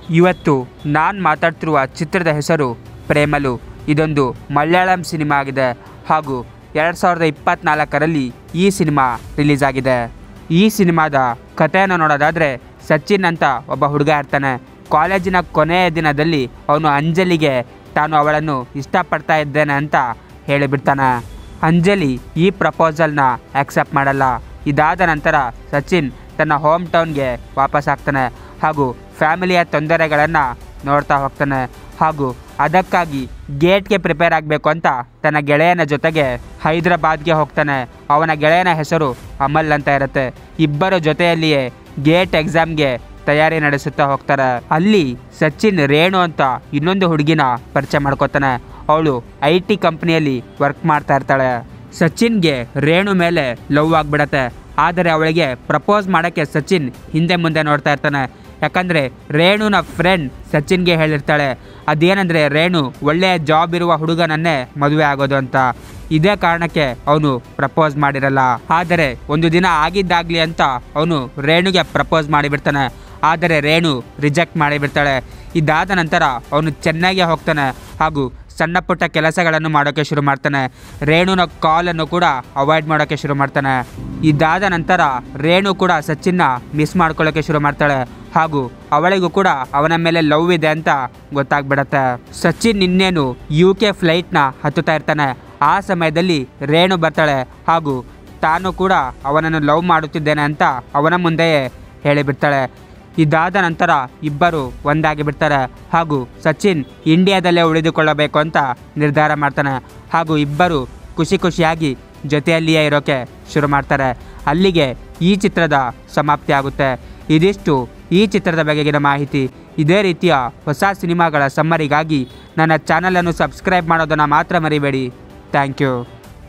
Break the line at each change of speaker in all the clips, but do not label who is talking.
ಇವತ್ತು ನಾನು ಮಾತಾಡ್ತಿರುವ ಚಿತ್ರದ ಹೆಸರು ಪ್ರೇಮಲು ಇದೊಂದು ಮಲಯಾಳಂ ಸಿನಿಮಾ ಆಗಿದೆ ಹಾಗೂ ಎರಡು ಸಾವಿರದ ಇಪ್ಪತ್ತ್ನಾಲ್ಕರಲ್ಲಿ ಈ ಸಿನಿಮಾ ರಿಲೀಸ್ ಆಗಿದೆ ಈ ಸಿನಿಮಾದ ಕಥೆಯನ್ನು ನೋಡೋದಾದರೆ ಸಚಿನ್ ಅಂತ ಒಬ್ಬ ಹುಡುಗ ಇರ್ತಾನೆ ಕಾಲೇಜಿನ ಕೊನೆಯ ದಿನದಲ್ಲಿ ಅವನು ಅಂಜಲಿಗೆ ತಾನು ಅವಳನ್ನು ಇಷ್ಟಪಡ್ತಾ ಇದ್ದೇನೆ ಅಂತ ಹೇಳಿಬಿಡ್ತಾನೆ ಅಂಜಲಿ ಈ ಪ್ರಪೋಸಲ್ನ ಆಕ್ಸೆಪ್ಟ್ ಮಾಡಲ್ಲ ಇದಾದ ನಂತರ ಸಚಿನ್ ತನ್ನ ಹೋಮ್ ಟೌನ್ಗೆ ವಾಪಸ್ ಆಗ್ತಾನೆ ಹಾಗೂ ಫ್ಯಾಮಿಲಿಯ ತೊಂದರೆಗಳನ್ನು ನೋಡ್ತಾ ಹೋಗ್ತಾನೆ ಹಾಗೂ ಅದಕ್ಕಾಗಿ ಗೇಟ್ಗೆ ಪ್ರಿಪೇರ್ ಆಗಬೇಕು ಅಂತ ತನ್ನ ಗೆಳೆಯನ ಜೊತೆಗೆ ಹೈದರಾಬಾದ್ಗೆ ಹೋಗ್ತಾನೆ ಅವನ ಗೆಳೆಯನ ಹೆಸರು ಅಮಲ್ ಅಂತ ಇರುತ್ತೆ ಇಬ್ಬರ ಜೊತೆಯಲ್ಲಿಯೇ ಗೇಟ್ ಎಕ್ಸಾಮ್ಗೆ ತಯಾರಿ ನಡೆಸುತ್ತಾ ಹೋಗ್ತಾರೆ ಅಲ್ಲಿ ಸಚಿನ್ ರೇಣು ಅಂತ ಇನ್ನೊಂದು ಹುಡುಗಿನ ಪರಿಚಯ ಮಾಡ್ಕೋತಾನೆ ಅವಳು ಐ ಟಿ ಕಂಪ್ನಿಯಲ್ಲಿ ವರ್ಕ್ ಮಾಡ್ತಾ ಇರ್ತಾಳೆ ಸಚಿನ್ಗೆ ರೇಣು ಮೇಲೆ ಲವ್ ಆಗಿಬಿಡತ್ತೆ ಆದರೆ ಅವಳಿಗೆ ಪ್ರಪೋಸ್ ಮಾಡೋಕ್ಕೆ ಸಚಿನ್ ಹಿಂದೆ ಮುಂದೆ ನೋಡ್ತಾ ಇರ್ತಾನೆ ಯಾಕಂದರೆ ರೇಣುನ ಫ್ರೆಂಡ್ ಸಚಿನ್ಗೆ ಹೇಳಿರ್ತಾಳೆ ಅದೇನೆಂದರೆ ರೇಣು ಒಳ್ಳೆಯ ಜಾಬ್ ಇರುವ ಹುಡುಗನನ್ನೇ ಮದುವೆ ಆಗೋದು ಅಂತ ಇದೇ ಕಾರಣಕ್ಕೆ ಅವನು ಪ್ರಪೋಸ್ ಮಾಡಿರಲ್ಲ ಆದರೆ ಒಂದು ದಿನ ಆಗಿದ್ದಾಗಲಿ ಅಂತ ಅವನು ರೇಣುಗೆ ಪ್ರಪೋಸ್ ಮಾಡಿಬಿಡ್ತಾನೆ ಆದರೆ ರೇಣು ರಿಜೆಕ್ಟ್ ಮಾಡಿಬಿಡ್ತಾಳೆ ಇದಾದ ನಂತರ ಅವನು ಚೆನ್ನೈಗೆ ಹೋಗ್ತಾನೆ ಹಾಗೂ ಸಣ್ಣ ಪುಟ್ಟ ಕೆಲಸಗಳನ್ನು ಮಾಡೋಕ್ಕೆ ಶುರು ಮಾಡ್ತಾನೆ ರೇಣುನ ಕಾಲನ್ನು ಕೂಡ ಅವಾಯ್ಡ್ ಮಾಡೋಕ್ಕೆ ಶುರು ಮಾಡ್ತಾನೆ ಇದಾದ ನಂತರ ರೇಣು ಕೂಡ ಸಚಿನ್ನ ಮಿಸ್ ಮಾಡ್ಕೊಳ್ಳೋಕ್ಕೆ ಶುರು ಮಾಡ್ತಾಳೆ ಹಾಗೂ ಅವಳಿಗೂ ಕೂಡ ಅವನ ಮೇಲೆ ಲವ್ ಇದೆ ಅಂತ ಗೊತ್ತಾಗ್ಬಿಡತ್ತೆ ಸಚಿನ್ ಇನ್ನೇನು ಯು ಕೆ ಫ್ಲೈಟ್ನ ಹತ್ತುತ್ತಾ ಇರ್ತಾನೆ ಆ ಸಮಯದಲ್ಲಿ ರೇಣು ಬರ್ತಾಳೆ ಹಾಗೂ ತಾನು ಕೂಡ ಅವನನ್ನು ಲವ್ ಮಾಡುತ್ತಿದ್ದೇನೆ ಅಂತ ಅವನ ಮುಂದೆಯೇ ಹೇಳಿಬಿಡ್ತಾಳೆ ಇದಾದ ನಂತರ ಇಬ್ಬರು ಒಂದಾಗಿ ಬಿಡ್ತಾರೆ ಹಾಗೂ ಸಚಿನ್ ಇಂಡಿಯಾದಲ್ಲೇ ಉಳಿದುಕೊಳ್ಳಬೇಕು ಅಂತ ನಿರ್ಧಾರ ಮಾಡ್ತಾನೆ ಹಾಗೂ ಇಬ್ಬರು ಖುಷಿ ಖುಷಿಯಾಗಿ ಜೊತೆಯಲ್ಲಿಯೇ ಇರೋಕ್ಕೆ ಶುರು ಮಾಡ್ತಾರೆ ಅಲ್ಲಿಗೆ ಈ ಚಿತ್ರದ ಸಮಾಪ್ತಿ ಆಗುತ್ತೆ ಇದಿಷ್ಟು ಈ ಚಿತ್ರದ ಬಗೆಗಿನ ಮಾಹಿತಿ ಇದೇ ರೀತಿಯ ಹೊಸ ಸಿನಿಮಾಗಳ ಸಮ್ಮರಿಗಾಗಿ ನನ್ನ ಚಾನಲನ್ನು ಸಬ್ಸ್ಕ್ರೈಬ್ ಮಾಡೋದನ್ನು ಮಾತ್ರ ಮರಿಬೇಡಿ ಥ್ಯಾಂಕ್ ಯು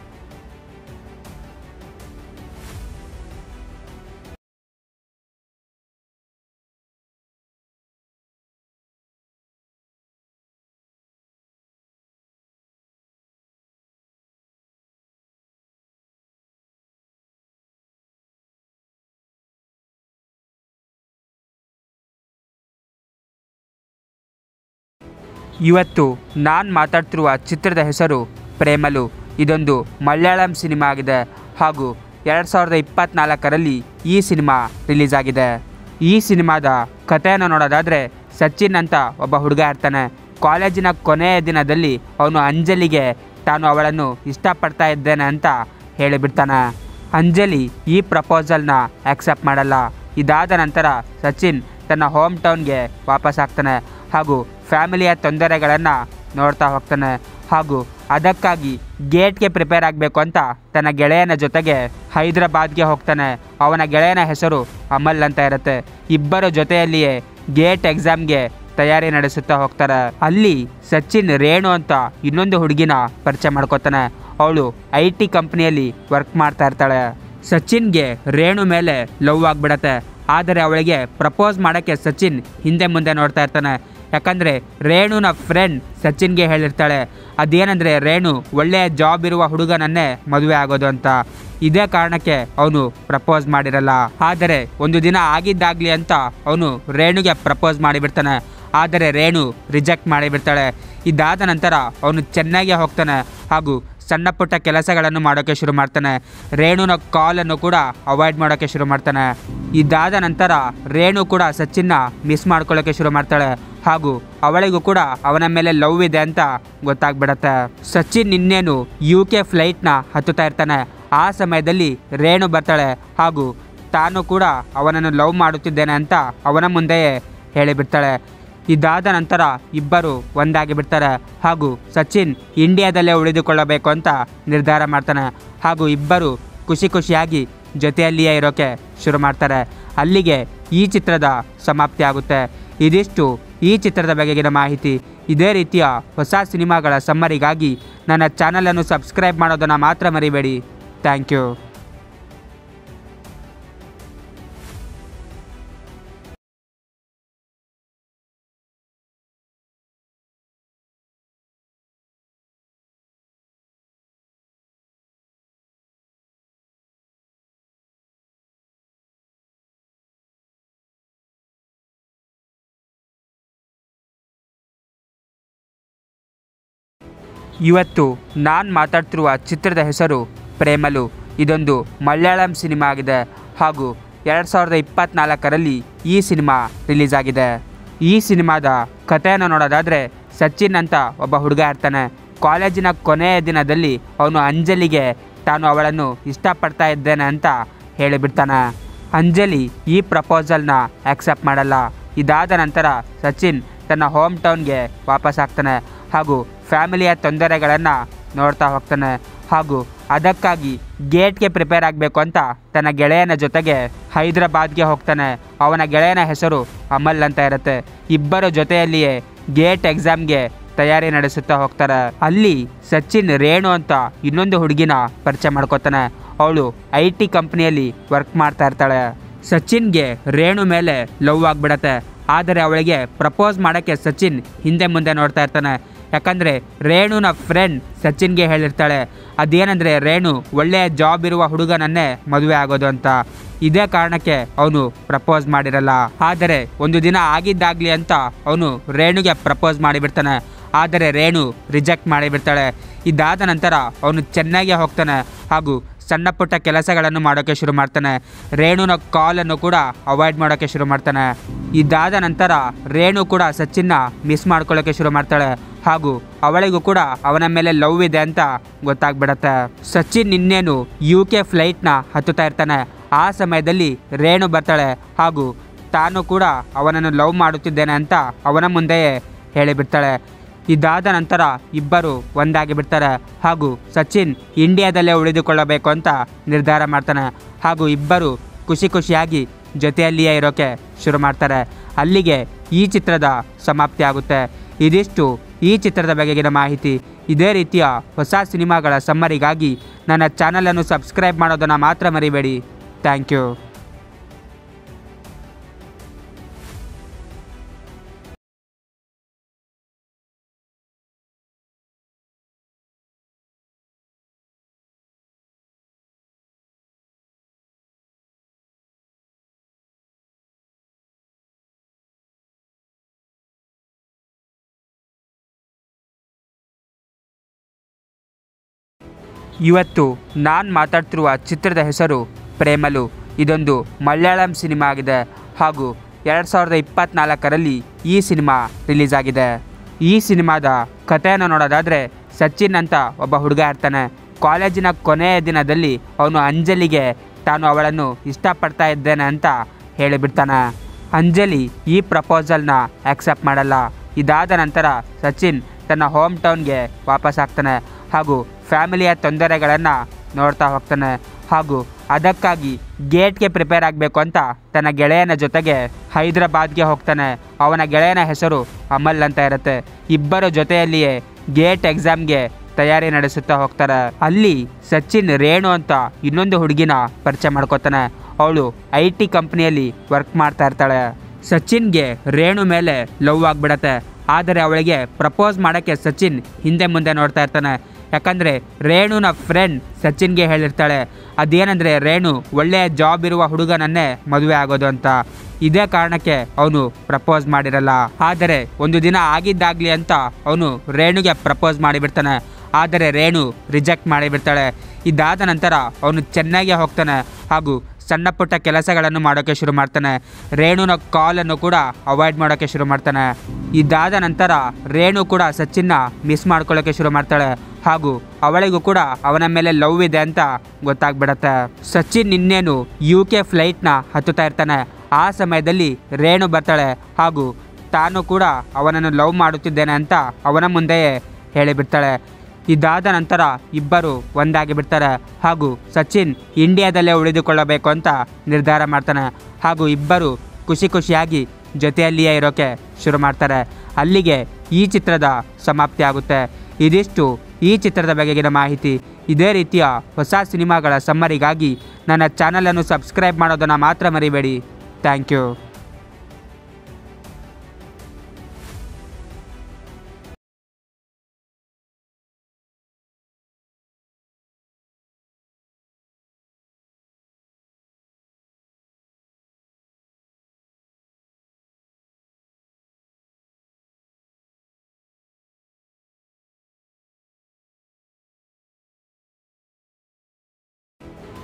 ಇವತ್ತು ನಾನು ಮಾತಾಡ್ತಿರುವ ಚಿತ್ರದ ಹೆಸರು ಪ್ರೇಮಲು ಇದೊಂದು ಮಲಯಾಳಂ ಸಿನಿಮಾ ಆಗಿದೆ ಹಾಗೂ ಎರಡು ಸಾವಿರದ ಇಪ್ಪತ್ತ್ನಾಲ್ಕರಲ್ಲಿ ಈ ಸಿನಿಮಾ ರಿಲೀಸ್ ಆಗಿದೆ ಈ ಸಿನಿಮಾದ ಕಥೆಯನ್ನು ನೋಡೋದಾದರೆ ಸಚಿನ್ ಅಂತ ಒಬ್ಬ ಹುಡುಗ ಇರ್ತಾನೆ ಕಾಲೇಜಿನ ಕೊನೆಯ ದಿನದಲ್ಲಿ ಅವನು ಅಂಜಲಿಗೆ ತಾನು ಅವಳನ್ನು ಇಷ್ಟಪಡ್ತಾ ಇದ್ದೇನೆ ಅಂತ ಹೇಳಿಬಿಡ್ತಾನೆ ಅಂಜಲಿ ಈ ಪ್ರಪೋಸಲ್ನ ಆಕ್ಸೆಪ್ಟ್ ಮಾಡಲ್ಲ ಇದಾದ ನಂತರ ಸಚಿನ್ ತನ್ನ ಹೋಮ್ ಟೌನ್ಗೆ ವಾಪಸ್ ಆಗ್ತಾನೆ ಹಾಗೂ ಫ್ಯಾಮಿಲಿಯ ತೊಂದರೆಗಳನ್ನು ನೋಡ್ತಾ ಹೋಗ್ತಾನೆ ಹಾಗೂ ಅದಕ್ಕಾಗಿ ಗೇಟ್ಗೆ ಪ್ರಿಪೇರ್ ಆಗಬೇಕು ಅಂತ ತನ್ನ ಗೆಳೆಯನ ಜೊತೆಗೆ ಹೈದರಾಬಾದ್ಗೆ ಹೋಗ್ತಾನೆ ಅವನ ಗೆಳೆಯನ ಹೆಸರು ಅಮಲ್ ಅಂತ ಇರುತ್ತೆ ಇಬ್ಬರ ಜೊತೆಯಲ್ಲಿಯೇ ಗೇಟ್ ಎಕ್ಸಾಮ್ಗೆ ತಯಾರಿ ನಡೆಸುತ್ತಾ ಹೋಗ್ತಾರೆ ಅಲ್ಲಿ ಸಚಿನ್ ರೇಣು ಅಂತ ಇನ್ನೊಂದು ಹುಡುಗಿನ ಪರಿಚಯ ಮಾಡ್ಕೋತಾನೆ ಅವಳು ಐ ಟಿ ಕಂಪ್ನಿಯಲ್ಲಿ ವರ್ಕ್ ಮಾಡ್ತಾ ಇರ್ತಾಳೆ ಸಚಿನ್ಗೆ ರೇಣು ಮೇಲೆ ಲವ್ ಆಗಿಬಿಡತ್ತೆ ಆದರೆ ಅವಳಿಗೆ ಪ್ರಪೋಸ್ ಮಾಡೋಕ್ಕೆ ಸಚಿನ್ ಹಿಂದೆ ಮುಂದೆ ನೋಡ್ತಾ ಇರ್ತಾನೆ ಯಾಕಂದರೆ ರೇಣುನ ಫ್ರೆಂಡ್ ಸಚಿನ್ಗೆ ಹೇಳಿರ್ತಾಳೆ ಅದೇನೆಂದರೆ ರೇಣು ಒಳ್ಳೆಯ ಜಾಬ್ ಇರುವ ಹುಡುಗನನ್ನೇ ಮದುವೆ ಆಗೋದು ಅಂತ ಇದೇ ಕಾರಣಕ್ಕೆ ಅವನು ಪ್ರಪೋಸ್ ಮಾಡಿರಲ್ಲ ಆದರೆ ಒಂದು ದಿನ ಆಗಿದ್ದಾಗಲಿ ಅಂತ ಅವನು ರೇಣುಗೆ ಪ್ರಪೋಸ್ ಮಾಡಿಬಿಡ್ತಾನೆ ಆದರೆ ರೇಣು ರಿಜೆಕ್ಟ್ ಮಾಡಿಬಿಡ್ತಾಳೆ ಇದಾದ ನಂತರ ಅವನು ಚೆನ್ನೈಗೆ ಹೋಗ್ತಾನೆ ಹಾಗೂ ಸಣ್ಣ ಪುಟ್ಟ ಕೆಲಸಗಳನ್ನು ಮಾಡೋಕ್ಕೆ ಶುರು ಮಾಡ್ತಾನೆ ರೇಣುನ ಕಾಲನ್ನು ಕೂಡ ಅವಾಯ್ಡ್ ಮಾಡೋಕ್ಕೆ ಶುರು ಮಾಡ್ತಾನೆ ಇದಾದ ನಂತರ ರೇಣು ಕೂಡ ಸಚಿನ್ನ ಮಿಸ್ ಮಾಡ್ಕೊಳ್ಳೋಕ್ಕೆ ಶುರು ಮಾಡ್ತಾಳೆ ಹಾಗೂ ಅವಳಿಗೂ ಕೂಡ ಅವನ ಮೇಲೆ ಲವ್ ಇದೆ ಅಂತ ಗೊತ್ತಾಗ್ಬಿಡತ್ತೆ ಸಚಿನ್ ಇನ್ನೇನು ಯು ಕೆ ಫ್ಲೈಟ್ನ ಹತ್ತುತ್ತಾ ಇರ್ತಾನೆ ಆ ಸಮಯದಲ್ಲಿ ರೇಣು ಬರ್ತಾಳೆ ಹಾಗೂ ತಾನು ಕೂಡ ಅವನನ್ನು ಲವ್ ಮಾಡುತ್ತಿದ್ದೇನೆ ಅಂತ ಅವನ ಮುಂದೆಯೇ ಹೇಳಿಬಿಡ್ತಾಳೆ ಇದಾದ ನಂತರ ಇಬ್ಬರು ಒಂದಾಗಿ ಬಿಡ್ತಾರೆ ಹಾಗೂ ಸಚಿನ್ ಇಂಡಿಯಾದಲ್ಲೇ ಉಳಿದುಕೊಳ್ಳಬೇಕು ಅಂತ ನಿರ್ಧಾರ ಮಾಡ್ತಾನೆ ಹಾಗೂ ಇಬ್ಬರು ಖುಷಿ ಖುಷಿಯಾಗಿ ಜೊತೆಯಲ್ಲಿಯೇ ಇರೋಕ್ಕೆ ಶುರು ಮಾಡ್ತಾರೆ ಅಲ್ಲಿಗೆ ಈ ಚಿತ್ರದ ಸಮಾಪ್ತಿ ಆಗುತ್ತೆ ಇದಿಷ್ಟು ಈ ಚಿತ್ರದ ಬಗೆಗಿನ ಮಾಹಿತಿ ಇದೇ ರೀತಿಯ ಹೊಸ ಸಿನಿಮಾಗಳ ಸಮ್ಮರಿಗಾಗಿ ನನ್ನ ಚಾನಲನ್ನು ಸಬ್ಸ್ಕ್ರೈಬ್ ಮಾಡೋದನ್ನು ಮಾತ್ರ ಮರಿಬೇಡಿ ಥ್ಯಾಂಕ್ ಯು ಇವತ್ತು ನಾನು ಮಾತಾಡ್ತಿರುವ ಚಿತ್ರದ ಹೆಸರು ಪ್ರೇಮಲು ಇದೊಂದು ಮಲಯಾಳಂ ಸಿನಿಮಾ ಆಗಿದೆ ಹಾಗೂ ಎರಡು ಸಾವಿರದ ಇಪ್ಪತ್ತ್ನಾಲ್ಕರಲ್ಲಿ ಈ ಸಿನಿಮಾ ರಿಲೀಸ್ ಆಗಿದೆ ಈ ಸಿನಿಮಾದ ಕಥೆಯನ್ನು ನೋಡೋದಾದರೆ ಸಚಿನ್ ಅಂತ ಒಬ್ಬ ಹುಡುಗ ಇರ್ತಾನೆ ಕಾಲೇಜಿನ ಕೊನೆಯ ದಿನದಲ್ಲಿ ಅವನು ಅಂಜಲಿಗೆ ತಾನು ಅವಳನ್ನು ಇಷ್ಟಪಡ್ತಾ ಇದ್ದೇನೆ ಅಂತ ಹೇಳಿಬಿಡ್ತಾನೆ ಅಂಜಲಿ ಈ ಪ್ರಪೋಸಲ್ನ ಆಕ್ಸೆಪ್ಟ್ ಮಾಡಲ್ಲ ಇದಾದ ನಂತರ ಸಚಿನ್ ತನ್ನ ಹೋಮ್ ಟೌನ್ಗೆ ವಾಪಸ್ ಆಗ್ತಾನೆ ಹಾಗೂ ಫ್ಯಾಮಿಲಿಯ ತೊಂದರೆಗಳನ್ನು ನೋಡ್ತಾ ಹೋಗ್ತಾನೆ ಹಾಗೂ ಅದಕ್ಕಾಗಿ ಗೇಟ್ಗೆ ಪ್ರಿಪೇರ್ ಆಗಬೇಕು ಅಂತ ತನ್ನ ಗೆಳೆಯನ ಜೊತೆಗೆ ಹೈದರಾಬಾದ್ಗೆ ಹೋಗ್ತಾನೆ ಅವನ ಗೆಳೆಯನ ಹೆಸರು ಅಮಲ್ ಅಂತ ಇರುತ್ತೆ ಇಬ್ಬರ ಜೊತೆಯಲ್ಲಿಯೇ ಗೇಟ್ ಎಕ್ಸಾಮ್ಗೆ ತಯಾರಿ ನಡೆಸುತ್ತಾ ಹೋಗ್ತಾರೆ ಅಲ್ಲಿ ಸಚಿನ್ ರೇಣು ಅಂತ ಇನ್ನೊಂದು ಹುಡುಗಿನ ಪರಿಚಯ ಮಾಡ್ಕೋತಾನೆ ಅವಳು ಐ ಟಿ ಕಂಪ್ನಿಯಲ್ಲಿ ವರ್ಕ್ ಮಾಡ್ತಾ ಇರ್ತಾಳೆ ಸಚಿನ್ಗೆ ರೇಣು ಮೇಲೆ ಲವ್ ಆಗಿಬಿಡತ್ತೆ ಆದರೆ ಅವಳಿಗೆ ಪ್ರಪೋಸ್ ಮಾಡೋಕ್ಕೆ ಸಚಿನ್ ಹಿಂದೆ ಮುಂದೆ ನೋಡ್ತಾ ಇರ್ತಾನೆ ಯಾಕಂದರೆ ರೇಣುನ ಫ್ರೆಂಡ್ ಸಚಿನ್ಗೆ ಹೇಳಿರ್ತಾಳೆ ಅದೇನೆಂದರೆ ರೇಣು ಒಳ್ಳೆಯ ಜಾಬ್ ಇರುವ ಹುಡುಗನನ್ನೇ ಮದುವೆ ಆಗೋದು ಅಂತ ಇದೇ ಕಾರಣಕ್ಕೆ ಅವನು ಪ್ರಪೋಸ್ ಮಾಡಿರಲ್ಲ ಆದರೆ ಒಂದು ದಿನ ಆಗಿದ್ದಾಗಲಿ ಅಂತ ಅವನು ರೇಣುಗೆ ಪ್ರಪೋಸ್ ಮಾಡಿಬಿಡ್ತಾನೆ ಆದರೆ ರೇಣು ರಿಜೆಕ್ಟ್ ಮಾಡಿಬಿಡ್ತಾಳೆ ಇದಾದ ನಂತರ ಅವನು ಚೆನ್ನೈಗೆ ಹೋಗ್ತಾನೆ ಹಾಗೂ ಸಣ್ಣ ಪುಟ್ಟ ಕೆಲಸಗಳನ್ನು ಮಾಡೋಕ್ಕೆ ಶುರು ಮಾಡ್ತಾನೆ ರೇಣುನ ಕಾಲನ್ನು ಕೂಡ ಅವಾಯ್ಡ್ ಮಾಡೋಕ್ಕೆ ಶುರು ಮಾಡ್ತಾನೆ ಇದಾದ ನಂತರ ರೇಣು ಕೂಡ ಸಚಿನ್ನ ಮಿಸ್ ಮಾಡ್ಕೊಳ್ಳೋಕ್ಕೆ ಶುರು ಮಾಡ್ತಾಳೆ ಹಾಗೂ ಅವಳಿಗೂ ಕೂಡ ಅವನ ಮೇಲೆ ಲವ್ ಇದೆ ಅಂತ ಗೊತ್ತಾಗ್ಬಿಡತ್ತೆ ಸಚಿನ್ ಇನ್ನೇನು ಯು ಕೆ ಫ್ಲೈಟ್ನ ಹತ್ತುತ್ತಾ ಇರ್ತಾನೆ ಆ ಸಮಯದಲ್ಲಿ ರೇಣು ಬರ್ತಾಳೆ ಹಾಗೂ ತಾನು ಕೂಡ ಅವನನ್ನು ಲವ್ ಮಾಡುತ್ತಿದ್ದೇನೆ ಅಂತ ಅವನ ಮುಂದೆಯೇ ಹೇಳಿಬಿಡ್ತಾಳೆ ಇದಾದ ನಂತರ ಇಬ್ಬರು ಒಂದಾಗಿ ಬಿಡ್ತಾರೆ ಹಾಗೂ ಸಚಿನ್ ಇಂಡಿಯಾದಲ್ಲೇ ಉಳಿದುಕೊಳ್ಳಬೇಕು ಅಂತ ನಿರ್ಧಾರ ಮಾಡ್ತಾನೆ ಹಾಗೂ ಇಬ್ಬರು ಖುಷಿ ಖುಷಿಯಾಗಿ ಜೊತೆಯಲ್ಲಿಯೇ ಇರೋಕೆ ಶುರು ಮಾಡ್ತಾರೆ ಅಲ್ಲಿಗೆ ಈ ಚಿತ್ರದ ಸಮಾಪ್ತಿ ಆಗುತ್ತೆ ಇದಿಷ್ಟು ಈ ಚಿತ್ರದ ಬಗೆಗಿನ ಮಾಹಿತಿ ಇದೇ ರೀತಿಯ ಹೊಸ ಸಿನಿಮಾಗಳ ಸಮ್ಮರಿಗಾಗಿ ನನ್ನ ಚಾನಲನ್ನು ಸಬ್ಸ್ಕ್ರೈಬ್ ಮಾಡೋದನ್ನು ಮಾತ್ರ ಮರಿಬೇಡಿ ಥ್ಯಾಂಕ್ ಯು ಇವತ್ತು ನಾನು ಮಾತಾಡ್ತಿರುವ ಚಿತ್ರದ ಹೆಸರು ಪ್ರೇಮಲು ಇದೊಂದು ಮಲಯಾಳಂ ಸಿನಿಮಾ ಆಗಿದೆ ಹಾಗೂ ಎರಡು ಸಾವಿರದ ಇಪ್ಪತ್ತ್ನಾಲ್ಕರಲ್ಲಿ ಈ ಸಿನಿಮಾ ರಿಲೀಸ್ ಆಗಿದೆ ಈ ಸಿನಿಮಾದ ಕಥೆಯನ್ನು ನೋಡೋದಾದರೆ ಸಚಿನ್ ಅಂತ ಒಬ್ಬ ಹುಡುಗ ಇರ್ತಾನೆ ಕಾಲೇಜಿನ ಕೊನೆಯ ದಿನದಲ್ಲಿ ಅವನು ಅಂಜಲಿಗೆ ತಾನು ಅವಳನ್ನು ಇಷ್ಟಪಡ್ತಾ ಇದ್ದೇನೆ ಅಂತ ಹೇಳಿಬಿಡ್ತಾನೆ ಅಂಜಲಿ ಈ ಪ್ರಪೋಸಲ್ನ ಆಕ್ಸೆಪ್ಟ್ ಮಾಡಲ್ಲ ಇದಾದ ನಂತರ ಸಚಿನ್ ತನ್ನ ಹೋಮ್ ಟೌನ್ಗೆ ವಾಪಸ್ ಆಗ್ತಾನೆ ಹಾಗೂ ಫ್ಯಾಮಿಲಿಯ ತೊಂದರೆಗಳನ್ನು ನೋಡ್ತಾ ಹೋಗ್ತಾನೆ ಹಾಗೂ ಅದಕ್ಕಾಗಿ ಗೇಟ್ಗೆ ಪ್ರಿಪೇರ್ ಆಗಬೇಕು ಅಂತ ತನ್ನ ಗೆಳೆಯನ ಜೊತೆಗೆ ಹೈದರಾಬಾದ್ಗೆ ಹೋಗ್ತಾನೆ ಅವನ ಗೆಳೆಯನ ಹೆಸರು ಅಮಲ್ ಅಂತ ಇರುತ್ತೆ ಇಬ್ಬರ ಜೊತೆಯಲ್ಲಿಯೇ ಗೇಟ್ ಎಕ್ಸಾಮ್ಗೆ ತಯಾರಿ ನಡೆಸುತ್ತಾ ಹೋಗ್ತಾರೆ ಅಲ್ಲಿ ಸಚಿನ್ ರೇಣು ಅಂತ ಇನ್ನೊಂದು ಹುಡುಗಿನ ಪರಿಚಯ ಮಾಡ್ಕೋತಾನೆ ಅವಳು ಐ ಟಿ ಕಂಪ್ನಿಯಲ್ಲಿ ವರ್ಕ್ ಮಾಡ್ತಾ ಇರ್ತಾಳೆ ಸಚಿನ್ಗೆ ರೇಣು ಮೇಲೆ ಲವ್ ಆಗಿಬಿಡತ್ತೆ ಆದರೆ ಅವಳಿಗೆ ಪ್ರಪೋಸ್ ಮಾಡೋಕ್ಕೆ ಸಚಿನ್ ಹಿಂದೆ ಮುಂದೆ ನೋಡ್ತಾ ಇರ್ತಾನೆ ಯಾಕಂದರೆ ರೇಣುನ ಫ್ರೆಂಡ್ ಸಚಿನ್ಗೆ ಹೇಳಿರ್ತಾಳೆ ಅದೇನೆಂದರೆ ರೇಣು ಒಳ್ಳೆಯ ಜಾಬ್ ಇರುವ ಹುಡುಗನನ್ನೇ ಮದುವೆ ಆಗೋದು ಅಂತ ಇದೇ ಕಾರಣಕ್ಕೆ ಅವನು ಪ್ರಪೋಸ್ ಮಾಡಿರಲ್ಲ ಆದರೆ ಒಂದು ದಿನ ಆಗಿದ್ದಾಗಲಿ ಅಂತ ಅವನು ರೇಣುಗೆ ಪ್ರಪೋಸ್ ಮಾಡಿಬಿಡ್ತಾನೆ ಆದರೆ ರೇಣು ರಿಜೆಕ್ಟ್ ಮಾಡಿಬಿಡ್ತಾಳೆ ಇದಾದ ನಂತರ ಅವನು ಚೆನ್ನೈಗೆ ಹೋಗ್ತಾನೆ ಹಾಗೂ ಸಣ್ಣ ಪುಟ್ಟ ಕೆಲಸಗಳನ್ನು ಮಾಡೋಕ್ಕೆ ಶುರು ಮಾಡ್ತಾನೆ ರೇಣುನ ಕಾಲನ್ನು ಕೂಡ ಅವಾಯ್ಡ್ ಮಾಡೋಕ್ಕೆ ಶುರು ಮಾಡ್ತಾನೆ ಇದಾದ ನಂತರ ರೇಣು ಕೂಡ ಸಚಿನ್ನ ಮಿಸ್ ಮಾಡ್ಕೊಳ್ಳೋಕ್ಕೆ ಶುರು ಮಾಡ್ತಾಳೆ ಹಾಗೂ ಅವಳಿಗೂ ಕೂಡ ಅವನ ಮೇಲೆ ಲವ್ ಇದೆ ಅಂತ ಗೊತ್ತಾಗ್ಬಿಡತ್ತೆ ಸಚಿನ್ ಇನ್ನೇನು ಯು ಕೆ ಫ್ಲೈಟ್ನ ಹತ್ತುತ್ತಾ ಇರ್ತಾನೆ ಆ ಸಮಯದಲ್ಲಿ ರೇಣು ಬರ್ತಾಳೆ ಹಾಗೂ ತಾನು ಕೂಡ ಅವನನ್ನು ಲವ್ ಮಾಡುತ್ತಿದ್ದೇನೆ ಅಂತ ಅವನ ಮುಂದೆಯೇ ಹೇಳಿಬಿಡ್ತಾಳೆ ಇದಾದ ನಂತರ ಇಬ್ಬರು ಒಂದಾಗಿ ಬಿಡ್ತಾರೆ ಹಾಗೂ ಸಚಿನ್ ಇಂಡಿಯಾದಲ್ಲೇ ಉಳಿದುಕೊಳ್ಳಬೇಕು ಅಂತ ನಿರ್ಧಾರ ಮಾಡ್ತಾನೆ ಹಾಗೂ ಇಬ್ಬರು ಖುಷಿ ಖುಷಿಯಾಗಿ ಜೊತೆಯಲ್ಲಿಯೇ ಇರೋಕೆ ಶುರು ಮಾಡ್ತಾರೆ ಅಲ್ಲಿಗೆ ಈ ಚಿತ್ರದ ಸಮಾಪ್ತಿ ಆಗುತ್ತೆ ಇದಿಷ್ಟು ಈ ಚಿತ್ರದ ಬಗೆಗಿನ ಮಾಹಿತಿ ಇದೇ ರೀತಿಯ ಹೊಸ ಸಿನಿಮಾಗಳ ಸಮ್ಮರಿಗಾಗಿ ನನ್ನ ಚಾನಲನ್ನು ಸಬ್ಸ್ಕ್ರೈಬ್ ಮಾಡೋದನ್ನು ಮಾತ್ರ ಮರಿಬೇಡಿ ಥ್ಯಾಂಕ್ ಯು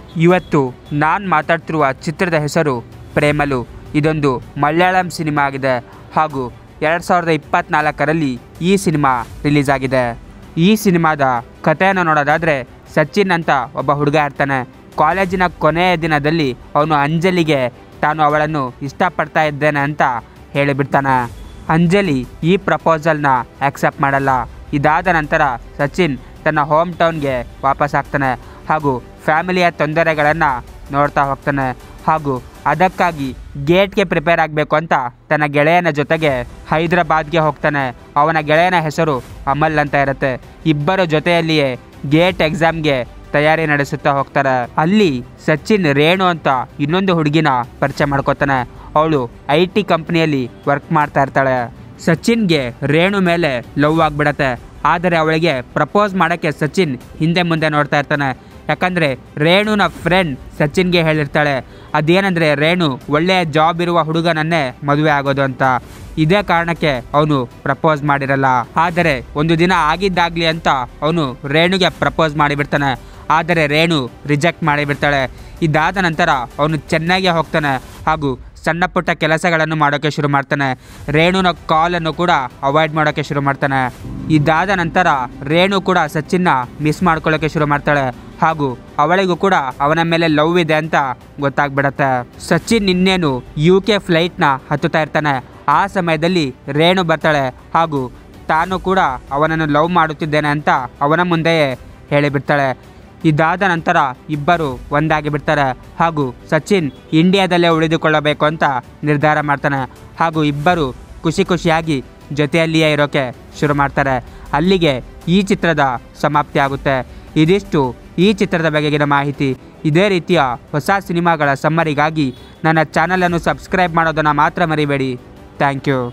ಇವತ್ತು ನಾನು ಮಾತಾಡ್ತಿರುವ ಚಿತ್ರದ ಹೆಸರು ಪ್ರೇಮಲು ಇದೊಂದು ಮಲಯಾಳಂ ಸಿನಿಮಾ ಆಗಿದೆ ಹಾಗೂ ಎರಡು ಸಾವಿರದ ಇಪ್ಪತ್ತ್ನಾಲ್ಕರಲ್ಲಿ ಈ ಸಿನಿಮಾ ರಿಲೀಸ್ ಆಗಿದೆ ಈ ಸಿನಿಮಾದ ಕಥೆಯನ್ನು ನೋಡೋದಾದರೆ ಸಚಿನ್ ಅಂತ ಒಬ್ಬ ಹುಡುಗ ಇರ್ತಾನೆ ಕಾಲೇಜಿನ ಕೊನೆಯ ದಿನದಲ್ಲಿ ಅವನು ಅಂಜಲಿಗೆ ತಾನು ಅವಳನ್ನು ಇಷ್ಟಪಡ್ತಾ ಇದ್ದೇನೆ ಅಂತ ಹೇಳಿಬಿಡ್ತಾನೆ ಅಂಜಲಿ ಈ ಪ್ರಪೋಸಲ್ನ ಆಕ್ಸೆಪ್ಟ್ ಮಾಡಲ್ಲ ಇದಾದ ನಂತರ ಸಚಿನ್ ತನ್ನ ಹೋಮ್ ಟೌನ್ಗೆ ವಾಪಸ್ ಆಗ್ತಾನೆ ಹಾಗೂ ಫ್ಯಾಮಿಲಿಯ ತೊಂದರೆಗಳನ್ನು ನೋಡ್ತಾ ಹೋಗ್ತಾನೆ ಹಾಗೂ ಅದಕ್ಕಾಗಿ ಗೇಟ್ಗೆ ಪ್ರಿಪೇರ್ ಆಗಬೇಕು ಅಂತ ತನ್ನ ಗೆಳೆಯನ ಜೊತೆಗೆ ಹೈದರಾಬಾದ್ಗೆ ಹೋಗ್ತಾನೆ ಅವನ ಗೆಳೆಯನ ಹೆಸರು ಅಮಲ್ ಅಂತ ಇರುತ್ತೆ ಇಬ್ಬರ ಜೊತೆಯಲ್ಲಿಯೇ ಗೇಟ್ ಎಕ್ಸಾಮ್ಗೆ ತಯಾರಿ ನಡೆಸುತ್ತಾ ಹೋಗ್ತಾರೆ ಅಲ್ಲಿ ಸಚಿನ್ ರೇಣು ಅಂತ ಇನ್ನೊಂದು ಹುಡುಗಿನ ಪರಿಚಯ ಮಾಡ್ಕೋತಾನೆ ಅವಳು ಐ ಟಿ ಕಂಪ್ನಿಯಲ್ಲಿ ವರ್ಕ್ ಮಾಡ್ತಾ ಇರ್ತಾಳೆ ಸಚಿನ್ಗೆ ರೇಣು ಮೇಲೆ ಲವ್ ಆಗಿಬಿಡತ್ತೆ ಆದರೆ ಅವಳಿಗೆ ಪ್ರಪೋಸ್ ಮಾಡೋಕ್ಕೆ ಸಚಿನ್ ಹಿಂದೆ ಮುಂದೆ ನೋಡ್ತಾ ಇರ್ತಾನೆ ಯಾಕಂದರೆ ರೇಣುನ ಫ್ರೆಂಡ್ ಸಚಿನ್ಗೆ ಹೇಳಿರ್ತಾಳೆ ಅದೇನೆಂದರೆ ರೇಣು ಒಳ್ಳೆಯ ಜಾಬ್ ಇರುವ ಹುಡುಗನನ್ನೇ ಮದುವೆ ಆಗೋದು ಅಂತ ಇದೇ ಕಾರಣಕ್ಕೆ ಅವನು ಪ್ರಪೋಸ್ ಮಾಡಿರಲ್ಲ ಆದರೆ ಒಂದು ದಿನ ಆಗಿದ್ದಾಗಲಿ ಅಂತ ಅವನು ರೇಣುಗೆ ಪ್ರಪೋಸ್ ಮಾಡಿಬಿಡ್ತಾನೆ ಆದರೆ ರೇಣು ರಿಜೆಕ್ಟ್ ಮಾಡಿಬಿಡ್ತಾಳೆ ಇದಾದ ನಂತರ ಅವನು ಚೆನ್ನೈಗೆ ಹೋಗ್ತಾನೆ ಹಾಗೂ ಸಣ್ಣ ಪುಟ್ಟ ಕೆಲಸಗಳನ್ನು ಮಾಡೋಕ್ಕೆ ಶುರು ಮಾಡ್ತಾನೆ ರೇಣುನ ಕಾಲನ್ನು ಕೂಡ ಅವಾಯ್ಡ್ ಮಾಡೋಕ್ಕೆ ಶುರು ಮಾಡ್ತಾನೆ ಇದಾದ ನಂತರ ರೇಣು ಕೂಡ ಸಚಿನ್ನ ಮಿಸ್ ಮಾಡ್ಕೊಳ್ಳೋಕ್ಕೆ ಶುರು ಮಾಡ್ತಾಳೆ ಹಾಗೂ ಅವಳಿಗೂ ಕೂಡ ಅವನ ಮೇಲೆ ಲವ್ ಇದೆ ಅಂತ ಗೊತ್ತಾಗ್ಬಿಡತ್ತೆ ಸಚಿನ್ ಇನ್ನೇನು ಯು ಕೆ ಫ್ಲೈಟ್ನ ಹತ್ತುತ್ತಾ ಇರ್ತಾನೆ ಆ ಸಮಯದಲ್ಲಿ ರೇಣು ಬರ್ತಾಳೆ ಹಾಗೂ ತಾನು ಕೂಡ ಅವನನ್ನು ಲವ್ ಮಾಡುತ್ತಿದ್ದೇನೆ ಅಂತ ಅವನ ಮುಂದೆಯೇ ಹೇಳಿಬಿಡ್ತಾಳೆ ಇದಾದ ನಂತರ ಇಬ್ಬರು ಒಂದಾಗಿ ಬಿಡ್ತಾರೆ ಹಾಗೂ ಸಚಿನ್ ಇಂಡಿಯಾದಲ್ಲೇ ಉಳಿದುಕೊಳ್ಳಬೇಕು ಅಂತ ನಿರ್ಧಾರ ಮಾಡ್ತಾನೆ ಹಾಗೂ ಇಬ್ಬರು ಖುಷಿ ಖುಷಿಯಾಗಿ ಜೊತೆಯಲ್ಲಿಯೇ ಇರೋಕೆ ಶುರು ಮಾಡ್ತಾರೆ ಅಲ್ಲಿಗೆ ಈ ಚಿತ್ರದ ಸಮಾಪ್ತಿ ಆಗುತ್ತೆ ಇದಿಷ್ಟು ಈ ಚಿತ್ರದ ಬಗೆಗಿನ ಮಾಹಿತಿ ಇದೇ ರೀತಿಯ ಹೊಸ ಸಿನಿಮಾಗಳ ಸಮ್ಮರಿಗಾಗಿ ನನ್ನ ಚಾನಲನ್ನು ಸಬ್ಸ್ಕ್ರೈಬ್ ಮಾಡೋದನ್ನು ಮಾತ್ರ ಮರಿಬೇಡಿ ಥ್ಯಾಂಕ್ ಯು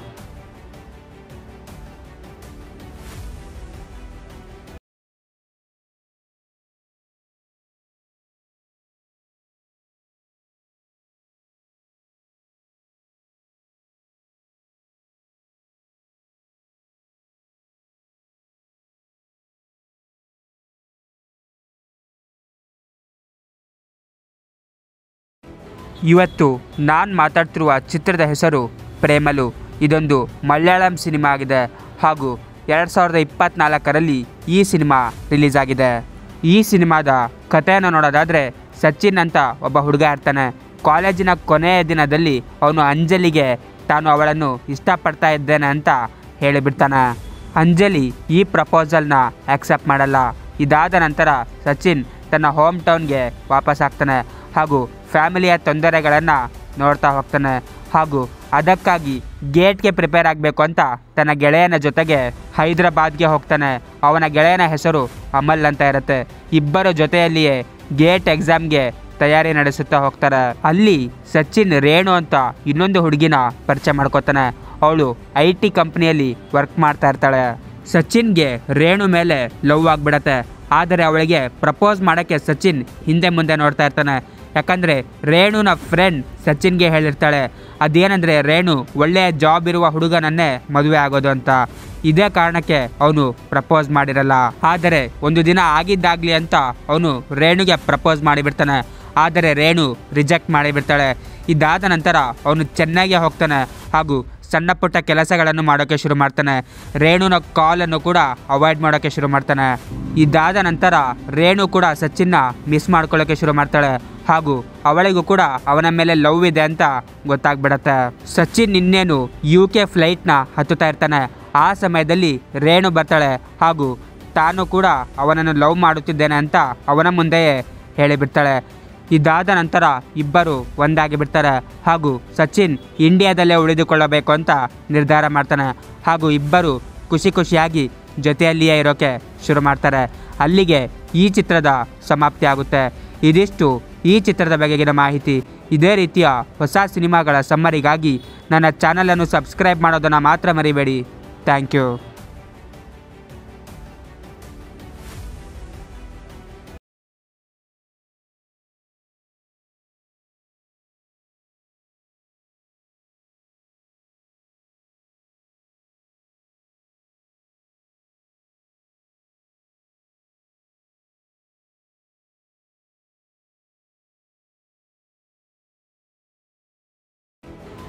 ಇವತ್ತು ನಾನು ಮಾತಾಡ್ತಿರುವ ಚಿತ್ರದ ಹೆಸರು ಪ್ರೇಮಲು ಇದೊಂದು ಮಲಯಾಳಂ ಸಿನಿಮಾ ಆಗಿದೆ ಹಾಗೂ ಎರಡು ಸಾವಿರದ ಇಪ್ಪತ್ತ್ನಾಲ್ಕರಲ್ಲಿ ಈ ಸಿನಿಮಾ ರಿಲೀಸ್ ಆಗಿದೆ ಈ ಸಿನಿಮಾದ ಕಥೆಯನ್ನು ನೋಡೋದಾದರೆ ಸಚಿನ್ ಅಂತ ಒಬ್ಬ ಹುಡುಗ ಇರ್ತಾನೆ ಕಾಲೇಜಿನ ಕೊನೆಯ ದಿನದಲ್ಲಿ ಅವನು ಅಂಜಲಿಗೆ ತಾನು ಅವಳನ್ನು ಇಷ್ಟಪಡ್ತಾ ಇದ್ದೇನೆ ಅಂತ ಹೇಳಿಬಿಡ್ತಾನೆ ಅಂಜಲಿ ಈ ಪ್ರಪೋಸಲ್ನ ಆಕ್ಸೆಪ್ಟ್ ಮಾಡಲ್ಲ ಇದಾದ ನಂತರ ಸಚಿನ್ ತನ್ನ ಹೋಮ್ ಟೌನ್ಗೆ ವಾಪಸ್ ಆಗ್ತಾನೆ ಹಾಗೂ ಫ್ಯಾಮಿಲಿಯ ತೊಂದರೆಗಳನ್ನು ನೋಡ್ತಾ ಹೋಗ್ತಾನೆ ಹಾಗೂ ಅದಕ್ಕಾಗಿ ಗೇಟ್ಗೆ ಪ್ರಿಪೇರ್ ಆಗಬೇಕು ಅಂತ ತನ್ನ ಗೆಳೆಯನ ಜೊತೆಗೆ ಹೈದರಾಬಾದ್ಗೆ ಹೋಗ್ತಾನೆ ಅವನ ಗೆಳೆಯನ ಹೆಸರು ಅಮಲ್ ಅಂತ ಇರುತ್ತೆ ಇಬ್ಬರ ಜೊತೆಯಲ್ಲಿಯೇ ಗೇಟ್ ಎಕ್ಸಾಮ್ಗೆ ತಯಾರಿ ನಡೆಸುತ್ತಾ ಹೋಗ್ತಾರೆ ಅಲ್ಲಿ ಸಚಿನ್ ರೇಣು ಅಂತ ಇನ್ನೊಂದು ಹುಡುಗಿನ ಪರಿಚಯ ಮಾಡ್ಕೋತಾನೆ ಅವಳು ಐ ಟಿ ಕಂಪ್ನಿಯಲ್ಲಿ ವರ್ಕ್ ಮಾಡ್ತಾ ಇರ್ತಾಳೆ ಸಚಿನ್ಗೆ ರೇಣು ಮೇಲೆ ಲವ್ ಆಗಿಬಿಡತ್ತೆ ಆದರೆ ಅವಳಿಗೆ ಪ್ರಪೋಸ್ ಮಾಡೋಕ್ಕೆ ಸಚಿನ್ ಹಿಂದೆ ಮುಂದೆ ನೋಡ್ತಾ ಇರ್ತಾನೆ ಯಾಕಂದರೆ ರೇಣುನ ಫ್ರೆಂಡ್ ಸಚಿನ್ಗೆ ಹೇಳಿರ್ತಾಳೆ ಅದೇನೆಂದರೆ ರೇಣು ಒಳ್ಳೆಯ ಜಾಬ್ ಇರುವ ಹುಡುಗನನ್ನೇ ಮದುವೆ ಆಗೋದು ಅಂತ ಇದೇ ಕಾರಣಕ್ಕೆ ಅವನು ಪ್ರಪೋಸ್ ಮಾಡಿರಲ್ಲ ಆದರೆ ಒಂದು ದಿನ ಆಗಿದ್ದಾಗಲಿ ಅಂತ ಅವನು ರೇಣುಗೆ ಪ್ರಪೋಸ್ ಮಾಡಿಬಿಡ್ತಾನೆ ಆದರೆ ರೇಣು ರಿಜೆಕ್ಟ್ ಮಾಡಿಬಿಡ್ತಾಳೆ ಇದಾದ ನಂತರ ಅವನು ಚೆನ್ನೈಗೆ ಹೋಗ್ತಾನೆ ಹಾಗೂ ಸಣ್ಣ ಪುಟ್ಟ ಕೆಲಸಗಳನ್ನು ಮಾಡೋಕ್ಕೆ ಶುರು ಮಾಡ್ತಾನೆ ರೇಣುನ ಕಾಲನ್ನು ಕೂಡ ಅವಾಯ್ಡ್ ಮಾಡೋಕ್ಕೆ ಶುರು ಮಾಡ್ತಾನೆ ಇದಾದ ನಂತರ ರೇಣು ಕೂಡ ಸಚಿನ್ನ ಮಿಸ್ ಮಾಡ್ಕೊಳ್ಳೋಕ್ಕೆ ಶುರು ಮಾಡ್ತಾಳೆ ಹಾಗೂ ಅವಳಿಗೂ ಕೂಡ ಅವನ ಮೇಲೆ ಲವ್ ಇದೆ ಅಂತ ಗೊತ್ತಾಗ್ಬಿಡತ್ತೆ ಸಚಿನ್ ಇನ್ನೇನು ಯು ಕೆ ಫ್ಲೈಟ್ನ ಹತ್ತುತ್ತಾ ಇರ್ತಾನೆ ಆ ಸಮಯದಲ್ಲಿ ರೇಣು ಬರ್ತಾಳೆ ಹಾಗೂ ತಾನು ಕೂಡ ಅವನನ್ನು ಲವ್ ಮಾಡುತ್ತಿದ್ದೇನೆ ಅಂತ ಅವನ ಮುಂದೆಯೇ ಹೇಳಿಬಿಡ್ತಾಳೆ ಇದಾದ ನಂತರ ಇಬ್ಬರು ಒಂದಾಗಿ ಬಿಡ್ತಾರೆ ಹಾಗೂ ಸಚಿನ್ ಇಂಡಿಯಾದಲ್ಲೇ ಉಳಿದುಕೊಳ್ಳಬೇಕು ಅಂತ ನಿರ್ಧಾರ ಮಾಡ್ತಾನೆ ಹಾಗೂ ಇಬ್ಬರು ಖುಷಿ ಖುಷಿಯಾಗಿ ಜೊತೆಯಲ್ಲಿಯೇ ಇರೋಕೆ ಶುರು ಮಾಡ್ತಾರೆ ಅಲ್ಲಿಗೆ ಈ ಚಿತ್ರದ ಸಮಾಪ್ತಿ ಆಗುತ್ತೆ ಇದಿಷ್ಟು ಈ ಚಿತ್ರದ ಬಗೆಗಿನ ಮಾಹಿತಿ ಇದೇ ರೀತಿಯ ಹೊಸ ಸಿನಿಮಾಗಳ ಸಮ್ಮರಿಗಾಗಿ ನನ್ನ ಚಾನಲನ್ನು ಸಬ್ಸ್ಕ್ರೈಬ್ ಮಾಡೋದನ್ನು ಮಾತ್ರ ಮರಿಬೇಡಿ ಥ್ಯಾಂಕ್ ಯು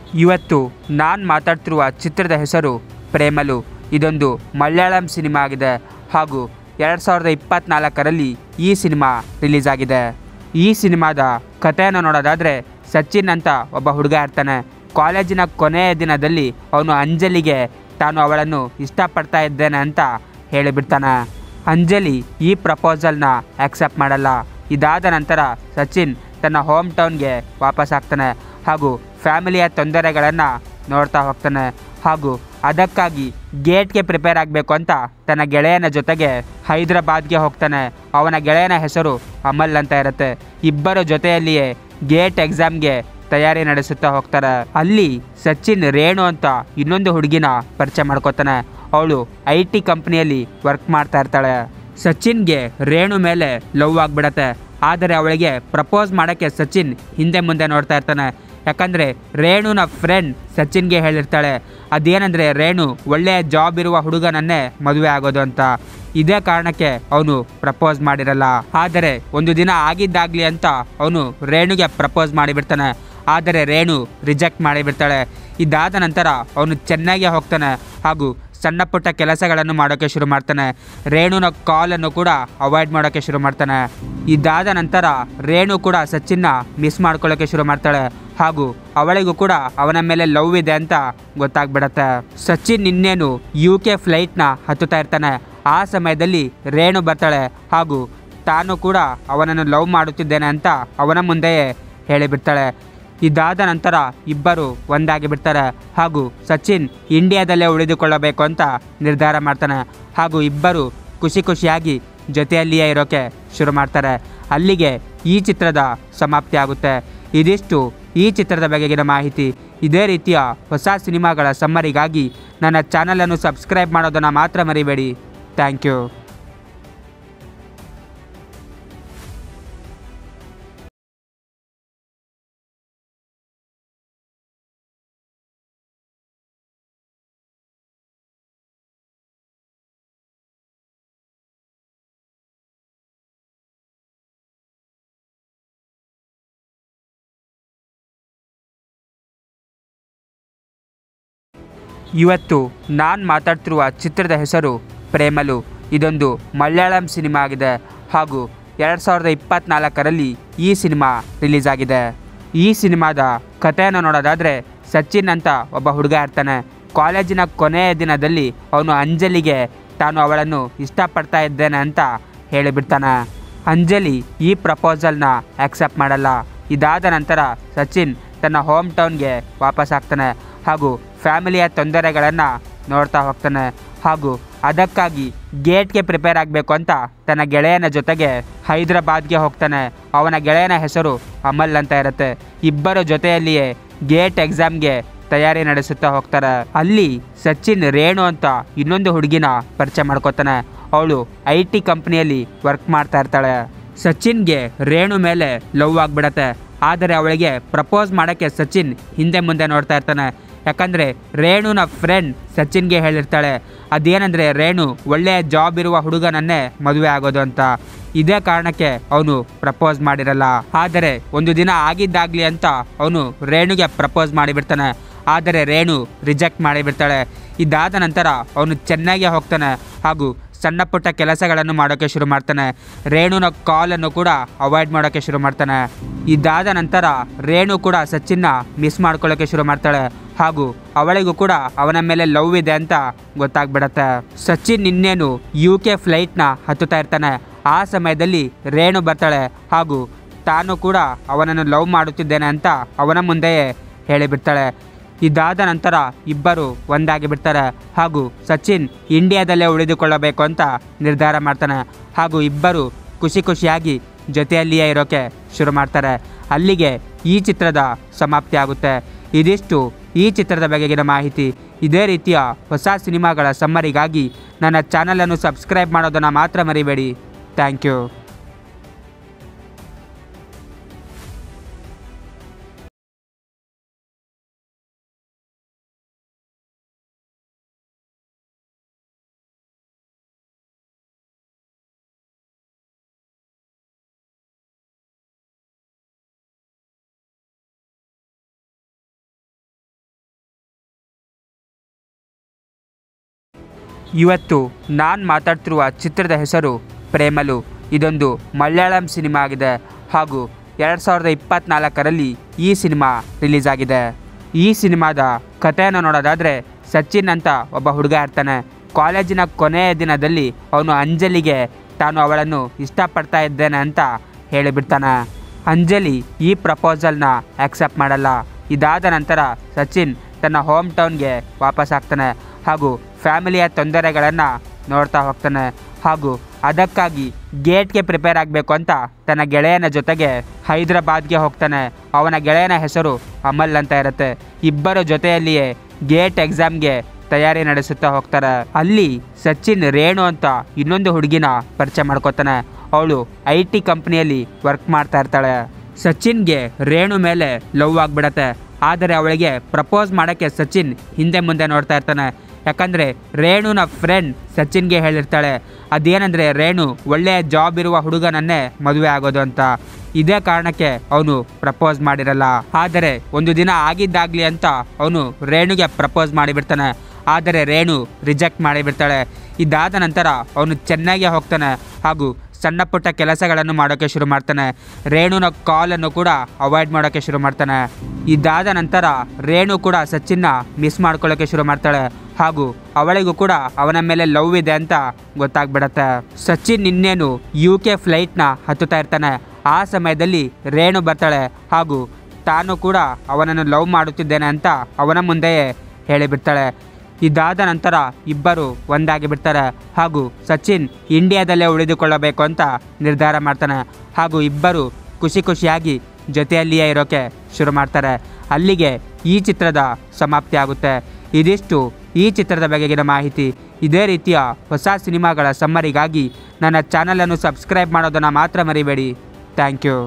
ಇವತ್ತು ನಾನು ಮಾತಾಡ್ತಿರುವ ಚಿತ್ರದ ಹೆಸರು ಪ್ರೇಮಲು ಇದೊಂದು ಮಲಯಾಳಂ ಸಿನಿಮಾ ಆಗಿದೆ ಹಾಗೂ ಎರಡು ಸಾವಿರದ ಇಪ್ಪತ್ತ್ನಾಲ್ಕರಲ್ಲಿ ಈ ಸಿನಿಮಾ ರಿಲೀಸ್ ಆಗಿದೆ ಈ ಸಿನಿಮಾದ ಕಥೆಯನ್ನು ನೋಡೋದಾದರೆ ಸಚಿನ್ ಅಂತ ಒಬ್ಬ ಹುಡುಗ ಇರ್ತಾನೆ ಕಾಲೇಜಿನ ಕೊನೆಯ ದಿನದಲ್ಲಿ ಅವನು ಅಂಜಲಿಗೆ ತಾನು ಅವಳನ್ನು ಇಷ್ಟಪಡ್ತಾ ಇದ್ದೇನೆ ಅಂತ ಹೇಳಿಬಿಡ್ತಾನೆ ಅಂಜಲಿ ಈ ಪ್ರಪೋಸಲ್ನ ಆಕ್ಸೆಪ್ಟ್ ಮಾಡಲ್ಲ ಇದಾದ ನಂತರ ಸಚಿನ್ ತನ್ನ ಹೋಮ್ ಟೌನ್ಗೆ ವಾಪಸ್ ಆಗ್ತಾನೆ ಹಾಗೂ ಫ್ಯಾಮಿಲಿಯ ತೊಂದರೆಗಳನ್ನು ನೋಡ್ತಾ ಹೋಗ್ತಾನೆ ಹಾಗೂ ಅದಕ್ಕಾಗಿ ಗೇಟ್ಗೆ ಪ್ರಿಪೇರ್ ಆಗಬೇಕು ಅಂತ ತನ್ನ ಗೆಳೆಯನ ಜೊತೆಗೆ ಹೈದರಾಬಾದ್ಗೆ ಹೋಗ್ತಾನೆ ಅವನ ಗೆಳೆಯನ ಹೆಸರು ಅಮಲ್ ಅಂತ ಇರುತ್ತೆ ಇಬ್ಬರ ಜೊತೆಯಲ್ಲಿಯೇ ಗೇಟ್ ಎಕ್ಸಾಮ್ಗೆ ತಯಾರಿ ನಡೆಸುತ್ತಾ ಹೋಗ್ತಾರೆ ಅಲ್ಲಿ ಸಚಿನ್ ರೇಣು ಅಂತ ಇನ್ನೊಂದು ಹುಡುಗಿನ ಪರಿಚಯ ಮಾಡ್ಕೋತಾನೆ ಅವಳು ಐ ಟಿ ಕಂಪ್ನಿಯಲ್ಲಿ ವರ್ಕ್ ಮಾಡ್ತಾ ಇರ್ತಾಳೆ ಸಚಿನ್ಗೆ ರೇಣು ಮೇಲೆ ಲವ್ ಆಗಿಬಿಡತ್ತೆ ಆದರೆ ಅವಳಿಗೆ ಪ್ರಪೋಸ್ ಮಾಡೋಕ್ಕೆ ಸಚಿನ್ ಹಿಂದೆ ಮುಂದೆ ನೋಡ್ತಾ ಇರ್ತಾನೆ ಯಾಕಂದರೆ ರೇಣುನ ಫ್ರೆಂಡ್ ಸಚಿನ್ಗೆ ಹೇಳಿರ್ತಾಳೆ ಅದೇನೆಂದರೆ ರೇಣು ಒಳ್ಳೆಯ ಜಾಬ್ ಇರುವ ಹುಡುಗನನ್ನೇ ಮದುವೆ ಆಗೋದು ಅಂತ ಇದೇ ಕಾರಣಕ್ಕೆ ಅವನು ಪ್ರಪೋಸ್ ಮಾಡಿರಲ್ಲ ಆದರೆ ಒಂದು ದಿನ ಆಗಿದ್ದಾಗಲಿ ಅಂತ ಅವನು ರೇಣುಗೆ ಪ್ರಪೋಸ್ ಮಾಡಿಬಿಡ್ತಾನೆ ಆದರೆ ರೇಣು ರಿಜೆಕ್ಟ್ ಮಾಡಿಬಿಡ್ತಾಳೆ ಇದಾದ ನಂತರ ಅವನು ಚೆನ್ನಾಗಿ ಹೋಗ್ತಾನೆ ಹಾಗೂ ಸಣ್ಣ ಪುಟ್ಟ ಕೆಲಸಗಳನ್ನು ಮಾಡೋಕ್ಕೆ ಶುರು ಮಾಡ್ತಾನೆ ರೇಣುನ ಕಾಲನ್ನು ಕೂಡ ಅವಾಯ್ಡ್ ಮಾಡೋಕ್ಕೆ ಶುರು ಮಾಡ್ತಾನೆ ಇದಾದ ನಂತರ ರೇಣು ಕೂಡ ಸಚಿನ್ನ ಮಿಸ್ ಮಾಡ್ಕೊಳ್ಳೋಕ್ಕೆ ಶುರು ಮಾಡ್ತಾಳೆ ಹಾಗೂ ಅವಳಿಗೂ ಕೂಡ ಅವನ ಮೇಲೆ ಲವ್ ಇದೆ ಅಂತ ಗೊತ್ತಾಗ್ಬಿಡತ್ತೆ ಸಚಿನ್ ಇನ್ನೇನು ಯು ಕೆ ಫ್ಲೈಟ್ನ ಹತ್ತುತ್ತಾ ಇರ್ತಾನೆ ಆ ಸಮಯದಲ್ಲಿ ರೇಣು ಬರ್ತಾಳೆ ಹಾಗೂ ತಾನು ಕೂಡ ಅವನನ್ನು ಲವ್ ಮಾಡುತ್ತಿದ್ದೇನೆ ಅಂತ ಅವನ ಮುಂದೆಯೇ ಹೇಳಿಬಿಡ್ತಾಳೆ ಇದಾದ ನಂತರ ಇಬ್ಬರು ಒಂದಾಗಿ ಬಿಡ್ತಾರೆ ಹಾಗೂ ಸಚಿನ್ ಇಂಡಿಯಾದಲ್ಲೇ ಉಳಿದುಕೊಳ್ಳಬೇಕು ಅಂತ ನಿರ್ಧಾರ ಮಾಡ್ತಾನೆ ಹಾಗೂ ಇಬ್ಬರು ಖುಷಿ ಖುಷಿಯಾಗಿ ಜೊತೆಯಲ್ಲಿಯೇ ಇರೋಕೆ ಶುರು ಮಾಡ್ತಾರೆ ಅಲ್ಲಿಗೆ ಈ ಚಿತ್ರದ ಸಮಾಪ್ತಿ ಆಗುತ್ತೆ ಇದಿಷ್ಟು ಈ ಚಿತ್ರದ ಬಗೆಗಿನ ಮಾಹಿತಿ ಇದೇ ರೀತಿಯ ಹೊಸ ಸಿನಿಮಾಗಳ ಸಮ್ಮರಿಗಾಗಿ ನನ್ನ ಚಾನಲನ್ನು ಸಬ್ಸ್ಕ್ರೈಬ್ ಮಾಡೋದನ್ನು ಮಾತ್ರ ಮರಿಬೇಡಿ ಥ್ಯಾಂಕ್ ಯು ಇವತ್ತು ನಾನು ಮಾತಾಡ್ತಿರುವ ಚಿತ್ರದ ಹೆಸರು ಪ್ರೇಮಲು ಇದೊಂದು ಮಲಯಾಳಂ ಸಿನಿಮಾ ಆಗಿದೆ ಹಾಗೂ ಎರಡು ಸಾವಿರದ ಇಪ್ಪತ್ತ್ನಾಲ್ಕರಲ್ಲಿ ಈ ಸಿನಿಮಾ ರಿಲೀಸ್ ಆಗಿದೆ ಈ ಸಿನಿಮಾದ ಕಥೆಯನ್ನು ನೋಡೋದಾದರೆ ಸಚಿನ್ ಅಂತ ಒಬ್ಬ ಹುಡುಗ ಇರ್ತಾನೆ ಕಾಲೇಜಿನ ಕೊನೆಯ ದಿನದಲ್ಲಿ ಅವನು ಅಂಜಲಿಗೆ ತಾನು ಅವಳನ್ನು ಇಷ್ಟಪಡ್ತಾ ಇದ್ದೇನೆ ಅಂತ ಹೇಳಿಬಿಡ್ತಾನೆ ಅಂಜಲಿ ಈ ಪ್ರಪೋಸಲ್ನ ಆಕ್ಸೆಪ್ಟ್ ಮಾಡಲ್ಲ ಇದಾದ ನಂತರ ಸಚಿನ್ ತನ್ನ ಹೋಮ್ ಟೌನ್ಗೆ ವಾಪಸ್ ಆಗ್ತಾನೆ ಹಾಗೂ ಫ್ಯಾಮಿಲಿಯ ತೊಂದರೆಗಳನ್ನು ನೋಡ್ತಾ ಹೋಗ್ತಾನೆ ಹಾಗೂ ಅದಕ್ಕಾಗಿ ಗೇಟ್ಗೆ ಪ್ರಿಪೇರ್ ಆಗಬೇಕು ಅಂತ ತನ್ನ ಗೆಳೆಯನ ಜೊತೆಗೆ ಹೈದರಾಬಾದ್ಗೆ ಹೋಗ್ತಾನೆ ಅವನ ಗೆಳೆಯನ ಹೆಸರು ಅಮಲ್ ಅಂತ ಇರುತ್ತೆ ಇಬ್ಬರ ಜೊತೆಯಲ್ಲಿಯೇ ಗೇಟ್ ಎಕ್ಸಾಮ್ಗೆ ತಯಾರಿ ನಡೆಸುತ್ತಾ ಹೋಗ್ತಾರೆ ಅಲ್ಲಿ ಸಚಿನ್ ರೇಣು ಅಂತ ಇನ್ನೊಂದು ಹುಡುಗಿನ ಪರಿಚಯ ಮಾಡ್ಕೋತಾನೆ ಅವಳು ಐ ಟಿ ಕಂಪ್ನಿಯಲ್ಲಿ ವರ್ಕ್ ಮಾಡ್ತಾ ಇರ್ತಾಳೆ ಸಚಿನ್ಗೆ ರೇಣು ಮೇಲೆ ಲವ್ ಆಗಿಬಿಡತ್ತೆ ಆದರೆ ಅವಳಿಗೆ ಪ್ರಪೋಸ್ ಮಾಡೋಕ್ಕೆ ಸಚಿನ್ ಹಿಂದೆ ಮುಂದೆ ನೋಡ್ತಾ ಇರ್ತಾನೆ ಯಾಕಂದರೆ ರೇಣುನ ಫ್ರೆಂಡ್ ಸಚಿನ್ಗೆ ಹೇಳಿರ್ತಾಳೆ ಅದೇನೆಂದರೆ ರೇಣು ಒಳ್ಳೆಯ ಜಾಬ್ ಇರುವ ಹುಡುಗನನ್ನೇ ಮದುವೆ ಆಗೋದು ಅಂತ ಇದೇ ಕಾರಣಕ್ಕೆ ಅವನು ಪ್ರಪೋಸ್ ಮಾಡಿರಲ್ಲ ಆದರೆ ಒಂದು ದಿನ ಆಗಿದ್ದಾಗಲಿ ಅಂತ ಅವನು ರೇಣುಗೆ ಪ್ರಪೋಸ್ ಮಾಡಿಬಿಡ್ತಾನೆ ಆದರೆ ರೇಣು ರಿಜೆಕ್ಟ್ ಮಾಡಿಬಿಡ್ತಾಳೆ ಇದಾದ ನಂತರ ಅವನು ಚೆನ್ನಾಗಿ ಹೋಗ್ತಾನೆ ಹಾಗೂ ಸಣ್ಣ ಪುಟ್ಟ ಕೆಲಸಗಳನ್ನು ಮಾಡೋಕ್ಕೆ ಶುರು ಮಾಡ್ತಾನೆ ರೇಣುನ ಕಾಲನ್ನು ಕೂಡ ಅವಾಯ್ಡ್ ಮಾಡೋಕ್ಕೆ ಶುರು ಮಾಡ್ತಾನೆ ಇದಾದ ನಂತರ ರೇಣು ಕೂಡ ಸಚಿನ್ನ ಮಿಸ್ ಮಾಡ್ಕೊಳ್ಳೋಕ್ಕೆ ಶುರು ಮಾಡ್ತಾಳೆ ಹಾಗೂ ಅವಳಿಗೂ ಕೂಡ ಅವನ ಮೇಲೆ ಲವ್ ಇದೆ ಅಂತ ಗೊತ್ತಾಗ್ಬಿಡತ್ತೆ ಸಚಿನ್ ಇನ್ನೇನು ಯು ಕೆ ಫ್ಲೈಟ್ನ ಹತ್ತುತ್ತಾ ಇರ್ತಾನೆ ಆ ಸಮಯದಲ್ಲಿ ರೇಣು ಬರ್ತಾಳೆ ಹಾಗೂ ತಾನು ಕೂಡ ಅವನನ್ನು ಲವ್ ಮಾಡುತ್ತಿದ್ದೇನೆ ಅಂತ ಅವನ ಮುಂದೆಯೇ ಹೇಳಿಬಿಡ್ತಾಳೆ ಇದಾದ ನಂತರ ಇಬ್ಬರು ಒಂದಾಗಿ ಬಿಡ್ತಾರೆ ಹಾಗೂ ಸಚಿನ್ ಇಂಡಿಯಾದಲ್ಲೇ ಉಳಿದುಕೊಳ್ಳಬೇಕು ಅಂತ ನಿರ್ಧಾರ ಮಾಡ್ತಾನೆ ಹಾಗೂ ಇಬ್ಬರು ಖುಷಿ ಖುಷಿಯಾಗಿ ಜೊತೆಯಲ್ಲಿಯೇ ಇರೋಕೆ ಶುರು ಮಾಡ್ತಾರೆ ಅಲ್ಲಿಗೆ ಈ ಚಿತ್ರದ ಸಮಾಪ್ತಿ ಆಗುತ್ತೆ ಇದಿಷ್ಟು ಈ ಚಿತ್ರದ ಬಗೆಗಿನ ಮಾಹಿತಿ ಇದೇ ರೀತಿಯ ಹೊಸ ಸಿನಿಮಾಗಳ ಸಮ್ಮರಿಗಾಗಿ ನನ್ನ ಚಾನಲನ್ನು ಸಬ್ಸ್ಕ್ರೈಬ್ ಮಾಡೋದನ್ನು ಮಾತ್ರ ಮರಿಬೇಡಿ ಥ್ಯಾಂಕ್ ಯು ಇವತ್ತು ನಾನು ಮಾತಾಡ್ತಿರುವ ಚಿತ್ರದ ಹೆಸರು ಪ್ರೇಮಲು ಇದೊಂದು ಮಲಯಾಳಂ ಸಿನಿಮಾ ಆಗಿದೆ ಹಾಗೂ ಎರಡು ಸಾವಿರದ ಇಪ್ಪತ್ತ್ನಾಲ್ಕರಲ್ಲಿ ಈ ಸಿನಿಮಾ ರಿಲೀಸ್ ಆಗಿದೆ ಈ ಸಿನಿಮಾದ ಕಥೆಯನ್ನು ನೋಡೋದಾದರೆ ಸಚಿನ್ ಅಂತ ಒಬ್ಬ ಹುಡುಗ ಇರ್ತಾನೆ ಕಾಲೇಜಿನ ಕೊನೆಯ ದಿನದಲ್ಲಿ ಅವನು ಅಂಜಲಿಗೆ ತಾನು ಅವಳನ್ನು ಇಷ್ಟಪಡ್ತಾ ಇದ್ದೇನೆ ಅಂತ ಹೇಳಿಬಿಡ್ತಾನೆ ಅಂಜಲಿ ಈ ಪ್ರಪೋಸಲ್ನ ಆಕ್ಸೆಪ್ಟ್ ಮಾಡಲ್ಲ ಇದಾದ ನಂತರ ಸಚಿನ್ ತನ್ನ ಹೋಮ್ ಟೌನ್ಗೆ ವಾಪಸ್ ಆಗ್ತಾನೆ ಹಾಗೂ ಫ್ಯಾಮಿಲಿಯ ತೊಂದರೆಗಳನ್ನು ನೋಡ್ತಾ ಹೋಗ್ತಾನೆ ಹಾಗೂ ಅದಕ್ಕಾಗಿ ಗೇಟ್ಗೆ ಪ್ರಿಪೇರ್ ಆಗಬೇಕು ಅಂತ ತನ್ನ ಗೆಳೆಯನ ಜೊತೆಗೆ ಹೈದರಾಬಾದ್ಗೆ ಹೋಗ್ತಾನೆ ಅವನ ಗೆಳೆಯನ ಹೆಸರು ಅಮಲ್ ಅಂತ ಇರುತ್ತೆ ಇಬ್ಬರ ಜೊತೆಯಲ್ಲಿಯೇ ಗೇಟ್ ಎಕ್ಸಾಮ್ಗೆ ತಯಾರಿ ನಡೆಸುತ್ತಾ ಹೋಗ್ತಾರೆ ಅಲ್ಲಿ ಸಚಿನ್ ರೇಣು ಅಂತ ಇನ್ನೊಂದು ಹುಡುಗಿನ ಪರಿಚಯ ಮಾಡ್ಕೋತಾನೆ ಅವಳು ಐ ಟಿ ಕಂಪ್ನಿಯಲ್ಲಿ ವರ್ಕ್ ಮಾಡ್ತಾ ಇರ್ತಾಳೆ ಸಚಿನ್ಗೆ ರೇಣು ಮೇಲೆ ಲವ್ ಆಗಿಬಿಡತ್ತೆ ಆದರೆ ಅವಳಿಗೆ ಪ್ರಪೋಸ್ ಮಾಡೋಕ್ಕೆ ಸಚಿನ್ ಹಿಂದೆ ಮುಂದೆ ನೋಡ್ತಾ ಇರ್ತಾನೆ ಯಾಕಂದರೆ ರೇಣುನ ಫ್ರೆಂಡ್ ಸಚಿನ್ಗೆ ಹೇಳಿರ್ತಾಳೆ ಅದೇನೆಂದರೆ ರೇಣು ಒಳ್ಳೆಯ ಜಾಬ್ ಇರುವ ಹುಡುಗನನ್ನೇ ಮದುವೆ ಆಗೋದು ಅಂತ ಇದೇ ಕಾರಣಕ್ಕೆ ಅವನು ಪ್ರಪೋಸ್ ಮಾಡಿರಲ್ಲ ಆದರೆ ಒಂದು ದಿನ ಆಗಿದ್ದಾಗಲಿ ಅಂತ ಅವನು ರೇಣುಗೆ ಪ್ರಪೋಸ್ ಮಾಡಿಬಿಡ್ತಾನೆ ಆದರೆ ರೇಣು ರಿಜೆಕ್ಟ್ ಮಾಡಿಬಿಡ್ತಾಳೆ ಇದಾದ ನಂತರ ಅವನು ಚೆನ್ನೈಗೆ ಹೋಗ್ತಾನೆ ಹಾಗೂ ಸಣ್ಣ ಪುಟ್ಟ ಕೆಲಸಗಳನ್ನು ಮಾಡೋಕ್ಕೆ ಶುರು ಮಾಡ್ತಾನೆ ರೇಣುನ ಕಾಲನ್ನು ಕೂಡ ಅವಾಯ್ಡ್ ಮಾಡೋಕ್ಕೆ ಶುರು ಮಾಡ್ತಾನೆ ಇದಾದ ನಂತರ ರೇಣು ಕೂಡ ಸಚಿನ್ನ ಮಿಸ್ ಮಾಡ್ಕೊಳ್ಳೋಕ್ಕೆ ಶುರು ಮಾಡ್ತಾಳೆ ಹಾಗೂ ಅವಳಿಗೂ ಕೂಡ ಅವನ ಮೇಲೆ ಲವ್ ಇದೆ ಅಂತ ಗೊತ್ತಾಗ್ಬಿಡತ್ತೆ ಸಚಿನ್ ಇನ್ನೇನು ಯು ಕೆ ಫ್ಲೈಟ್ನ ಹತ್ತುತ್ತಾ ಇರ್ತಾನೆ ಆ ಸಮಯದಲ್ಲಿ ರೇಣು ಬರ್ತಾಳೆ ಹಾಗೂ ತಾನು ಕೂಡ ಅವನನ್ನು ಲವ್ ಮಾಡುತ್ತಿದ್ದೇನೆ ಅಂತ ಅವನ ಮುಂದೆಯೇ ಹೇಳಿಬಿಡ್ತಾಳೆ ಇದಾದ ನಂತರ ಇಬ್ಬರು ಒಂದಾಗಿ ಬಿಡ್ತಾರೆ ಹಾಗೂ ಸಚಿನ್ ಇಂಡಿಯಾದಲ್ಲೇ ಉಳಿದುಕೊಳ್ಳಬೇಕು ಅಂತ ನಿರ್ಧಾರ ಮಾಡ್ತಾನೆ ಹಾಗೂ ಇಬ್ಬರು ಖುಷಿ ಖುಷಿಯಾಗಿ ಜೊತೆಯಲ್ಲಿಯೇ ಇರೋಕೆ ಶುರು ಮಾಡ್ತಾರೆ ಅಲ್ಲಿಗೆ ಈ ಚಿತ್ರದ ಸಮಾಪ್ತಿ ಆಗುತ್ತೆ ಇದಿಷ್ಟು ಈ ಚಿತ್ರದ ಬಗೆಗಿನ ಮಾಹಿತಿ ಇದೇ ರೀತಿಯ ಹೊಸ ಸಿನಿಮಾಗಳ ಸಮ್ಮರಿಗಾಗಿ ನನ್ನ ಚಾನಲನ್ನು ಸಬ್ಸ್ಕ್ರೈಬ್ ಮಾಡೋದನ್ನು ಮಾತ್ರ ಮರಿಬೇಡಿ ಥ್ಯಾಂಕ್ ಯು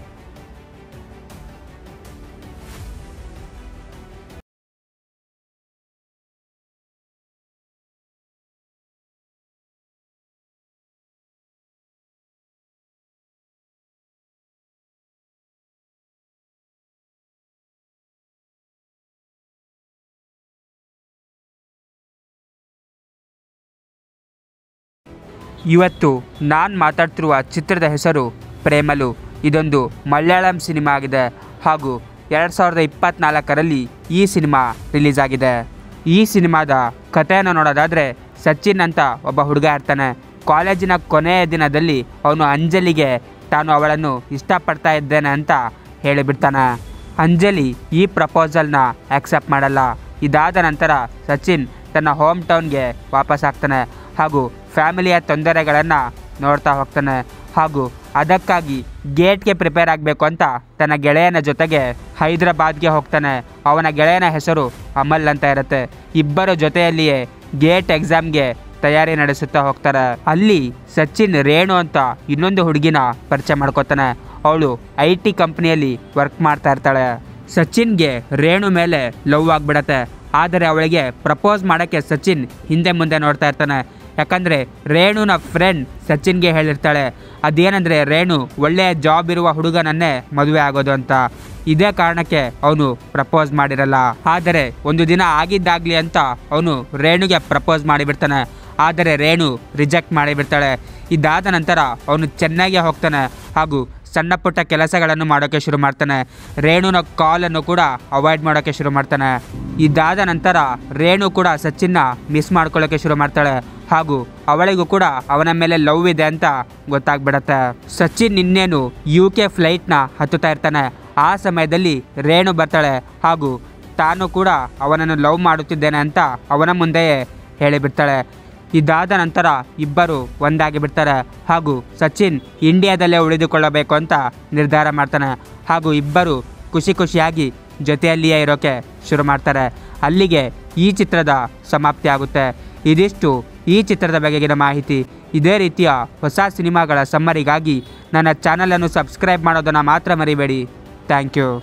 ಇವತ್ತು ನಾನು ಮಾತಾಡ್ತಿರುವ ಚಿತ್ರದ ಹೆಸರು ಪ್ರೇಮಲು ಇದೊಂದು ಮಲಯಾಳಂ ಸಿನಿಮಾ ಆಗಿದೆ ಹಾಗೂ ಎರಡು ಸಾವಿರದ ಇಪ್ಪತ್ತ್ನಾಲ್ಕರಲ್ಲಿ ಈ ಸಿನಿಮಾ ರಿಲೀಸ್ ಆಗಿದೆ ಈ ಸಿನಿಮಾದ ಕಥೆಯನ್ನು ನೋಡೋದಾದರೆ ಸಚಿನ್ ಅಂತ ಒಬ್ಬ ಹುಡುಗ ಇರ್ತಾನೆ ಕಾಲೇಜಿನ ಕೊನೆಯ ದಿನದಲ್ಲಿ ಅವನು ಅಂಜಲಿಗೆ ತಾನು ಅವಳನ್ನು ಇಷ್ಟಪಡ್ತಾ ಇದ್ದೇನೆ ಅಂತ ಹೇಳಿಬಿಡ್ತಾನೆ ಅಂಜಲಿ ಈ ಪ್ರಪೋಸಲ್ನ ಆಕ್ಸೆಪ್ಟ್ ಮಾಡಲ್ಲ ಇದಾದ ನಂತರ ಸಚಿನ್ ತನ್ನ ಹೋಮ್ ಟೌನ್ಗೆ ವಾಪಸ್ ಆಗ್ತಾನೆ ಹಾಗೂ ಫ್ಯಾಮಿಲಿಯ ತೊಂದರೆಗಳನ್ನು ನೋಡ್ತಾ ಹೋಗ್ತಾನೆ ಹಾಗೂ ಅದಕ್ಕಾಗಿ ಗೇಟ್ಗೆ ಪ್ರಿಪೇರ್ ಆಗಬೇಕು ಅಂತ ತನ್ನ ಗೆಳೆಯನ ಜೊತೆಗೆ ಹೈದರಾಬಾದ್ಗೆ ಹೋಗ್ತಾನೆ ಅವನ ಗೆಳೆಯನ ಹೆಸರು ಅಮಲ್ ಅಂತ ಇರುತ್ತೆ ಇಬ್ಬರ ಜೊತೆಯಲ್ಲಿಯೇ ಗೇಟ್ ಎಕ್ಸಾಮ್ಗೆ ತಯಾರಿ ನಡೆಸುತ್ತಾ ಹೋಗ್ತಾರೆ ಅಲ್ಲಿ ಸಚಿನ್ ರೇಣು ಅಂತ ಇನ್ನೊಂದು ಹುಡುಗಿನ ಪರಿಚಯ ಮಾಡ್ಕೋತಾನೆ ಅವಳು ಐ ಟಿ ಕಂಪ್ನಿಯಲ್ಲಿ ವರ್ಕ್ ಮಾಡ್ತಾ ಇರ್ತಾಳೆ ಸಚಿನ್ಗೆ ರೇಣು ಮೇಲೆ ಲವ್ ಆಗಿಬಿಡತ್ತೆ ಆದರೆ ಅವಳಿಗೆ ಪ್ರಪೋಸ್ ಮಾಡೋಕ್ಕೆ ಸಚಿನ್ ಹಿಂದೆ ಮುಂದೆ ನೋಡ್ತಾ ಇರ್ತಾನೆ ಯಾಕಂದರೆ ರೇಣುನ ಫ್ರೆಂಡ್ ಸಚಿನ್ಗೆ ಹೇಳಿರ್ತಾಳೆ ಅದೇನೆಂದರೆ ರೇಣು ಒಳ್ಳೆಯ ಜಾಬ್ ಇರುವ ಹುಡುಗನನ್ನೇ ಮದುವೆ ಆಗೋದು ಅಂತ ಇದೇ ಕಾರಣಕ್ಕೆ ಅವನು ಪ್ರಪೋಸ್ ಮಾಡಿರಲ್ಲ ಆದರೆ ಒಂದು ದಿನ ಆಗಿದ್ದಾಗಲಿ ಅಂತ ಅವನು ರೇಣುಗೆ ಪ್ರಪೋಸ್ ಮಾಡಿಬಿಡ್ತಾನೆ ಆದರೆ ರೇಣು ರಿಜೆಕ್ಟ್ ಮಾಡಿಬಿಡ್ತಾಳೆ ಇದಾದ ನಂತರ ಅವನು ಚೆನ್ನೈಗೆ ಹೋಗ್ತಾನೆ ಹಾಗೂ ಸಣ್ಣ ಪುಟ್ಟ ಕೆಲಸಗಳನ್ನು ಮಾಡೋಕ್ಕೆ ಶುರು ಮಾಡ್ತಾನೆ ರೇಣುನ ಕಾಲನ್ನು ಕೂಡ ಅವಾಯ್ಡ್ ಮಾಡೋಕ್ಕೆ ಶುರು ಮಾಡ್ತಾನೆ ಇದಾದ ನಂತರ ರೇಣು ಕೂಡ ಸಚಿನ್ನ ಮಿಸ್ ಮಾಡ್ಕೊಳ್ಳೋಕ್ಕೆ ಶುರು ಮಾಡ್ತಾಳೆ ಹಾಗೂ ಅವಳಿಗೂ ಕೂಡ ಅವನ ಮೇಲೆ ಲವ್ ಇದೆ ಅಂತ ಗೊತ್ತಾಗ್ಬಿಡತ್ತೆ ಸಚಿನ್ ಇನ್ನೇನು ಯು ಕೆ ಫ್ಲೈಟ್ನ ಹತ್ತುತ್ತಾ ಇರ್ತಾನೆ ಆ ಸಮಯದಲ್ಲಿ ರೇಣು ಬರ್ತಾಳೆ ಹಾಗೂ ತಾನು ಕೂಡ ಅವನನ್ನು ಲವ್ ಮಾಡುತ್ತಿದ್ದೇನೆ ಅಂತ ಅವನ ಮುಂದೆಯೇ ಹೇಳಿಬಿಡ್ತಾಳೆ ಇದಾದ ನಂತರ ಇಬ್ಬರು ಒಂದಾಗಿ ಬಿಡ್ತಾರೆ ಹಾಗೂ ಸಚಿನ್ ಇಂಡಿಯಾದಲ್ಲೇ ಉಳಿದುಕೊಳ್ಳಬೇಕು ಅಂತ ನಿರ್ಧಾರ ಮಾಡ್ತಾನೆ ಹಾಗೂ ಇಬ್ಬರು ಖುಷಿ ಖುಷಿಯಾಗಿ ಜೊತೆಯಲ್ಲಿಯೇ ಇರೋಕೆ ಶುರು ಮಾಡ್ತಾರೆ ಅಲ್ಲಿಗೆ ಈ ಚಿತ್ರದ ಸಮಾಪ್ತಿ ಆಗುತ್ತೆ ಇದಿಷ್ಟು ಈ ಚಿತ್ರದ ಬಗೆಗಿನ ಮಾಹಿತಿ ಇದೇ ರೀತಿಯ ಹೊಸ ಸಿನಿಮಾಗಳ ಸಮ್ಮರಿಗಾಗಿ ನನ್ನ ಚಾನಲನ್ನು ಸಬ್ಸ್ಕ್ರೈಬ್ ಮಾಡೋದನ್ನು ಮಾತ್ರ ಮರಿಬೇಡಿ ಥ್ಯಾಂಕ್ ಯು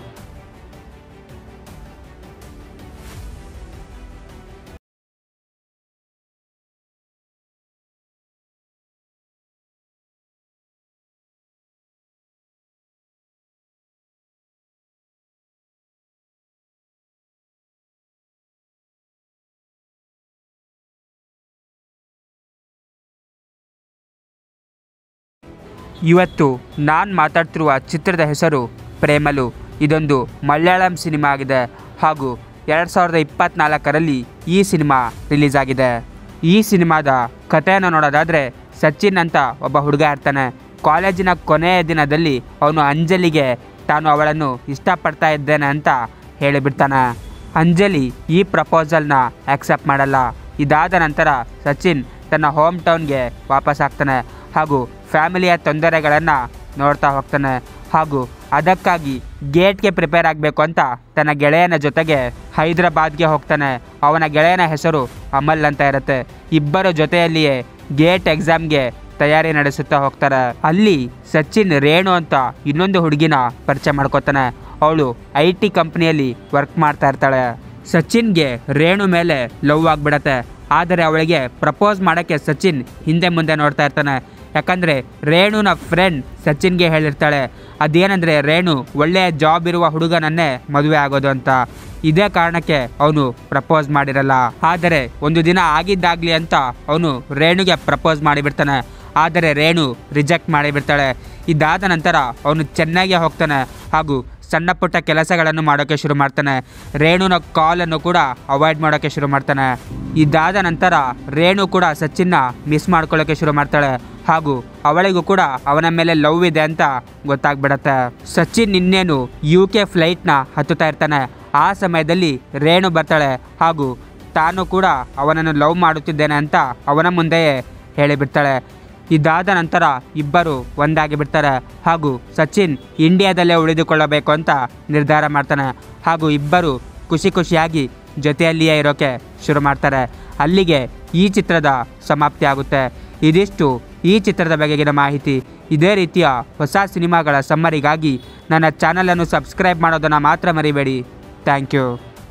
ಇವತ್ತು ನಾನು ಮಾತಾಡ್ತಿರುವ ಚಿತ್ರದ ಹೆಸರು ಪ್ರೇಮಲು ಇದೊಂದು ಮಲಯಾಳಂ ಸಿನಿಮಾ ಆಗಿದೆ ಹಾಗೂ ಎರಡು ಸಾವಿರದ ಇಪ್ಪತ್ತ್ನಾಲ್ಕರಲ್ಲಿ ಈ ಸಿನಿಮಾ ರಿಲೀಸ್ ಆಗಿದೆ ಈ ಸಿನಿಮಾದ ಕಥೆಯನ್ನು ನೋಡೋದಾದರೆ ಸಚಿನ್ ಅಂತ ಒಬ್ಬ ಹುಡುಗ ಇರ್ತಾನೆ ಕಾಲೇಜಿನ ಕೊನೆಯ ದಿನದಲ್ಲಿ ಅವನು ಅಂಜಲಿಗೆ ತಾನು ಅವಳನ್ನು ಇಷ್ಟಪಡ್ತಾ ಇದ್ದೇನೆ ಅಂತ ಹೇಳಿಬಿಡ್ತಾನೆ ಅಂಜಲಿ ಈ ಪ್ರಪೋಸಲ್ನ ಆಕ್ಸೆಪ್ಟ್ ಮಾಡಲ್ಲ ಇದಾದ ನಂತರ ಸಚಿನ್ ತನ್ನ ಹೋಮ್ ಟೌನ್ಗೆ ವಾಪಸ್ ಆಗ್ತಾನೆ ಹಾಗೂ ಫ್ಯಾಮಿಲಿಯ ತೊಂದರೆಗಳನ್ನು ನೋಡ್ತಾ ಹೋಗ್ತಾನೆ ಹಾಗೂ ಅದಕ್ಕಾಗಿ ಗೇಟ್ಗೆ ಪ್ರಿಪೇರ್ ಆಗಬೇಕು ಅಂತ ತನ್ನ ಗೆಳೆಯನ ಜೊತೆಗೆ ಹೈದರಾಬಾದ್ಗೆ ಹೋಗ್ತಾನೆ ಅವನ ಗೆಳೆಯನ ಹೆಸರು ಅಮಲ್ ಅಂತ ಇರುತ್ತೆ ಇಬ್ಬರ ಜೊತೆಯಲ್ಲಿಯೇ ಗೇಟ್ ಎಕ್ಸಾಮ್ಗೆ ತಯಾರಿ ನಡೆಸುತ್ತಾ ಹೋಗ್ತಾರೆ ಅಲ್ಲಿ ಸಚಿನ್ ರೇಣು ಅಂತ ಇನ್ನೊಂದು ಹುಡುಗಿನ ಪರಿಚಯ ಮಾಡ್ಕೋತಾನೆ ಅವಳು ಐ ಟಿ ಕಂಪ್ನಿಯಲ್ಲಿ ವರ್ಕ್ ಮಾಡ್ತಾ ಇರ್ತಾಳೆ ಸಚಿನ್ಗೆ ರೇಣು ಮೇಲೆ ಲವ್ ಆಗಿಬಿಡತ್ತೆ ಆದರೆ ಅವಳಿಗೆ ಪ್ರಪೋಸ್ ಮಾಡೋಕ್ಕೆ ಸಚಿನ್ ಹಿಂದೆ ಮುಂದೆ ನೋಡ್ತಾ ಇರ್ತಾನೆ ಯಾಕಂದರೆ ರೇಣುನ ಫ್ರೆಂಡ್ ಸಚಿನ್ಗೆ ಹೇಳಿರ್ತಾಳೆ ಅದೇನೆಂದರೆ ರೇಣು ಒಳ್ಳೆಯ ಜಾಬ್ ಇರುವ ಹುಡುಗನನ್ನೇ ಮದುವೆ ಆಗೋದು ಅಂತ ಇದೇ ಕಾರಣಕ್ಕೆ ಅವನು ಪ್ರಪೋಸ್ ಮಾಡಿರಲ್ಲ ಆದರೆ ಒಂದು ದಿನ ಆಗಿದ್ದಾಗಲಿ ಅಂತ ಅವನು ರೇಣುಗೆ ಪ್ರಪೋಸ್ ಮಾಡಿಬಿಡ್ತಾನೆ ಆದರೆ ರೇಣು ರಿಜೆಕ್ಟ್ ಮಾಡಿಬಿಡ್ತಾಳೆ ಇದಾದ ನಂತರ ಅವನು ಚೆನ್ನೈಗೆ ಹೋಗ್ತಾನೆ ಹಾಗೂ ಸಣ್ಣ ಪುಟ್ಟ ಕೆಲಸಗಳನ್ನು ಮಾಡೋಕ್ಕೆ ಶುರು ಮಾಡ್ತಾನೆ ರೇಣುನ ಕಾಲನ್ನು ಕೂಡ ಅವಾಯ್ಡ್ ಮಾಡೋಕ್ಕೆ ಶುರು ಮಾಡ್ತಾನೆ ಇದಾದ ನಂತರ ರೇಣು ಕೂಡ ಸಚಿನ್ನ ಮಿಸ್ ಮಾಡ್ಕೊಳ್ಳೋಕ್ಕೆ ಶುರು ಮಾಡ್ತಾಳೆ ಹಾಗೂ ಅವಳಿಗೂ ಕೂಡ ಅವನ ಮೇಲೆ ಲವ್ ಇದೆ ಅಂತ ಗೊತ್ತಾಗ್ಬಿಡತ್ತೆ ಸಚಿನ್ ಇನ್ನೇನು ಯು ಕೆ ಫ್ಲೈಟ್ನ ಹತ್ತುತ್ತಾ ಇರ್ತಾನೆ ಆ ಸಮಯದಲ್ಲಿ ರೇಣು ಬರ್ತಾಳೆ ಹಾಗೂ ತಾನು ಕೂಡ ಅವನನ್ನು ಲವ್ ಮಾಡುತ್ತಿದ್ದೇನೆ ಅಂತ ಅವನ ಮುಂದೆಯೇ ಹೇಳಿಬಿಡ್ತಾಳೆ ಇದಾದ ನಂತರ ಇಬ್ಬರು ಒಂದಾಗಿ ಬಿಡ್ತಾರೆ ಹಾಗೂ ಸಚಿನ್ ಇಂಡಿಯಾದಲ್ಲೇ ಉಳಿದುಕೊಳ್ಳಬೇಕು ಅಂತ ನಿರ್ಧಾರ ಮಾಡ್ತಾನೆ ಹಾಗೂ ಇಬ್ಬರು ಖುಷಿ ಖುಷಿಯಾಗಿ ಜೊತೆಯಲ್ಲಿಯೇ ಇರೋಕೆ ಶುರು ಮಾಡ್ತಾರೆ ಅಲ್ಲಿಗೆ ಈ ಚಿತ್ರದ ಸಮಾಪ್ತಿ ಆಗುತ್ತೆ ಇದಿಷ್ಟು ಈ ಚಿತ್ರದ ಬಗೆಗಿನ ಮಾಹಿತಿ ಇದೇ ರೀತಿಯ ಹೊಸ ಸಿನಿಮಾಗಳ ಸಮ್ಮರಿಗಾಗಿ ನನ್ನ ಚಾನಲನ್ನು ಸಬ್ಸ್ಕ್ರೈಬ್ ಮಾಡೋದನ್ನು ಮಾತ್ರ ಮರಿಬೇಡಿ ಥ್ಯಾಂಕ್ ಯು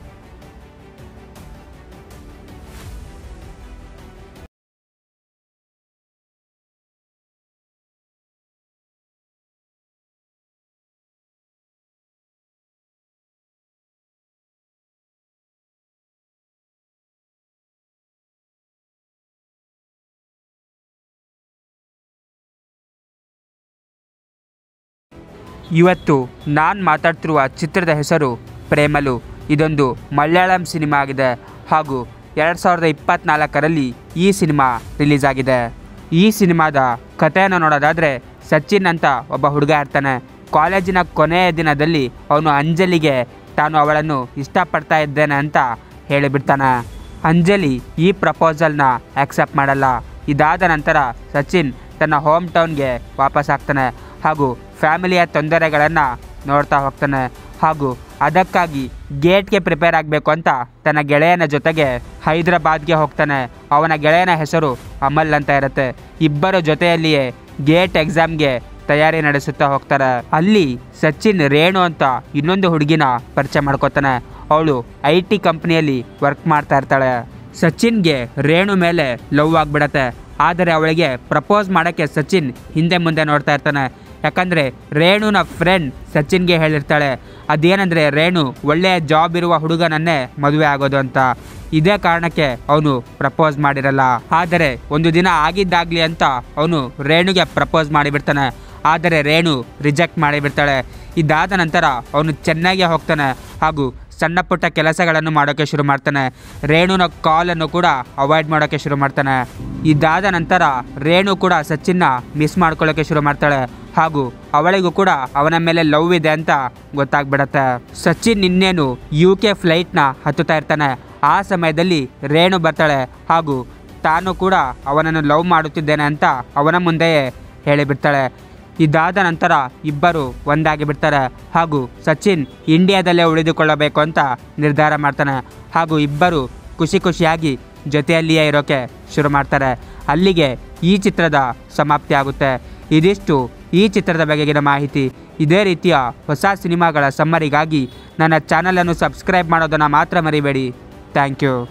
ಇವತ್ತು ನಾನು ಮಾತಾಡ್ತಿರುವ ಚಿತ್ರದ ಹೆಸರು ಪ್ರೇಮಲು ಇದೊಂದು ಮಲಯಾಳಂ ಸಿನಿಮಾ ಆಗಿದೆ ಹಾಗೂ ಎರಡು ಸಾವಿರದ ಇಪ್ಪತ್ತ್ನಾಲ್ಕರಲ್ಲಿ ಈ ಸಿನಿಮಾ ರಿಲೀಸ್ ಆಗಿದೆ ಈ ಸಿನಿಮಾದ ಕಥೆಯನ್ನು ನೋಡೋದಾದರೆ ಸಚಿನ್ ಅಂತ ಒಬ್ಬ ಹುಡುಗ ಇರ್ತಾನೆ ಕಾಲೇಜಿನ ಕೊನೆಯ ದಿನದಲ್ಲಿ ಅವನು ಅಂಜಲಿಗೆ ತಾನು ಅವಳನ್ನು ಇಷ್ಟಪಡ್ತಾ ಇದ್ದೇನೆ ಅಂತ ಹೇಳಿಬಿಡ್ತಾನೆ ಅಂಜಲಿ ಈ ಪ್ರಪೋಸಲ್ನ ಆಕ್ಸೆಪ್ಟ್ ಮಾಡಲ್ಲ ಇದಾದ ನಂತರ ಸಚಿನ್ ತನ್ನ ಹೋಮ್ ಟೌನ್ಗೆ ವಾಪಸ್ ಆಗ್ತಾನೆ ಹಾಗೂ ಫ್ಯಾಮಿಲಿಯ ತೊಂದರೆಗಳನ್ನು ನೋಡ್ತಾ ಹೋಗ್ತಾನೆ ಹಾಗೂ ಅದಕ್ಕಾಗಿ ಗೇಟ್ಗೆ ಪ್ರಿಪೇರ್ ಆಗಬೇಕು ಅಂತ ತನ್ನ ಗೆಳೆಯನ ಜೊತೆಗೆ ಹೈದರಾಬಾದ್ಗೆ ಹೋಗ್ತಾನೆ ಅವನ ಗೆಳೆಯನ ಹೆಸರು ಅಮಲ್ ಅಂತ ಇರುತ್ತೆ ಇಬ್ಬರ ಜೊತೆಯಲ್ಲಿಯೇ ಗೇಟ್ ಎಕ್ಸಾಮ್ಗೆ ತಯಾರಿ ನಡೆಸುತ್ತಾ ಹೋಗ್ತಾರೆ ಅಲ್ಲಿ ಸಚಿನ್ ರೇಣು ಅಂತ ಇನ್ನೊಂದು ಹುಡುಗಿನ ಪರಿಚಯ ಮಾಡ್ಕೋತಾನೆ ಅವಳು ಐ ಟಿ ಕಂಪ್ನಿಯಲ್ಲಿ ವರ್ಕ್ ಮಾಡ್ತಾ ಇರ್ತಾಳೆ ಸಚಿನ್ಗೆ ರೇಣು ಮೇಲೆ ಲವ್ ಆಗಿಬಿಡತ್ತೆ ಆದರೆ ಅವಳಿಗೆ ಪ್ರಪೋಸ್ ಮಾಡೋಕ್ಕೆ ಸಚಿನ್ ಹಿಂದೆ ಮುಂದೆ ನೋಡ್ತಾ ಇರ್ತಾನೆ ಯಾಕಂದರೆ ರೇಣುನ ಫ್ರೆಂಡ್ ಸಚಿನ್ಗೆ ಹೇಳಿರ್ತಾಳೆ ಅದೇನೆಂದರೆ ರೇಣು ಒಳ್ಳೆಯ ಜಾಬ್ ಇರುವ ಹುಡುಗನನ್ನೇ ಮದುವೆ ಆಗೋದು ಅಂತ ಇದೇ ಕಾರಣಕ್ಕೆ ಅವನು ಪ್ರಪೋಸ್ ಮಾಡಿರಲ್ಲ ಆದರೆ ಒಂದು ದಿನ ಆಗಿದ್ದಾಗಲಿ ಅಂತ ಅವನು ರೇಣುಗೆ ಪ್ರಪೋಸ್ ಮಾಡಿಬಿಡ್ತಾನೆ ಆದರೆ ರೇಣು ರಿಜೆಕ್ಟ್ ಮಾಡಿಬಿಡ್ತಾಳೆ ಇದಾದ ನಂತರ ಅವನು ಚೆನ್ನೈಗೆ ಹೋಗ್ತಾನೆ ಹಾಗೂ ಸಣ್ಣ ಪುಟ್ಟ ಕೆಲಸಗಳನ್ನು ಮಾಡೋಕ್ಕೆ ಶುರು ಮಾಡ್ತಾನೆ ರೇಣುನ ಕಾಲನ್ನು ಕೂಡ ಅವಾಯ್ಡ್ ಮಾಡೋಕ್ಕೆ ಶುರು ಮಾಡ್ತಾನೆ ಇದಾದ ನಂತರ ರೇಣು ಕೂಡ ಸಚಿನ್ನ ಮಿಸ್ ಮಾಡ್ಕೊಳ್ಳೋಕ್ಕೆ ಶುರು ಮಾಡ್ತಾಳೆ ಹಾಗೂ ಅವಳಿಗೂ ಕೂಡ ಅವನ ಮೇಲೆ ಲವ್ ಇದೆ ಅಂತ ಗೊತ್ತಾಗ್ಬಿಡತ್ತೆ ಸಚಿನ್ ಇನ್ನೇನು ಯು ಕೆ ಫ್ಲೈಟ್ನ ಹತ್ತುತ್ತಾ ಇರ್ತಾನೆ ಆ ಸಮಯದಲ್ಲಿ ರೇಣು ಬರ್ತಾಳೆ ಹಾಗೂ ತಾನು ಕೂಡ ಅವನನ್ನು ಲವ್ ಮಾಡುತ್ತಿದ್ದೇನೆ ಅಂತ ಅವನ ಮುಂದೆಯೇ ಹೇಳಿಬಿಡ್ತಾಳೆ ಇದಾದ ನಂತರ ಇಬ್ಬರು ಒಂದಾಗಿ ಬಿಡ್ತಾರೆ ಹಾಗೂ ಸಚಿನ್ ಇಂಡಿಯಾದಲ್ಲೇ ಉಳಿದುಕೊಳ್ಳಬೇಕು ಅಂತ ನಿರ್ಧಾರ ಮಾಡ್ತಾನೆ ಹಾಗೂ ಇಬ್ಬರು ಖುಷಿ ಖುಷಿಯಾಗಿ ಜೊತೆಯಲ್ಲಿಯೇ ಇರೋಕೆ ಶುರು ಮಾಡ್ತಾರೆ ಅಲ್ಲಿಗೆ ಈ ಚಿತ್ರದ ಸಮಾಪ್ತಿ ಆಗುತ್ತೆ ಇದಿಷ್ಟು ಈ ಚಿತ್ರದ ಬಗೆಗಿನ ಮಾಹಿತಿ ಇದೇ ರೀತಿಯ ಹೊಸ ಸಿನಿಮಾಗಳ ಸಮ್ಮರಿಗಾಗಿ ನನ್ನ ಚಾನಲನ್ನು ಸಬ್ಸ್ಕ್ರೈಬ್ ಮಾಡೋದನ್ನು ಮಾತ್ರ ಮರಿಬೇಡಿ ಥ್ಯಾಂಕ್ ಯು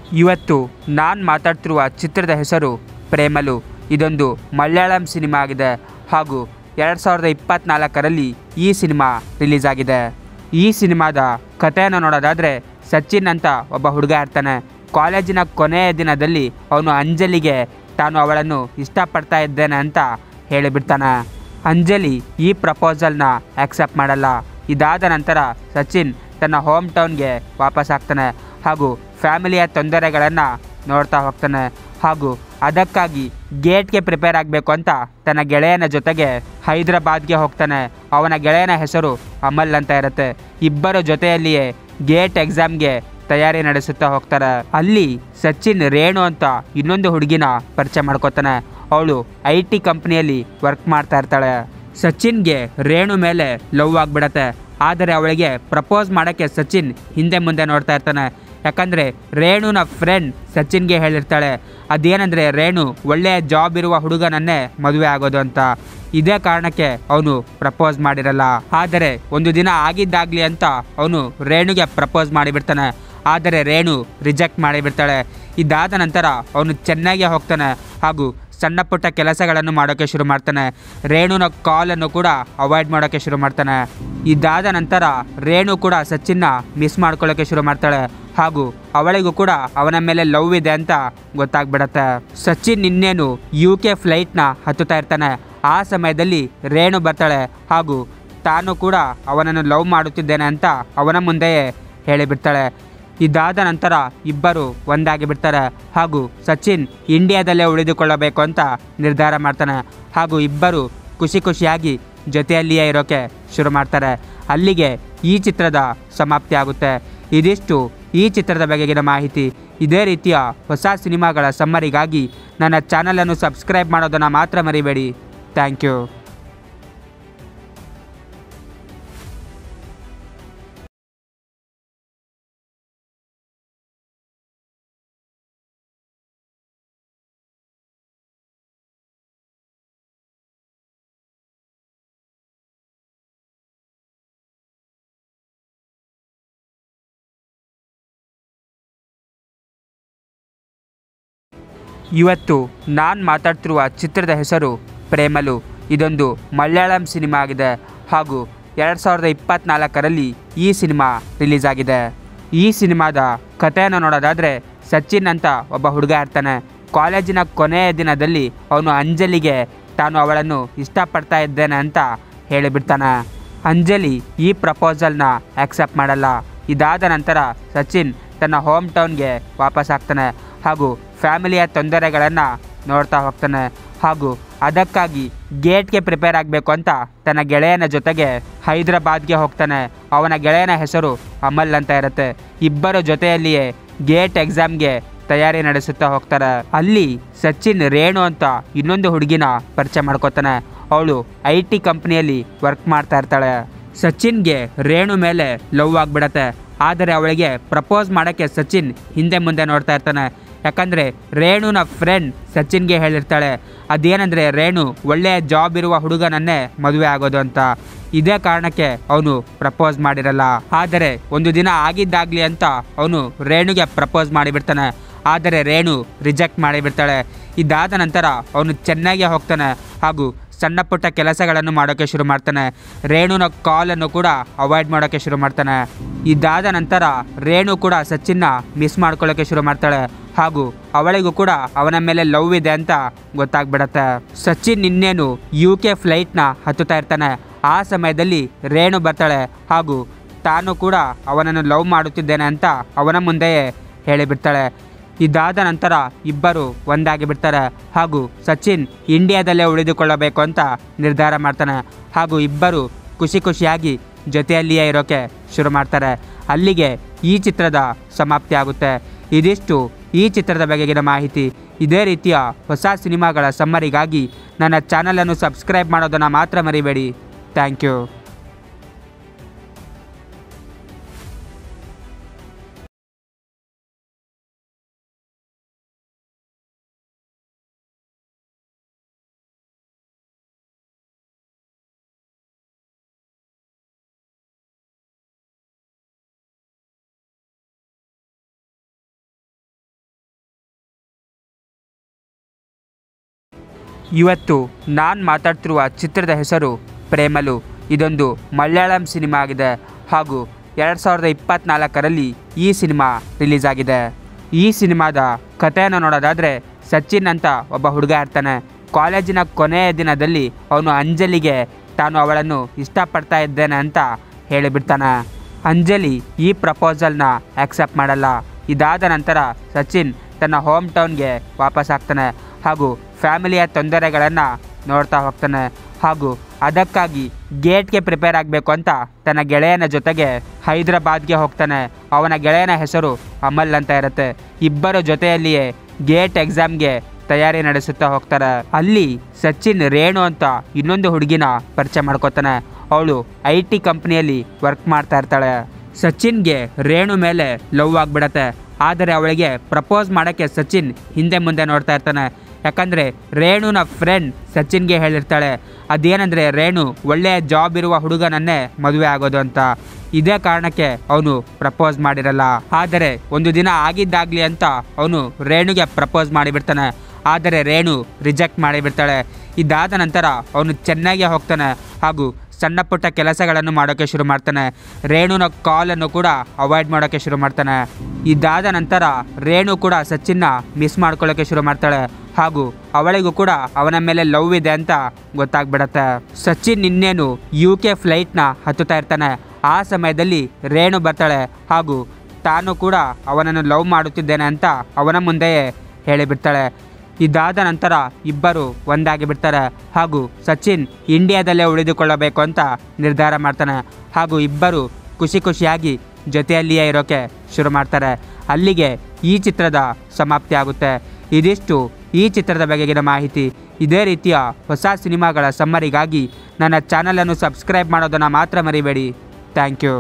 ಇವತ್ತು ನಾನು ಮಾತಾಡ್ತಿರುವ ಚಿತ್ರದ ಹೆಸರು ಪ್ರೇಮಲು ಇದೊಂದು ಮಲಯಾಳಂ ಸಿನಿಮಾ ಆಗಿದೆ ಹಾಗೂ ಎರಡು ಸಾವಿರದ ಇಪ್ಪತ್ತ್ನಾಲ್ಕರಲ್ಲಿ ಈ ಸಿನಿಮಾ ರಿಲೀಸ್ ಆಗಿದೆ ಈ ಸಿನಿಮಾದ ಕಥೆಯನ್ನು ನೋಡೋದಾದರೆ ಸಚಿನ್ ಅಂತ ಒಬ್ಬ ಹುಡುಗ ಇರ್ತಾನೆ ಕಾಲೇಜಿನ ಕೊನೆಯ ದಿನದಲ್ಲಿ ಅವನು ಅಂಜಲಿಗೆ ತಾನು ಅವಳನ್ನು ಇಷ್ಟಪಡ್ತಾ ಇದ್ದೇನೆ ಅಂತ ಹೇಳಿಬಿಡ್ತಾನೆ ಅಂಜಲಿ ಈ ಪ್ರಪೋಸಲ್ನ ಆಕ್ಸೆಪ್ಟ್ ಮಾಡಲ್ಲ ಇದಾದ ನಂತರ ಸಚಿನ್ ತನ್ನ ಹೋಮ್ ಟೌನ್ಗೆ ವಾಪಸ್ ಆಗ್ತಾನೆ ಹಾಗೂ ಫ್ಯಾಮಿಲಿಯ ತೊಂದರೆಗಳನ್ನು ನೋಡ್ತಾ ಹೋಗ್ತಾನೆ ಹಾಗೂ ಅದಕ್ಕಾಗಿ ಗೇಟ್ಗೆ ಪ್ರಿಪೇರ್ ಆಗಬೇಕು ಅಂತ ತನ್ನ ಗೆಳೆಯನ ಜೊತೆಗೆ ಹೈದರಾಬಾದ್ಗೆ ಹೋಗ್ತಾನೆ ಅವನ ಗೆಳೆಯನ ಹೆಸರು ಅಮಲ್ ಅಂತ ಇರುತ್ತೆ ಇಬ್ಬರ ಜೊತೆಯಲ್ಲಿಯೇ ಗೇಟ್ ಎಕ್ಸಾಮ್ಗೆ ತಯಾರಿ ನಡೆಸುತ್ತಾ ಹೋಗ್ತಾರೆ ಅಲ್ಲಿ ಸಚಿನ್ ರೇಣು ಅಂತ ಇನ್ನೊಂದು ಹುಡುಗಿನ ಪರಿಚಯ ಮಾಡ್ಕೋತಾನೆ ಅವಳು ಐ ಟಿ ಕಂಪ್ನಿಯಲ್ಲಿ ವರ್ಕ್ ಮಾಡ್ತಾ ಇರ್ತಾಳೆ ಸಚಿನ್ಗೆ ರೇಣು ಮೇಲೆ ಲವ್ ಆಗಿಬಿಡತ್ತೆ ಆದರೆ ಅವಳಿಗೆ ಪ್ರಪೋಸ್ ಮಾಡೋಕ್ಕೆ ಸಚಿನ್ ಹಿಂದೆ ಮುಂದೆ ನೋಡ್ತಾ ಇರ್ತಾನೆ ಯಾಕಂದರೆ ರೇಣುನ ಫ್ರೆಂಡ್ ಸಚಿನ್ಗೆ ಹೇಳಿರ್ತಾಳೆ ಅದೇನೆಂದರೆ ರೇಣು ಒಳ್ಳೆಯ ಜಾಬ್ ಇರುವ ಹುಡುಗನನ್ನೇ ಮದುವೆ ಆಗೋದು ಅಂತ ಇದೇ ಕಾರಣಕ್ಕೆ ಅವನು ಪ್ರಪೋಸ್ ಮಾಡಿರಲ್ಲ ಆದರೆ ಒಂದು ದಿನ ಆಗಿದ್ದಾಗಲಿ ಅಂತ ಅವನು ರೇಣುಗೆ ಪ್ರಪೋಸ್ ಮಾಡಿಬಿಡ್ತಾನೆ ಆದರೆ ರೇಣು ರಿಜೆಕ್ಟ್ ಮಾಡಿಬಿಡ್ತಾಳೆ ಇದಾದ ನಂತರ ಅವನು ಚೆನ್ನೈಗೆ ಹೋಗ್ತಾನೆ ಹಾಗೂ ಸಣ್ಣ ಪುಟ್ಟ ಕೆಲಸಗಳನ್ನು ಮಾಡೋಕ್ಕೆ ಶುರು ಮಾಡ್ತಾನೆ ರೇಣುನ ಕಾಲನ್ನು ಕೂಡ ಅವಾಯ್ಡ್ ಮಾಡೋಕ್ಕೆ ಶುರು ಮಾಡ್ತಾನೆ ಇದಾದ ನಂತರ ರೇಣು ಕೂಡ ಸಚಿನ್ನ ಮಿಸ್ ಮಾಡ್ಕೊಳ್ಳೋಕ್ಕೆ ಶುರು ಮಾಡ್ತಾಳೆ ಹಾಗೂ ಅವಳಿಗೂ ಕೂಡ ಅವನ ಮೇಲೆ ಲವ್ ಇದೆ ಅಂತ ಗೊತ್ತಾಗ್ಬಿಡತ್ತೆ ಸಚಿನ್ ಇನ್ನೇನು ಯು ಕೆ ಫ್ಲೈಟ್ನ ಹತ್ತುತ್ತಾ ಇರ್ತಾನೆ ಆ ಸಮಯದಲ್ಲಿ ರೇಣು ಬರ್ತಾಳೆ ಹಾಗೂ ತಾನು ಕೂಡ ಅವನನ್ನು ಲವ್ ಮಾಡುತ್ತಿದ್ದೇನೆ ಅಂತ ಅವನ ಮುಂದೆಯೇ ಹೇಳಿಬಿಡ್ತಾಳೆ ಇದಾದ ನಂತರ ಇಬ್ಬರು ಒಂದಾಗಿ ಬಿಡ್ತಾರೆ ಹಾಗೂ ಸಚಿನ್ ಇಂಡಿಯಾದಲ್ಲೇ ಉಳಿದುಕೊಳ್ಳಬೇಕು ಅಂತ ನಿರ್ಧಾರ ಮಾಡ್ತಾನೆ ಹಾಗೂ ಇಬ್ಬರು ಖುಷಿ ಖುಷಿಯಾಗಿ ಜೊತೆಯಲ್ಲಿಯೇ ಇರೋಕೆ ಶುರು ಮಾಡ್ತಾರೆ ಅಲ್ಲಿಗೆ ಈ ಚಿತ್ರದ ಸಮಾಪ್ತಿ ಆಗುತ್ತೆ ಇದಿಷ್ಟು ಈ ಚಿತ್ರದ ಬಗೆಗಿನ ಮಾಹಿತಿ ಇದೇ ರೀತಿಯ ಹೊಸ ಸಿನಿಮಾಗಳ ಸಮ್ಮರಿಗಾಗಿ ನನ್ನ ಚಾನಲನ್ನು ಸಬ್ಸ್ಕ್ರೈಬ್ ಮಾಡೋದನ್ನು ಮಾತ್ರ ಮರಿಬೇಡಿ ಥ್ಯಾಂಕ್ ಯು ಇವತ್ತು ನಾನು ಮಾತಾಡ್ತಿರುವ ಚಿತ್ರದ ಹೆಸರು ಪ್ರೇಮಲು ಇದೊಂದು ಮಲಯಾಳಂ ಸಿನಿಮಾ ಆಗಿದೆ ಹಾಗೂ ಎರಡು ಸಾವಿರದ ಇಪ್ಪತ್ತ್ನಾಲ್ಕರಲ್ಲಿ ಈ ಸಿನಿಮಾ ರಿಲೀಸ್ ಆಗಿದೆ ಈ ಸಿನಿಮಾದ ಕಥೆಯನ್ನು ನೋಡೋದಾದರೆ ಸಚಿನ್ ಅಂತ ಒಬ್ಬ ಹುಡುಗ ಇರ್ತಾನೆ ಕಾಲೇಜಿನ ಕೊನೆಯ ದಿನದಲ್ಲಿ ಅವನು ಅಂಜಲಿಗೆ ತಾನು ಅವಳನ್ನು ಇಷ್ಟಪಡ್ತಾ ಇದ್ದೇನೆ ಅಂತ ಹೇಳಿಬಿಡ್ತಾನೆ ಅಂಜಲಿ ಈ ಪ್ರಪೋಸಲ್ನ ಆಕ್ಸೆಪ್ಟ್ ಮಾಡಲ್ಲ ಇದಾದ ನಂತರ ಸಚಿನ್ ತನ್ನ ಹೋಮ್ ಟೌನ್ಗೆ ವಾಪಸ್ ಆಗ್ತಾನೆ ಹಾಗೂ ಫ್ಯಾಮಿಲಿಯ ತೊಂದರೆಗಳನ್ನು ನೋಡ್ತಾ ಹೋಗ್ತಾನೆ ಹಾಗೂ ಅದಕ್ಕಾಗಿ ಗೇಟ್ಗೆ ಪ್ರಿಪೇರ್ ಆಗಬೇಕು ಅಂತ ತನ್ನ ಗೆಳೆಯನ ಜೊತೆಗೆ ಹೈದರಾಬಾದ್ಗೆ ಹೋಗ್ತಾನೆ ಅವನ ಗೆಳೆಯನ ಹೆಸರು ಅಮಲ್ ಅಂತ ಇರುತ್ತೆ ಇಬ್ಬರ ಜೊತೆಯಲ್ಲಿಯೇ ಗೇಟ್ ಎಕ್ಸಾಮ್ಗೆ ತಯಾರಿ ನಡೆಸುತ್ತಾ ಹೋಗ್ತಾರೆ ಅಲ್ಲಿ ಸಚಿನ್ ರೇಣು ಅಂತ ಇನ್ನೊಂದು ಹುಡುಗಿನ ಪರಿಚಯ ಮಾಡ್ಕೋತಾನೆ ಅವಳು ಐ ಟಿ ಕಂಪ್ನಿಯಲ್ಲಿ ವರ್ಕ್ ಮಾಡ್ತಾ ಇರ್ತಾಳೆ ಸಚಿನ್ಗೆ ರೇಣು ಮೇಲೆ ಲವ್ ಆಗಿಬಿಡತ್ತೆ ಆದರೆ ಅವಳಿಗೆ ಪ್ರಪೋಸ್ ಮಾಡೋಕ್ಕೆ ಸಚಿನ್ ಹಿಂದೆ ಮುಂದೆ ನೋಡ್ತಾ ಇರ್ತಾನೆ ಯಾಕಂದರೆ ರೇಣುನ ಫ್ರೆಂಡ್ ಸಚಿನ್ಗೆ ಹೇಳಿರ್ತಾಳೆ ಅದೇನೆಂದರೆ ರೇಣು ಒಳ್ಳೆಯ ಜಾಬ್ ಇರುವ ಹುಡುಗನನ್ನೇ ಮದುವೆ ಆಗೋದು ಅಂತ ಇದೇ ಕಾರಣಕ್ಕೆ ಅವನು ಪ್ರಪೋಸ್ ಮಾಡಿರಲ್ಲ ಆದರೆ ಒಂದು ದಿನ ಆಗಿದ್ದಾಗಲಿ ಅಂತ ಅವನು ರೇಣುಗೆ ಪ್ರಪೋಸ್ ಮಾಡಿಬಿಡ್ತಾನೆ ಆದರೆ ರೇಣು ರಿಜೆಕ್ಟ್ ಮಾಡಿಬಿಡ್ತಾಳೆ ಇದಾದ ನಂತರ ಅವನು ಚೆನ್ನೈಗೆ ಹೋಗ್ತಾನೆ ಹಾಗೂ ಸಣ್ಣ ಪುಟ್ಟ ಕೆಲಸಗಳನ್ನು ಮಾಡೋಕ್ಕೆ ಶುರು ಮಾಡ್ತಾನೆ ರೇಣುನ ಕಾಲನ್ನು ಕೂಡ ಅವಾಯ್ಡ್ ಮಾಡೋಕ್ಕೆ ಶುರು ಮಾಡ್ತಾನೆ ಇದಾದ ನಂತರ ರೇಣು ಕೂಡ ಸಚಿನ್ನ ಮಿಸ್ ಮಾಡ್ಕೊಳ್ಳೋಕ್ಕೆ ಶುರು ಮಾಡ್ತಾಳೆ ಹಾಗೂ ಅವಳಿಗೂ ಕೂಡ ಅವನ ಮೇಲೆ ಲವ್ ಇದೆ ಅಂತ ಗೊತ್ತಾಗ್ಬಿಡತ್ತೆ ಸಚಿನ್ ಇನ್ನೇನು ಯು ಕೆ ಫ್ಲೈಟ್ನ ಹತ್ತುತ್ತಾ ಇರ್ತಾನೆ ಆ ಸಮಯದಲ್ಲಿ ರೇಣು ಬರ್ತಾಳೆ ಹಾಗೂ ತಾನು ಕೂಡ ಅವನನ್ನು ಲವ್ ಮಾಡುತ್ತಿದ್ದೇನೆ ಅಂತ ಅವನ ಮುಂದೆಯೇ ಹೇಳಿಬಿಡ್ತಾಳೆ ಇದಾದ ನಂತರ ಇಬ್ಬರು ಒಂದಾಗಿ ಬಿಡ್ತಾರೆ ಹಾಗೂ ಸಚಿನ್ ಇಂಡಿಯಾದಲ್ಲೇ ಉಳಿದುಕೊಳ್ಳಬೇಕು ಅಂತ ನಿರ್ಧಾರ ಮಾಡ್ತಾನೆ ಹಾಗೂ ಇಬ್ಬರು ಖುಷಿ ಖುಷಿಯಾಗಿ ಜೊತೆಯಲ್ಲಿಯೇ ಇರೋಕೆ ಶುರು ಮಾಡ್ತಾರೆ ಅಲ್ಲಿಗೆ ಈ ಚಿತ್ರದ ಸಮಾಪ್ತಿ ಆಗುತ್ತೆ ಇದಿಷ್ಟು ಈ ಚಿತ್ರದ ಬಗೆಗಿನ ಮಾಹಿತಿ ಇದೇ ರೀತಿಯ ಹೊಸ ಸಿನಿಮಾಗಳ ಸಮ್ಮರಿಗಾಗಿ ನನ್ನ ಚಾನಲನ್ನು ಸಬ್ಸ್ಕ್ರೈಬ್ ಮಾಡೋದನ್ನು ಮಾತ್ರ ಮರಿಬೇಡಿ ಥ್ಯಾಂಕ್ ಯು ಇವತ್ತು ನಾನು ಮಾತಾಡ್ತಿರುವ ಚಿತ್ರದ ಹೆಸರು ಪ್ರೇಮಲು ಇದೊಂದು ಮಲಯಾಳಂ ಸಿನಿಮಾ ಆಗಿದೆ ಹಾಗೂ ಎರಡು ಸಾವಿರದ ಇಪ್ಪತ್ತ್ನಾಲ್ಕರಲ್ಲಿ ಈ ಸಿನಿಮಾ ರಿಲೀಸ್ ಆಗಿದೆ ಈ ಸಿನಿಮಾದ ಕಥೆಯನ್ನು ನೋಡೋದಾದರೆ ಸಚಿನ್ ಅಂತ ಒಬ್ಬ ಹುಡುಗ ಇರ್ತಾನೆ ಕಾಲೇಜಿನ ಕೊನೆಯ ದಿನದಲ್ಲಿ ಅವನು ಅಂಜಲಿಗೆ ತಾನು ಅವಳನ್ನು ಇಷ್ಟಪಡ್ತಾ ಇದ್ದೇನೆ ಅಂತ ಹೇಳಿಬಿಡ್ತಾನೆ ಅಂಜಲಿ ಈ ಪ್ರಪೋಸಲ್ನ ಆಕ್ಸೆಪ್ಟ್ ಮಾಡಲ್ಲ ಇದಾದ ನಂತರ ಸಚಿನ್ ತನ್ನ ಹೋಮ್ ಟೌನ್ಗೆ ವಾಪಸ್ ಆಗ್ತಾನೆ ಹಾಗೂ ಫ್ಯಾಮಿಲಿಯ ತೊಂದರೆಗಳನ್ನು ನೋಡ್ತಾ ಹೋಗ್ತಾನೆ ಹಾಗೂ ಅದಕ್ಕಾಗಿ ಗೇಟ್ಗೆ ಪ್ರಿಪೇರ್ ಆಗಬೇಕು ಅಂತ ತನ್ನ ಗೆಳೆಯನ ಜೊತೆಗೆ ಹೈದರಾಬಾದ್ಗೆ ಹೋಗ್ತಾನೆ ಅವನ ಗೆಳೆಯನ ಹೆಸರು ಅಮಲ್ ಅಂತ ಇರುತ್ತೆ ಇಬ್ಬರ ಜೊತೆಯಲ್ಲಿಯೇ ಗೇಟ್ ಎಕ್ಸಾಮ್ಗೆ ತಯಾರಿ ನಡೆಸುತ್ತಾ ಹೋಗ್ತಾರೆ ಅಲ್ಲಿ ಸಚಿನ್ ರೇಣು ಅಂತ ಇನ್ನೊಂದು ಹುಡುಗಿನ ಪರಿಚಯ ಮಾಡ್ಕೋತಾನೆ ಅವಳು ಐ ಟಿ ಕಂಪ್ನಿಯಲ್ಲಿ ವರ್ಕ್ ಮಾಡ್ತಾ ಇರ್ತಾಳೆ ಸಚಿನ್ಗೆ ರೇಣು ಮೇಲೆ ಲವ್ ಆಗಿಬಿಡತ್ತೆ ಆದರೆ ಅವಳಿಗೆ ಪ್ರಪೋಸ್ ಮಾಡೋಕ್ಕೆ ಸಚಿನ್ ಹಿಂದೆ ಮುಂದೆ ನೋಡ್ತಾ ಇರ್ತಾನೆ ಯಾಕಂದರೆ ರೇಣುನ ಫ್ರೆಂಡ್ ಸಚಿನ್ಗೆ ಹೇಳಿರ್ತಾಳೆ ಅದೇನೆಂದರೆ ರೇಣು ಒಳ್ಳೆಯ ಜಾಬ್ ಇರುವ ಹುಡುಗನನ್ನೇ ಮದುವೆ ಆಗೋದು ಅಂತ ಇದೇ ಕಾರಣಕ್ಕೆ ಅವನು ಪ್ರಪೋಸ್ ಮಾಡಿರಲ್ಲ ಆದರೆ ಒಂದು ದಿನ ಆಗಿದ್ದಾಗಲಿ ಅಂತ ಅವನು ರೇಣುಗೆ ಪ್ರಪೋಸ್ ಮಾಡಿಬಿಡ್ತಾನೆ ಆದರೆ ರೇಣು ರಿಜೆಕ್ಟ್ ಮಾಡಿಬಿಡ್ತಾಳೆ ಇದಾದ ನಂತರ ಅವನು ಚೆನ್ನೈಗೆ ಹೋಗ್ತಾನೆ ಹಾಗೂ ಸಣ್ಣ ಪುಟ್ಟ ಕೆಲಸಗಳನ್ನು ಮಾಡೋಕ್ಕೆ ಶುರು ಮಾಡ್ತಾನೆ ರೇಣುನ ಕಾಲನ್ನು ಕೂಡ ಅವಾಯ್ಡ್ ಮಾಡೋಕ್ಕೆ ಶುರು ಮಾಡ್ತಾನೆ ಇದಾದ ನಂತರ ರೇಣು ಕೂಡ ಸಚಿನ್ನ ಮಿಸ್ ಮಾಡ್ಕೊಳ್ಳೋಕ್ಕೆ ಶುರು ಮಾಡ್ತಾಳೆ ಹಾಗೂ ಅವಳಿಗೂ ಕೂಡ ಅವನ ಮೇಲೆ ಲವ್ ಇದೆ ಅಂತ ಗೊತ್ತಾಗ್ಬಿಡತ್ತೆ ಸಚಿನ್ ಇನ್ನೇನು ಯು ಕೆ ಫ್ಲೈಟ್ನ ಹತ್ತುತ್ತಾ ಇರ್ತಾನೆ ಆ ಸಮಯದಲ್ಲಿ ರೇಣು ಬರ್ತಾಳೆ ಹಾಗೂ ತಾನು ಕೂಡ ಅವನನ್ನು ಲವ್ ಮಾಡುತ್ತಿದ್ದೇನೆ ಅಂತ ಅವನ ಮುಂದೆಯೇ ಹೇಳಿಬಿಡ್ತಾಳೆ ಇದಾದ ನಂತರ ಇಬ್ಬರು ಒಂದಾಗಿ ಬಿಡ್ತಾರೆ ಹಾಗೂ ಸಚಿನ್ ಇಂಡಿಯಾದಲ್ಲೇ ಉಳಿದುಕೊಳ್ಳಬೇಕು ಅಂತ ನಿರ್ಧಾರ ಮಾಡ್ತಾನೆ ಹಾಗೂ ಇಬ್ಬರು ಖುಷಿ ಖುಷಿಯಾಗಿ ಜೊತೆಯಲ್ಲಿಯೇ ಇರೋಕೆ ಶುರು ಮಾಡ್ತಾರೆ ಅಲ್ಲಿಗೆ ಈ ಚಿತ್ರದ ಸಮಾಪ್ತಿ ಆಗುತ್ತೆ ಇದಿಷ್ಟು ಈ ಚಿತ್ರದ ಬಗೆಗಿನ ಮಾಹಿತಿ ಇದೇ ರೀತಿಯ ಹೊಸ ಸಿನಿಮಾಗಳ ಸಮ್ಮರಿಗಾಗಿ ನನ್ನ ಚಾನಲನ್ನು ಸಬ್ಸ್ಕ್ರೈಬ್ ಮಾಡೋದನ್ನು ಮಾತ್ರ ಮರಿಬೇಡಿ ಥ್ಯಾಂಕ್ ಯು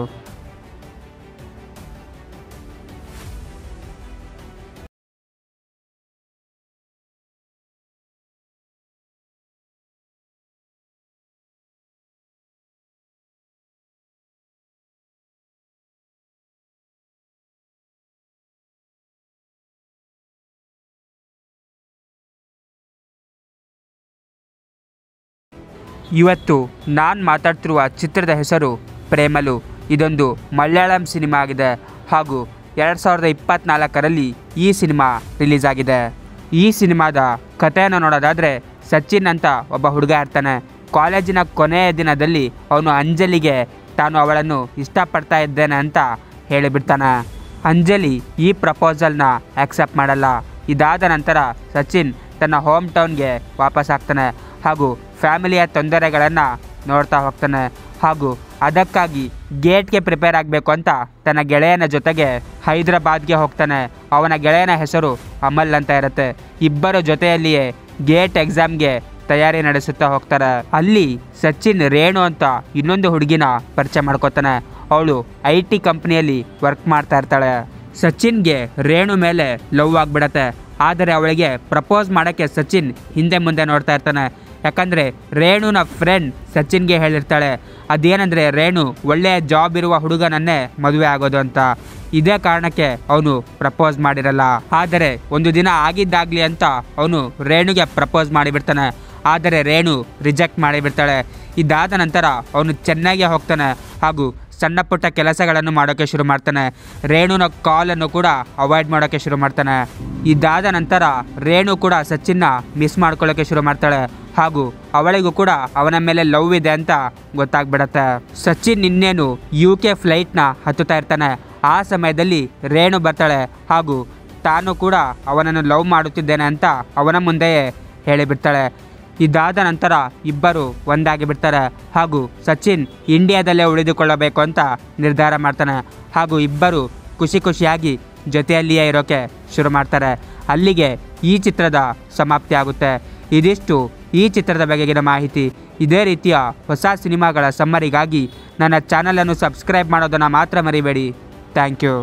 ಇವತ್ತು ನಾನು ಮಾತಾಡ್ತಿರುವ ಚಿತ್ರದ ಹೆಸರು ಪ್ರೇಮಲು ಇದೊಂದು ಮಲಯಾಳಂ ಸಿನಿಮಾ ಆಗಿದೆ ಹಾಗೂ ಎರಡು ಸಾವಿರದ ಇಪ್ಪತ್ತ್ನಾಲ್ಕರಲ್ಲಿ ಈ ಸಿನಿಮಾ ರಿಲೀಸ್ ಆಗಿದೆ ಈ ಸಿನಿಮಾದ ಕಥೆಯನ್ನು ನೋಡೋದಾದರೆ ಸಚಿನ್ ಅಂತ ಒಬ್ಬ ಹುಡುಗ ಇರ್ತಾನೆ ಕಾಲೇಜಿನ ಕೊನೆಯ ದಿನದಲ್ಲಿ ಅವನು ಅಂಜಲಿಗೆ ತಾನು ಅವಳನ್ನು ಇಷ್ಟಪಡ್ತಾ ಇದ್ದೇನೆ ಅಂತ ಹೇಳಿಬಿಡ್ತಾನೆ ಅಂಜಲಿ ಈ ಪ್ರಪೋಸಲ್ನ ಆಕ್ಸೆಪ್ಟ್ ಮಾಡಲ್ಲ ಇದಾದ ನಂತರ ಸಚಿನ್ ತನ್ನ ಹೋಮ್ ಟೌನ್ಗೆ ವಾಪಸ್ ಆಗ್ತಾನೆ ಹಾಗೂ ಫ್ಯಾಮಿಲಿಯ ತೊಂದರೆಗಳನ್ನು ನೋಡ್ತಾ ಹೋಗ್ತಾನೆ ಹಾಗೂ ಅದಕ್ಕಾಗಿ ಗೇಟ್ಗೆ ಪ್ರಿಪೇರ್ ಆಗಬೇಕು ಅಂತ ತನ್ನ ಗೆಳೆಯನ ಜೊತೆಗೆ ಹೈದರಾಬಾದ್ಗೆ ಹೋಗ್ತಾನೆ ಅವನ ಗೆಳೆಯನ ಹೆಸರು ಅಮಲ್ ಅಂತ ಇರುತ್ತೆ ಇಬ್ಬರ ಜೊತೆಯಲ್ಲಿಯೇ ಗೇಟ್ ಎಕ್ಸಾಮ್ಗೆ ತಯಾರಿ ನಡೆಸುತ್ತಾ ಹೋಗ್ತಾರೆ ಅಲ್ಲಿ ಸಚಿನ್ ರೇಣು ಅಂತ ಇನ್ನೊಂದು ಹುಡುಗಿನ ಪರಿಚಯ ಮಾಡ್ಕೋತಾನೆ ಅವಳು ಐ ಟಿ ಕಂಪ್ನಿಯಲ್ಲಿ ವರ್ಕ್ ಮಾಡ್ತಾ ಇರ್ತಾಳೆ ಸಚಿನ್ಗೆ ರೇಣು ಮೇಲೆ ಲವ್ ಆಗಿಬಿಡತ್ತೆ ಆದರೆ ಅವಳಿಗೆ ಪ್ರಪೋಸ್ ಮಾಡೋಕ್ಕೆ ಸಚಿನ್ ಹಿಂದೆ ಮುಂದೆ ನೋಡ್ತಾ ಇರ್ತಾನೆ ಯಾಕಂದರೆ ರೇಣುನ ಫ್ರೆಂಡ್ ಸಚಿನ್ಗೆ ಹೇಳಿರ್ತಾಳೆ ಅದೇನೆಂದರೆ ರೇಣು ಒಳ್ಳೆಯ ಜಾಬ್ ಇರುವ ಹುಡುಗನನ್ನೇ ಮದುವೆ ಆಗೋದು ಅಂತ ಇದೇ ಕಾರಣಕ್ಕೆ ಅವನು ಪ್ರಪೋಸ್ ಮಾಡಿರಲ್ಲ ಆದರೆ ಒಂದು ದಿನ ಆಗಿದ್ದಾಗಲಿ ಅಂತ ಅವನು ರೇಣುಗೆ ಪ್ರಪೋಸ್ ಮಾಡಿಬಿಡ್ತಾನೆ ಆದರೆ ರೇಣು ರಿಜೆಕ್ಟ್ ಮಾಡಿಬಿಡ್ತಾಳೆ ಇದಾದ ನಂತರ ಅವನು ಚೆನ್ನೈಗೆ ಹೋಗ್ತಾನೆ ಹಾಗೂ ಸಣ್ಣ ಪುಟ್ಟ ಕೆಲಸಗಳನ್ನು ಮಾಡೋಕ್ಕೆ ಶುರು ಮಾಡ್ತಾನೆ ರೇಣುನ ಕಾಲನ್ನು ಕೂಡ ಅವಾಯ್ಡ್ ಮಾಡೋಕ್ಕೆ ಶುರು ಮಾಡ್ತಾನೆ ಇದಾದ ನಂತರ ರೇಣು ಕೂಡ ಸಚಿನ್ನ ಮಿಸ್ ಮಾಡ್ಕೊಳ್ಳೋಕ್ಕೆ ಶುರು ಮಾಡ್ತಾಳೆ ಹಾಗೂ ಅವಳಿಗೂ ಕೂಡ ಅವನ ಮೇಲೆ ಲವ್ ಇದೆ ಅಂತ ಗೊತ್ತಾಗ್ಬಿಡತ್ತೆ ಸಚಿನ್ ಇನ್ನೇನು ಯು ಕೆ ಫ್ಲೈಟ್ನ ಹತ್ತುತ್ತಾ ಇರ್ತಾನೆ ಆ ಸಮಯದಲ್ಲಿ ರೇಣು ಬರ್ತಾಳೆ ಹಾಗೂ ತಾನು ಕೂಡ ಅವನನ್ನು ಲವ್ ಮಾಡುತ್ತಿದ್ದೇನೆ ಅಂತ ಅವನ ಮುಂದೆಯೇ ಹೇಳಿಬಿಡ್ತಾಳೆ ಇದಾದ ನಂತರ ಇಬ್ಬರು ಒಂದಾಗಿ ಬಿಡ್ತಾರೆ ಹಾಗೂ ಸಚಿನ್ ಇಂಡಿಯಾದಲ್ಲೇ ಉಳಿದುಕೊಳ್ಳಬೇಕು ಅಂತ ನಿರ್ಧಾರ ಮಾಡ್ತಾನೆ ಹಾಗೂ ಇಬ್ಬರು ಖುಷಿ ಖುಷಿಯಾಗಿ ಜೊತೆಯಲ್ಲಿಯೇ ಇರೋಕೆ ಶುರು ಮಾಡ್ತಾರೆ ಅಲ್ಲಿಗೆ ಈ ಚಿತ್ರದ ಸಮಾಪ್ತಿ ಆಗುತ್ತೆ ಇದಿಷ್ಟು ಈ ಚಿತ್ರದ ಬಗೆಗಿನ ಮಾಹಿತಿ ಇದೇ ರೀತಿಯ ಹೊಸ ಸಿನಿಮಾಗಳ ಸಮ್ಮರಿಗಾಗಿ ನನ್ನ ಚಾನಲನ್ನು ಸಬ್ಸ್ಕ್ರೈಬ್ ಮಾಡೋದನ್ನು ಮಾತ್ರ ಮರಿಬೇಡಿ ಥ್ಯಾಂಕ್ ಯು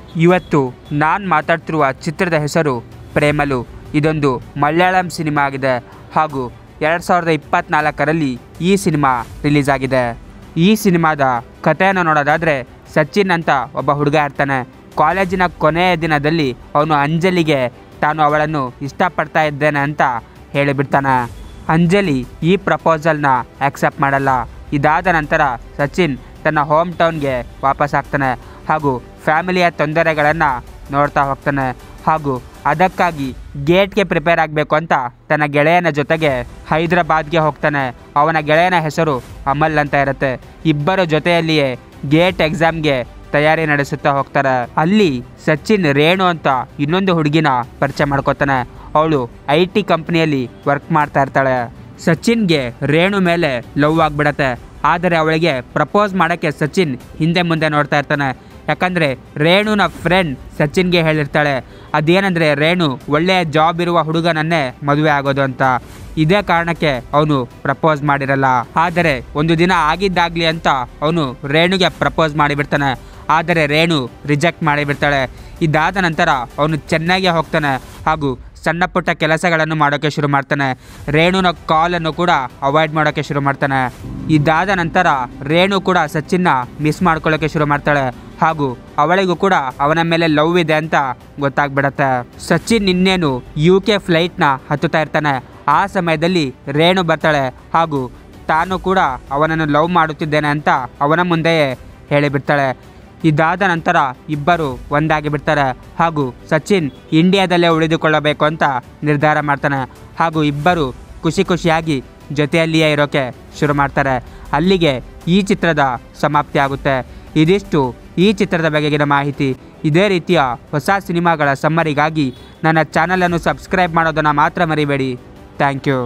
ಇವತ್ತು ನಾನು ಮಾತಾಡ್ತಿರುವ ಚಿತ್ರದ ಹೆಸರು ಪ್ರೇಮಲು ಇದೊಂದು ಮಲಯಾಳಂ ಸಿನಿಮಾ ಆಗಿದೆ ಹಾಗೂ ಎರಡು ಸಾವಿರದ ಇಪ್ಪತ್ತ್ನಾಲ್ಕರಲ್ಲಿ ಈ ಸಿನಿಮಾ ರಿಲೀಸ್ ಆಗಿದೆ ಈ ಸಿನಿಮಾದ ಕಥೆಯನ್ನು ನೋಡೋದಾದರೆ ಸಚಿನ್ ಅಂತ ಒಬ್ಬ ಹುಡುಗ ಇರ್ತಾನೆ ಕಾಲೇಜಿನ ಕೊನೆಯ ದಿನದಲ್ಲಿ ಅವನು ಅಂಜಲಿಗೆ ತಾನು ಅವಳನ್ನು ಇಷ್ಟಪಡ್ತಾ ಇದ್ದೇನೆ ಅಂತ ಹೇಳಿಬಿಡ್ತಾನೆ ಅಂಜಲಿ ಈ ಪ್ರಪೋಸಲ್ನ ಆಕ್ಸೆಪ್ಟ್ ಮಾಡಲ್ಲ ಇದಾದ ನಂತರ ಸಚಿನ್ ತನ್ನ ಹೋಮ್ ಟೌನ್ಗೆ ವಾಪಸ್ ಆಗ್ತಾನೆ ಹಾಗೂ ಫ್ಯಾಮಿಲಿಯ ತೊಂದರೆಗಳನ್ನು ನೋಡ್ತಾ ಹೋಗ್ತಾನೆ ಹಾಗೂ ಅದಕ್ಕಾಗಿ ಗೇಟ್ಗೆ ಪ್ರಿಪೇರ್ ಆಗಬೇಕು ಅಂತ ತನ್ನ ಗೆಳೆಯನ ಜೊತೆಗೆ ಹೈದರಾಬಾದ್ಗೆ ಹೋಗ್ತಾನೆ ಅವನ ಗೆಳೆಯನ ಹೆಸರು ಅಮಲ್ ಅಂತ ಇರುತ್ತೆ ಇಬ್ಬರ ಜೊತೆಯಲ್ಲಿಯೇ ಗೇಟ್ ಎಕ್ಸಾಮ್ಗೆ ತಯಾರಿ ನಡೆಸುತ್ತಾ ಹೋಗ್ತಾರೆ ಅಲ್ಲಿ ಸಚಿನ್ ರೇಣು ಅಂತ ಇನ್ನೊಂದು ಹುಡುಗಿನ ಪರಿಚಯ ಮಾಡ್ಕೋತಾನೆ ಅವಳು ಐ ಟಿ ಕಂಪ್ನಿಯಲ್ಲಿ ವರ್ಕ್ ಮಾಡ್ತಾ ಇರ್ತಾಳೆ ಸಚಿನ್ಗೆ ರೇಣು ಮೇಲೆ ಲವ್ ಆಗಿಬಿಡತ್ತೆ ಆದರೆ ಅವಳಿಗೆ ಪ್ರಪೋಸ್ ಮಾಡೋಕ್ಕೆ ಸಚಿನ್ ಹಿಂದೆ ಮುಂದೆ ನೋಡ್ತಾ ಇರ್ತಾನೆ ಯಾಕಂದರೆ ರೇಣುನ ಫ್ರೆಂಡ್ ಸಚಿನ್ಗೆ ಹೇಳಿರ್ತಾಳೆ ಅದೇನೆಂದರೆ ರೇಣು ಒಳ್ಳೆಯ ಜಾಬ್ ಇರುವ ಹುಡುಗನನ್ನೇ ಮದುವೆ ಆಗೋದು ಅಂತ ಇದೇ ಕಾರಣಕ್ಕೆ ಅವನು ಪ್ರಪೋಸ್ ಮಾಡಿರಲ್ಲ ಆದರೆ ಒಂದು ದಿನ ಆಗಿದ್ದಾಗಲಿ ಅಂತ ಅವನು ರೇಣುಗೆ ಪ್ರಪೋಸ್ ಮಾಡಿಬಿಡ್ತಾನೆ ಆದರೆ ರೇಣು ರಿಜೆಕ್ಟ್ ಮಾಡಿಬಿಡ್ತಾಳೆ ಇದಾದ ನಂತರ ಅವನು ಚೆನ್ನೈಗೆ ಹೋಗ್ತಾನೆ ಹಾಗೂ ಸಣ್ಣ ಪುಟ್ಟ ಕೆಲಸಗಳನ್ನು ಮಾಡೋಕ್ಕೆ ಶುರು ಮಾಡ್ತಾನೆ ರೇಣುನ ಕಾಲನ್ನು ಕೂಡ ಅವಾಯ್ಡ್ ಮಾಡೋಕ್ಕೆ ಶುರು ಮಾಡ್ತಾನೆ ಇದಾದ ನಂತರ ರೇಣು ಕೂಡ ಸಚಿನ್ನ ಮಿಸ್ ಮಾಡ್ಕೊಳ್ಳೋಕ್ಕೆ ಶುರು ಮಾಡ್ತಾಳೆ ಹಾಗೂ ಅವಳಿಗೂ ಕೂಡ ಅವನ ಮೇಲೆ ಲವ್ ಇದೆ ಅಂತ ಗೊತ್ತಾಗ್ಬಿಡತ್ತೆ ಸಚಿನ್ ಇನ್ನೇನು ಯು ಕೆ ಫ್ಲೈಟ್ನ ಹತ್ತುತ್ತಾ ಇರ್ತಾನೆ ಆ ಸಮಯದಲ್ಲಿ ರೇಣು ಬರ್ತಾಳೆ ಹಾಗೂ ತಾನು ಕೂಡ ಅವನನ್ನು ಲವ್ ಮಾಡುತ್ತಿದ್ದೇನೆ ಅಂತ ಅವನ ಮುಂದೆಯೇ ಹೇಳಿಬಿಡ್ತಾಳೆ ಇದಾದ ನಂತರ ಇಬ್ಬರು ಒಂದಾಗಿ ಬಿಡ್ತಾರೆ ಹಾಗೂ ಸಚಿನ್ ಇಂಡಿಯಾದಲ್ಲೇ ಉಳಿದುಕೊಳ್ಳಬೇಕು ಅಂತ ನಿರ್ಧಾರ ಮಾಡ್ತಾನೆ ಹಾಗೂ ಇಬ್ಬರು ಖುಷಿ ಖುಷಿಯಾಗಿ ಜೊತೆಯಲ್ಲಿಯೇ ಇರೋಕೆ ಶುರು ಮಾಡ್ತಾರೆ ಅಲ್ಲಿಗೆ ಈ ಚಿತ್ರದ ಸಮಾಪ್ತಿ ಆಗುತ್ತೆ ಇದಿಷ್ಟು ಈ ಚಿತ್ರದ ಬಗೆಗಿನ ಮಾಹಿತಿ ಇದೇ ರೀತಿಯ ಹೊಸ ಸಿನಿಮಾಗಳ ಸಮ್ಮರಿಗಾಗಿ ನನ್ನ ಚಾನಲನ್ನು ಸಬ್ಸ್ಕ್ರೈಬ್ ಮಾಡೋದನ್ನು ಮಾತ್ರ ಮರಿಬೇಡಿ ಥ್ಯಾಂಕ್ ಯು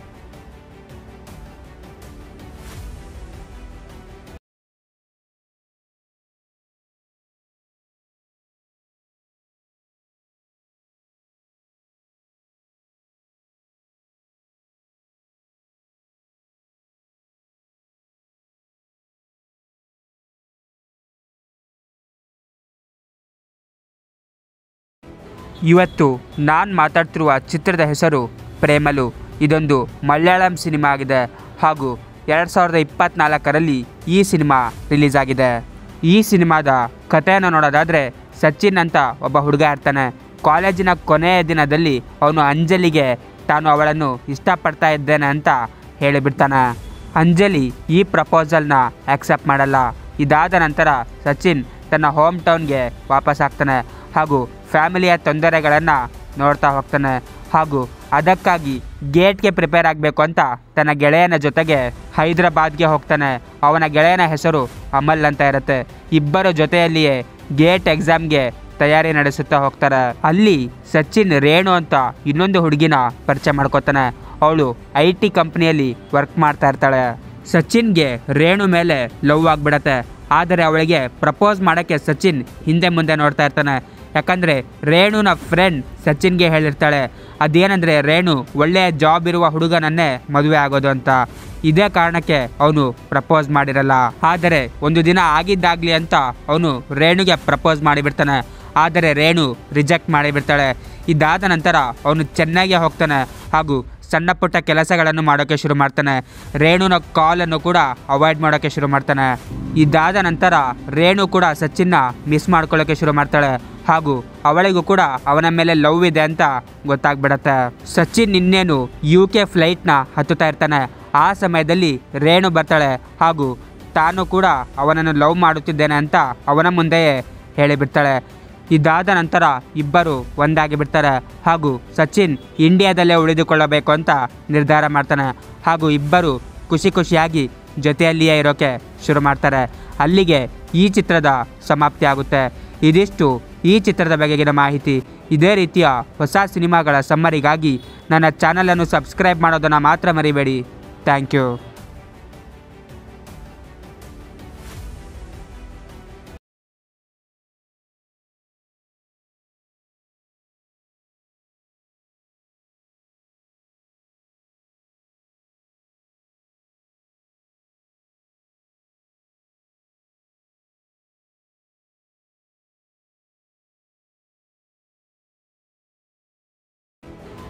ಇವತ್ತು ನಾನು ಮಾತಾಡ್ತಿರುವ ಚಿತ್ರದ ಹೆಸರು ಪ್ರೇಮಲು ಇದೊಂದು ಮಲಯಾಳಂ ಸಿನಿಮಾ ಆಗಿದೆ ಹಾಗೂ ಎರಡು ಸಾವಿರದ ಇಪ್ಪತ್ತ್ನಾಲ್ಕರಲ್ಲಿ ಈ ಸಿನಿಮಾ ರಿಲೀಸ್ ಆಗಿದೆ ಈ ಸಿನಿಮಾದ ಕಥೆಯನ್ನು ನೋಡೋದಾದರೆ ಸಚಿನ್ ಅಂತ ಒಬ್ಬ ಹುಡುಗ ಇರ್ತಾನೆ ಕಾಲೇಜಿನ ಕೊನೆಯ ದಿನದಲ್ಲಿ ಅವನು ಅಂಜಲಿಗೆ ತಾನು ಅವಳನ್ನು ಇಷ್ಟಪಡ್ತಾ ಇದ್ದೇನೆ ಅಂತ ಹೇಳಿಬಿಡ್ತಾನೆ ಅಂಜಲಿ ಈ ಪ್ರಪೋಸಲ್ನ ಆಕ್ಸೆಪ್ಟ್ ಮಾಡಲ್ಲ ಇದಾದ ನಂತರ ಸಚಿನ್ ತನ್ನ ಹೋಮ್ ಟೌನ್ಗೆ ವಾಪಸ್ ಆಗ್ತಾನೆ ಹಾಗೂ ಫ್ಯಾಮಿಲಿಯ ತೊಂದರೆಗಳನ್ನು ನೋಡ್ತಾ ಹೋಗ್ತಾನೆ ಹಾಗೂ ಅದಕ್ಕಾಗಿ ಗೇಟ್ಗೆ ಪ್ರಿಪೇರ್ ಆಗಬೇಕು ಅಂತ ತನ್ನ ಗೆಳೆಯನ ಜೊತೆಗೆ ಹೈದರಾಬಾದ್ಗೆ ಹೋಗ್ತಾನೆ ಅವನ ಗೆಳೆಯನ ಹೆಸರು ಅಮಲ್ ಅಂತ ಇರುತ್ತೆ ಇಬ್ಬರ ಜೊತೆಯಲ್ಲಿಯೇ ಗೇಟ್ ಎಕ್ಸಾಮ್ಗೆ ತಯಾರಿ ನಡೆಸುತ್ತಾ ಹೋಗ್ತಾರೆ ಅಲ್ಲಿ ಸಚಿನ್ ರೇಣು ಅಂತ ಇನ್ನೊಂದು ಹುಡುಗಿನ ಪರಿಚಯ ಮಾಡ್ಕೋತಾನೆ ಅವಳು ಐ ಟಿ ಕಂಪ್ನಿಯಲ್ಲಿ ವರ್ಕ್ ಮಾಡ್ತಾ ಇರ್ತಾಳೆ ಸಚಿನ್ಗೆ ರೇಣು ಮೇಲೆ ಲವ್ ಆಗಿಬಿಡತ್ತೆ ಆದರೆ ಅವಳಿಗೆ ಪ್ರಪೋಸ್ ಮಾಡೋಕ್ಕೆ ಸಚಿನ್ ಹಿಂದೆ ಮುಂದೆ ನೋಡ್ತಾ ಇರ್ತಾನೆ ಯಾಕಂದರೆ ರೇಣುನ ಫ್ರೆಂಡ್ ಸಚಿನ್ಗೆ ಹೇಳಿರ್ತಾಳೆ ಅದೇನೆಂದರೆ ರೇಣು ಒಳ್ಳೆಯ ಜಾಬ್ ಇರುವ ಹುಡುಗನನ್ನೇ ಮದುವೆ ಆಗೋದು ಅಂತ ಇದೇ ಕಾರಣಕ್ಕೆ ಅವನು ಪ್ರಪೋಸ್ ಮಾಡಿರಲ್ಲ ಆದರೆ ಒಂದು ದಿನ ಆಗಿದ್ದಾಗಲಿ ಅಂತ ಅವನು ರೇಣುಗೆ ಪ್ರಪೋಸ್ ಮಾಡಿಬಿಡ್ತಾನೆ ಆದರೆ ರೇಣು ರಿಜೆಕ್ಟ್ ಮಾಡಿಬಿಡ್ತಾಳೆ ಇದಾದ ನಂತರ ಅವನು ಚೆನ್ನೈಗೆ ಹೋಗ್ತಾನೆ ಹಾಗೂ ಸಣ್ಣ ಪುಟ್ಟ ಕೆಲಸಗಳನ್ನು ಮಾಡೋಕ್ಕೆ ಶುರು ಮಾಡ್ತಾನೆ ರೇಣುನ ಕಾಲನ್ನು ಕೂಡ ಅವಾಯ್ಡ್ ಮಾಡೋಕ್ಕೆ ಶುರು ಮಾಡ್ತಾನೆ ಇದಾದ ನಂತರ ರೇಣು ಕೂಡ ಸಚಿನ್ನ ಮಿಸ್ ಮಾಡ್ಕೊಳ್ಳೋಕ್ಕೆ ಶುರು ಮಾಡ್ತಾಳೆ ಹಾಗೂ ಅವಳಿಗೂ ಕೂಡ ಅವನ ಮೇಲೆ ಲವ್ ಇದೆ ಅಂತ ಗೊತ್ತಾಗ್ಬಿಡತ್ತೆ ಸಚಿನ್ ಇನ್ನೇನು ಯು ಕೆ ಫ್ಲೈಟ್ನ ಹತ್ತುತ್ತಾ ಇರ್ತಾನೆ ಆ ಸಮಯದಲ್ಲಿ ರೇಣು ಬರ್ತಾಳೆ ಹಾಗೂ ತಾನು ಕೂಡ ಅವನನ್ನು ಲವ್ ಮಾಡುತ್ತಿದ್ದೇನೆ ಅಂತ ಅವನ ಮುಂದೆಯೇ ಹೇಳಿಬಿಡ್ತಾಳೆ ಇದಾದ ನಂತರ ಇಬ್ಬರು ಒಂದಾಗಿ ಬಿಡ್ತಾರೆ ಹಾಗೂ ಸಚಿನ್ ಇಂಡಿಯಾದಲ್ಲೇ ಉಳಿದುಕೊಳ್ಳಬೇಕು ಅಂತ ನಿರ್ಧಾರ ಮಾಡ್ತಾನೆ ಹಾಗೂ ಇಬ್ಬರು ಖುಷಿ ಖುಷಿಯಾಗಿ ಜೊತೆಯಲ್ಲಿಯೇ ಇರೋಕೆ ಶುರು ಮಾಡ್ತಾರೆ ಅಲ್ಲಿಗೆ ಈ ಚಿತ್ರದ ಸಮಾಪ್ತಿ ಆಗುತ್ತೆ ಇದಿಷ್ಟು ಈ ಚಿತ್ರದ ಬಗೆಗಿನ ಮಾಹಿತಿ ಇದೇ ರೀತಿಯ ಹೊಸ ಸಿನಿಮಾಗಳ ಸಮ್ಮರಿಗಾಗಿ ನನ್ನ ಚಾನಲನ್ನು ಸಬ್ಸ್ಕ್ರೈಬ್ ಮಾಡೋದನ್ನು ಮಾತ್ರ ಮರಿಬೇಡಿ ಥ್ಯಾಂಕ್ ಯು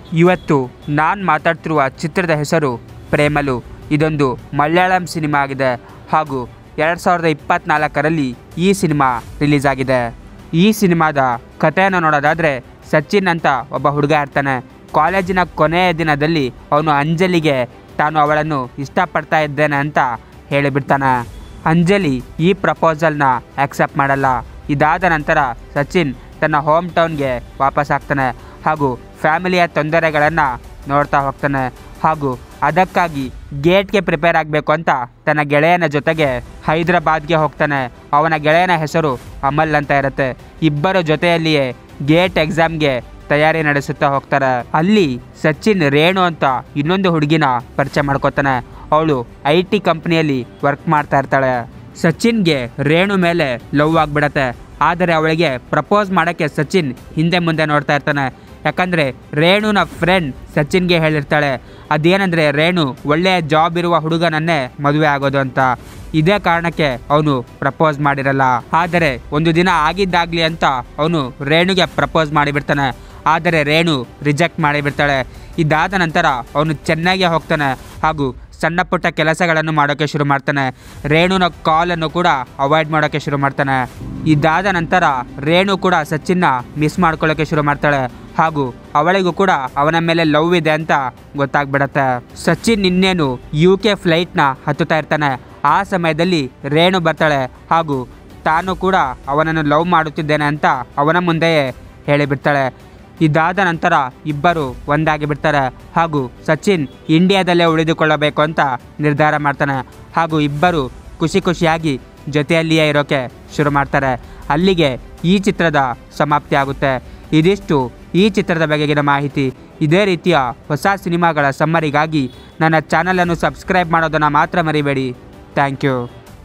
ಇವತ್ತು ನಾನು ಮಾತಾಡ್ತಿರುವ ಚಿತ್ರದ ಹೆಸರು ಪ್ರೇಮಲು ಇದೊಂದು ಮಲಯಾಳಂ ಸಿನಿಮಾ ಆಗಿದೆ ಹಾಗೂ ಎರಡು ಸಾವಿರದ ಇಪ್ಪತ್ತ್ನಾಲ್ಕರಲ್ಲಿ ಈ ಸಿನಿಮಾ ರಿಲೀಸ್ ಆಗಿದೆ ಈ ಸಿನಿಮಾದ ಕಥೆಯನ್ನು ನೋಡೋದಾದರೆ ಸಚಿನ್ ಅಂತ ಒಬ್ಬ ಹುಡುಗ ಇರ್ತಾನೆ ಕಾಲೇಜಿನ ಕೊನೆಯ ದಿನದಲ್ಲಿ ಅವನು ಅಂಜಲಿಗೆ ತಾನು ಅವಳನ್ನು ಇಷ್ಟಪಡ್ತಾ ಇದ್ದೇನೆ ಅಂತ ಹೇಳಿಬಿಡ್ತಾನೆ ಅಂಜಲಿ ಈ ಪ್ರಪೋಸಲ್ನ ಆಕ್ಸೆಪ್ಟ್ ಮಾಡಲ್ಲ ಇದಾದ ನಂತರ ಸಚಿನ್ ತನ್ನ ಹೋಮ್ ಟೌನ್ಗೆ ವಾಪಸ್ ಆಗ್ತಾನೆ ಹಾಗೂ ಫ್ಯಾಮಿಲಿಯ ತೊಂದರೆಗಳನ್ನು ನೋಡ್ತಾ ಹೋಗ್ತಾನೆ ಹಾಗೂ ಅದಕ್ಕಾಗಿ ಗೇಟ್ಗೆ ಪ್ರಿಪೇರ್ ಆಗಬೇಕು ಅಂತ ತನ್ನ ಗೆಳೆಯನ ಜೊತೆಗೆ ಹೈದರಾಬಾದ್ಗೆ ಹೋಗ್ತಾನೆ ಅವನ ಗೆಳೆಯನ ಹೆಸರು ಅಮಲ್ ಅಂತ ಇರುತ್ತೆ ಇಬ್ಬರ ಜೊತೆಯಲ್ಲಿಯೇ ಗೇಟ್ ಎಕ್ಸಾಮ್ಗೆ ತಯಾರಿ ನಡೆಸುತ್ತಾ ಹೋಗ್ತಾರೆ ಅಲ್ಲಿ ಸಚಿನ್ ರೇಣು ಅಂತ ಇನ್ನೊಂದು ಹುಡುಗಿನ ಪರಿಚಯ ಮಾಡ್ಕೋತಾನೆ ಅವಳು ಐ ಟಿ ಕಂಪ್ನಿಯಲ್ಲಿ ವರ್ಕ್ ಮಾಡ್ತಾ ಇರ್ತಾಳೆ ಸಚಿನ್ಗೆ ರೇಣು ಮೇಲೆ ಲವ್ ಆಗಿಬಿಡತ್ತೆ ಆದರೆ ಅವಳಿಗೆ ಪ್ರಪೋಸ್ ಮಾಡೋಕ್ಕೆ ಸಚಿನ್ ಹಿಂದೆ ಮುಂದೆ ನೋಡ್ತಾ ಇರ್ತಾನೆ ಯಾಕಂದರೆ ರೇಣುನ ಫ್ರೆಂಡ್ ಸಚಿನ್ಗೆ ಹೇಳಿರ್ತಾಳೆ ಅದೇನೆಂದರೆ ರೇಣು ಒಳ್ಳೆಯ ಜಾಬ್ ಇರುವ ಹುಡುಗನನ್ನೇ ಮದುವೆ ಆಗೋದು ಅಂತ ಇದೇ ಕಾರಣಕ್ಕೆ ಅವನು ಪ್ರಪೋಸ್ ಮಾಡಿರಲ್ಲ ಆದರೆ ಒಂದು ದಿನ ಆಗಿದ್ದಾಗಲಿ ಅಂತ ಅವನು ರೇಣುಗೆ ಪ್ರಪೋಸ್ ಮಾಡಿಬಿಡ್ತಾನೆ ಆದರೆ ರೇಣು ರಿಜೆಕ್ಟ್ ಮಾಡಿಬಿಡ್ತಾಳೆ ಇದಾದ ನಂತರ ಅವನು ಚೆನ್ನಾಗಿ ಹೋಗ್ತಾನೆ ಹಾಗೂ ಸಣ್ಣ ಪುಟ್ಟ ಕೆಲಸಗಳನ್ನು ಮಾಡೋಕ್ಕೆ ಶುರು ಮಾಡ್ತಾನೆ ರೇಣುನ ಕಾಲನ್ನು ಕೂಡ ಅವಾಯ್ಡ್ ಮಾಡೋಕ್ಕೆ ಶುರು ಮಾಡ್ತಾನೆ ಇದಾದ ನಂತರ ರೇಣು ಕೂಡ ಸಚಿನ್ನ ಮಿಸ್ ಮಾಡ್ಕೊಳ್ಳೋಕ್ಕೆ ಶುರು ಮಾಡ್ತಾಳೆ ಹಾಗೂ ಅವಳಿಗೂ ಕೂಡ ಅವನ ಮೇಲೆ ಲವ್ ಇದೆ ಅಂತ ಗೊತ್ತಾಗ್ಬಿಡತ್ತೆ ಸಚಿನ್ ಇನ್ನೇನು ಯು ಕೆ ಫ್ಲೈಟ್ನ ಹತ್ತುತ್ತಾ ಇರ್ತಾನೆ ಆ ಸಮಯದಲ್ಲಿ ರೇಣು ಬರ್ತಾಳೆ ಹಾಗೂ ತಾನು ಕೂಡ ಅವನನ್ನು ಲವ್ ಮಾಡುತ್ತಿದ್ದೇನೆ ಅಂತ ಅವನ ಮುಂದೆಯೇ ಹೇಳಿಬಿಡ್ತಾಳೆ ಇದಾದ ನಂತರ ಇಬ್ಬರು ಒಂದಾಗಿ ಬಿಡ್ತಾರೆ ಹಾಗೂ ಸಚಿನ್ ಇಂಡಿಯಾದಲ್ಲೇ ಉಳಿದುಕೊಳ್ಳಬೇಕು ಅಂತ ನಿರ್ಧಾರ ಮಾಡ್ತಾನೆ ಹಾಗೂ ಇಬ್ಬರು ಖುಷಿ ಖುಷಿಯಾಗಿ ಜೊತೆಯಲ್ಲಿಯೇ ಇರೋಕೆ ಶುರು ಮಾಡ್ತಾರೆ ಅಲ್ಲಿಗೆ ಈ ಚಿತ್ರದ ಸಮಾಪ್ತಿ ಆಗುತ್ತೆ ಇದಿಷ್ಟು ಈ ಚಿತ್ರದ ಬಗೆಗಿನ ಮಾಹಿತಿ ಇದೇ ರೀತಿಯ ಹೊಸ ಸಿನಿಮಾಗಳ ಸಮ್ಮರಿಗಾಗಿ ನನ್ನ ಚಾನಲನ್ನು ಸಬ್ಸ್ಕ್ರೈಬ್ ಮಾಡೋದನ್ನು ಮಾತ್ರ ಮರಿಬೇಡಿ ಥ್ಯಾಂಕ್ ಯು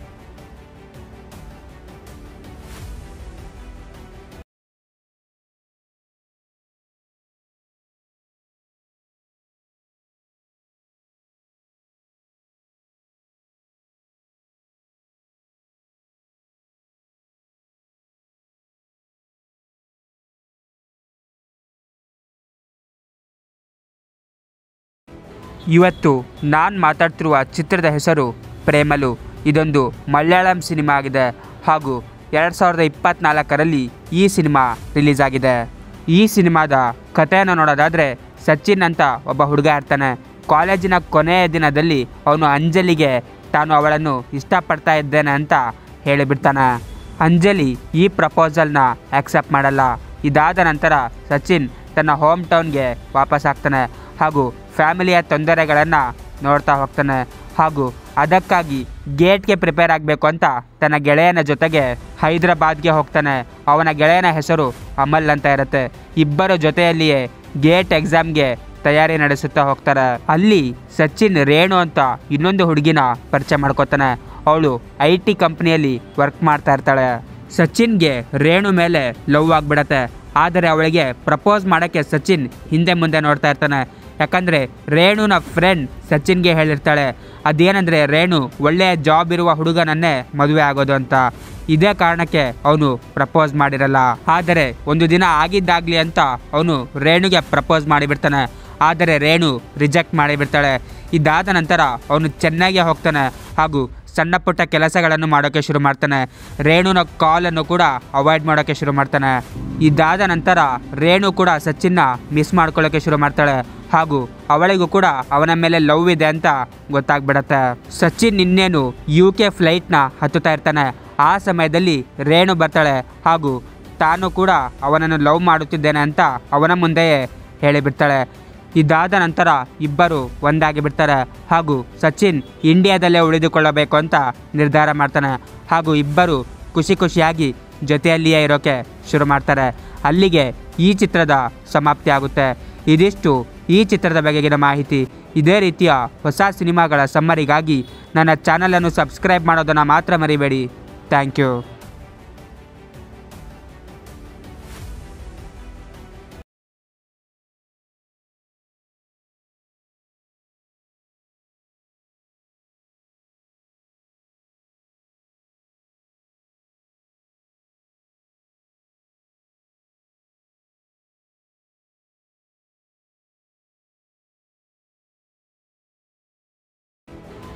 ಇವತ್ತು ನಾನು ಮಾತಾಡ್ತಿರುವ ಚಿತ್ರದ ಹೆಸರು ಪ್ರೇಮಲು ಇದೊಂದು ಮಲಯಾಳಂ ಸಿನಿಮಾ ಆಗಿದೆ ಹಾಗೂ ಎರಡು ಸಾವಿರದ ಇಪ್ಪತ್ತ್ನಾಲ್ಕರಲ್ಲಿ ಈ ಸಿನಿಮಾ ರಿಲೀಸ್ ಆಗಿದೆ ಈ ಸಿನಿಮಾದ ಕಥೆಯನ್ನು ನೋಡೋದಾದರೆ ಸಚಿನ್ ಅಂತ ಒಬ್ಬ ಹುಡುಗ ಇರ್ತಾನೆ ಕಾಲೇಜಿನ ಕೊನೆಯ ದಿನದಲ್ಲಿ ಅವನು ಅಂಜಲಿಗೆ ತಾನು ಅವಳನ್ನು ಇಷ್ಟಪಡ್ತಾ ಇದ್ದೇನೆ ಅಂತ ಹೇಳಿಬಿಡ್ತಾನೆ ಅಂಜಲಿ ಈ ಪ್ರಪೋಸಲ್ನ ಆಕ್ಸೆಪ್ಟ್ ಮಾಡಲ್ಲ ಇದಾದ ನಂತರ ಸಚಿನ್ ತನ್ನ ಹೋಮ್ ಟೌನ್ಗೆ ವಾಪಸ್ ಆಗ್ತಾನೆ ಹಾಗೂ ಫ್ಯಾಮಿಲಿಯ ತೊಂದರೆಗಳನ್ನು ನೋಡ್ತಾ ಹೋಗ್ತಾನೆ ಹಾಗೂ ಅದಕ್ಕಾಗಿ ಗೇಟ್ಗೆ ಪ್ರಿಪೇರ್ ಆಗಬೇಕು ಅಂತ ತನ್ನ ಗೆಳೆಯನ ಜೊತೆಗೆ ಹೈದರಾಬಾದ್ಗೆ ಹೋಗ್ತಾನೆ ಅವನ ಗೆಳೆಯನ ಹೆಸರು ಅಮಲ್ ಅಂತ ಇರುತ್ತೆ ಇಬ್ಬರ ಜೊತೆಯಲ್ಲಿಯೇ ಗೇಟ್ ಎಕ್ಸಾಮ್ಗೆ ತಯಾರಿ ನಡೆಸುತ್ತಾ ಹೋಗ್ತಾರೆ ಅಲ್ಲಿ ಸಚಿನ್ ರೇಣು ಅಂತ ಇನ್ನೊಂದು ಹುಡುಗಿನ ಪರಿಚಯ ಮಾಡ್ಕೋತಾನೆ ಅವಳು ಐ ಟಿ ಕಂಪ್ನಿಯಲ್ಲಿ ವರ್ಕ್ ಮಾಡ್ತಾ ಇರ್ತಾಳೆ ಸಚಿನ್ಗೆ ರೇಣು ಮೇಲೆ ಲವ್ ಆಗಿಬಿಡತ್ತೆ ಆದರೆ ಅವಳಿಗೆ ಪ್ರಪೋಸ್ ಮಾಡೋಕ್ಕೆ ಸಚಿನ್ ಹಿಂದೆ ಮುಂದೆ ನೋಡ್ತಾ ಇರ್ತಾನೆ ಯಾಕಂದರೆ ರೇಣುನ ಫ್ರೆಂಡ್ ಸಚಿನ್ಗೆ ಹೇಳಿರ್ತಾಳೆ ಅದೇನೆಂದರೆ ರೇಣು ಒಳ್ಳೆಯ ಜಾಬ್ ಇರುವ ಹುಡುಗನನ್ನೇ ಮದುವೆ ಆಗೋದು ಅಂತ ಇದೇ ಕಾರಣಕ್ಕೆ ಅವನು ಪ್ರಪೋಸ್ ಮಾಡಿರಲ್ಲ ಆದರೆ ಒಂದು ದಿನ ಆಗಿದ್ದಾಗಲಿ ಅಂತ ಅವನು ರೇಣುಗೆ ಪ್ರಪೋಸ್ ಮಾಡಿಬಿಡ್ತಾನೆ ಆದರೆ ರೇಣು ರಿಜೆಕ್ಟ್ ಮಾಡಿಬಿಡ್ತಾಳೆ ಇದಾದ ನಂತರ ಅವನು ಚೆನ್ನಾಗಿ ಹೋಗ್ತಾನೆ ಹಾಗೂ ಸಣ್ಣ ಪುಟ್ಟ ಕೆಲಸಗಳನ್ನು ಮಾಡೋಕ್ಕೆ ಶುರು ಮಾಡ್ತಾನೆ ರೇಣುನ ಕಾಲನ್ನು ಕೂಡ ಅವಾಯ್ಡ್ ಮಾಡೋಕ್ಕೆ ಶುರು ಮಾಡ್ತಾನೆ ಇದಾದ ನಂತರ ರೇಣು ಕೂಡ ಸಚಿನ್ನ ಮಿಸ್ ಮಾಡ್ಕೊಳ್ಳೋಕ್ಕೆ ಶುರು ಮಾಡ್ತಾಳೆ ಹಾಗೂ ಅವಳಿಗೂ ಕೂಡ ಅವನ ಮೇಲೆ ಲವ್ ಇದೆ ಅಂತ ಗೊತ್ತಾಗ್ಬಿಡತ್ತೆ ಸಚಿನ್ ಇನ್ನೇನು ಯು ಕೆ ಫ್ಲೈಟ್ನ ಹತ್ತುತ್ತಾ ಇರ್ತಾನೆ ಆ ಸಮಯದಲ್ಲಿ ರೇಣು ಬರ್ತಾಳೆ ಹಾಗೂ ತಾನು ಕೂಡ ಅವನನ್ನು ಲವ್ ಮಾಡುತ್ತಿದ್ದೇನೆ ಅಂತ ಅವನ ಮುಂದೆಯೇ ಹೇಳಿಬಿಡ್ತಾಳೆ ಇದಾದ ನಂತರ ಇಬ್ಬರು ಒಂದಾಗಿ ಬಿಡ್ತಾರೆ ಹಾಗೂ ಸಚಿನ್ ಇಂಡಿಯಾದಲ್ಲೇ ಉಳಿದುಕೊಳ್ಳಬೇಕು ಅಂತ ನಿರ್ಧಾರ ಮಾಡ್ತಾನೆ ಹಾಗೂ ಇಬ್ಬರು ಖುಷಿ ಖುಷಿಯಾಗಿ ಜೊತೆಯಲ್ಲಿಯೇ ಇರೋಕೆ ಶುರು ಮಾಡ್ತಾರೆ ಅಲ್ಲಿಗೆ ಈ ಚಿತ್ರದ ಸಮಾಪ್ತಿ ಆಗುತ್ತೆ ಇದಿಷ್ಟು ಈ ಚಿತ್ರದ ಬಗೆಗಿನ ಮಾಹಿತಿ ಇದೇ ರೀತಿಯ ಹೊಸ ಸಿನಿಮಾಗಳ ಸಮ್ಮರಿಗಾಗಿ ನನ್ನ ಚಾನಲನ್ನು ಸಬ್ಸ್ಕ್ರೈಬ್ ಮಾಡೋದನ್ನು ಮಾತ್ರ ಮರಿಬೇಡಿ ಥ್ಯಾಂಕ್ ಯು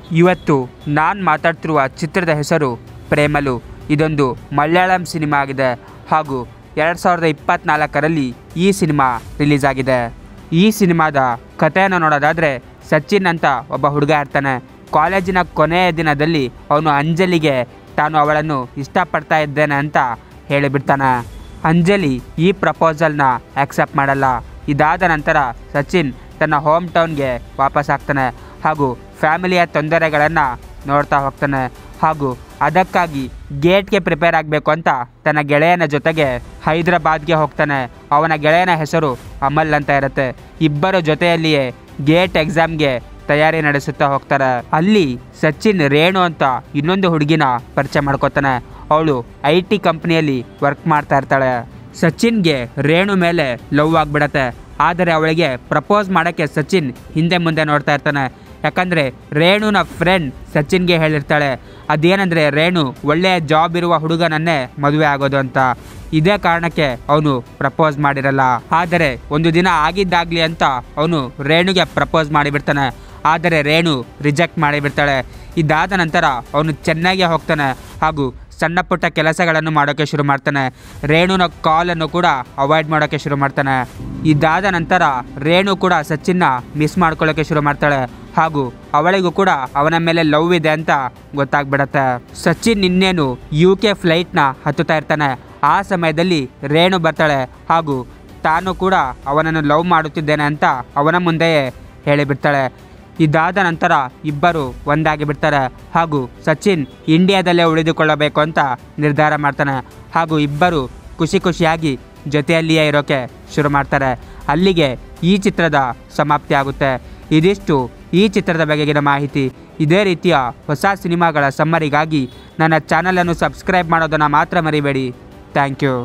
ಇವತ್ತು ನಾನು ಮಾತಾಡ್ತಿರುವ ಚಿತ್ರದ ಹೆಸರು ಪ್ರೇಮಲು ಇದೊಂದು ಮಲಯಾಳಂ ಸಿನಿಮಾ ಆಗಿದೆ ಹಾಗೂ ಎರಡು ಸಾವಿರದ ಇಪ್ಪತ್ತ್ನಾಲ್ಕರಲ್ಲಿ ಈ ಸಿನಿಮಾ ರಿಲೀಸ್ ಆಗಿದೆ ಈ ಸಿನಿಮಾದ ಕಥೆಯನ್ನು ನೋಡೋದಾದರೆ ಸಚಿನ್ ಅಂತ ಒಬ್ಬ ಹುಡುಗ ಇರ್ತಾನೆ ಕಾಲೇಜಿನ ಕೊನೆಯ ದಿನದಲ್ಲಿ ಅವನು ಅಂಜಲಿಗೆ ತಾನು ಅವಳನ್ನು ಇಷ್ಟಪಡ್ತಾ ಇದ್ದೇನೆ ಅಂತ ಹೇಳಿಬಿಡ್ತಾನೆ ಅಂಜಲಿ ಈ ಪ್ರಪೋಸಲ್ನ ಆಕ್ಸೆಪ್ಟ್ ಮಾಡಲ್ಲ ಇದಾದ ನಂತರ ಸಚಿನ್ ತನ್ನ ಹೋಮ್ ಟೌನ್ಗೆ ವಾಪಸ್ ಆಗ್ತಾನೆ ಹಾಗೂ ಫ್ಯಾಮಿಲಿಯ ತೊಂದರೆಗಳನ್ನು ನೋಡ್ತಾ ಹೋಗ್ತಾನೆ ಹಾಗೂ ಅದಕ್ಕಾಗಿ ಗೇಟ್ಗೆ ಪ್ರಿಪೇರ್ ಆಗಬೇಕು ಅಂತ ತನ್ನ ಗೆಳೆಯನ ಜೊತೆಗೆ ಹೈದರಾಬಾದ್ಗೆ ಹೋಗ್ತಾನೆ ಅವನ ಗೆಳೆಯನ ಹೆಸರು ಅಮಲ್ ಅಂತ ಇರುತ್ತೆ ಇಬ್ಬರ ಜೊತೆಯಲ್ಲಿಯೇ ಗೇಟ್ ಎಕ್ಸಾಮ್ಗೆ ತಯಾರಿ ನಡೆಸುತ್ತಾ ಹೋಗ್ತಾರೆ ಅಲ್ಲಿ ಸಚಿನ್ ರೇಣು ಅಂತ ಇನ್ನೊಂದು ಹುಡುಗಿನ ಪರಿಚಯ ಮಾಡ್ಕೋತಾನೆ ಅವಳು ಐ ಟಿ ಕಂಪ್ನಿಯಲ್ಲಿ ವರ್ಕ್ ಮಾಡ್ತಾ ಇರ್ತಾಳೆ ಸಚಿನ್ಗೆ ರೇಣು ಮೇಲೆ ಲವ್ ಆಗಿಬಿಡತ್ತೆ ಆದರೆ ಅವಳಿಗೆ ಪ್ರಪೋಸ್ ಮಾಡೋಕ್ಕೆ ಸಚಿನ್ ಹಿಂದೆ ಮುಂದೆ ನೋಡ್ತಾ ಇರ್ತಾನೆ ಯಾಕಂದರೆ ರೇಣುನ ಫ್ರೆಂಡ್ ಸಚಿನ್ಗೆ ಹೇಳಿರ್ತಾಳೆ ಅದೇನೆಂದರೆ ರೇಣು ಒಳ್ಳೆಯ ಜಾಬ್ ಇರುವ ಹುಡುಗನನ್ನೇ ಮದುವೆ ಆಗೋದು ಅಂತ ಇದೇ ಕಾರಣಕ್ಕೆ ಅವನು ಪ್ರಪೋಸ್ ಮಾಡಿರಲ್ಲ ಆದರೆ ಒಂದು ದಿನ ಆಗಿದ್ದಾಗಲಿ ಅಂತ ಅವನು ರೇಣುಗೆ ಪ್ರಪೋಸ್ ಮಾಡಿಬಿಡ್ತಾನೆ ಆದರೆ ರೇಣು ರಿಜೆಕ್ಟ್ ಮಾಡಿಬಿಡ್ತಾಳೆ ಇದಾದ ನಂತರ ಅವನು ಚೆನ್ನಾಗಿ ಹೋಗ್ತಾನೆ ಹಾಗೂ ಸಣ್ಣ ಪುಟ್ಟ ಕೆಲಸಗಳನ್ನು ಮಾಡೋಕ್ಕೆ ಶುರು ಮಾಡ್ತಾನೆ ರೇಣುನ ಕಾಲನ್ನು ಕೂಡ ಅವಾಯ್ಡ್ ಮಾಡೋಕ್ಕೆ ಶುರು ಮಾಡ್ತಾನೆ ಇದಾದ ನಂತರ ರೇಣು ಕೂಡ ಸಚಿನ್ನ ಮಿಸ್ ಮಾಡ್ಕೊಳ್ಳೋಕ್ಕೆ ಶುರು ಮಾಡ್ತಾಳೆ ಹಾಗೂ ಅವಳಿಗೂ ಕೂಡ ಅವನ ಮೇಲೆ ಲವ್ ಇದೆ ಅಂತ ಗೊತ್ತಾಗ್ಬಿಡತ್ತೆ ಸಚಿನ್ ಇನ್ನೇನು ಯು ಕೆ ಫ್ಲೈಟ್ನ ಹತ್ತುತ್ತಾ ಇರ್ತಾನೆ ಆ ಸಮಯದಲ್ಲಿ ರೇಣು ಬರ್ತಾಳೆ ಹಾಗೂ ತಾನು ಕೂಡ ಅವನನ್ನು ಲವ್ ಮಾಡುತ್ತಿದ್ದೇನೆ ಅಂತ ಅವನ ಮುಂದೆಯೇ ಹೇಳಿಬಿಡ್ತಾಳೆ ಇದಾದ ನಂತರ ಇಬ್ಬರು ಒಂದಾಗಿ ಬಿಡ್ತಾರೆ ಹಾಗೂ ಸಚಿನ್ ಇಂಡಿಯಾದಲ್ಲೇ ಉಳಿದುಕೊಳ್ಳಬೇಕು ಅಂತ ನಿರ್ಧಾರ ಮಾಡ್ತಾನೆ ಹಾಗೂ ಇಬ್ಬರು ಖುಷಿ ಖುಷಿಯಾಗಿ ಜೊತೆಯಲ್ಲಿಯೇ ಇರೋಕೆ ಶುರು ಮಾಡ್ತಾರೆ ಅಲ್ಲಿಗೆ ಈ ಚಿತ್ರದ ಸಮಾಪ್ತಿ ಆಗುತ್ತೆ ಇದಿಷ್ಟು ಈ ಚಿತ್ರದ ಬಗೆಗಿನ ಮಾಹಿತಿ ಇದೇ ರೀತಿಯ ಹೊಸ ಸಿನಿಮಾಗಳ ಸಮ್ಮರಿಗಾಗಿ ನನ್ನ ಚಾನಲನ್ನು ಸಬ್ಸ್ಕ್ರೈಬ್ ಮಾಡೋದನ್ನು ಮಾತ್ರ ಮರಿಬೇಡಿ ಥ್ಯಾಂಕ್ ಯು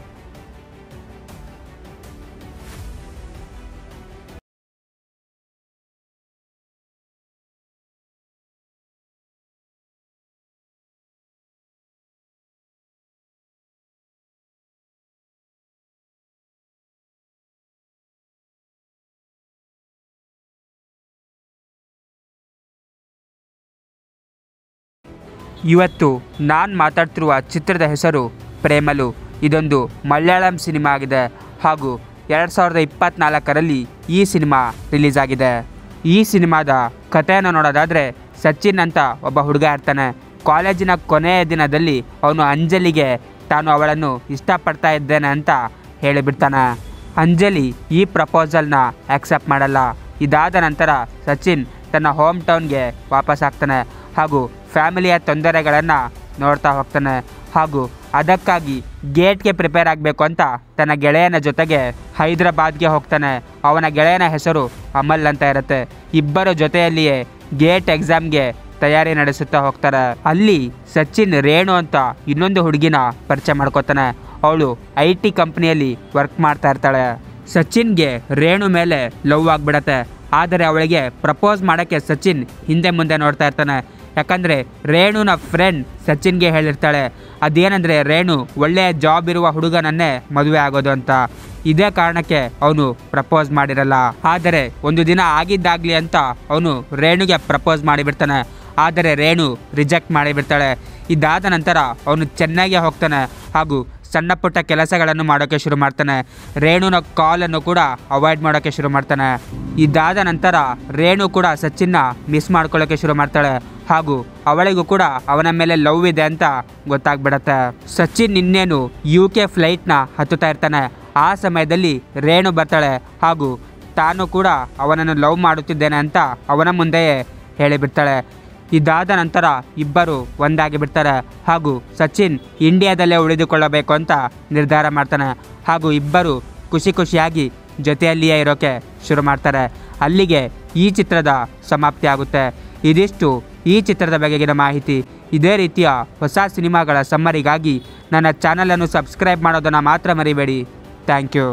ಇವತ್ತು ನಾನು ಮಾತಾಡ್ತಿರುವ ಚಿತ್ರದ ಹೆಸರು ಪ್ರೇಮಲು ಇದೊಂದು ಮಲಯಾಳಂ ಸಿನಿಮಾ ಆಗಿದೆ ಹಾಗೂ ಎರಡು ಸಾವಿರದ ಇಪ್ಪತ್ತ್ನಾಲ್ಕರಲ್ಲಿ ಈ ಸಿನಿಮಾ ರಿಲೀಸ್ ಆಗಿದೆ ಈ ಸಿನಿಮಾದ ಕಥೆಯನ್ನು ನೋಡೋದಾದರೆ ಸಚಿನ್ ಅಂತ ಒಬ್ಬ ಹುಡುಗ ಇರ್ತಾನೆ ಕಾಲೇಜಿನ ಕೊನೆಯ ದಿನದಲ್ಲಿ ಅವನು ಅಂಜಲಿಗೆ ತಾನು ಅವಳನ್ನು ಇಷ್ಟಪಡ್ತಾ ಇದ್ದೇನೆ ಅಂತ ಹೇಳಿಬಿಡ್ತಾನೆ ಅಂಜಲಿ ಈ ಪ್ರಪೋಸಲ್ನ ಆಕ್ಸೆಪ್ಟ್ ಮಾಡಲ್ಲ ಇದಾದ ನಂತರ ಸಚಿನ್ ತನ್ನ ಹೋಮ್ ಟೌನ್ಗೆ ವಾಪಸ್ ಆಗ್ತಾನೆ ಹಾಗೂ ಫ್ಯಾಮಿಲಿಯ ತೊಂದರೆಗಳನ್ನು ನೋಡ್ತಾ ಹೋಗ್ತಾನೆ ಹಾಗೂ ಅದಕ್ಕಾಗಿ ಗೇಟ್ಗೆ ಪ್ರಿಪೇರ್ ಆಗಬೇಕು ಅಂತ ತನ್ನ ಗೆಳೆಯನ ಜೊತೆಗೆ ಹೈದರಾಬಾದ್ಗೆ ಹೋಗ್ತಾನೆ ಅವನ ಗೆಳೆಯನ ಹೆಸರು ಅಮಲ್ ಅಂತ ಇರುತ್ತೆ ಇಬ್ಬರ ಜೊತೆಯಲ್ಲಿಯೇ ಗೇಟ್ ಎಕ್ಸಾಮ್ಗೆ ತಯಾರಿ ನಡೆಸುತ್ತಾ ಹೋಗ್ತಾರೆ ಅಲ್ಲಿ ಸಚಿನ್ ರೇಣು ಅಂತ ಇನ್ನೊಂದು ಹುಡುಗಿನ ಪರಿಚಯ ಮಾಡ್ಕೋತಾನೆ ಅವಳು ಐ ಟಿ ಕಂಪ್ನಿಯಲ್ಲಿ ವರ್ಕ್ ಮಾಡ್ತಾ ಇರ್ತಾಳೆ ಸಚಿನ್ಗೆ ರೇಣು ಮೇಲೆ ಲವ್ ಆಗಿಬಿಡತ್ತೆ ಆದರೆ ಅವಳಿಗೆ ಪ್ರಪೋಸ್ ಮಾಡೋಕ್ಕೆ ಸಚಿನ್ ಹಿಂದೆ ಮುಂದೆ ನೋಡ್ತಾ ಇರ್ತಾನೆ ಯಾಕಂದರೆ ರೇಣುನ ಫ್ರೆಂಡ್ ಸಚಿನ್ಗೆ ಹೇಳಿರ್ತಾಳೆ ಅದೇನೆಂದರೆ ರೇಣು ಒಳ್ಳೆಯ ಜಾಬ್ ಇರುವ ಹುಡುಗನನ್ನೇ ಮದುವೆ ಆಗೋದು ಅಂತ ಇದೇ ಕಾರಣಕ್ಕೆ ಅವನು ಪ್ರಪೋಸ್ ಮಾಡಿರಲ್ಲ ಆದರೆ ಒಂದು ದಿನ ಆಗಿದ್ದಾಗಲಿ ಅಂತ ಅವನು ರೇಣುಗೆ ಪ್ರಪೋಸ್ ಮಾಡಿಬಿಡ್ತಾನೆ ಆದರೆ ರೇಣು ರಿಜೆಕ್ಟ್ ಮಾಡಿಬಿಡ್ತಾಳೆ ಇದಾದ ನಂತರ ಅವನು ಚೆನ್ನಾಗಿ ಹೋಗ್ತಾನೆ ಹಾಗೂ ಸಣ್ಣ ಪುಟ್ಟ ಕೆಲಸಗಳನ್ನು ಮಾಡೋಕ್ಕೆ ಶುರು ಮಾಡ್ತಾನೆ ರೇಣುನ ಕಾಲನ್ನು ಕೂಡ ಅವಾಯ್ಡ್ ಮಾಡೋಕ್ಕೆ ಶುರು ಮಾಡ್ತಾನೆ ಇದಾದ ನಂತರ ರೇಣು ಕೂಡ ಸಚಿನ್ನ ಮಿಸ್ ಮಾಡ್ಕೊಳ್ಳೋಕ್ಕೆ ಶುರು ಮಾಡ್ತಾಳೆ ಹಾಗೂ ಅವಳಿಗೂ ಕೂಡ ಅವನ ಮೇಲೆ ಲವ್ ಇದೆ ಅಂತ ಗೊತ್ತಾಗ್ಬಿಡತ್ತೆ ಸಚಿನ್ ಇನ್ನೇನು ಯು ಕೆ ಫ್ಲೈಟ್ನ ಹತ್ತುತ್ತಾ ಇರ್ತಾನೆ ಆ ಸಮಯದಲ್ಲಿ ರೇಣು ಬರ್ತಾಳೆ ಹಾಗೂ ತಾನು ಕೂಡ ಅವನನ್ನು ಲವ್ ಮಾಡುತ್ತಿದ್ದೇನೆ ಅಂತ ಅವನ ಮುಂದೆಯೇ ಹೇಳಿಬಿಡ್ತಾಳೆ ಇದಾದ ನಂತರ ಇಬ್ಬರು ಒಂದಾಗಿ ಬಿಡ್ತಾರೆ ಹಾಗೂ ಸಚಿನ್ ಇಂಡಿಯಾದಲ್ಲೇ ಉಳಿದುಕೊಳ್ಳಬೇಕು ಅಂತ ನಿರ್ಧಾರ ಮಾಡ್ತಾನೆ ಹಾಗೂ ಇಬ್ಬರು ಖುಷಿ ಖುಷಿಯಾಗಿ ಜೊತೆಯಲ್ಲಿಯೇ ಇರೋಕೆ ಶುರು ಮಾಡ್ತಾರೆ ಅಲ್ಲಿಗೆ ಈ ಚಿತ್ರದ ಸಮಾಪ್ತಿ ಆಗುತ್ತೆ ಇದಿಷ್ಟು ಈ ಚಿತ್ರದ ಬಗೆಗಿನ ಮಾಹಿತಿ ಇದೇ ರೀತಿಯ ಹೊಸ ಸಿನಿಮಾಗಳ ಸಮ್ಮರಿಗಾಗಿ ನನ್ನ ಚಾನಲನ್ನು ಸಬ್ಸ್ಕ್ರೈಬ್ ಮಾಡೋದನ್ನು ಮಾತ್ರ ಮರಿಬೇಡಿ ಥ್ಯಾಂಕ್ ಯು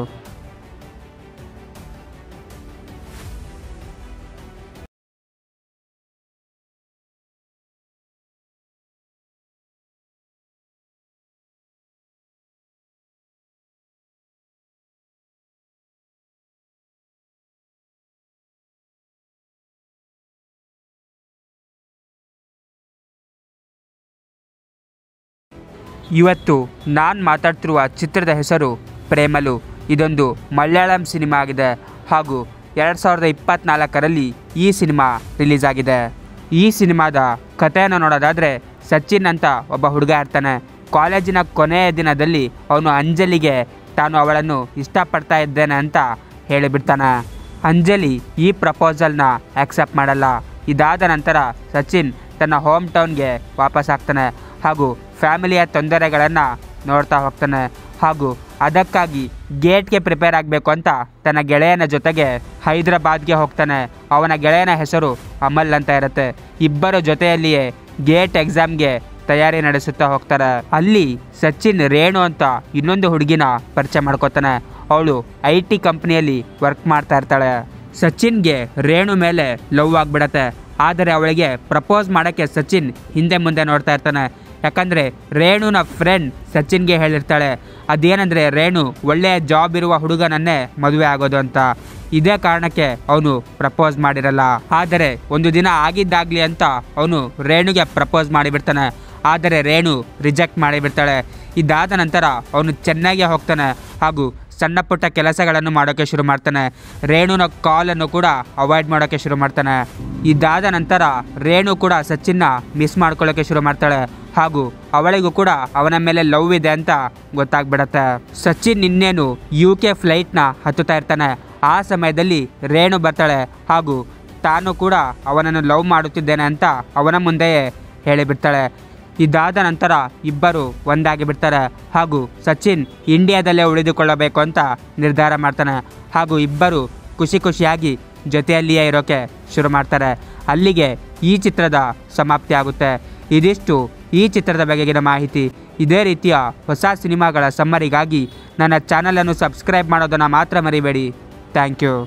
ಇವತ್ತು ನಾನು ಮಾತಾಡ್ತಿರುವ ಚಿತ್ರದ ಹೆಸರು ಪ್ರೇಮಲು ಇದೊಂದು ಮಲಯಾಳಂ ಸಿನಿಮಾ ಆಗಿದೆ ಹಾಗೂ ಎರಡು ಸಾವಿರದ ಇಪ್ಪತ್ತ್ನಾಲ್ಕರಲ್ಲಿ ಈ ಸಿನಿಮಾ ರಿಲೀಸ್ ಆಗಿದೆ ಈ ಸಿನಿಮಾದ ಕಥೆಯನ್ನು ನೋಡೋದಾದರೆ ಸಚಿನ್ ಅಂತ ಒಬ್ಬ ಹುಡುಗ ಇರ್ತಾನೆ ಕಾಲೇಜಿನ ಕೊನೆಯ ದಿನದಲ್ಲಿ ಅವನು ಅಂಜಲಿಗೆ ತಾನು ಅವಳನ್ನು ಇಷ್ಟಪಡ್ತಾ ಇದ್ದೇನೆ ಅಂತ ಹೇಳಿಬಿಡ್ತಾನೆ ಅಂಜಲಿ ಈ ಪ್ರಪೋಸಲ್ನ ಆಕ್ಸೆಪ್ಟ್ ಮಾಡಲ್ಲ ಇದಾದ ನಂತರ ಸಚಿನ್ ತನ್ನ ಹೋಮ್ ಟೌನ್ಗೆ ವಾಪಸ್ ಆಗ್ತಾನೆ ಹಾಗೂ ಫ್ಯಾಮಿಲಿಯ ತೊಂದರೆಗಳನ್ನು ನೋಡ್ತಾ ಹೋಗ್ತಾನೆ ಹಾಗೂ ಅದಕ್ಕಾಗಿ ಗೇಟ್ಗೆ ಪ್ರಿಪೇರ್ ಆಗಬೇಕು ಅಂತ ತನ್ನ ಗೆಳೆಯನ ಜೊತೆಗೆ ಹೈದರಾಬಾದ್ಗೆ ಹೋಗ್ತಾನೆ ಅವನ ಗೆಳೆಯನ ಹೆಸರು ಅಮಲ್ ಅಂತ ಇರುತ್ತೆ ಇಬ್ಬರ ಜೊತೆಯಲ್ಲಿಯೇ ಗೇಟ್ ಎಕ್ಸಾಮ್ಗೆ ತಯಾರಿ ನಡೆಸುತ್ತಾ ಹೋಗ್ತಾರೆ ಅಲ್ಲಿ ಸಚಿನ್ ರೇಣು ಅಂತ ಇನ್ನೊಂದು ಹುಡುಗಿನ ಪರಿಚಯ ಮಾಡ್ಕೋತಾನೆ ಅವಳು ಐ ಟಿ ಕಂಪ್ನಿಯಲ್ಲಿ ವರ್ಕ್ ಮಾಡ್ತಾ ಇರ್ತಾಳೆ ಸಚಿನ್ಗೆ ರೇಣು ಮೇಲೆ ಲವ್ ಆಗಿಬಿಡತ್ತೆ ಆದರೆ ಅವಳಿಗೆ ಪ್ರಪೋಸ್ ಮಾಡೋಕ್ಕೆ ಸಚಿನ್ ಹಿಂದೆ ಮುಂದೆ ನೋಡ್ತಾ ಇರ್ತಾನೆ ಯಾಕಂದರೆ ರೇಣುನ ಫ್ರೆಂಡ್ ಸಚಿನ್ಗೆ ಹೇಳಿರ್ತಾಳೆ ಅದೇನೆಂದರೆ ರೇಣು ಒಳ್ಳೆಯ ಜಾಬ್ ಇರುವ ಹುಡುಗನನ್ನೇ ಮದುವೆ ಆಗೋದು ಅಂತ ಇದೇ ಕಾರಣಕ್ಕೆ ಅವನು ಪ್ರಪೋಸ್ ಮಾಡಿರಲ್ಲ ಆದರೆ ಒಂದು ದಿನ ಆಗಿದ್ದಾಗಲಿ ಅಂತ ಅವನು ರೇಣುಗೆ ಪ್ರಪೋಸ್ ಮಾಡಿಬಿಡ್ತಾನೆ ಆದರೆ ರೇಣು ರಿಜೆಕ್ಟ್ ಮಾಡಿಬಿಡ್ತಾಳೆ ಇದಾದ ನಂತರ ಅವನು ಚೆನ್ನಾಗಿ ಹೋಗ್ತಾನೆ ಹಾಗೂ ಸಣ್ಣ ಪುಟ್ಟ ಕೆಲಸಗಳನ್ನು ಮಾಡೋಕ್ಕೆ ಶುರು ಮಾಡ್ತಾನೆ ರೇಣುನ ಕಾಲನ್ನು ಕೂಡ ಅವಾಯ್ಡ್ ಮಾಡೋಕ್ಕೆ ಶುರು ಮಾಡ್ತಾನೆ ಇದಾದ ನಂತರ ರೇಣು ಕೂಡ ಸಚಿನ್ನ ಮಿಸ್ ಮಾಡ್ಕೊಳ್ಳೋಕ್ಕೆ ಶುರು ಮಾಡ್ತಾಳೆ ಹಾಗೂ ಅವಳಿಗೂ ಕೂಡ ಅವನ ಮೇಲೆ ಲವ್ ಇದೆ ಅಂತ ಗೊತ್ತಾಗ್ಬಿಡತ್ತೆ ಸಚಿನ್ ಇನ್ನೇನು ಯು ಕೆ ಫ್ಲೈಟ್ನ ಹತ್ತುತ್ತಾ ಇರ್ತಾನೆ ಆ ಸಮಯದಲ್ಲಿ ರೇಣು ಬರ್ತಾಳೆ ಹಾಗೂ ತಾನು ಕೂಡ ಅವನನ್ನು ಲವ್ ಮಾಡುತ್ತಿದ್ದೇನೆ ಅಂತ ಅವನ ಮುಂದೆಯೇ ಹೇಳಿಬಿಡ್ತಾಳೆ ಇದಾದ ನಂತರ ಇಬ್ಬರು ಒಂದಾಗಿ ಬಿಡ್ತಾರೆ ಹಾಗೂ ಸಚಿನ್ ಇಂಡಿಯಾದಲ್ಲೇ ಉಳಿದುಕೊಳ್ಳಬೇಕು ಅಂತ ನಿರ್ಧಾರ ಮಾಡ್ತಾನೆ ಹಾಗೂ ಇಬ್ಬರು ಖುಷಿ ಖುಷಿಯಾಗಿ ಜೊತೆಯಲ್ಲಿಯೇ ಇರೋಕೆ ಶುರು ಮಾಡ್ತಾರೆ ಅಲ್ಲಿಗೆ ಈ ಚಿತ್ರದ ಸಮಾಪ್ತಿ ಆಗುತ್ತೆ ಇದಿಷ್ಟು ಈ ಚಿತ್ರದ ಬಗೆಗಿನ ಮಾಹಿತಿ ಇದೇ ರೀತಿಯ ಹೊಸ ಸಿನಿಮಾಗಳ ಸಮ್ಮರಿಗಾಗಿ ನನ್ನ ಚಾನಲನ್ನು ಸಬ್ಸ್ಕ್ರೈಬ್ ಮಾಡೋದನ್ನು ಮಾತ್ರ ಮರಿಬೇಡಿ ಥ್ಯಾಂಕ್ ಯು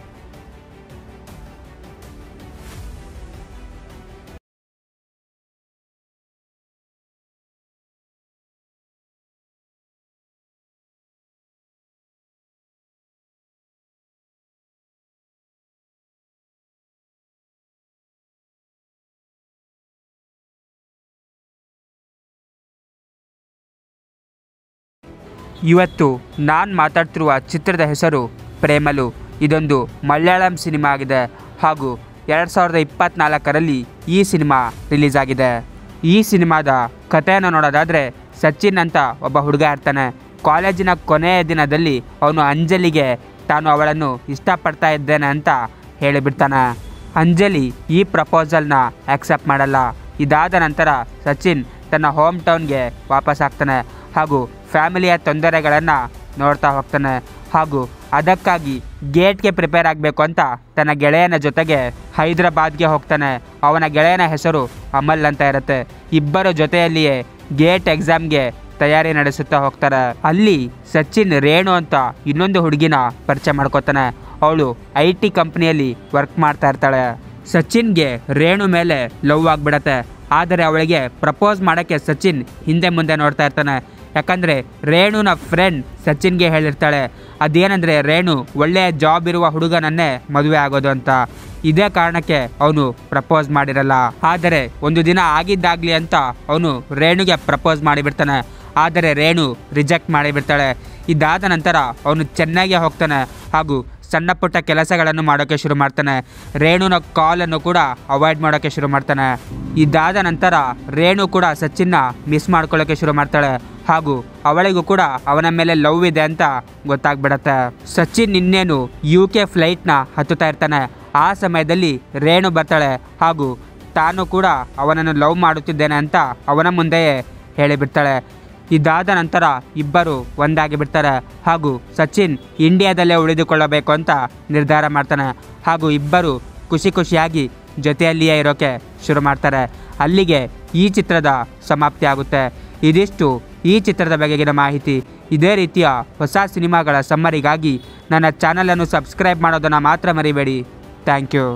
ಇವತ್ತು ನಾನು ಮಾತಾಡ್ತಿರುವ ಚಿತ್ರದ ಹೆಸರು ಪ್ರೇಮಲು ಇದೊಂದು ಮಲಯಾಳಂ ಸಿನಿಮಾ ಆಗಿದೆ ಹಾಗೂ ಎರಡು ಸಾವಿರದ ಇಪ್ಪತ್ತ್ನಾಲ್ಕರಲ್ಲಿ ಈ ಸಿನಿಮಾ ರಿಲೀಸ್ ಆಗಿದೆ ಈ ಸಿನಿಮಾದ ಕಥೆಯನ್ನು ನೋಡೋದಾದರೆ ಸಚಿನ್ ಅಂತ ಒಬ್ಬ ಹುಡುಗ ಇರ್ತಾನೆ ಕಾಲೇಜಿನ ಕೊನೆಯ ದಿನದಲ್ಲಿ ಅವನು ಅಂಜಲಿಗೆ ತಾನು ಅವಳನ್ನು ಇಷ್ಟಪಡ್ತಾ ಇದ್ದೇನೆ ಅಂತ ಹೇಳಿಬಿಡ್ತಾನೆ ಅಂಜಲಿ ಈ ಪ್ರಪೋಸಲ್ನ ಆಕ್ಸೆಪ್ಟ್ ಮಾಡಲ್ಲ ಇದಾದ ನಂತರ ಸಚಿನ್ ತನ್ನ ಹೋಮ್ ಟೌನ್ಗೆ ವಾಪಸ್ ಆಗ್ತಾನೆ ಹಾಗೂ ಫ್ಯಾಮಿಲಿಯ ತೊಂದರೆಗಳನ್ನು ನೋಡ್ತಾ ಹೋಗ್ತಾನೆ ಹಾಗೂ ಅದಕ್ಕಾಗಿ ಗೇಟ್ಗೆ ಪ್ರಿಪೇರ್ ಆಗಬೇಕು ಅಂತ ತನ್ನ ಗೆಳೆಯನ ಜೊತೆಗೆ ಹೈದರಾಬಾದ್ಗೆ ಹೋಗ್ತಾನೆ ಅವನ ಗೆಳೆಯನ ಹೆಸರು ಅಮಲ್ ಅಂತ ಇರುತ್ತೆ ಇಬ್ಬರ ಜೊತೆಯಲ್ಲಿಯೇ ಗೇಟ್ ಎಕ್ಸಾಮ್ಗೆ ತಯಾರಿ ನಡೆಸುತ್ತಾ ಹೋಗ್ತಾರೆ ಅಲ್ಲಿ ಸಚಿನ್ ರೇಣು ಅಂತ ಇನ್ನೊಂದು ಹುಡುಗಿನ ಪರಿಚಯ ಮಾಡ್ಕೋತಾನೆ ಅವಳು ಐ ಟಿ ಕಂಪ್ನಿಯಲ್ಲಿ ವರ್ಕ್ ಮಾಡ್ತಾ ಇರ್ತಾಳೆ ಸಚಿನ್ಗೆ ರೇಣು ಮೇಲೆ ಲವ್ ಆಗಿಬಿಡತ್ತೆ ಆದರೆ ಅವಳಿಗೆ ಪ್ರಪೋಸ್ ಮಾಡೋಕ್ಕೆ ಸಚಿನ್ ಹಿಂದೆ ಮುಂದೆ ನೋಡ್ತಾ ಇರ್ತಾನೆ ಯಾಕಂದರೆ ರೇಣುನ ಫ್ರೆಂಡ್ ಸಚಿನ್ಗೆ ಹೇಳಿರ್ತಾಳೆ ಅದೇನೆಂದರೆ ರೇಣು ಒಳ್ಳೆಯ ಜಾಬ್ ಇರುವ ಹುಡುಗನನ್ನೇ ಮದುವೆ ಆಗೋದು ಅಂತ ಇದೇ ಕಾರಣಕ್ಕೆ ಅವನು ಪ್ರಪೋಸ್ ಮಾಡಿರಲ್ಲ ಆದರೆ ಒಂದು ದಿನ ಆಗಿದ್ದಾಗಲಿ ಅಂತ ಅವನು ರೇಣುಗೆ ಪ್ರಪೋಸ್ ಮಾಡಿಬಿಡ್ತಾನೆ ಆದರೆ ರೇಣು ರಿಜೆಕ್ಟ್ ಮಾಡಿಬಿಡ್ತಾಳೆ ಇದಾದ ನಂತರ ಅವನು ಚೆನ್ನಾಗಿ ಹೋಗ್ತಾನೆ ಹಾಗೂ ಸಣ್ಣ ಪುಟ್ಟ ಕೆಲಸಗಳನ್ನು ಮಾಡೋಕ್ಕೆ ಶುರು ಮಾಡ್ತಾನೆ ರೇಣುನ ಕಾಲನ್ನು ಕೂಡ ಅವಾಯ್ಡ್ ಮಾಡೋಕ್ಕೆ ಶುರು ಮಾಡ್ತಾನೆ ಇದಾದ ನಂತರ ರೇಣು ಕೂಡ ಸಚಿನ್ನ ಮಿಸ್ ಮಾಡ್ಕೊಳ್ಳೋಕ್ಕೆ ಶುರು ಮಾಡ್ತಾಳೆ ಹಾಗೂ ಅವಳಿಗೂ ಕೂಡ ಅವನ ಮೇಲೆ ಲವ್ ಇದೆ ಅಂತ ಗೊತ್ತಾಗ್ಬಿಡತ್ತೆ ಸಚಿನ್ ಇನ್ನೇನು ಯು ಕೆ ಫ್ಲೈಟ್ನ ಹತ್ತುತ್ತಾ ಇರ್ತಾನೆ ಆ ಸಮಯದಲ್ಲಿ ರೇಣು ಬರ್ತಾಳೆ ಹಾಗೂ ತಾನು ಕೂಡ ಅವನನ್ನು ಲವ್ ಮಾಡುತ್ತಿದ್ದೇನೆ ಅಂತ ಅವನ ಮುಂದೆಯೇ ಹೇಳಿಬಿಡ್ತಾಳೆ ಇದಾದ ನಂತರ ಇಬ್ಬರು ಒಂದಾಗಿ ಬಿಡ್ತಾರೆ ಹಾಗೂ ಸಚಿನ್ ಇಂಡಿಯಾದಲ್ಲೇ ಉಳಿದುಕೊಳ್ಳಬೇಕು ಅಂತ ನಿರ್ಧಾರ ಮಾಡ್ತಾನೆ ಹಾಗೂ ಇಬ್ಬರು ಖುಷಿ ಖುಷಿಯಾಗಿ ಜೊತೆಯಲ್ಲಿಯೇ ಇರೋಕೆ ಶುರು ಮಾಡ್ತಾರೆ ಅಲ್ಲಿಗೆ ಈ ಚಿತ್ರದ ಸಮಾಪ್ತಿ ಆಗುತ್ತೆ ಇದಿಷ್ಟು ಈ ಚಿತ್ರದ ಬಗೆಗಿನ ಮಾಹಿತಿ ಇದೇ ರೀತಿಯ ಹೊಸ ಸಿನಿಮಾಗಳ ಸಮ್ಮರಿಗಾಗಿ ನನ್ನ ಚಾನಲನ್ನು ಸಬ್ಸ್ಕ್ರೈಬ್ ಮಾಡೋದನ್ನು ಮಾತ್ರ ಮರಿಬೇಡಿ ಥ್ಯಾಂಕ್ ಯು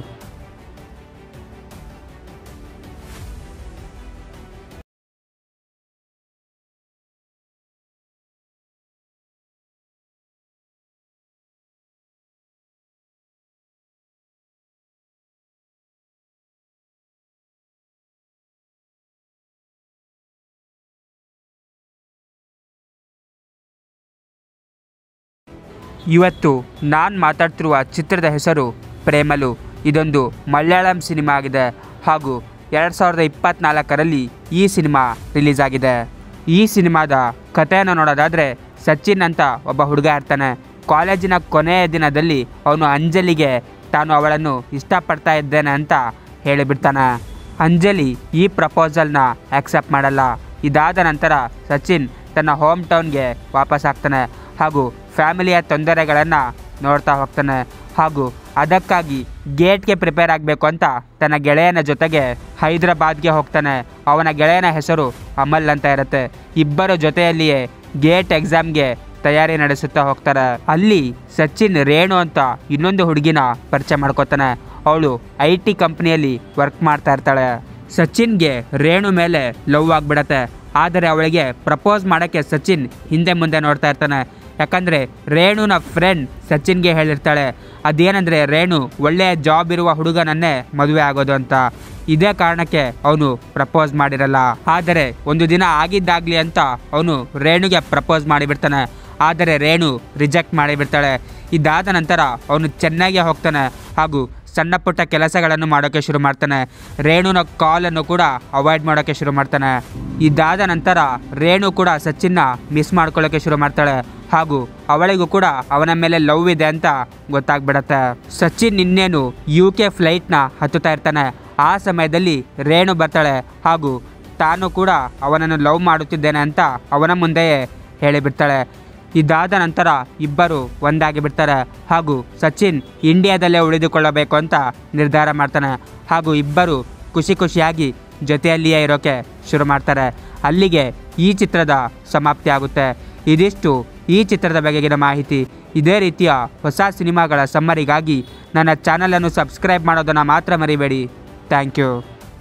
ಇವತ್ತು ನಾನು ಮಾತಾಡ್ತಿರುವ ಚಿತ್ರದ ಹೆಸರು ಪ್ರೇಮಲು ಇದೊಂದು ಮಲಯಾಳಂ ಸಿನಿಮಾ ಆಗಿದೆ ಹಾಗೂ ಎರಡು ಸಾವಿರದ ಇಪ್ಪತ್ತ್ನಾಲ್ಕರಲ್ಲಿ ಈ ಸಿನಿಮಾ ರಿಲೀಸ್ ಆಗಿದೆ ಈ ಸಿನಿಮಾದ ಕಥೆಯನ್ನು ನೋಡೋದಾದರೆ ಸಚಿನ್ ಅಂತ ಒಬ್ಬ ಹುಡುಗ ಇರ್ತಾನೆ ಕಾಲೇಜಿನ ಕೊನೆಯ ದಿನದಲ್ಲಿ ಅವನು ಅಂಜಲಿಗೆ ತಾನು ಅವಳನ್ನು ಇಷ್ಟಪಡ್ತಾ ಇದ್ದೇನೆ ಅಂತ ಹೇಳಿಬಿಡ್ತಾನೆ ಅಂಜಲಿ ಈ ಪ್ರಪೋಸಲ್ನ ಆಕ್ಸೆಪ್ಟ್ ಮಾಡಲ್ಲ ಇದಾದ ನಂತರ ಸಚಿನ್ ತನ್ನ ಹೋಮ್ ಟೌನ್ಗೆ ವಾಪಸ್ ಆಗ್ತಾನೆ ಹಾಗೂ ಫ್ಯಾಮಿಲಿಯ ತೊಂದರೆಗಳನ್ನು ನೋಡ್ತಾ ಹೋಗ್ತಾನೆ ಹಾಗೂ ಅದಕ್ಕಾಗಿ ಗೇಟ್ಗೆ ಪ್ರಿಪೇರ್ ಆಗಬೇಕು ಅಂತ ತನ್ನ ಗೆಳೆಯನ ಜೊತೆಗೆ ಹೈದರಾಬಾದ್ಗೆ ಹೋಗ್ತಾನೆ ಅವನ ಗೆಳೆಯನ ಹೆಸರು ಅಮಲ್ ಅಂತ ಇರುತ್ತೆ ಇಬ್ಬರ ಜೊತೆಯಲ್ಲಿಯೇ ಗೇಟ್ ಎಕ್ಸಾಮ್ಗೆ ತಯಾರಿ ನಡೆಸುತ್ತಾ ಹೋಗ್ತಾರೆ ಅಲ್ಲಿ ಸಚಿನ್ ರೇಣು ಅಂತ ಇನ್ನೊಂದು ಹುಡುಗಿನ ಪರಿಚಯ ಮಾಡ್ಕೋತಾನೆ ಅವಳು ಐ ಟಿ ಕಂಪ್ನಿಯಲ್ಲಿ ವರ್ಕ್ ಮಾಡ್ತಾ ಇರ್ತಾಳೆ ಸಚಿನ್ಗೆ ರೇಣು ಮೇಲೆ ಲವ್ ಆಗಿಬಿಡತ್ತೆ ಆದರೆ ಅವಳಿಗೆ ಪ್ರಪೋಸ್ ಮಾಡೋಕ್ಕೆ ಸಚಿನ್ ಹಿಂದೆ ಮುಂದೆ ನೋಡ್ತಾ ಇರ್ತಾನೆ ಯಾಕಂದರೆ ರೇಣುನ ಫ್ರೆಂಡ್ ಸಚಿನ್ಗೆ ಹೇಳಿರ್ತಾಳೆ ಅದೇನೆಂದರೆ ರೇಣು ಒಳ್ಳೆಯ ಜಾಬ್ ಇರುವ ಹುಡುಗನನ್ನೇ ಮದುವೆ ಆಗೋದು ಅಂತ ಇದೇ ಕಾರಣಕ್ಕೆ ಅವನು ಪ್ರಪೋಸ್ ಮಾಡಿರಲ್ಲ ಆದರೆ ಒಂದು ದಿನ ಆಗಿದ್ದಾಗಲಿ ಅಂತ ಅವನು ರೇಣುಗೆ ಪ್ರಪೋಸ್ ಮಾಡಿಬಿಡ್ತಾನೆ ಆದರೆ ರೇಣು ರಿಜೆಕ್ಟ್ ಮಾಡಿಬಿಡ್ತಾಳೆ ಇದಾದ ನಂತರ ಅವನು ಚೆನ್ನಾಗಿ ಹೋಗ್ತಾನೆ ಹಾಗೂ ಸಣ್ಣ ಪುಟ್ಟ ಕೆಲಸಗಳನ್ನು ಮಾಡೋಕ್ಕೆ ಶುರು ಮಾಡ್ತಾನೆ ರೇಣುನ ಕಾಲನ್ನು ಕೂಡ ಅವಾಯ್ಡ್ ಮಾಡೋಕ್ಕೆ ಶುರು ಮಾಡ್ತಾನೆ ಇದಾದ ನಂತರ ರೇಣು ಕೂಡ ಸಚಿನ್ನ ಮಿಸ್ ಮಾಡ್ಕೊಳ್ಳೋಕ್ಕೆ ಶುರು ಮಾಡ್ತಾಳೆ ಹಾಗೂ ಅವಳಿಗೂ ಕೂಡ ಅವನ ಮೇಲೆ ಲವ್ ಇದೆ ಅಂತ ಗೊತ್ತಾಗ್ಬಿಡತ್ತೆ ಸಚಿನ್ ಇನ್ನೇನು ಯು ಕೆ ಫ್ಲೈಟ್ನ ಹತ್ತುತ್ತಾ ಇರ್ತಾನೆ ಆ ಸಮಯದಲ್ಲಿ ರೇಣು ಬರ್ತಾಳೆ ಹಾಗೂ ತಾನು ಕೂಡ ಅವನನ್ನು ಲವ್ ಮಾಡುತ್ತಿದ್ದೇನೆ ಅಂತ ಅವನ ಮುಂದೆಯೇ ಹೇಳಿಬಿಡ್ತಾಳೆ ಇದಾದ ನಂತರ ಇಬ್ಬರು ಒಂದಾಗಿ ಬಿಡ್ತಾರೆ ಹಾಗೂ ಸಚಿನ್ ಇಂಡಿಯಾದಲ್ಲೇ ಉಳಿದುಕೊಳ್ಳಬೇಕು ಅಂತ ನಿರ್ಧಾರ ಮಾಡ್ತಾನೆ ಹಾಗೂ ಇಬ್ಬರು ಖುಷಿ ಖುಷಿಯಾಗಿ ಜೊತೆಯಲ್ಲಿಯೇ ಇರೋಕೆ ಶುರು ಮಾಡ್ತಾರೆ ಅಲ್ಲಿಗೆ ಈ ಚಿತ್ರದ ಸಮಾಪ್ತಿ ಆಗುತ್ತೆ ಇದಿಷ್ಟು ಈ ಚಿತ್ರದ ಬಗೆಗಿನ ಮಾಹಿತಿ ಇದೇ ರೀತಿಯ ಹೊಸ ಸಿನಿಮಾಗಳ ಸಮ್ಮರಿಗಾಗಿ ನನ್ನ ಚಾನಲನ್ನು ಸಬ್ಸ್ಕ್ರೈಬ್ ಮಾಡೋದನ್ನು ಮಾತ್ರ ಮರಿಬೇಡಿ ಥ್ಯಾಂಕ್ ಯು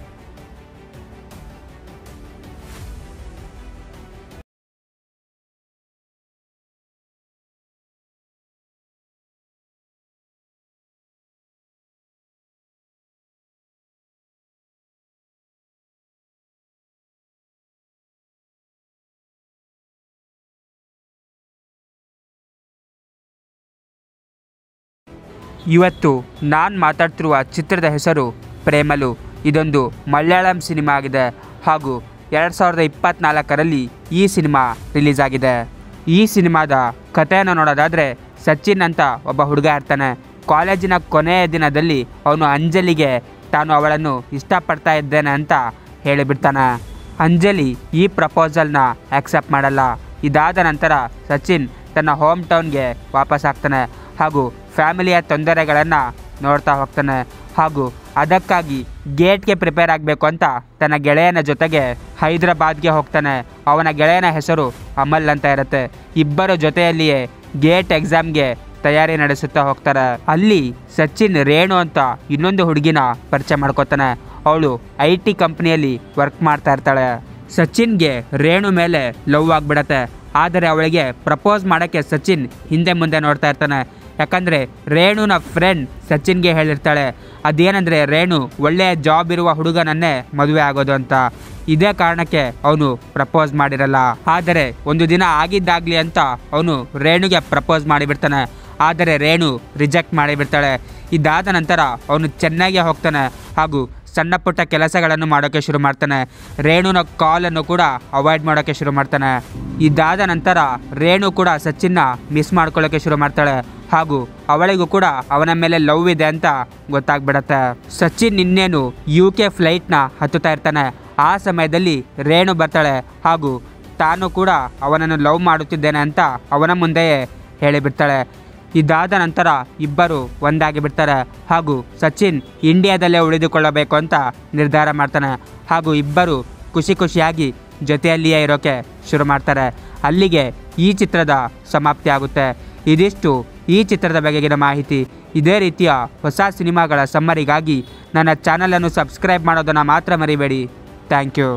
ಇವತ್ತು ನಾನು ಮಾತಾಡ್ತಿರುವ ಚಿತ್ರದ ಹೆಸರು ಪ್ರೇಮಲು ಇದೊಂದು ಮಲಯಾಳಂ ಸಿನಿಮಾ ಆಗಿದೆ ಹಾಗೂ ಎರಡು ಸಾವಿರದ ಇಪ್ಪತ್ತ್ನಾಲ್ಕರಲ್ಲಿ ಈ ಸಿನಿಮಾ ರಿಲೀಸ್ ಆಗಿದೆ ಈ ಸಿನಿಮಾದ ಕಥೆಯನ್ನು ನೋಡೋದಾದರೆ ಸಚಿನ್ ಅಂತ ಒಬ್ಬ ಹುಡುಗ ಇರ್ತಾನೆ ಕಾಲೇಜಿನ ಕೊನೆಯ ದಿನದಲ್ಲಿ ಅವನು ಅಂಜಲಿಗೆ ತಾನು ಅವಳನ್ನು ಇಷ್ಟಪಡ್ತಾ ಇದ್ದೇನೆ ಅಂತ ಹೇಳಿಬಿಡ್ತಾನೆ ಅಂಜಲಿ ಈ ಪ್ರಪೋಸಲ್ನ ಆಕ್ಸೆಪ್ಟ್ ಮಾಡಲ್ಲ ಇದಾದ ನಂತರ ಸಚಿನ್ ತನ್ನ ಹೋಮ್ ಟೌನ್ಗೆ ವಾಪಸ್ ಆಗ್ತಾನೆ ಹಾಗೂ ಫ್ಯಾಮಿಲಿಯ ತೊಂದರೆಗಳನ್ನು ನೋಡ್ತಾ ಹೋಗ್ತಾನೆ ಹಾಗೂ ಅದಕ್ಕಾಗಿ ಗೇಟ್ಗೆ ಪ್ರಿಪೇರ್ ಆಗಬೇಕು ಅಂತ ತನ್ನ ಗೆಳೆಯನ ಜೊತೆಗೆ ಹೈದರಾಬಾದ್ಗೆ ಹೋಗ್ತಾನೆ ಅವನ ಗೆಳೆಯನ ಹೆಸರು ಅಮಲ್ ಅಂತ ಇರುತ್ತೆ ಇಬ್ಬರ ಜೊತೆಯಲ್ಲಿಯೇ ಗೇಟ್ ಎಕ್ಸಾಮ್ಗೆ ತಯಾರಿ ನಡೆಸುತ್ತಾ ಹೋಗ್ತಾರೆ ಅಲ್ಲಿ ಸಚಿನ್ ರೇಣು ಅಂತ ಇನ್ನೊಂದು ಹುಡುಗಿನ ಪರಿಚಯ ಮಾಡ್ಕೋತಾನೆ ಅವಳು ಐ ಟಿ ಕಂಪ್ನಿಯಲ್ಲಿ ವರ್ಕ್ ಮಾಡ್ತಾ ಇರ್ತಾಳೆ ಸಚಿನ್ಗೆ ರೇಣು ಮೇಲೆ ಲವ್ ಆಗಿಬಿಡತ್ತೆ ಆದರೆ ಅವಳಿಗೆ ಪ್ರಪೋಸ್ ಮಾಡೋಕ್ಕೆ ಸಚಿನ್ ಹಿಂದೆ ಮುಂದೆ ನೋಡ್ತಾ ಇರ್ತಾನೆ ಯಾಕಂದರೆ ರೇಣುನ ಫ್ರೆಂಡ್ ಸಚಿನ್ಗೆ ಹೇಳಿರ್ತಾಳೆ ಅದೇನೆಂದರೆ ರೇಣು ಒಳ್ಳೆಯ ಜಾಬ್ ಇರುವ ಹುಡುಗನನ್ನೇ ಮದುವೆ ಆಗೋದು ಅಂತ ಇದೇ ಕಾರಣಕ್ಕೆ ಅವನು ಪ್ರಪೋಸ್ ಮಾಡಿರಲ್ಲ ಆದರೆ ಒಂದು ದಿನ ಆಗಿದ್ದಾಗಲಿ ಅಂತ ಅವನು ರೇಣುಗೆ ಪ್ರಪೋಸ್ ಮಾಡಿಬಿಡ್ತಾನೆ ಆದರೆ ರೇಣು ರಿಜೆಕ್ಟ್ ಮಾಡಿಬಿಡ್ತಾಳೆ ಇದಾದ ನಂತರ ಅವನು ಚೆನ್ನಾಗಿ ಹೋಗ್ತಾನೆ ಹಾಗೂ ಸಣ್ಣ ಪುಟ್ಟ ಕೆಲಸಗಳನ್ನು ಮಾಡೋಕ್ಕೆ ಶುರು ಮಾಡ್ತಾನೆ ರೇಣುನ ಕಾಲನ್ನು ಕೂಡ ಅವಾಯ್ಡ್ ಮಾಡೋಕ್ಕೆ ಶುರು ಮಾಡ್ತಾನೆ ಇದಾದ ನಂತರ ರೇಣು ಕೂಡ ಸಚಿನ್ನ ಮಿಸ್ ಮಾಡ್ಕೊಳ್ಳೋಕ್ಕೆ ಶುರು ಮಾಡ್ತಾಳೆ ಹಾಗೂ ಅವಳಿಗೂ ಕೂಡ ಅವನ ಮೇಲೆ ಲವ್ ಇದೆ ಅಂತ ಗೊತ್ತಾಗ್ಬಿಡತ್ತೆ ಸಚಿನ್ ಇನ್ನೇನು ಯು ಕೆ ಫ್ಲೈಟ್ನ ಹತ್ತುತ್ತಾ ಇರ್ತಾನೆ ಆ ಸಮಯದಲ್ಲಿ ರೇಣು ಬರ್ತಾಳೆ ಹಾಗೂ ತಾನು ಕೂಡ ಅವನನ್ನು ಲವ್ ಮಾಡುತ್ತಿದ್ದೇನೆ ಅಂತ ಅವನ ಮುಂದೆಯೇ ಹೇಳಿಬಿಡ್ತಾಳೆ ಇದಾದ ನಂತರ ಇಬ್ಬರು ಒಂದಾಗಿ ಬಿಡ್ತಾರೆ ಹಾಗೂ ಸಚಿನ್ ಇಂಡಿಯಾದಲ್ಲೇ ಉಳಿದುಕೊಳ್ಳಬೇಕು ಅಂತ ನಿರ್ಧಾರ ಮಾಡ್ತಾನೆ ಹಾಗೂ ಇಬ್ಬರು ಖುಷಿ ಖುಷಿಯಾಗಿ ಜೊತೆಯಲ್ಲಿಯೇ ಇರೋಕೆ ಶುರು ಮಾಡ್ತಾರೆ ಅಲ್ಲಿಗೆ ಈ ಚಿತ್ರದ ಸಮಾಪ್ತಿ ಆಗುತ್ತೆ ಇದಿಷ್ಟು ಈ ಚಿತ್ರದ ಬಗೆಗಿನ ಮಾಹಿತಿ ಇದೇ ರೀತಿಯ ಹೊಸ ಸಿನಿಮಾಗಳ ಸಮ್ಮರಿಗಾಗಿ ನನ್ನ ಚಾನಲನ್ನು ಸಬ್ಸ್ಕ್ರೈಬ್ ಮಾಡೋದನ್ನು ಮಾತ್ರ ಮರಿಬೇಡಿ ಥ್ಯಾಂಕ್ ಯು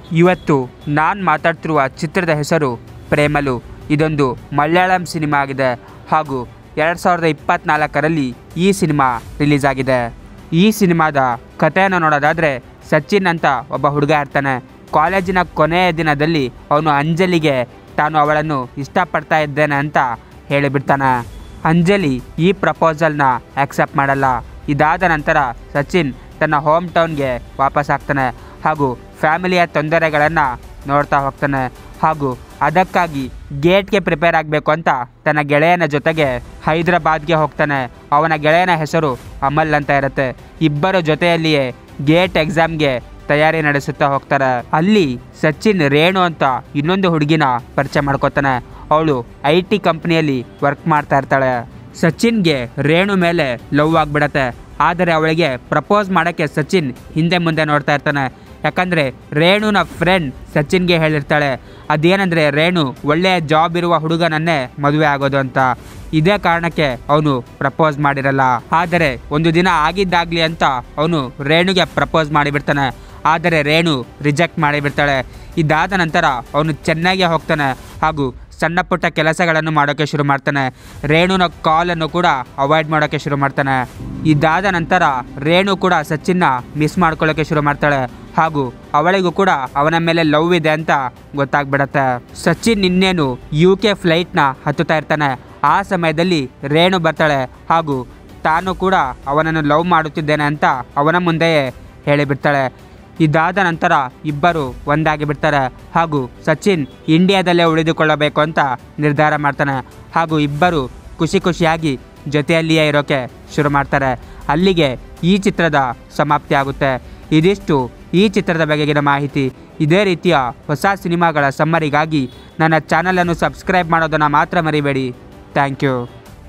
ಇವತ್ತು ನಾನು ಮಾತಾಡ್ತಿರುವ ಚಿತ್ರದ ಹೆಸರು ಪ್ರೇಮಲು ಇದೊಂದು ಮಲಯಾಳಂ ಸಿನಿಮಾ ಆಗಿದೆ ಹಾಗೂ ಎರಡು ಸಾವಿರದ ಇಪ್ಪತ್ತ್ನಾಲ್ಕರಲ್ಲಿ ಈ ಸಿನಿಮಾ ರಿಲೀಸ್ ಆಗಿದೆ ಈ ಸಿನಿಮಾದ ಕಥೆಯನ್ನು ನೋಡೋದಾದರೆ ಸಚಿನ್ ಅಂತ ಒಬ್ಬ ಹುಡುಗ ಇರ್ತಾನೆ ಕಾಲೇಜಿನ ಕೊನೆಯ ದಿನದಲ್ಲಿ ಅವನು ಅಂಜಲಿಗೆ ತಾನು ಅವಳನ್ನು ಇಷ್ಟಪಡ್ತಾ ಇದ್ದೇನೆ ಅಂತ ಹೇಳಿಬಿಡ್ತಾನೆ ಅಂಜಲಿ ಈ ಪ್ರಪೋಸಲ್ನ ಆಕ್ಸೆಪ್ಟ್ ಮಾಡಲ್ಲ ಇದಾದ ನಂತರ ಸಚಿನ್ ತನ್ನ ಹೋಮ್ ಟೌನ್ಗೆ ವಾಪಸ್ ಆಗ್ತಾನೆ ಹಾಗೂ ಫ್ಯಾಮಿಲಿಯ ತೊಂದರೆಗಳನ್ನು ನೋಡ್ತಾ ಹೋಗ್ತಾನೆ ಹಾಗೂ ಅದಕ್ಕಾಗಿ ಗೇಟ್ಗೆ ಪ್ರಿಪೇರ್ ಆಗಬೇಕು ಅಂತ ತನ್ನ ಗೆಳೆಯನ ಜೊತೆಗೆ ಹೈದರಾಬಾದ್ಗೆ ಹೋಗ್ತಾನೆ ಅವನ ಗೆಳೆಯನ ಹೆಸರು ಅಮಲ್ ಅಂತ ಇರುತ್ತೆ ಇಬ್ಬರ ಜೊತೆಯಲ್ಲಿಯೇ ಗೇಟ್ ಎಕ್ಸಾಮ್ಗೆ ತಯಾರಿ ನಡೆಸುತ್ತಾ ಹೋಗ್ತಾರೆ ಅಲ್ಲಿ ಸಚಿನ್ ರೇಣು ಅಂತ ಇನ್ನೊಂದು ಹುಡುಗಿನ ಪರಿಚಯ ಮಾಡ್ಕೋತಾನೆ ಅವಳು ಐ ಟಿ ಕಂಪ್ನಿಯಲ್ಲಿ ವರ್ಕ್ ಮಾಡ್ತಾ ಇರ್ತಾಳೆ ಸಚಿನ್ಗೆ ರೇಣು ಮೇಲೆ ಲವ್ ಆಗಿಬಿಡತ್ತೆ ಆದರೆ ಅವಳಿಗೆ ಪ್ರಪೋಸ್ ಮಾಡೋಕ್ಕೆ ಸಚಿನ್ ಹಿಂದೆ ಮುಂದೆ ನೋಡ್ತಾ ಇರ್ತಾನೆ ಯಾಕಂದರೆ ರೇಣುನ ಫ್ರೆಂಡ್ ಸಚಿನ್ಗೆ ಹೇಳಿರ್ತಾಳೆ ಅದೇನೆಂದರೆ ರೇಣು ಒಳ್ಳೆಯ ಜಾಬ್ ಇರುವ ಹುಡುಗನನ್ನೇ ಮದುವೆ ಆಗೋದು ಅಂತ ಇದೇ ಕಾರಣಕ್ಕೆ ಅವನು ಪ್ರಪೋಸ್ ಮಾಡಿರಲ್ಲ ಆದರೆ ಒಂದು ದಿನ ಆಗಿದ್ದಾಗಲಿ ಅಂತ ಅವನು ರೇಣುಗೆ ಪ್ರಪೋಸ್ ಮಾಡಿಬಿಡ್ತಾನೆ ಆದರೆ ರೇಣು ರಿಜೆಕ್ಟ್ ಮಾಡಿಬಿಡ್ತಾಳೆ ಇದಾದ ನಂತರ ಅವನು ಚೆನ್ನಾಗಿ ಹೋಗ್ತಾನೆ ಹಾಗೂ ಸಣ್ಣ ಪುಟ್ಟ ಕೆಲಸಗಳನ್ನು ಮಾಡೋಕ್ಕೆ ಶುರು ಮಾಡ್ತಾನೆ ರೇಣುನ ಕಾಲನ್ನು ಕೂಡ ಅವಾಯ್ಡ್ ಮಾಡೋಕ್ಕೆ ಶುರು ಮಾಡ್ತಾನೆ ಇದಾದ ನಂತರ ರೇಣು ಕೂಡ ಸಚಿನ್ನ ಮಿಸ್ ಮಾಡ್ಕೊಳ್ಳೋಕ್ಕೆ ಶುರು ಮಾಡ್ತಾಳೆ ಹಾಗೂ ಅವಳಿಗೂ ಕೂಡ ಅವನ ಮೇಲೆ ಲವ್ ಇದೆ ಅಂತ ಗೊತ್ತಾಗ್ಬಿಡತ್ತೆ ಸಚಿನ್ ಇನ್ನೇನು ಯು ಕೆ ಫ್ಲೈಟ್ನ ಹತ್ತುತ್ತಾ ಇರ್ತಾನೆ ಆ ಸಮಯದಲ್ಲಿ ರೇಣು ಬರ್ತಾಳೆ ಹಾಗೂ ತಾನು ಕೂಡ ಅವನನ್ನು ಲವ್ ಮಾಡುತ್ತಿದ್ದೇನೆ ಅಂತ ಅವನ ಮುಂದೆಯೇ ಹೇಳಿಬಿಡ್ತಾಳೆ ಇದಾದ ನಂತರ ಇಬ್ಬರು ಒಂದಾಗಿ ಬಿಡ್ತಾರೆ ಹಾಗೂ ಸಚಿನ್ ಇಂಡಿಯಾದಲ್ಲೇ ಉಳಿದುಕೊಳ್ಳಬೇಕು ಅಂತ ನಿರ್ಧಾರ ಮಾಡ್ತಾನೆ ಹಾಗೂ ಇಬ್ಬರು ಖುಷಿ ಖುಷಿಯಾಗಿ ಜೊತೆಯಲ್ಲಿಯೇ ಇರೋಕೆ ಶುರು ಮಾಡ್ತಾರೆ ಅಲ್ಲಿಗೆ ಈ ಚಿತ್ರದ ಸಮಾಪ್ತಿ ಆಗುತ್ತೆ ಇದಿಷ್ಟು ಈ ಚಿತ್ರದ ಬಗೆಗಿನ ಮಾಹಿತಿ ಇದೇ ರೀತಿಯ ಹೊಸ ಸಿನಿಮಾಗಳ ಸಮ್ಮರಿಗಾಗಿ ನನ್ನ ಚಾನಲನ್ನು ಸಬ್ಸ್ಕ್ರೈಬ್ ಮಾಡೋದನ್ನು ಮಾತ್ರ ಮರಿಬೇಡಿ ಥ್ಯಾಂಕ್ ಯು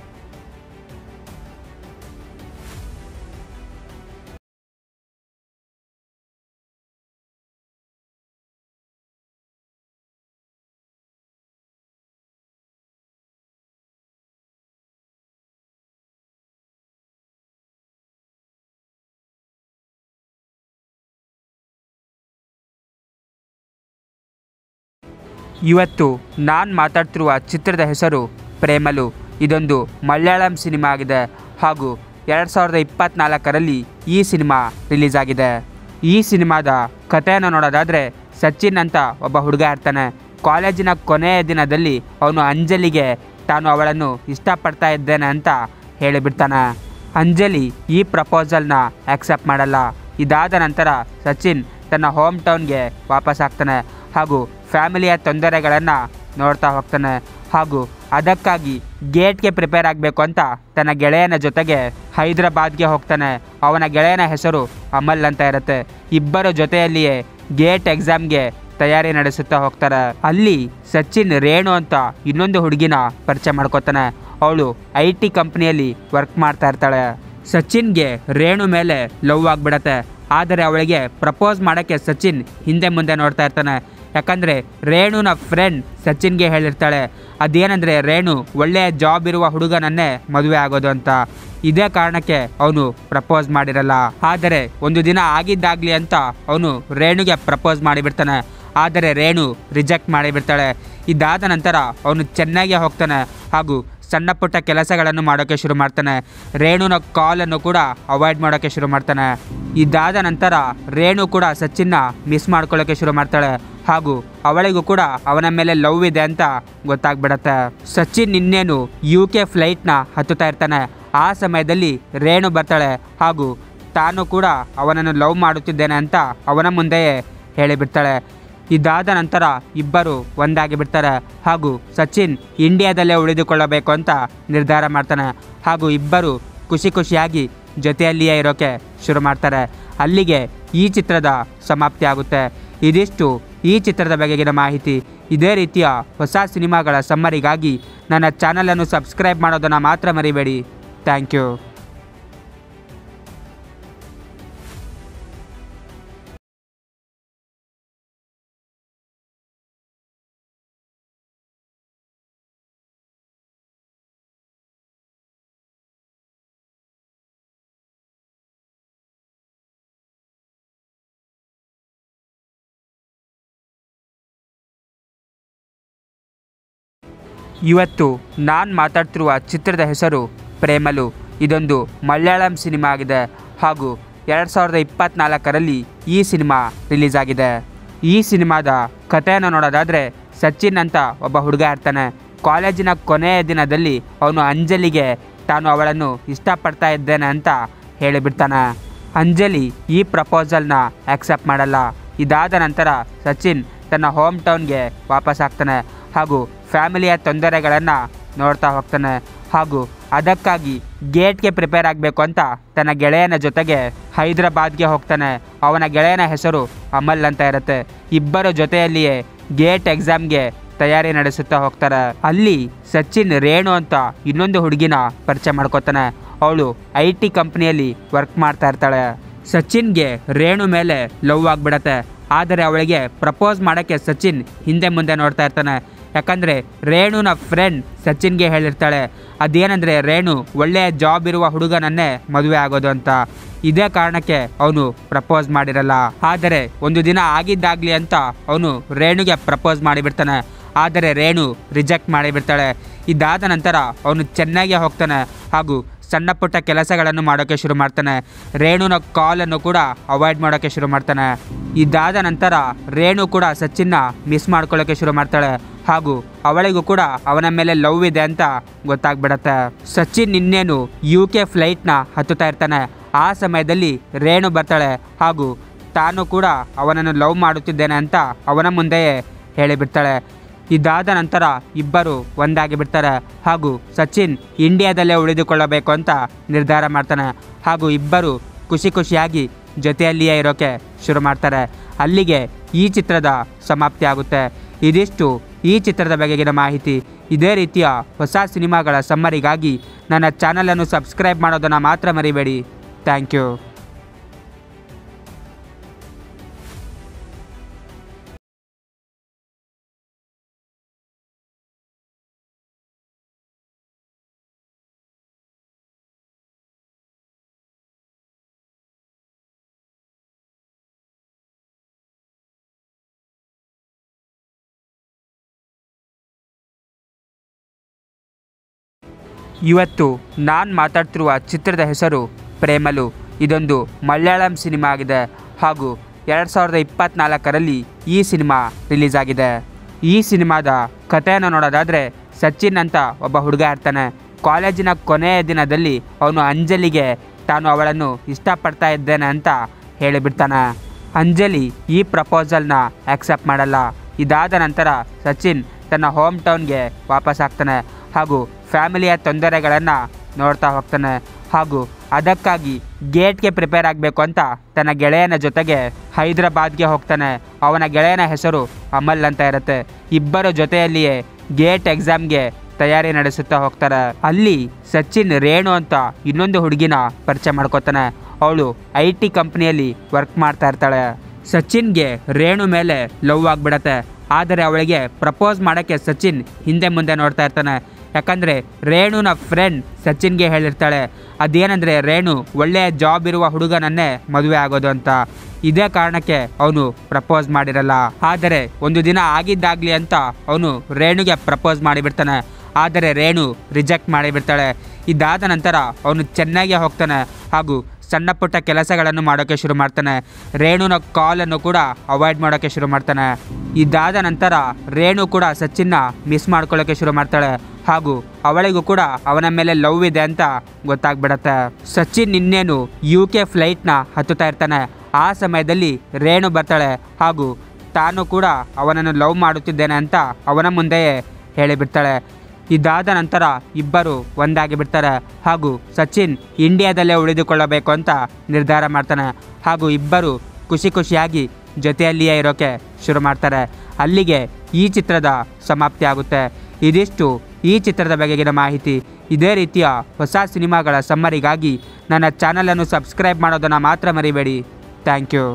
ಇವತ್ತು ನಾನು ಮಾತಾಡ್ತಿರುವ ಚಿತ್ರದ ಹೆಸರು ಪ್ರೇಮಲು ಇದೊಂದು ಮಲಯಾಳಂ ಸಿನಿಮಾ ಆಗಿದೆ ಹಾಗೂ ಎರಡು ಸಾವಿರದ ಇಪ್ಪತ್ತ್ನಾಲ್ಕರಲ್ಲಿ ಈ ಸಿನಿಮಾ ರಿಲೀಸ್ ಆಗಿದೆ ಈ ಸಿನಿಮಾದ ಕಥೆಯನ್ನು ನೋಡೋದಾದರೆ ಸಚಿನ್ ಅಂತ ಒಬ್ಬ ಹುಡುಗ ಇರ್ತಾನೆ ಕಾಲೇಜಿನ ಕೊನೆಯ ದಿನದಲ್ಲಿ ಅವನು ಅಂಜಲಿಗೆ ತಾನು ಅವಳನ್ನು ಇಷ್ಟಪಡ್ತಾ ಇದ್ದೇನೆ ಅಂತ ಹೇಳಿಬಿಡ್ತಾನೆ ಅಂಜಲಿ ಈ ಪ್ರಪೋಸಲ್ನ ಆಕ್ಸೆಪ್ಟ್ ಮಾಡಲ್ಲ ಇದಾದ ನಂತರ ಸಚಿನ್ ತನ್ನ ಹೋಮ್ ಟೌನ್ಗೆ ವಾಪಸ್ ಆಗ್ತಾನೆ ಹಾಗೂ ಫ್ಯಾಮಿಲಿಯ ತೊಂದರೆಗಳನ್ನು ನೋಡ್ತಾ ಹೋಗ್ತಾನೆ ಹಾಗೂ ಅದಕ್ಕಾಗಿ ಗೇಟ್ಗೆ ಪ್ರಿಪೇರ್ ಆಗಬೇಕು ಅಂತ ತನ್ನ ಗೆಳೆಯನ ಜೊತೆಗೆ ಹೈದರಾಬಾದ್ಗೆ ಹೋಗ್ತಾನೆ ಅವನ ಗೆಳೆಯನ ಹೆಸರು ಅಮಲ್ ಅಂತ ಇರುತ್ತೆ ಇಬ್ಬರ ಜೊತೆಯಲ್ಲಿಯೇ ಗೇಟ್ ಎಕ್ಸಾಮ್ಗೆ ತಯಾರಿ ನಡೆಸುತ್ತಾ ಹೋಗ್ತಾರೆ ಅಲ್ಲಿ ಸಚಿನ್ ರೇಣು ಅಂತ ಇನ್ನೊಂದು ಹುಡುಗಿನ ಪರಿಚಯ ಮಾಡ್ಕೋತಾನೆ ಅವಳು ಐ ಟಿ ಕಂಪ್ನಿಯಲ್ಲಿ ವರ್ಕ್ ಮಾಡ್ತಾ ಇರ್ತಾಳೆ ಸಚಿನ್ಗೆ ರೇಣು ಮೇಲೆ ಲವ್ ಆಗಿಬಿಡತ್ತೆ ಆದರೆ ಅವಳಿಗೆ ಪ್ರಪೋಸ್ ಮಾಡೋಕ್ಕೆ ಸಚಿನ್ ಹಿಂದೆ ಮುಂದೆ ನೋಡ್ತಾ ಇರ್ತಾನೆ ಯಾಕಂದರೆ ರೇಣುನ ಫ್ರೆಂಡ್ ಸಚಿನ್ಗೆ ಹೇಳಿರ್ತಾಳೆ ಅದೇನೆಂದರೆ ರೇಣು ಒಳ್ಳೆಯ ಜಾಬ್ ಇರುವ ಹುಡುಗನನ್ನೇ ಮದುವೆ ಆಗೋದು ಅಂತ ಇದೇ ಕಾರಣಕ್ಕೆ ಅವನು ಪ್ರಪೋಸ್ ಮಾಡಿರಲ್ಲ ಆದರೆ ಒಂದು ದಿನ ಆಗಿದ್ದಾಗಲಿ ಅಂತ ಅವನು ರೇಣುಗೆ ಪ್ರಪೋಸ್ ಮಾಡಿಬಿಡ್ತಾನೆ ಆದರೆ ರೇಣು ರಿಜೆಕ್ಟ್ ಮಾಡಿಬಿಡ್ತಾಳೆ ಇದಾದ ನಂತರ ಅವನು ಚೆನ್ನಾಗಿ ಹೋಗ್ತಾನೆ ಹಾಗೂ ಸಣ್ಣ ಪುಟ್ಟ ಕೆಲಸಗಳನ್ನು ಮಾಡೋಕ್ಕೆ ಶುರು ಮಾಡ್ತಾನೆ ರೇಣುನ ಕಾಲನ್ನು ಕೂಡ ಅವಾಯ್ಡ್ ಮಾಡೋಕ್ಕೆ ಶುರು ಮಾಡ್ತಾನೆ ಇದಾದ ನಂತರ ರೇಣು ಕೂಡ ಸಚಿನ್ನ ಮಿಸ್ ಮಾಡ್ಕೊಳ್ಳೋಕ್ಕೆ ಶುರು ಮಾಡ್ತಾಳೆ ಹಾಗೂ ಅವಳಿಗೂ ಕೂಡ ಅವನ ಮೇಲೆ ಲವ್ ಇದೆ ಅಂತ ಗೊತ್ತಾಗ್ಬಿಡತ್ತೆ ಸಚಿನ್ ಇನ್ನೇನು ಯು ಕೆ ಫ್ಲೈಟ್ನ ಹತ್ತುತ್ತಾ ಇರ್ತಾನೆ ಆ ಸಮಯದಲ್ಲಿ ರೇಣು ಬರ್ತಾಳೆ ಹಾಗೂ ತಾನು ಕೂಡ ಅವನನ್ನು ಲವ್ ಮಾಡುತ್ತಿದ್ದೇನೆ ಅಂತ ಅವನ ಮುಂದೆಯೇ ಹೇಳಿಬಿಡ್ತಾಳೆ ಇದಾದ ನಂತರ ಇಬ್ಬರು ಒಂದಾಗಿ ಬಿಡ್ತಾರೆ ಹಾಗೂ ಸಚಿನ್ ಇಂಡಿಯಾದಲ್ಲೇ ಉಳಿದುಕೊಳ್ಳಬೇಕು ಅಂತ ನಿರ್ಧಾರ ಮಾಡ್ತಾನೆ ಹಾಗೂ ಇಬ್ಬರು ಖುಷಿ ಖುಷಿಯಾಗಿ ಜೊತೆಯಲ್ಲಿಯೇ ಇರೋಕೆ ಶುರು ಮಾಡ್ತಾರೆ ಅಲ್ಲಿಗೆ ಈ ಚಿತ್ರದ ಸಮಾಪ್ತಿ ಆಗುತ್ತೆ ಇದಿಷ್ಟು ಈ ಚಿತ್ರದ ಬಗೆಗಿನ ಮಾಹಿತಿ ಇದೇ ರೀತಿಯ ಹೊಸ ಸಿನಿಮಾಗಳ ಸಮ್ಮರಿಗಾಗಿ ನನ್ನ ಚಾನಲನ್ನು ಸಬ್ಸ್ಕ್ರೈಬ್ ಮಾಡೋದನ್ನು ಮಾತ್ರ ಮರಿಬೇಡಿ ಥ್ಯಾಂಕ್ ಯು ಇವತ್ತು ನಾನು ಮಾತಾಡ್ತಿರುವ ಚಿತ್ರದ ಹೆಸರು ಪ್ರೇಮಲು ಇದೊಂದು ಮಲಯಾಳಂ ಸಿನಿಮಾ ಆಗಿದೆ ಹಾಗೂ ಎರಡು ಸಾವಿರದ ಇಪ್ಪತ್ತ್ನಾಲ್ಕರಲ್ಲಿ ಈ ಸಿನಿಮಾ ರಿಲೀಸ್ ಆಗಿದೆ ಈ ಸಿನಿಮಾದ ಕಥೆಯನ್ನು ನೋಡೋದಾದರೆ ಸಚಿನ್ ಅಂತ ಒಬ್ಬ ಹುಡುಗ ಇರ್ತಾನೆ ಕಾಲೇಜಿನ ಕೊನೆಯ ದಿನದಲ್ಲಿ ಅವನು ಅಂಜಲಿಗೆ ತಾನು ಅವಳನ್ನು ಇಷ್ಟಪಡ್ತಾ ಇದ್ದೇನೆ ಅಂತ ಹೇಳಿಬಿಡ್ತಾನೆ ಅಂಜಲಿ ಈ ಪ್ರಪೋಸಲ್ನ ಆಕ್ಸೆಪ್ಟ್ ಮಾಡಲ್ಲ ಇದಾದ ನಂತರ ಸಚಿನ್ ತನ್ನ ಹೋಮ್ ಟೌನ್ಗೆ ವಾಪಸ್ ಆಗ್ತಾನೆ ಹಾಗೂ ಫ್ಯಾಮಿಲಿಯ ತೊಂದರೆಗಳನ್ನು ನೋಡ್ತಾ ಹೋಗ್ತಾನೆ ಹಾಗೂ ಅದಕ್ಕಾಗಿ ಗೇಟ್ಗೆ ಪ್ರಿಪೇರ್ ಆಗಬೇಕು ಅಂತ ತನ್ನ ಗೆಳೆಯನ ಜೊತೆಗೆ ಹೈದರಾಬಾದ್ಗೆ ಹೋಗ್ತಾನೆ ಅವನ ಗೆಳೆಯನ ಹೆಸರು ಅಮಲ್ ಅಂತ ಇರುತ್ತೆ ಇಬ್ಬರ ಜೊತೆಯಲ್ಲಿಯೇ ಗೇಟ್ ಎಕ್ಸಾಮ್ಗೆ ತಯಾರಿ ನಡೆಸುತ್ತಾ ಹೋಗ್ತಾರೆ ಅಲ್ಲಿ ಸಚಿನ್ ರೇಣು ಅಂತ ಇನ್ನೊಂದು ಹುಡುಗಿನ ಪರಿಚಯ ಮಾಡ್ಕೋತಾನೆ ಅವಳು ಐ ಟಿ ಕಂಪ್ನಿಯಲ್ಲಿ ವರ್ಕ್ ಮಾಡ್ತಾ ಇರ್ತಾಳೆ ಸಚಿನ್ಗೆ ರೇಣು ಮೇಲೆ ಲವ್ ಆಗಿಬಿಡತ್ತೆ ಆದರೆ ಅವಳಿಗೆ ಪ್ರಪೋಸ್ ಮಾಡೋಕ್ಕೆ ಸಚಿನ್ ಹಿಂದೆ ಮುಂದೆ ನೋಡ್ತಾ ಇರ್ತಾನೆ ಯಾಕಂದರೆ ರೇಣುನ ಫ್ರೆಂಡ್ ಸಚಿನ್ಗೆ ಹೇಳಿರ್ತಾಳೆ ಅದೇನೆಂದರೆ ರೇಣು ಒಳ್ಳೆಯ ಜಾಬ್ ಇರುವ ಹುಡುಗನನ್ನೇ ಮದುವೆ ಆಗೋದು ಅಂತ ಇದೇ ಕಾರಣಕ್ಕೆ ಅವನು ಪ್ರಪೋಸ್ ಮಾಡಿರಲ್ಲ ಆದರೆ ಒಂದು ದಿನ ಆಗಿದ್ದಾಗಲಿ ಅಂತ ಅವನು ರೇಣುಗೆ ಪ್ರಪೋಸ್ ಮಾಡಿಬಿಡ್ತಾನೆ ಆದರೆ ರೇಣು ರಿಜೆಕ್ಟ್ ಮಾಡಿಬಿಡ್ತಾಳೆ ಇದಾದ ನಂತರ ಅವನು ಚೆನ್ನಾಗಿ ಹೋಗ್ತಾನೆ ಹಾಗೂ ಸಣ್ಣ ಪುಟ್ಟ ಕೆಲಸಗಳನ್ನು ಮಾಡೋಕ್ಕೆ ಶುರು ಮಾಡ್ತಾನೆ ರೇಣುನ ಕಾಲನ್ನು ಕೂಡ ಅವಾಯ್ಡ್ ಮಾಡೋಕ್ಕೆ ಶುರು ಮಾಡ್ತಾನೆ ಇದಾದ ನಂತರ ರೇಣು ಕೂಡ ಸಚಿನ್ನ ಮಿಸ್ ಮಾಡ್ಕೊಳ್ಳೋಕ್ಕೆ ಶುರು ಮಾಡ್ತಾಳೆ ಹಾಗೂ ಅವಳಿಗೂ ಕೂಡ ಅವನ ಮೇಲೆ ಲವ್ ಇದೆ ಅಂತ ಗೊತ್ತಾಗ್ಬಿಡತ್ತೆ ಸಚಿನ್ ಇನ್ನೇನು ಯು ಕೆ ಫ್ಲೈಟ್ನ ಹತ್ತುತ್ತಾ ಇರ್ತಾನೆ ಆ ಸಮಯದಲ್ಲಿ ರೇಣು ಬರ್ತಾಳೆ ಹಾಗೂ ತಾನು ಕೂಡ ಅವನನ್ನು ಲವ್ ಮಾಡುತ್ತಿದ್ದೇನೆ ಅಂತ ಅವನ ಮುಂದೆಯೇ ಹೇಳಿಬಿಡ್ತಾಳೆ ಇದಾದ ನಂತರ ಇಬ್ಬರು ಒಂದಾಗಿ ಬಿಡ್ತಾರೆ ಹಾಗೂ ಸಚಿನ್ ಇಂಡಿಯಾದಲ್ಲೇ ಉಳಿದುಕೊಳ್ಳಬೇಕು ಅಂತ ನಿರ್ಧಾರ ಮಾಡ್ತಾನೆ ಹಾಗೂ ಇಬ್ಬರು ಖುಷಿ ಖುಷಿಯಾಗಿ ಜೊತೆಯಲ್ಲಿಯೇ ಇರೋಕೆ ಶುರು ಮಾಡ್ತಾರೆ ಅಲ್ಲಿಗೆ ಈ ಚಿತ್ರದ ಸಮಾಪ್ತಿ ಆಗುತ್ತೆ ಇದಿಷ್ಟು ಈ ಚಿತ್ರದ ಬಗೆಗಿನ ಮಾಹಿತಿ ಇದೇ ರೀತಿಯ ಹೊಸ ಸಿನಿಮಾಗಳ ಸಮ್ಮರಿಗಾಗಿ ನನ್ನ ಚಾನಲನ್ನು ಸಬ್ಸ್ಕ್ರೈಬ್ ಮಾಡೋದನ್ನು ಮಾತ್ರ ಮರಿಬೇಡಿ ಥ್ಯಾಂಕ್ ಯು ಇವತ್ತು ನಾನು ಮಾತಾಡ್ತಿರುವ ಚಿತ್ರದ ಹೆಸರು ಪ್ರೇಮಲು ಇದೊಂದು ಮಲಯಾಳಂ ಸಿನಿಮಾ ಆಗಿದೆ ಹಾಗೂ ಎರಡು ಸಾವಿರದ ಇಪ್ಪತ್ತ್ನಾಲ್ಕರಲ್ಲಿ ಈ ಸಿನಿಮಾ ರಿಲೀಸ್ ಆಗಿದೆ ಈ ಸಿನಿಮಾದ ಕಥೆಯನ್ನು ನೋಡೋದಾದರೆ ಸಚಿನ್ ಅಂತ ಒಬ್ಬ ಹುಡುಗ ಇರ್ತಾನೆ ಕಾಲೇಜಿನ ಕೊನೆಯ ದಿನದಲ್ಲಿ ಅವನು ಅಂಜಲಿಗೆ ತಾನು ಅವಳನ್ನು ಇಷ್ಟಪಡ್ತಾ ಇದ್ದೇನೆ ಅಂತ ಹೇಳಿಬಿಡ್ತಾನೆ ಅಂಜಲಿ ಈ ಪ್ರಪೋಸಲ್ನ ಆಕ್ಸೆಪ್ಟ್ ಮಾಡಲ್ಲ ಇದಾದ ನಂತರ ಸಚಿನ್ ತನ್ನ ಹೋಮ್ ಟೌನ್ಗೆ ವಾಪಸ್ ಆಗ್ತಾನೆ ಹಾಗೂ ಫ್ಯಾಮಿಲಿಯ ತೊಂದರೆಗಳನ್ನು ನೋಡ್ತಾ ಹೋಗ್ತಾನೆ ಹಾಗೂ ಅದಕ್ಕಾಗಿ ಗೇಟ್ಗೆ ಪ್ರಿಪೇರ್ ಆಗಬೇಕು ಅಂತ ತನ್ನ ಗೆಳೆಯನ ಜೊತೆಗೆ ಹೈದರಾಬಾದ್ಗೆ ಹೋಗ್ತಾನೆ ಅವನ ಗೆಳೆಯನ ಹೆಸರು ಅಮಲ್ ಅಂತ ಇರುತ್ತೆ ಇಬ್ಬರ ಜೊತೆಯಲ್ಲಿಯೇ ಗೇಟ್ ಎಕ್ಸಾಮ್ಗೆ ತಯಾರಿ ನಡೆಸುತ್ತಾ ಹೋಗ್ತಾರೆ ಅಲ್ಲಿ ಸಚಿನ್ ರೇಣು ಅಂತ ಇನ್ನೊಂದು ಹುಡುಗಿನ ಪರಿಚಯ ಮಾಡ್ಕೋತಾನೆ ಅವಳು ಐ ಟಿ ಕಂಪ್ನಿಯಲ್ಲಿ ವರ್ಕ್ ಮಾಡ್ತಾ ಇರ್ತಾಳೆ ಸಚಿನ್ಗೆ ರೇಣು ಮೇಲೆ ಲವ್ ಆಗಿಬಿಡತ್ತೆ ಆದರೆ ಅವಳಿಗೆ ಪ್ರಪೋಸ್ ಮಾಡೋಕ್ಕೆ ಸಚಿನ್ ಹಿಂದೆ ಮುಂದೆ ನೋಡ್ತಾ ಇರ್ತಾನೆ ಯಾಕಂದರೆ ರೇಣುನ ಫ್ರೆಂಡ್ ಸಚಿನ್ಗೆ ಹೇಳಿರ್ತಾಳೆ ಅದೇನೆಂದರೆ ರೇಣು ಒಳ್ಳೆಯ ಜಾಬ್ ಇರುವ ಹುಡುಗನನ್ನೇ ಮದುವೆ ಆಗೋದು ಅಂತ ಇದೇ ಕಾರಣಕ್ಕೆ ಅವನು ಪ್ರಪೋಸ್ ಮಾಡಿರಲ್ಲ ಆದರೆ ಒಂದು ದಿನ ಆಗಿದ್ದಾಗಲಿ ಅಂತ ಅವನು ರೇಣುಗೆ ಪ್ರಪೋಸ್ ಮಾಡಿಬಿಡ್ತಾನೆ ಆದರೆ ರೇಣು ರಿಜೆಕ್ಟ್ ಮಾಡಿಬಿಡ್ತಾಳೆ ಇದಾದ ನಂತರ ಅವನು ಚೆನ್ನಾಗಿ ಹೋಗ್ತಾನೆ ಹಾಗೂ ಸಣ್ಣ ಪುಟ್ಟ ಕೆಲಸಗಳನ್ನು ಮಾಡೋಕ್ಕೆ ಶುರು ಮಾಡ್ತಾನೆ ರೇಣುನ ಕಾಲನ್ನು ಕೂಡ ಅವಾಯ್ಡ್ ಮಾಡೋಕ್ಕೆ ಶುರು ಮಾಡ್ತಾನೆ ಇದಾದ ನಂತರ ರೇಣು ಕೂಡ ಸಚಿನ್ನ ಮಿಸ್ ಮಾಡ್ಕೊಳ್ಳೋಕ್ಕೆ ಶುರು ಮಾಡ್ತಾಳೆ ಹಾಗೂ ಅವಳಿಗೂ ಕೂಡ ಅವನ ಮೇಲೆ ಲವ್ ಇದೆ ಅಂತ ಗೊತ್ತಾಗ್ಬಿಡತ್ತೆ ಸಚಿನ್ ಇನ್ನೇನು ಯು ಕೆ ಫ್ಲೈಟ್ನ ಹತ್ತುತ್ತಾ ಇರ್ತಾನೆ ಆ ಸಮಯದಲ್ಲಿ ರೇಣು ಬರ್ತಾಳೆ ಹಾಗೂ ತಾನು ಕೂಡ ಅವನನ್ನು ಲವ್ ಮಾಡುತ್ತಿದ್ದೇನೆ ಅಂತ ಅವನ ಮುಂದೆಯೇ ಹೇಳಿಬಿಡ್ತಾಳೆ ಇದಾದ ನಂತರ ಇಬ್ಬರು ಒಂದಾಗಿ ಬಿಡ್ತಾರೆ ಹಾಗೂ ಸಚಿನ್ ಇಂಡಿಯಾದಲ್ಲೇ ಉಳಿದುಕೊಳ್ಳಬೇಕು ಅಂತ ನಿರ್ಧಾರ ಮಾಡ್ತಾನೆ ಹಾಗೂ ಇಬ್ಬರು ಖುಷಿ ಖುಷಿಯಾಗಿ ಜೊತೆಯಲ್ಲಿಯೇ ಇರೋಕೆ ಶುರು ಮಾಡ್ತಾರೆ ಅಲ್ಲಿಗೆ ಈ ಚಿತ್ರದ ಸಮಾಪ್ತಿ ಆಗುತ್ತೆ ಇದಿಷ್ಟು ಈ ಚಿತ್ರದ ಬಗೆಗಿನ ಮಾಹಿತಿ ಇದೇ ರೀತಿಯ ಹೊಸ ಸಿನಿಮಾಗಳ ಸಮ್ಮರಿಗಾಗಿ ನನ್ನ ಚಾನಲನ್ನು ಸಬ್ಸ್ಕ್ರೈಬ್ ಮಾಡೋದನ್ನು ಮಾತ್ರ ಮರಿಬೇಡಿ ಥ್ಯಾಂಕ್ ಯು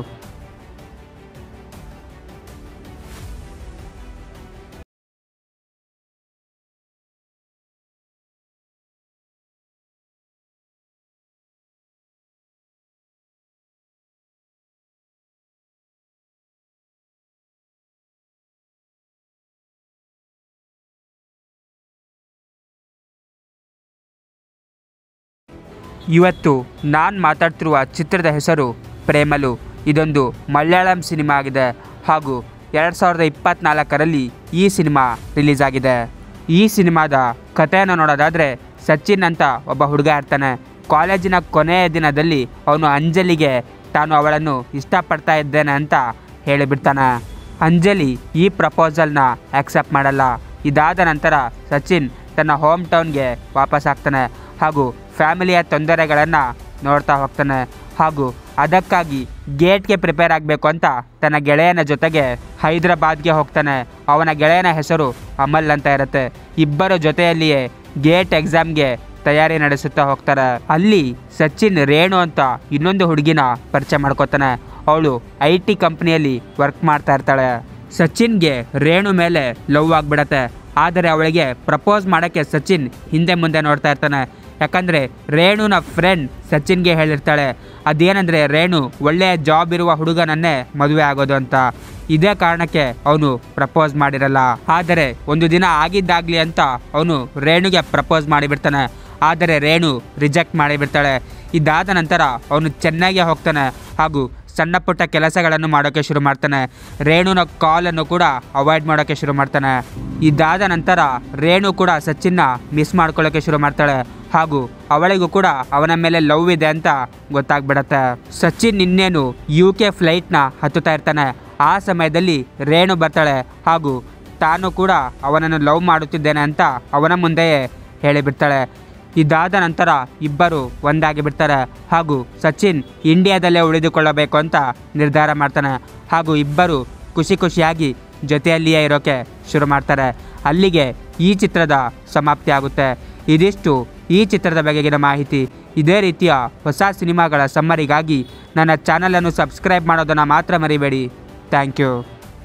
ಇವತ್ತು ನಾನು ಮಾತಾಡ್ತಿರುವ ಚಿತ್ರದ ಹೆಸರು ಪ್ರೇಮಲು ಇದೊಂದು ಮಲಯಾಳಂ ಸಿನಿಮಾ ಆಗಿದೆ ಹಾಗೂ ಎರಡು ಸಾವಿರದ ಇಪ್ಪತ್ತ್ನಾಲ್ಕರಲ್ಲಿ ಈ ಸಿನಿಮಾ ರಿಲೀಸ್ ಆಗಿದೆ ಈ ಸಿನಿಮಾದ ಕಥೆಯನ್ನು ನೋಡೋದಾದರೆ ಸಚಿನ್ ಅಂತ ಒಬ್ಬ ಹುಡುಗ ಇರ್ತಾನೆ ಕಾಲೇಜಿನ ಕೊನೆಯ ದಿನದಲ್ಲಿ ಅವನು ಅಂಜಲಿಗೆ ತಾನು ಅವಳನ್ನು ಇಷ್ಟಪಡ್ತಾ ಇದ್ದೇನೆ ಅಂತ ಹೇಳಿಬಿಡ್ತಾನೆ ಅಂಜಲಿ ಈ ಪ್ರಪೋಸಲ್ನ ಆಕ್ಸೆಪ್ಟ್ ಮಾಡಲ್ಲ ಇದಾದ ನಂತರ ಸಚಿನ್ ತನ್ನ ಹೋಮ್ ಟೌನ್ಗೆ ವಾಪಸ್ ಆಗ್ತಾನೆ ಹಾಗೂ ಫ್ಯಾಮಿಲಿಯ ತೊಂದರೆಗಳನ್ನು ನೋಡ್ತಾ ಹೋಗ್ತಾನೆ ಹಾಗೂ ಅದಕ್ಕಾಗಿ ಗೇಟ್ಗೆ ಪ್ರಿಪೇರ್ ಆಗಬೇಕು ಅಂತ ತನ್ನ ಗೆಳೆಯನ ಜೊತೆಗೆ ಹೈದರಾಬಾದ್ಗೆ ಹೋಗ್ತಾನೆ ಅವನ ಗೆಳೆಯನ ಹೆಸರು ಅಮಲ್ ಅಂತ ಇರುತ್ತೆ ಇಬ್ಬರ ಜೊತೆಯಲ್ಲಿಯೇ ಗೇಟ್ ಎಕ್ಸಾಮ್ಗೆ ತಯಾರಿ ನಡೆಸುತ್ತಾ ಹೋಗ್ತಾರೆ ಅಲ್ಲಿ ಸಚಿನ್ ರೇಣು ಅಂತ ಇನ್ನೊಂದು ಹುಡುಗಿನ ಪರಿಚಯ ಮಾಡ್ಕೋತಾನೆ ಅವಳು ಐ ಟಿ ಕಂಪ್ನಿಯಲ್ಲಿ ವರ್ಕ್ ಮಾಡ್ತಾ ಇರ್ತಾಳೆ ಸಚಿನ್ಗೆ ರೇಣು ಮೇಲೆ ಲವ್ ಆಗಿಬಿಡತ್ತೆ ಆದರೆ ಅವಳಿಗೆ ಪ್ರಪೋಸ್ ಮಾಡೋಕ್ಕೆ ಸಚಿನ್ ಹಿಂದೆ ಮುಂದೆ ನೋಡ್ತಾ ಇರ್ತಾನೆ ಯಾಕಂದರೆ ರೇಣುನ ಫ್ರೆಂಡ್ ಸಚಿನ್ಗೆ ಹೇಳಿರ್ತಾಳೆ ಅದೇನೆಂದರೆ ರೇಣು ಒಳ್ಳೆಯ ಜಾಬ್ ಇರುವ ಹುಡುಗನನ್ನೇ ಮದುವೆ ಆಗೋದು ಅಂತ ಇದೇ ಕಾರಣಕ್ಕೆ ಅವನು ಪ್ರಪೋಸ್ ಮಾಡಿರಲ್ಲ ಆದರೆ ಒಂದು ದಿನ ಆಗಿದ್ದಾಗಲಿ ಅಂತ ಅವನು ರೇಣುಗೆ ಪ್ರಪೋಸ್ ಮಾಡಿಬಿಡ್ತಾನೆ ಆದರೆ ರೇಣು ರಿಜೆಕ್ಟ್ ಮಾಡಿಬಿಡ್ತಾಳೆ ಇದಾದ ನಂತರ ಅವನು ಚೆನ್ನಾಗಿ ಹೋಗ್ತಾನೆ ಹಾಗೂ ಸಣ್ಣ ಪುಟ್ಟ ಕೆಲಸಗಳನ್ನು ಮಾಡೋಕ್ಕೆ ಶುರು ಮಾಡ್ತಾನೆ ರೇಣುನ ಕಾಲನ್ನು ಕೂಡ ಅವಾಯ್ಡ್ ಮಾಡೋಕ್ಕೆ ಶುರು ಮಾಡ್ತಾನೆ ಇದಾದ ನಂತರ ರೇಣು ಕೂಡ ಸಚಿನ್ನ ಮಿಸ್ ಮಾಡ್ಕೊಳ್ಳೋಕ್ಕೆ ಶುರು ಮಾಡ್ತಾಳೆ ಹಾಗೂ ಅವಳಿಗೂ ಕೂಡ ಅವನ ಮೇಲೆ ಲವ್ ಇದೆ ಅಂತ ಗೊತ್ತಾಗ್ಬಿಡತ್ತೆ ಸಚಿನ್ ಇನ್ನೇನು ಯು ಕೆ ಫ್ಲೈಟ್ನ ಹತ್ತುತ್ತಾ ಇರ್ತಾನೆ ಆ ಸಮಯದಲ್ಲಿ ರೇಣು ಬರ್ತಾಳೆ ಹಾಗೂ ತಾನು ಕೂಡ ಅವನನ್ನು ಲವ್ ಮಾಡುತ್ತಿದ್ದೇನೆ ಅಂತ ಅವನ ಮುಂದೆಯೇ ಹೇಳಿಬಿಡ್ತಾಳೆ ಇದಾದ ನಂತರ ಇಬ್ಬರು ಒಂದಾಗಿ ಬಿಡ್ತಾರೆ ಹಾಗೂ ಸಚಿನ್ ಇಂಡಿಯಾದಲ್ಲೇ ಉಳಿದುಕೊಳ್ಳಬೇಕು ಅಂತ ನಿರ್ಧಾರ ಮಾಡ್ತಾನೆ ಹಾಗೂ ಇಬ್ಬರು ಖುಷಿ ಖುಷಿಯಾಗಿ ಜೊತೆಯಲ್ಲಿಯೇ ಇರೋಕೆ ಶುರು ಮಾಡ್ತಾರೆ ಅಲ್ಲಿಗೆ ಈ ಚಿತ್ರದ ಸಮಾಪ್ತಿ ಆಗುತ್ತೆ ಇದಿಷ್ಟು ಈ ಚಿತ್ರದ ಬಗೆಗಿನ ಮಾಹಿತಿ ಇದೇ ರೀತಿಯ ಹೊಸ ಸಿನಿಮಾಗಳ ಸಮ್ಮರಿಗಾಗಿ ನನ್ನ ಚಾನಲನ್ನು ಸಬ್ಸ್ಕ್ರೈಬ್ ಮಾಡೋದನ್ನು ಮಾತ್ರ ಮರಿಬೇಡಿ ಥ್ಯಾಂಕ್ ಯು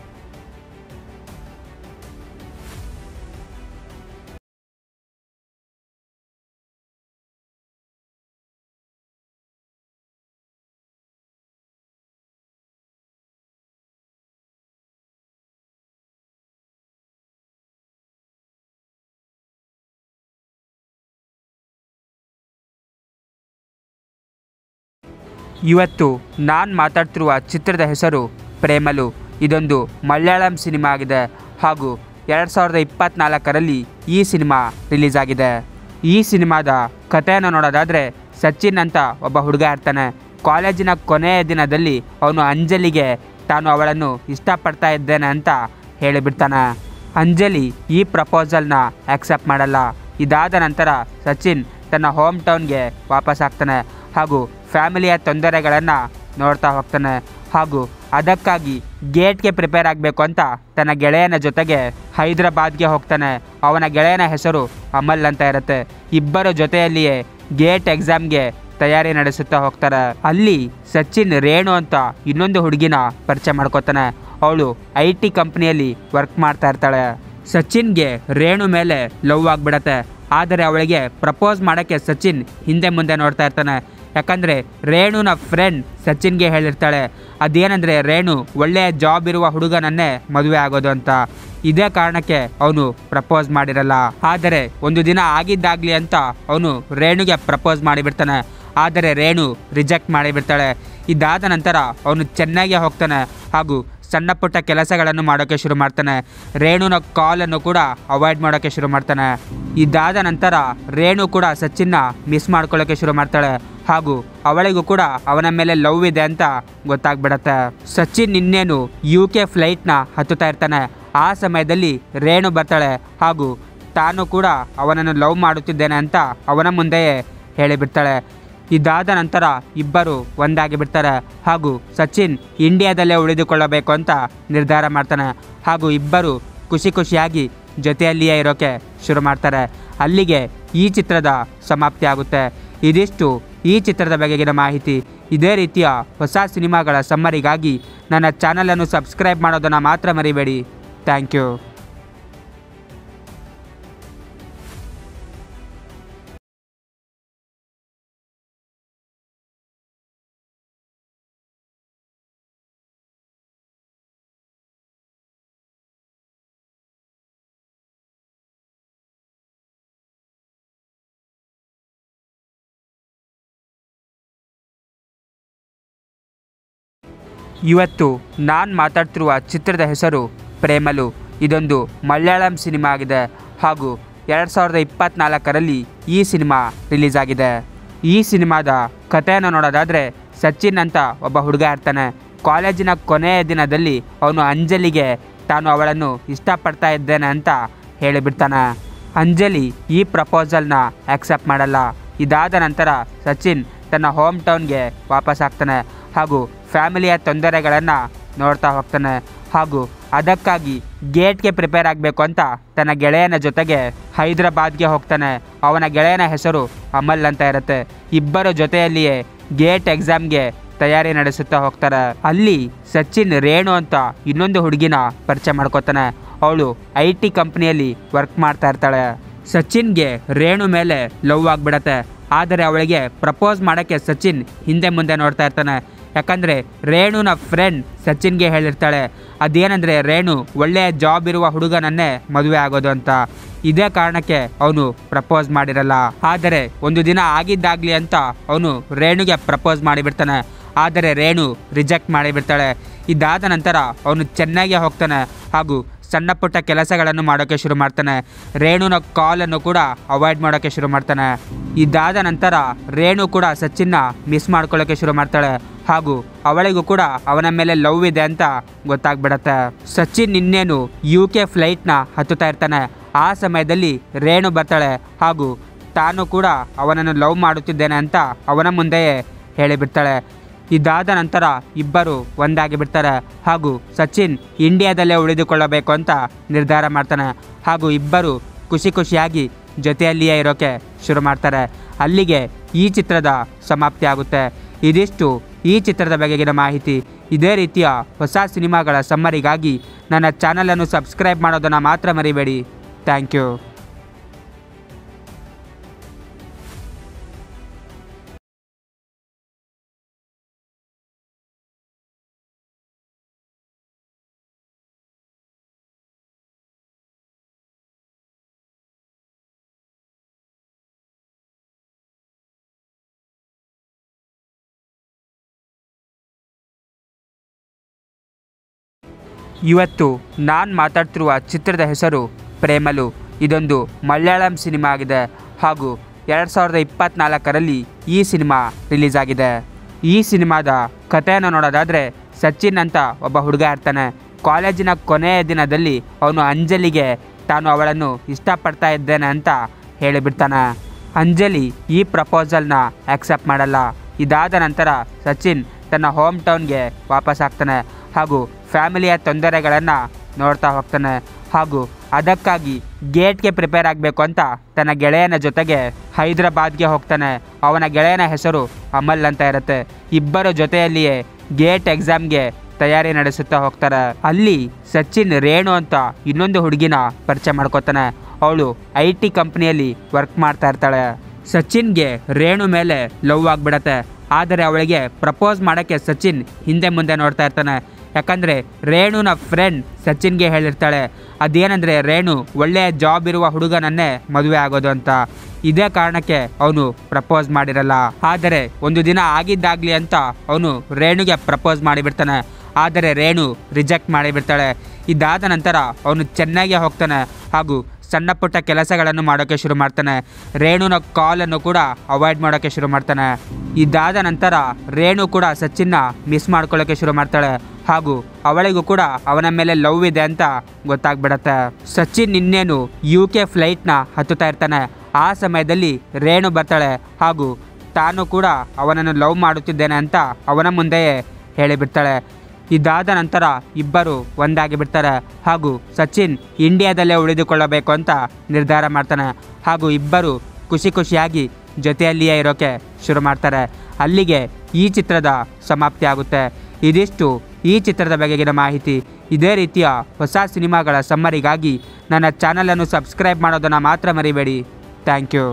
ಇವತ್ತು ನಾನು ಮಾತಾಡ್ತಿರುವ ಚಿತ್ರದ ಹೆಸರು ಪ್ರೇಮಲು ಇದೊಂದು ಮಲಯಾಳಂ ಸಿನಿಮಾ ಆಗಿದೆ ಹಾಗೂ ಎರಡು ಸಾವಿರದ ಇಪ್ಪತ್ತ್ನಾಲ್ಕರಲ್ಲಿ ಈ ಸಿನಿಮಾ ರಿಲೀಸ್ ಆಗಿದೆ ಈ ಸಿನಿಮಾದ ಕಥೆಯನ್ನು ನೋಡೋದಾದರೆ ಸಚಿನ್ ಅಂತ ಒಬ್ಬ ಹುಡುಗ ಇರ್ತಾನೆ ಕಾಲೇಜಿನ ಕೊನೆಯ ದಿನದಲ್ಲಿ ಅವನು ಅಂಜಲಿಗೆ ತಾನು ಅವಳನ್ನು ಇಷ್ಟಪಡ್ತಾ ಇದ್ದೇನೆ ಅಂತ ಹೇಳಿಬಿಡ್ತಾನೆ ಅಂಜಲಿ ಈ ಪ್ರಪೋಸಲ್ನ ಆಕ್ಸೆಪ್ಟ್ ಮಾಡಲ್ಲ ಇದಾದ ನಂತರ ಸಚಿನ್ ತನ್ನ ಹೋಮ್ ಟೌನ್ಗೆ ವಾಪಸ್ ಆಗ್ತಾನೆ ಹಾಗೂ ಫ್ಯಾಮಿಲಿಯ ತೊಂದರೆಗಳನ್ನು ನೋಡ್ತಾ ಹೋಗ್ತಾನೆ ಹಾಗೂ ಅದಕ್ಕಾಗಿ ಗೇಟ್ಗೆ ಪ್ರಿಪೇರ್ ಆಗಬೇಕು ಅಂತ ತನ್ನ ಗೆಳೆಯನ ಜೊತೆಗೆ ಹೈದರಾಬಾದ್ಗೆ ಹೋಗ್ತಾನೆ ಅವನ ಗೆಳೆಯನ ಹೆಸರು ಅಮಲ್ ಅಂತ ಇರುತ್ತೆ ಇಬ್ಬರ ಜೊತೆಯಲ್ಲಿಯೇ ಗೇಟ್ ಎಕ್ಸಾಮ್ಗೆ ತಯಾರಿ ನಡೆಸುತ್ತಾ ಹೋಗ್ತಾರೆ ಅಲ್ಲಿ ಸಚಿನ್ ರೇಣು ಅಂತ ಇನ್ನೊಂದು ಹುಡುಗಿನ ಪರಿಚಯ ಮಾಡ್ಕೋತಾನೆ ಅವಳು ಐ ಟಿ ಕಂಪ್ನಿಯಲ್ಲಿ ವರ್ಕ್ ಮಾಡ್ತಾ ಇರ್ತಾಳೆ ಸಚಿನ್ಗೆ ರೇಣು ಮೇಲೆ ಲವ್ ಆಗಿಬಿಡತ್ತೆ ಆದರೆ ಅವಳಿಗೆ ಪ್ರಪೋಸ್ ಮಾಡೋಕ್ಕೆ ಸಚಿನ್ ಹಿಂದೆ ಮುಂದೆ ನೋಡ್ತಾ ಇರ್ತಾನೆ ಯಾಕಂದರೆ ರೇಣುನ ಫ್ರೆಂಡ್ ಸಚಿನ್ಗೆ ಹೇಳಿರ್ತಾಳೆ ಅದೇನೆಂದರೆ ರೇಣು ಒಳ್ಳೆಯ ಜಾಬ್ ಇರುವ ಹುಡುಗನನ್ನೇ ಮದುವೆ ಆಗೋದು ಅಂತ ಇದೇ ಕಾರಣಕ್ಕೆ ಅವನು ಪ್ರಪೋಸ್ ಮಾಡಿರಲ್ಲ ಆದರೆ ಒಂದು ದಿನ ಆಗಿದ್ದಾಗಲಿ ಅಂತ ಅವನು ರೇಣುಗೆ ಪ್ರಪೋಸ್ ಮಾಡಿಬಿಡ್ತಾನೆ ಆದರೆ ರೇಣು ರಿಜೆಕ್ಟ್ ಮಾಡಿಬಿಡ್ತಾಳೆ ಇದಾದ ನಂತರ ಅವನು ಚೆನ್ನಾಗಿ ಹೋಗ್ತಾನೆ ಹಾಗೂ ಸಣ್ಣ ಪುಟ್ಟ ಕೆಲಸಗಳನ್ನು ಮಾಡೋಕ್ಕೆ ಶುರು ಮಾಡ್ತಾನೆ ರೇಣುನ ಕಾಲನ್ನು ಕೂಡ ಅವಾಯ್ಡ್ ಮಾಡೋಕ್ಕೆ ಶುರು ಮಾಡ್ತಾನೆ ಇದಾದ ನಂತರ ರೇಣು ಕೂಡ ಸಚಿನ್ನ ಮಿಸ್ ಮಾಡ್ಕೊಳ್ಳೋಕ್ಕೆ ಶುರು ಮಾಡ್ತಾಳೆ ಹಾಗೂ ಅವಳಿಗೂ ಕೂಡ ಅವನ ಮೇಲೆ ಲವ್ ಇದೆ ಅಂತ ಗೊತ್ತಾಗ್ಬಿಡತ್ತೆ ಸಚಿನ್ ಇನ್ನೇನು ಯು ಕೆ ಫ್ಲೈಟ್ನ ಹತ್ತುತ್ತಾ ಇರ್ತಾನೆ ಆ ಸಮಯದಲ್ಲಿ ರೇಣು ಬರ್ತಾಳೆ ಹಾಗೂ ತಾನು ಕೂಡ ಅವನನ್ನು ಲವ್ ಮಾಡುತ್ತಿದ್ದೇನೆ ಅಂತ ಅವನ ಮುಂದೆಯೇ ಹೇಳಿಬಿಡ್ತಾಳೆ ಇದಾದ ನಂತರ ಇಬ್ಬರು ಒಂದಾಗಿ ಬಿಡ್ತಾರೆ ಹಾಗೂ ಸಚಿನ್ ಇಂಡಿಯಾದಲ್ಲೇ ಉಳಿದುಕೊಳ್ಳಬೇಕು ಅಂತ ನಿರ್ಧಾರ ಮಾಡ್ತಾನೆ ಹಾಗೂ ಇಬ್ಬರು ಖುಷಿ ಖುಷಿಯಾಗಿ ಜೊತೆಯಲ್ಲಿಯೇ ಇರೋಕೆ ಶುರು ಮಾಡ್ತಾರೆ ಅಲ್ಲಿಗೆ ಈ ಚಿತ್ರದ ಸಮಾಪ್ತಿ ಆಗುತ್ತೆ ಇದಿಷ್ಟು ಈ ಚಿತ್ರದ ಬಗೆಗಿನ ಮಾಹಿತಿ ಇದೇ ರೀತಿಯ ಹೊಸ ಸಿನಿಮಾಗಳ ಸಮ್ಮರಿಗಾಗಿ ನನ್ನ ಚಾನಲನ್ನು ಸಬ್ಸ್ಕ್ರೈಬ್ ಮಾಡೋದನ್ನು ಮಾತ್ರ ಮರಿಬೇಡಿ ಥ್ಯಾಂಕ್ ಯು ಇವತ್ತು ನಾನು ಮಾತಾಡ್ತಿರುವ ಚಿತ್ರದ ಹೆಸರು ಪ್ರೇಮಲು ಇದೊಂದು ಮಲಯಾಳಂ ಸಿನಿಮಾ ಆಗಿದೆ ಹಾಗೂ ಎರಡು ಸಾವಿರದ ಇಪ್ಪತ್ತ್ನಾಲ್ಕರಲ್ಲಿ ಈ ಸಿನಿಮಾ ರಿಲೀಸ್ ಆಗಿದೆ ಈ ಸಿನಿಮಾದ ಕಥೆಯನ್ನು ನೋಡೋದಾದರೆ ಸಚಿನ್ ಅಂತ ಒಬ್ಬ ಹುಡುಗ ಇರ್ತಾನೆ ಕಾಲೇಜಿನ ಕೊನೆಯ ದಿನದಲ್ಲಿ ಅವನು ಅಂಜಲಿಗೆ ತಾನು ಅವಳನ್ನು ಇಷ್ಟಪಡ್ತಾ ಇದ್ದೇನೆ ಅಂತ ಹೇಳಿಬಿಡ್ತಾನೆ ಅಂಜಲಿ ಈ ಪ್ರಪೋಸಲ್ನ ಆಕ್ಸೆಪ್ಟ್ ಮಾಡಲ್ಲ ಇದಾದ ನಂತರ ಸಚಿನ್ ತನ್ನ ಹೋಮ್ ಟೌನ್ಗೆ ವಾಪಸ್ ಆಗ್ತಾನೆ ಹಾಗೂ ಫ್ಯಾಮಿಲಿಯ ತೊಂದರೆಗಳನ್ನು ನೋಡ್ತಾ ಹೋಗ್ತಾನೆ ಹಾಗೂ ಅದಕ್ಕಾಗಿ ಗೇಟ್ಗೆ ಪ್ರಿಪೇರ್ ಆಗಬೇಕು ಅಂತ ತನ್ನ ಗೆಳೆಯನ ಜೊತೆಗೆ ಹೈದರಾಬಾದ್ಗೆ ಹೋಗ್ತಾನೆ ಅವನ ಗೆಳೆಯನ ಹೆಸರು ಅಮಲ್ ಅಂತ ಇರುತ್ತೆ ಇಬ್ಬರ ಜೊತೆಯಲ್ಲಿಯೇ ಗೇಟ್ ಎಕ್ಸಾಮ್ಗೆ ತಯಾರಿ ನಡೆಸುತ್ತಾ ಹೋಗ್ತಾರೆ ಅಲ್ಲಿ ಸಚಿನ್ ರೇಣು ಅಂತ ಇನ್ನೊಂದು ಹುಡುಗಿನ ಪರಿಚಯ ಮಾಡ್ಕೋತಾನೆ ಅವಳು ಐ ಟಿ ಕಂಪ್ನಿಯಲ್ಲಿ ವರ್ಕ್ ಮಾಡ್ತಾ ಇರ್ತಾಳೆ ಸಚಿನ್ಗೆ ರೇಣು ಮೇಲೆ ಲವ್ ಆಗಿಬಿಡತ್ತೆ ಆದರೆ ಅವಳಿಗೆ ಪ್ರಪೋಸ್ ಮಾಡೋಕ್ಕೆ ಸಚಿನ್ ಹಿಂದೆ ಮುಂದೆ ನೋಡ್ತಾ ಇರ್ತಾನೆ ಯಾಕಂದರೆ ರೇಣುನ ಫ್ರೆಂಡ್ ಸಚಿನ್ಗೆ ಹೇಳಿರ್ತಾಳೆ ಅದೇನೆಂದರೆ ರೇಣು ಒಳ್ಳೆಯ ಜಾಬ್ ಇರುವ ಹುಡುಗನನ್ನೇ ಮದುವೆ ಆಗೋದು ಅಂತ ಇದೇ ಕಾರಣಕ್ಕೆ ಅವನು ಪ್ರಪೋಸ್ ಮಾಡಿರಲ್ಲ ಆದರೆ ಒಂದು ದಿನ ಆಗಿದ್ದಾಗಲಿ ಅಂತ ಅವನು ರೇಣುಗೆ ಪ್ರಪೋಸ್ ಮಾಡಿಬಿಡ್ತಾನೆ ಆದರೆ ರೇಣು ರಿಜೆಕ್ಟ್ ಮಾಡಿಬಿಡ್ತಾಳೆ ಇದಾದ ನಂತರ ಅವನು ಚೆನ್ನಾಗಿ ಹೋಗ್ತಾನೆ ಹಾಗೂ ಸಣ್ಣ ಪುಟ್ಟ ಕೆಲಸಗಳನ್ನು ಮಾಡೋಕ್ಕೆ ಶುರು ಮಾಡ್ತಾನೆ ರೇಣುನ ಕಾಲನ್ನು ಕೂಡ ಅವಾಯ್ಡ್ ಮಾಡೋಕ್ಕೆ ಶುರು ಮಾಡ್ತಾನೆ ಇದಾದ ನಂತರ ರೇಣು ಕೂಡ ಸಚಿನ್ನ ಮಿಸ್ ಮಾಡ್ಕೊಳ್ಳೋಕ್ಕೆ ಶುರು ಮಾಡ್ತಾಳೆ ಹಾಗೂ ಅವಳಿಗೂ ಕೂಡ ಅವನ ಮೇಲೆ ಲವ್ ಇದೆ ಅಂತ ಗೊತ್ತಾಗ್ಬಿಡತ್ತೆ ಸಚಿನ್ ಇನ್ನೇನು ಯು ಕೆ ಫ್ಲೈಟ್ನ ಹತ್ತುತ್ತಾ ಇರ್ತಾನೆ ಆ ಸಮಯದಲ್ಲಿ ರೇಣು ಬರ್ತಾಳೆ ಹಾಗೂ ತಾನು ಕೂಡ ಅವನನ್ನು ಲವ್ ಮಾಡುತ್ತಿದ್ದೇನೆ ಅಂತ ಅವನ ಮುಂದೆಯೇ ಹೇಳಿಬಿಡ್ತಾಳೆ ಇದಾದ ನಂತರ ಇಬ್ಬರು ಒಂದಾಗಿ ಬಿಡ್ತಾರೆ ಹಾಗೂ ಸಚಿನ್ ಇಂಡಿಯಾದಲ್ಲೇ ಉಳಿದುಕೊಳ್ಳಬೇಕು ಅಂತ ನಿರ್ಧಾರ ಮಾಡ್ತಾನೆ ಹಾಗೂ ಇಬ್ಬರು ಖುಷಿ ಖುಷಿಯಾಗಿ ಜೊತೆಯಲ್ಲಿಯೇ ಇರೋಕೆ ಶುರು ಮಾಡ್ತಾರೆ ಅಲ್ಲಿಗೆ ಈ ಚಿತ್ರದ ಸಮಾಪ್ತಿ ಆಗುತ್ತೆ ಇದಿಷ್ಟು ಈ ಚಿತ್ರದ ಬಗೆಗಿನ ಮಾಹಿತಿ ಇದೇ ರೀತಿಯ ಹೊಸ ಸಿನಿಮಾಗಳ ಸಮ್ಮರಿಗಾಗಿ ನನ್ನ ಚಾನಲನ್ನು ಸಬ್ಸ್ಕ್ರೈಬ್ ಮಾಡೋದನ್ನು ಮಾತ್ರ ಮರಿಬೇಡಿ ಥ್ಯಾಂಕ್ ಯು ಇವತ್ತು ನಾನು ಮಾತಾಡ್ತಿರುವ ಚಿತ್ರದ ಹೆಸರು ಪ್ರೇಮಲು ಇದೊಂದು ಮಲಯಾಳಂ ಸಿನಿಮಾ ಆಗಿದೆ ಹಾಗೂ ಎರಡು ಸಾವಿರದ ಇಪ್ಪತ್ತ್ನಾಲ್ಕರಲ್ಲಿ ಈ ಸಿನಿಮಾ ರಿಲೀಸ್ ಆಗಿದೆ ಈ ಸಿನಿಮಾದ ಕಥೆಯನ್ನು ನೋಡೋದಾದರೆ ಸಚಿನ್ ಅಂತ ಒಬ್ಬ ಹುಡುಗ ಇರ್ತಾನೆ ಕಾಲೇಜಿನ ಕೊನೆಯ ದಿನದಲ್ಲಿ ಅವನು ಅಂಜಲಿಗೆ ತಾನು ಅವಳನ್ನು ಇಷ್ಟಪಡ್ತಾ ಇದ್ದೇನೆ ಅಂತ ಹೇಳಿಬಿಡ್ತಾನೆ ಅಂಜಲಿ ಈ ಪ್ರಪೋಸಲ್ನ ಆಕ್ಸೆಪ್ಟ್ ಮಾಡಲ್ಲ ಇದಾದ ನಂತರ ಸಚಿನ್ ತನ್ನ ಹೋಮ್ ಟೌನ್ಗೆ ವಾಪಸ್ ಆಗ್ತಾನೆ ಹಾಗೂ ಫ್ಯಾಮಿಲಿಯ ತೊಂದರೆಗಳನ್ನು ನೋಡ್ತಾ ಹೋಗ್ತಾನೆ ಹಾಗೂ ಅದಕ್ಕಾಗಿ ಗೇಟ್ಗೆ ಪ್ರಿಪೇರ್ ಆಗಬೇಕು ಅಂತ ತನ್ನ ಗೆಳೆಯನ ಜೊತೆಗೆ ಹೈದರಾಬಾದ್ಗೆ ಹೋಗ್ತಾನೆ ಅವನ ಗೆಳೆಯನ ಹೆಸರು ಅಮಲ್ ಅಂತ ಇರುತ್ತೆ ಇಬ್ಬರ ಜೊತೆಯಲ್ಲಿಯೇ ಗೇಟ್ ಎಕ್ಸಾಮ್ಗೆ ತಯಾರಿ ನಡೆಸುತ್ತಾ ಹೋಗ್ತಾರೆ ಅಲ್ಲಿ ಸಚಿನ್ ರೇಣು ಅಂತ ಇನ್ನೊಂದು ಹುಡುಗಿನ ಪರಿಚಯ ಮಾಡ್ಕೋತಾನೆ ಅವಳು ಐ ಟಿ ಕಂಪ್ನಿಯಲ್ಲಿ ವರ್ಕ್ ಮಾಡ್ತಾ ಇರ್ತಾಳೆ ಸಚಿನ್ಗೆ ರೇಣು ಮೇಲೆ ಲವ್ ಆಗಿಬಿಡತ್ತೆ ಆದರೆ ಅವಳಿಗೆ ಪ್ರಪೋಸ್ ಮಾಡೋಕ್ಕೆ ಸಚಿನ್ ಹಿಂದೆ ಮುಂದೆ ನೋಡ್ತಾ ಇರ್ತಾನೆ ಯಾಕಂದರೆ ರೇಣುನ ಫ್ರೆಂಡ್ ಸಚಿನ್ಗೆ ಹೇಳಿರ್ತಾಳೆ ಅದೇನೆಂದರೆ ರೇಣು ಒಳ್ಳೆಯ ಜಾಬ್ ಇರುವ ಹುಡುಗನನ್ನೇ ಮದುವೆ ಆಗೋದು ಅಂತ ಇದೇ ಕಾರಣಕ್ಕೆ ಅವನು ಪ್ರಪೋಸ್ ಮಾಡಿರಲ್ಲ ಆದರೆ ಒಂದು ದಿನ ಆಗಿದ್ದಾಗಲಿ ಅಂತ ಅವನು ರೇಣುಗೆ ಪ್ರಪೋಸ್ ಮಾಡಿಬಿಡ್ತಾನೆ ಆದರೆ ರೇಣು ರಿಜೆಕ್ಟ್ ಮಾಡಿಬಿಡ್ತಾಳೆ ಇದಾದ ನಂತರ ಅವನು ಚೆನ್ನಾಗಿ ಹೋಗ್ತಾನೆ ಹಾಗೂ ಸಣ್ಣ ಪುಟ್ಟ ಕೆಲಸಗಳನ್ನು ಮಾಡೋಕ್ಕೆ ಶುರು ಮಾಡ್ತಾನೆ ರೇಣುನ ಕಾಲನ್ನು ಕೂಡ ಅವಾಯ್ಡ್ ಮಾಡೋಕ್ಕೆ ಶುರು ಮಾಡ್ತಾನೆ ಇದಾದ ನಂತರ ರೇಣು ಕೂಡ ಸಚಿನ್ನ ಮಿಸ್ ಮಾಡ್ಕೊಳ್ಳೋಕ್ಕೆ ಶುರು ಮಾಡ್ತಾಳೆ ಹಾಗೂ ಅವಳಿಗೂ ಕೂಡ ಅವನ ಮೇಲೆ ಲವ್ ಇದೆ ಅಂತ ಗೊತ್ತಾಗ್ಬಿಡತ್ತೆ ಸಚಿನ್ ಇನ್ನೇನು ಯು ಕೆ ಫ್ಲೈಟ್ನ ಹತ್ತುತ್ತಾ ಇರ್ತಾನೆ ಆ ಸಮಯದಲ್ಲಿ ರೇಣು ಬರ್ತಾಳೆ ಹಾಗೂ ತಾನು ಕೂಡ ಅವನನ್ನು ಲವ್ ಮಾಡುತ್ತಿದ್ದೇನೆ ಅಂತ ಅವನ ಮುಂದೆಯೇ ಹೇಳಿಬಿಡ್ತಾಳೆ ಇದಾದ ನಂತರ ಇಬ್ಬರು ಒಂದಾಗಿ ಬಿಡ್ತಾರೆ ಹಾಗೂ ಸಚಿನ್ ಇಂಡಿಯಾದಲ್ಲೇ ಉಳಿದುಕೊಳ್ಳಬೇಕು ಅಂತ ನಿರ್ಧಾರ ಮಾಡ್ತಾನೆ ಹಾಗೂ ಇಬ್ಬರು ಖುಷಿ ಖುಷಿಯಾಗಿ ಜೊತೆಯಲ್ಲಿಯೇ ಇರೋಕೆ ಶುರು ಮಾಡ್ತಾರೆ ಅಲ್ಲಿಗೆ ಈ ಚಿತ್ರದ ಸಮಾಪ್ತಿ ಆಗುತ್ತೆ ಇದಿಷ್ಟು ಈ ಚಿತ್ರದ ಬಗೆಗಿನ ಮಾಹಿತಿ ಇದೇ ರೀತಿಯ ಹೊಸ ಸಿನಿಮಾಗಳ ಸಮ್ಮರಿಗಾಗಿ ನನ್ನ ಚಾನಲನ್ನು ಸಬ್ಸ್ಕ್ರೈಬ್ ಮಾಡೋದನ್ನು ಮಾತ್ರ ಮರಿಬೇಡಿ ಥ್ಯಾಂಕ್ ಯು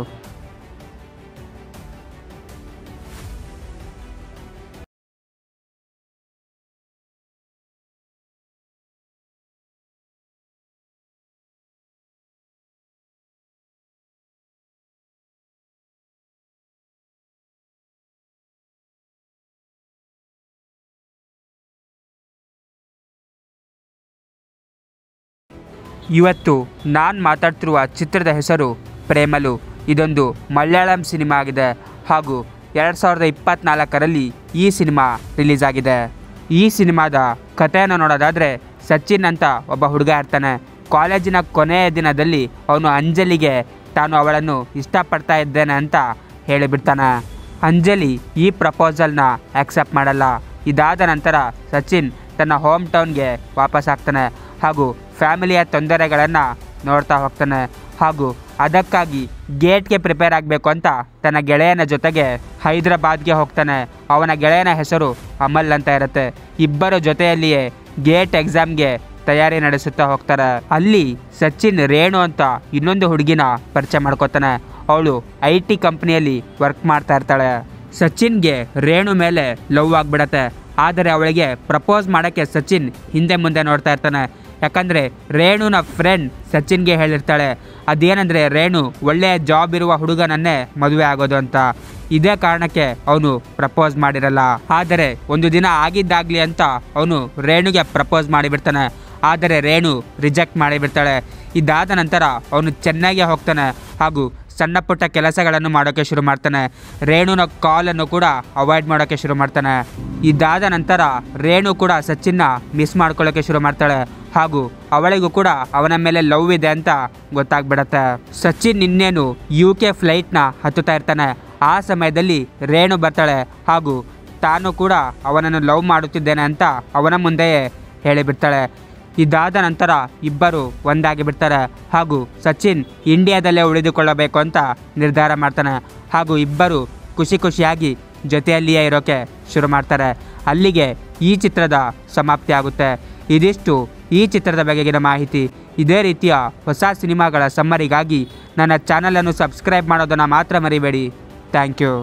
ಇವತ್ತು ನಾನು ಮಾತಾಡ್ತಿರುವ ಚಿತ್ರದ ಹೆಸರು ಪ್ರೇಮಲು ಇದೊಂದು ಮಲಯಾಳಂ ಸಿನಿಮಾ ಆಗಿದೆ ಹಾಗೂ ಎರಡು ಸಾವಿರದ ಇಪ್ಪತ್ತ್ನಾಲ್ಕರಲ್ಲಿ ಈ ಸಿನಿಮಾ ರಿಲೀಸ್ ಆಗಿದೆ ಈ ಸಿನಿಮಾದ ಕಥೆಯನ್ನು ನೋಡೋದಾದರೆ ಸಚಿನ್ ಅಂತ ಒಬ್ಬ ಹುಡುಗ ಇರ್ತಾನೆ ಕಾಲೇಜಿನ ಕೊನೆಯ ದಿನದಲ್ಲಿ ಅವನು ಅಂಜಲಿಗೆ ತಾನು ಅವಳನ್ನು ಇಷ್ಟಪಡ್ತಾ ಇದ್ದೇನೆ ಅಂತ ಹೇಳಿಬಿಡ್ತಾನೆ ಅಂಜಲಿ ಈ ಪ್ರಪೋಸಲ್ನ ಆಕ್ಸೆಪ್ಟ್ ಮಾಡಲ್ಲ ಇದಾದ ನಂತರ ಸಚಿನ್ ತನ್ನ ಹೋಮ್ ಟೌನ್ಗೆ ವಾಪಸ್ ಆಗ್ತಾನೆ ಹಾಗೂ ಫ್ಯಾಮಿಲಿಯ ತೊಂದರೆಗಳನ್ನು ನೋಡ್ತಾ ಹೋಗ್ತಾನೆ ಹಾಗೂ ಅದಕ್ಕಾಗಿ ಗೇಟ್ಗೆ ಪ್ರಿಪೇರ್ ಆಗಬೇಕು ಅಂತ ತನ್ನ ಗೆಳೆಯನ ಜೊತೆಗೆ ಹೈದರಾಬಾದ್ಗೆ ಹೋಗ್ತಾನೆ ಅವನ ಗೆಳೆಯನ ಹೆಸರು ಅಮಲ್ ಅಂತ ಇರುತ್ತೆ ಇಬ್ಬರ ಜೊತೆಯಲ್ಲಿಯೇ ಗೇಟ್ ಎಕ್ಸಾಮ್ಗೆ ತಯಾರಿ ನಡೆಸುತ್ತಾ ಹೋಗ್ತಾರೆ ಅಲ್ಲಿ ಸಚಿನ್ ರೇಣು ಅಂತ ಇನ್ನೊಂದು ಹುಡುಗಿನ ಪರಿಚಯ ಮಾಡ್ಕೋತಾನೆ ಅವಳು ಐ ಟಿ ಕಂಪ್ನಿಯಲ್ಲಿ ವರ್ಕ್ ಮಾಡ್ತಾ ಇರ್ತಾಳೆ ಸಚಿನ್ಗೆ ರೇಣು ಮೇಲೆ ಲವ್ ಆಗಿಬಿಡತ್ತೆ ಆದರೆ ಅವಳಿಗೆ ಪ್ರಪೋಸ್ ಮಾಡೋಕ್ಕೆ ಸಚಿನ್ ಹಿಂದೆ ಮುಂದೆ ನೋಡ್ತಾ ಇರ್ತಾನೆ ಯಾಕಂದರೆ ರೇಣುನ ಫ್ರೆಂಡ್ ಸಚಿನ್ಗೆ ಹೇಳಿರ್ತಾಳೆ ಅದೇನೆಂದರೆ ರೇಣು ಒಳ್ಳೆಯ ಜಾಬ್ ಇರುವ ಹುಡುಗನನ್ನೇ ಮದುವೆ ಆಗೋದು ಅಂತ ಇದೇ ಕಾರಣಕ್ಕೆ ಅವನು ಪ್ರಪೋಸ್ ಮಾಡಿರಲ್ಲ ಆದರೆ ಒಂದು ದಿನ ಆಗಿದ್ದಾಗಲಿ ಅಂತ ಅವನು ರೇಣುಗೆ ಪ್ರಪೋಸ್ ಮಾಡಿಬಿಡ್ತಾನೆ ಆದರೆ ರೇಣು ರಿಜೆಕ್ಟ್ ಮಾಡಿಬಿಡ್ತಾಳೆ ಇದಾದ ನಂತರ ಅವನು ಚೆನ್ನಾಗಿ ಹೋಗ್ತಾನೆ ಹಾಗೂ ಸಣ್ಣ ಪುಟ್ಟ ಕೆಲಸಗಳನ್ನು ಮಾಡೋಕ್ಕೆ ಶುರು ಮಾಡ್ತಾನೆ ರೇಣುನ ಕಾಲನ್ನು ಕೂಡ ಅವಾಯ್ಡ್ ಮಾಡೋಕ್ಕೆ ಶುರು ಮಾಡ್ತಾನೆ ಇದಾದ ನಂತರ ರೇಣು ಕೂಡ ಸಚಿನ್ನ ಮಿಸ್ ಮಾಡ್ಕೊಳ್ಳೋಕ್ಕೆ ಶುರು ಮಾಡ್ತಾಳೆ ಹಾಗೂ ಅವಳಿಗೂ ಕೂಡ ಅವನ ಮೇಲೆ ಲವ್ ಇದೆ ಅಂತ ಗೊತ್ತಾಗ್ಬಿಡತ್ತೆ ಸಚಿನ್ ಇನ್ನೇನು ಯು ಕೆ ಫ್ಲೈಟ್ನ ಹತ್ತುತ್ತಾ ಇರ್ತಾನೆ ಆ ಸಮಯದಲ್ಲಿ ರೇಣು ಬರ್ತಾಳೆ ಹಾಗೂ ತಾನು ಕೂಡ ಅವನನ್ನು ಲವ್ ಮಾಡುತ್ತಿದ್ದೇನೆ ಅಂತ ಅವನ ಮುಂದೆಯೇ ಹೇಳಿಬಿಡ್ತಾಳೆ ಇದಾದ ನಂತರ ಇಬ್ಬರು ಒಂದಾಗಿ ಬಿಡ್ತಾರೆ ಹಾಗೂ ಸಚಿನ್ ಇಂಡಿಯಾದಲ್ಲೇ ಉಳಿದುಕೊಳ್ಳಬೇಕು ಅಂತ ನಿರ್ಧಾರ ಮಾಡ್ತಾನೆ ಹಾಗೂ ಇಬ್ಬರು ಖುಷಿ ಖುಷಿಯಾಗಿ ಜೊತೆಯಲ್ಲಿಯೇ ಇರೋಕೆ ಶುರು ಮಾಡ್ತಾರೆ ಅಲ್ಲಿಗೆ ಈ ಚಿತ್ರದ ಸಮಾಪ್ತಿ ಆಗುತ್ತೆ ಇದಿಷ್ಟು ಈ ಚಿತ್ರದ ಬಗೆಗಿನ ಮಾಹಿತಿ ಇದೇ ರೀತಿಯ ಹೊಸ ಸಿನಿಮಾಗಳ ಸಮ್ಮರಿಗಾಗಿ ನನ್ನ ಚಾನಲನ್ನು ಸಬ್ಸ್ಕ್ರೈಬ್ ಮಾಡೋದನ್ನು ಮಾತ್ರ ಮರಿಬೇಡಿ ಥ್ಯಾಂಕ್ ಯು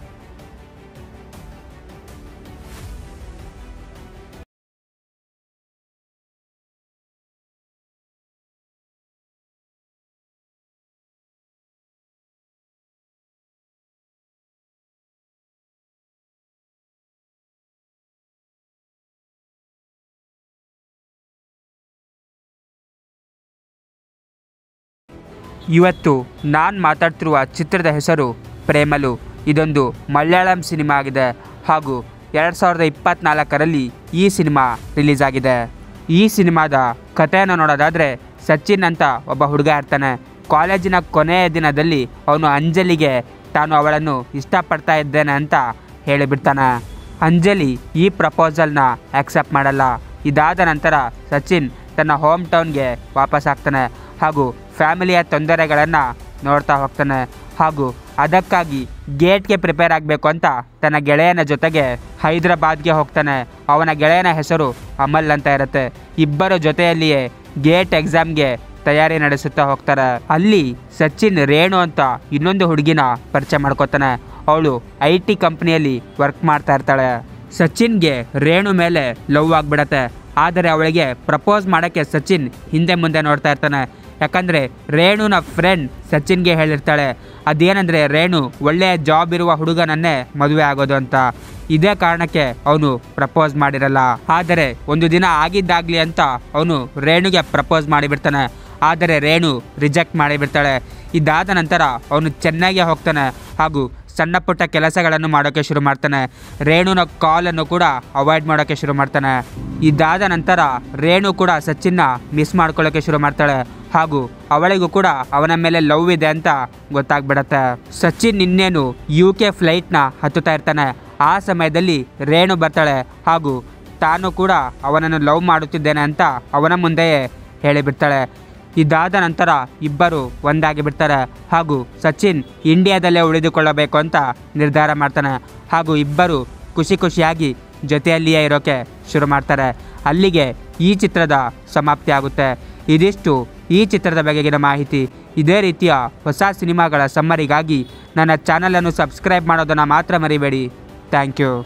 ಇವತ್ತು ನಾನು ಮಾತಾಡ್ತಿರುವ ಚಿತ್ರದ ಹೆಸರು ಪ್ರೇಮಲು ಇದೊಂದು ಮಲಯಾಳಂ ಸಿನಿಮಾ ಆಗಿದೆ ಹಾಗೂ ಎರಡು ಸಾವಿರದ ಇಪ್ಪತ್ತ್ನಾಲ್ಕರಲ್ಲಿ ಈ ಸಿನಿಮಾ ರಿಲೀಸ್ ಆಗಿದೆ ಈ ಸಿನಿಮಾದ ಕಥೆಯನ್ನು ನೋಡೋದಾದರೆ ಸಚಿನ್ ಅಂತ ಒಬ್ಬ ಹುಡುಗ ಇರ್ತಾನೆ ಕಾಲೇಜಿನ ಕೊನೆಯ ದಿನದಲ್ಲಿ ಅವನು ಅಂಜಲಿಗೆ ತಾನು ಅವಳನ್ನು ಇಷ್ಟಪಡ್ತಾ ಇದ್ದೇನೆ ಅಂತ ಹೇಳಿಬಿಡ್ತಾನೆ ಅಂಜಲಿ ಈ ಪ್ರಪೋಸಲ್ನ ಆಕ್ಸೆಪ್ಟ್ ಮಾಡಲ್ಲ ಇದಾದ ನಂತರ ಸಚಿನ್ ತನ್ನ ಹೋಮ್ ಟೌನ್ಗೆ ವಾಪಸ್ ಆಗ್ತಾನೆ ಹಾಗೂ ಫ್ಯಾಮಿಲಿಯ ತೊಂದರೆಗಳನ್ನು ನೋಡ್ತಾ ಹೋಗ್ತಾನೆ ಹಾಗೂ ಅದಕ್ಕಾಗಿ ಗೇಟ್ಗೆ ಪ್ರಿಪೇರ್ ಆಗಬೇಕು ಅಂತ ತನ್ನ ಗೆಳೆಯನ ಜೊತೆಗೆ ಹೈದರಾಬಾದ್ಗೆ ಹೋಗ್ತಾನೆ ಅವನ ಗೆಳೆಯನ ಹೆಸರು ಅಮಲ್ ಅಂತ ಇರುತ್ತೆ ಇಬ್ಬರ ಜೊತೆಯಲ್ಲಿಯೇ ಗೇಟ್ ಎಕ್ಸಾಮ್ಗೆ ತಯಾರಿ ನಡೆಸುತ್ತಾ ಹೋಗ್ತಾರೆ ಅಲ್ಲಿ ಸಚಿನ್ ರೇಣು ಅಂತ ಇನ್ನೊಂದು ಹುಡುಗಿನ ಪರಿಚಯ ಮಾಡ್ಕೋತಾನೆ ಅವಳು ಐ ಟಿ ಕಂಪ್ನಿಯಲ್ಲಿ ವರ್ಕ್ ಮಾಡ್ತಾ ಇರ್ತಾಳೆ ಸಚಿನ್ಗೆ ರೇಣು ಮೇಲೆ ಲವ್ ಆಗಿಬಿಡತ್ತೆ ಆದರೆ ಅವಳಿಗೆ ಪ್ರಪೋಸ್ ಮಾಡೋಕ್ಕೆ ಸಚಿನ್ ಹಿಂದೆ ಮುಂದೆ ನೋಡ್ತಾ ಇರ್ತಾನೆ ಯಾಕಂದರೆ ರೇಣುನ ಫ್ರೆಂಡ್ ಸಚಿನ್ಗೆ ಹೇಳಿರ್ತಾಳೆ ಅದೇನೆಂದರೆ ರೇಣು ಒಳ್ಳೆಯ ಜಾಬ್ ಇರುವ ಹುಡುಗನನ್ನೇ ಮದುವೆ ಆಗೋದು ಅಂತ ಇದೇ ಕಾರಣಕ್ಕೆ ಅವನು ಪ್ರಪೋಸ್ ಮಾಡಿರಲ್ಲ ಆದರೆ ಒಂದು ದಿನ ಆಗಿದ್ದಾಗಲಿ ಅಂತ ಅವನು ರೇಣುಗೆ ಪ್ರಪೋಸ್ ಮಾಡಿಬಿಡ್ತಾನೆ ಆದರೆ ರೇಣು ರಿಜೆಕ್ಟ್ ಮಾಡಿಬಿಡ್ತಾಳೆ ಇದಾದ ನಂತರ ಅವನು ಚೆನ್ನಾಗಿ ಹೋಗ್ತಾನೆ ಹಾಗೂ ಸಣ್ಣ ಪುಟ್ಟ ಕೆಲಸಗಳನ್ನು ಮಾಡೋಕ್ಕೆ ಶುರು ಮಾಡ್ತಾನೆ ರೇಣುನ ಕಾಲನ್ನು ಕೂಡ ಅವಾಯ್ಡ್ ಮಾಡೋಕ್ಕೆ ಶುರು ಮಾಡ್ತಾನೆ ಇದಾದ ನಂತರ ರೇಣು ಕೂಡ ಸಚಿನ್ನ ಮಿಸ್ ಮಾಡ್ಕೊಳ್ಳೋಕ್ಕೆ ಶುರು ಮಾಡ್ತಾಳೆ ಹಾಗೂ ಅವಳಿಗೂ ಕೂಡ ಅವನ ಮೇಲೆ ಲವ್ ಇದೆ ಅಂತ ಗೊತ್ತಾಗ್ಬಿಡತ್ತೆ ಸಚಿನ್ ಇನ್ನೇನು ಯು ಕೆ ಫ್ಲೈಟ್ನ ಹತ್ತುತ್ತಾ ಇರ್ತಾನೆ ಆ ಸಮಯದಲ್ಲಿ ರೇಣು ಬರ್ತಾಳೆ ಹಾಗೂ ತಾನು ಕೂಡ ಅವನನ್ನು ಲವ್ ಮಾಡುತ್ತಿದ್ದೇನೆ ಅಂತ ಅವನ ಮುಂದೆಯೇ ಹೇಳಿಬಿಡ್ತಾಳೆ ಇದಾದ ನಂತರ ಇಬ್ಬರು ಒಂದಾಗಿ ಬಿಡ್ತಾರೆ ಹಾಗೂ ಸಚಿನ್ ಇಂಡಿಯಾದಲ್ಲೇ ಉಳಿದುಕೊಳ್ಳಬೇಕು ಅಂತ ನಿರ್ಧಾರ ಮಾಡ್ತಾನೆ ಹಾಗೂ ಇಬ್ಬರು ಖುಷಿ ಖುಷಿಯಾಗಿ ಜೊತೆಯಲ್ಲಿಯೇ ಇರೋಕೆ ಶುರು ಮಾಡ್ತಾರೆ ಅಲ್ಲಿಗೆ ಈ ಚಿತ್ರದ ಸಮಾಪ್ತಿ ಆಗುತ್ತೆ ಇದಿಷ್ಟು ಈ ಚಿತ್ರದ ಬಗೆಗಿನ ಮಾಹಿತಿ ಇದೇ ರೀತಿಯ ಹೊಸ ಸಿನಿಮಾಗಳ ಸಮ್ಮರಿಗಾಗಿ ನನ್ನ ಚಾನಲನ್ನು ಸಬ್ಸ್ಕ್ರೈಬ್ ಮಾಡೋದನ್ನು ಮಾತ್ರ ಮರಿಬೇಡಿ ಥ್ಯಾಂಕ್ ಯು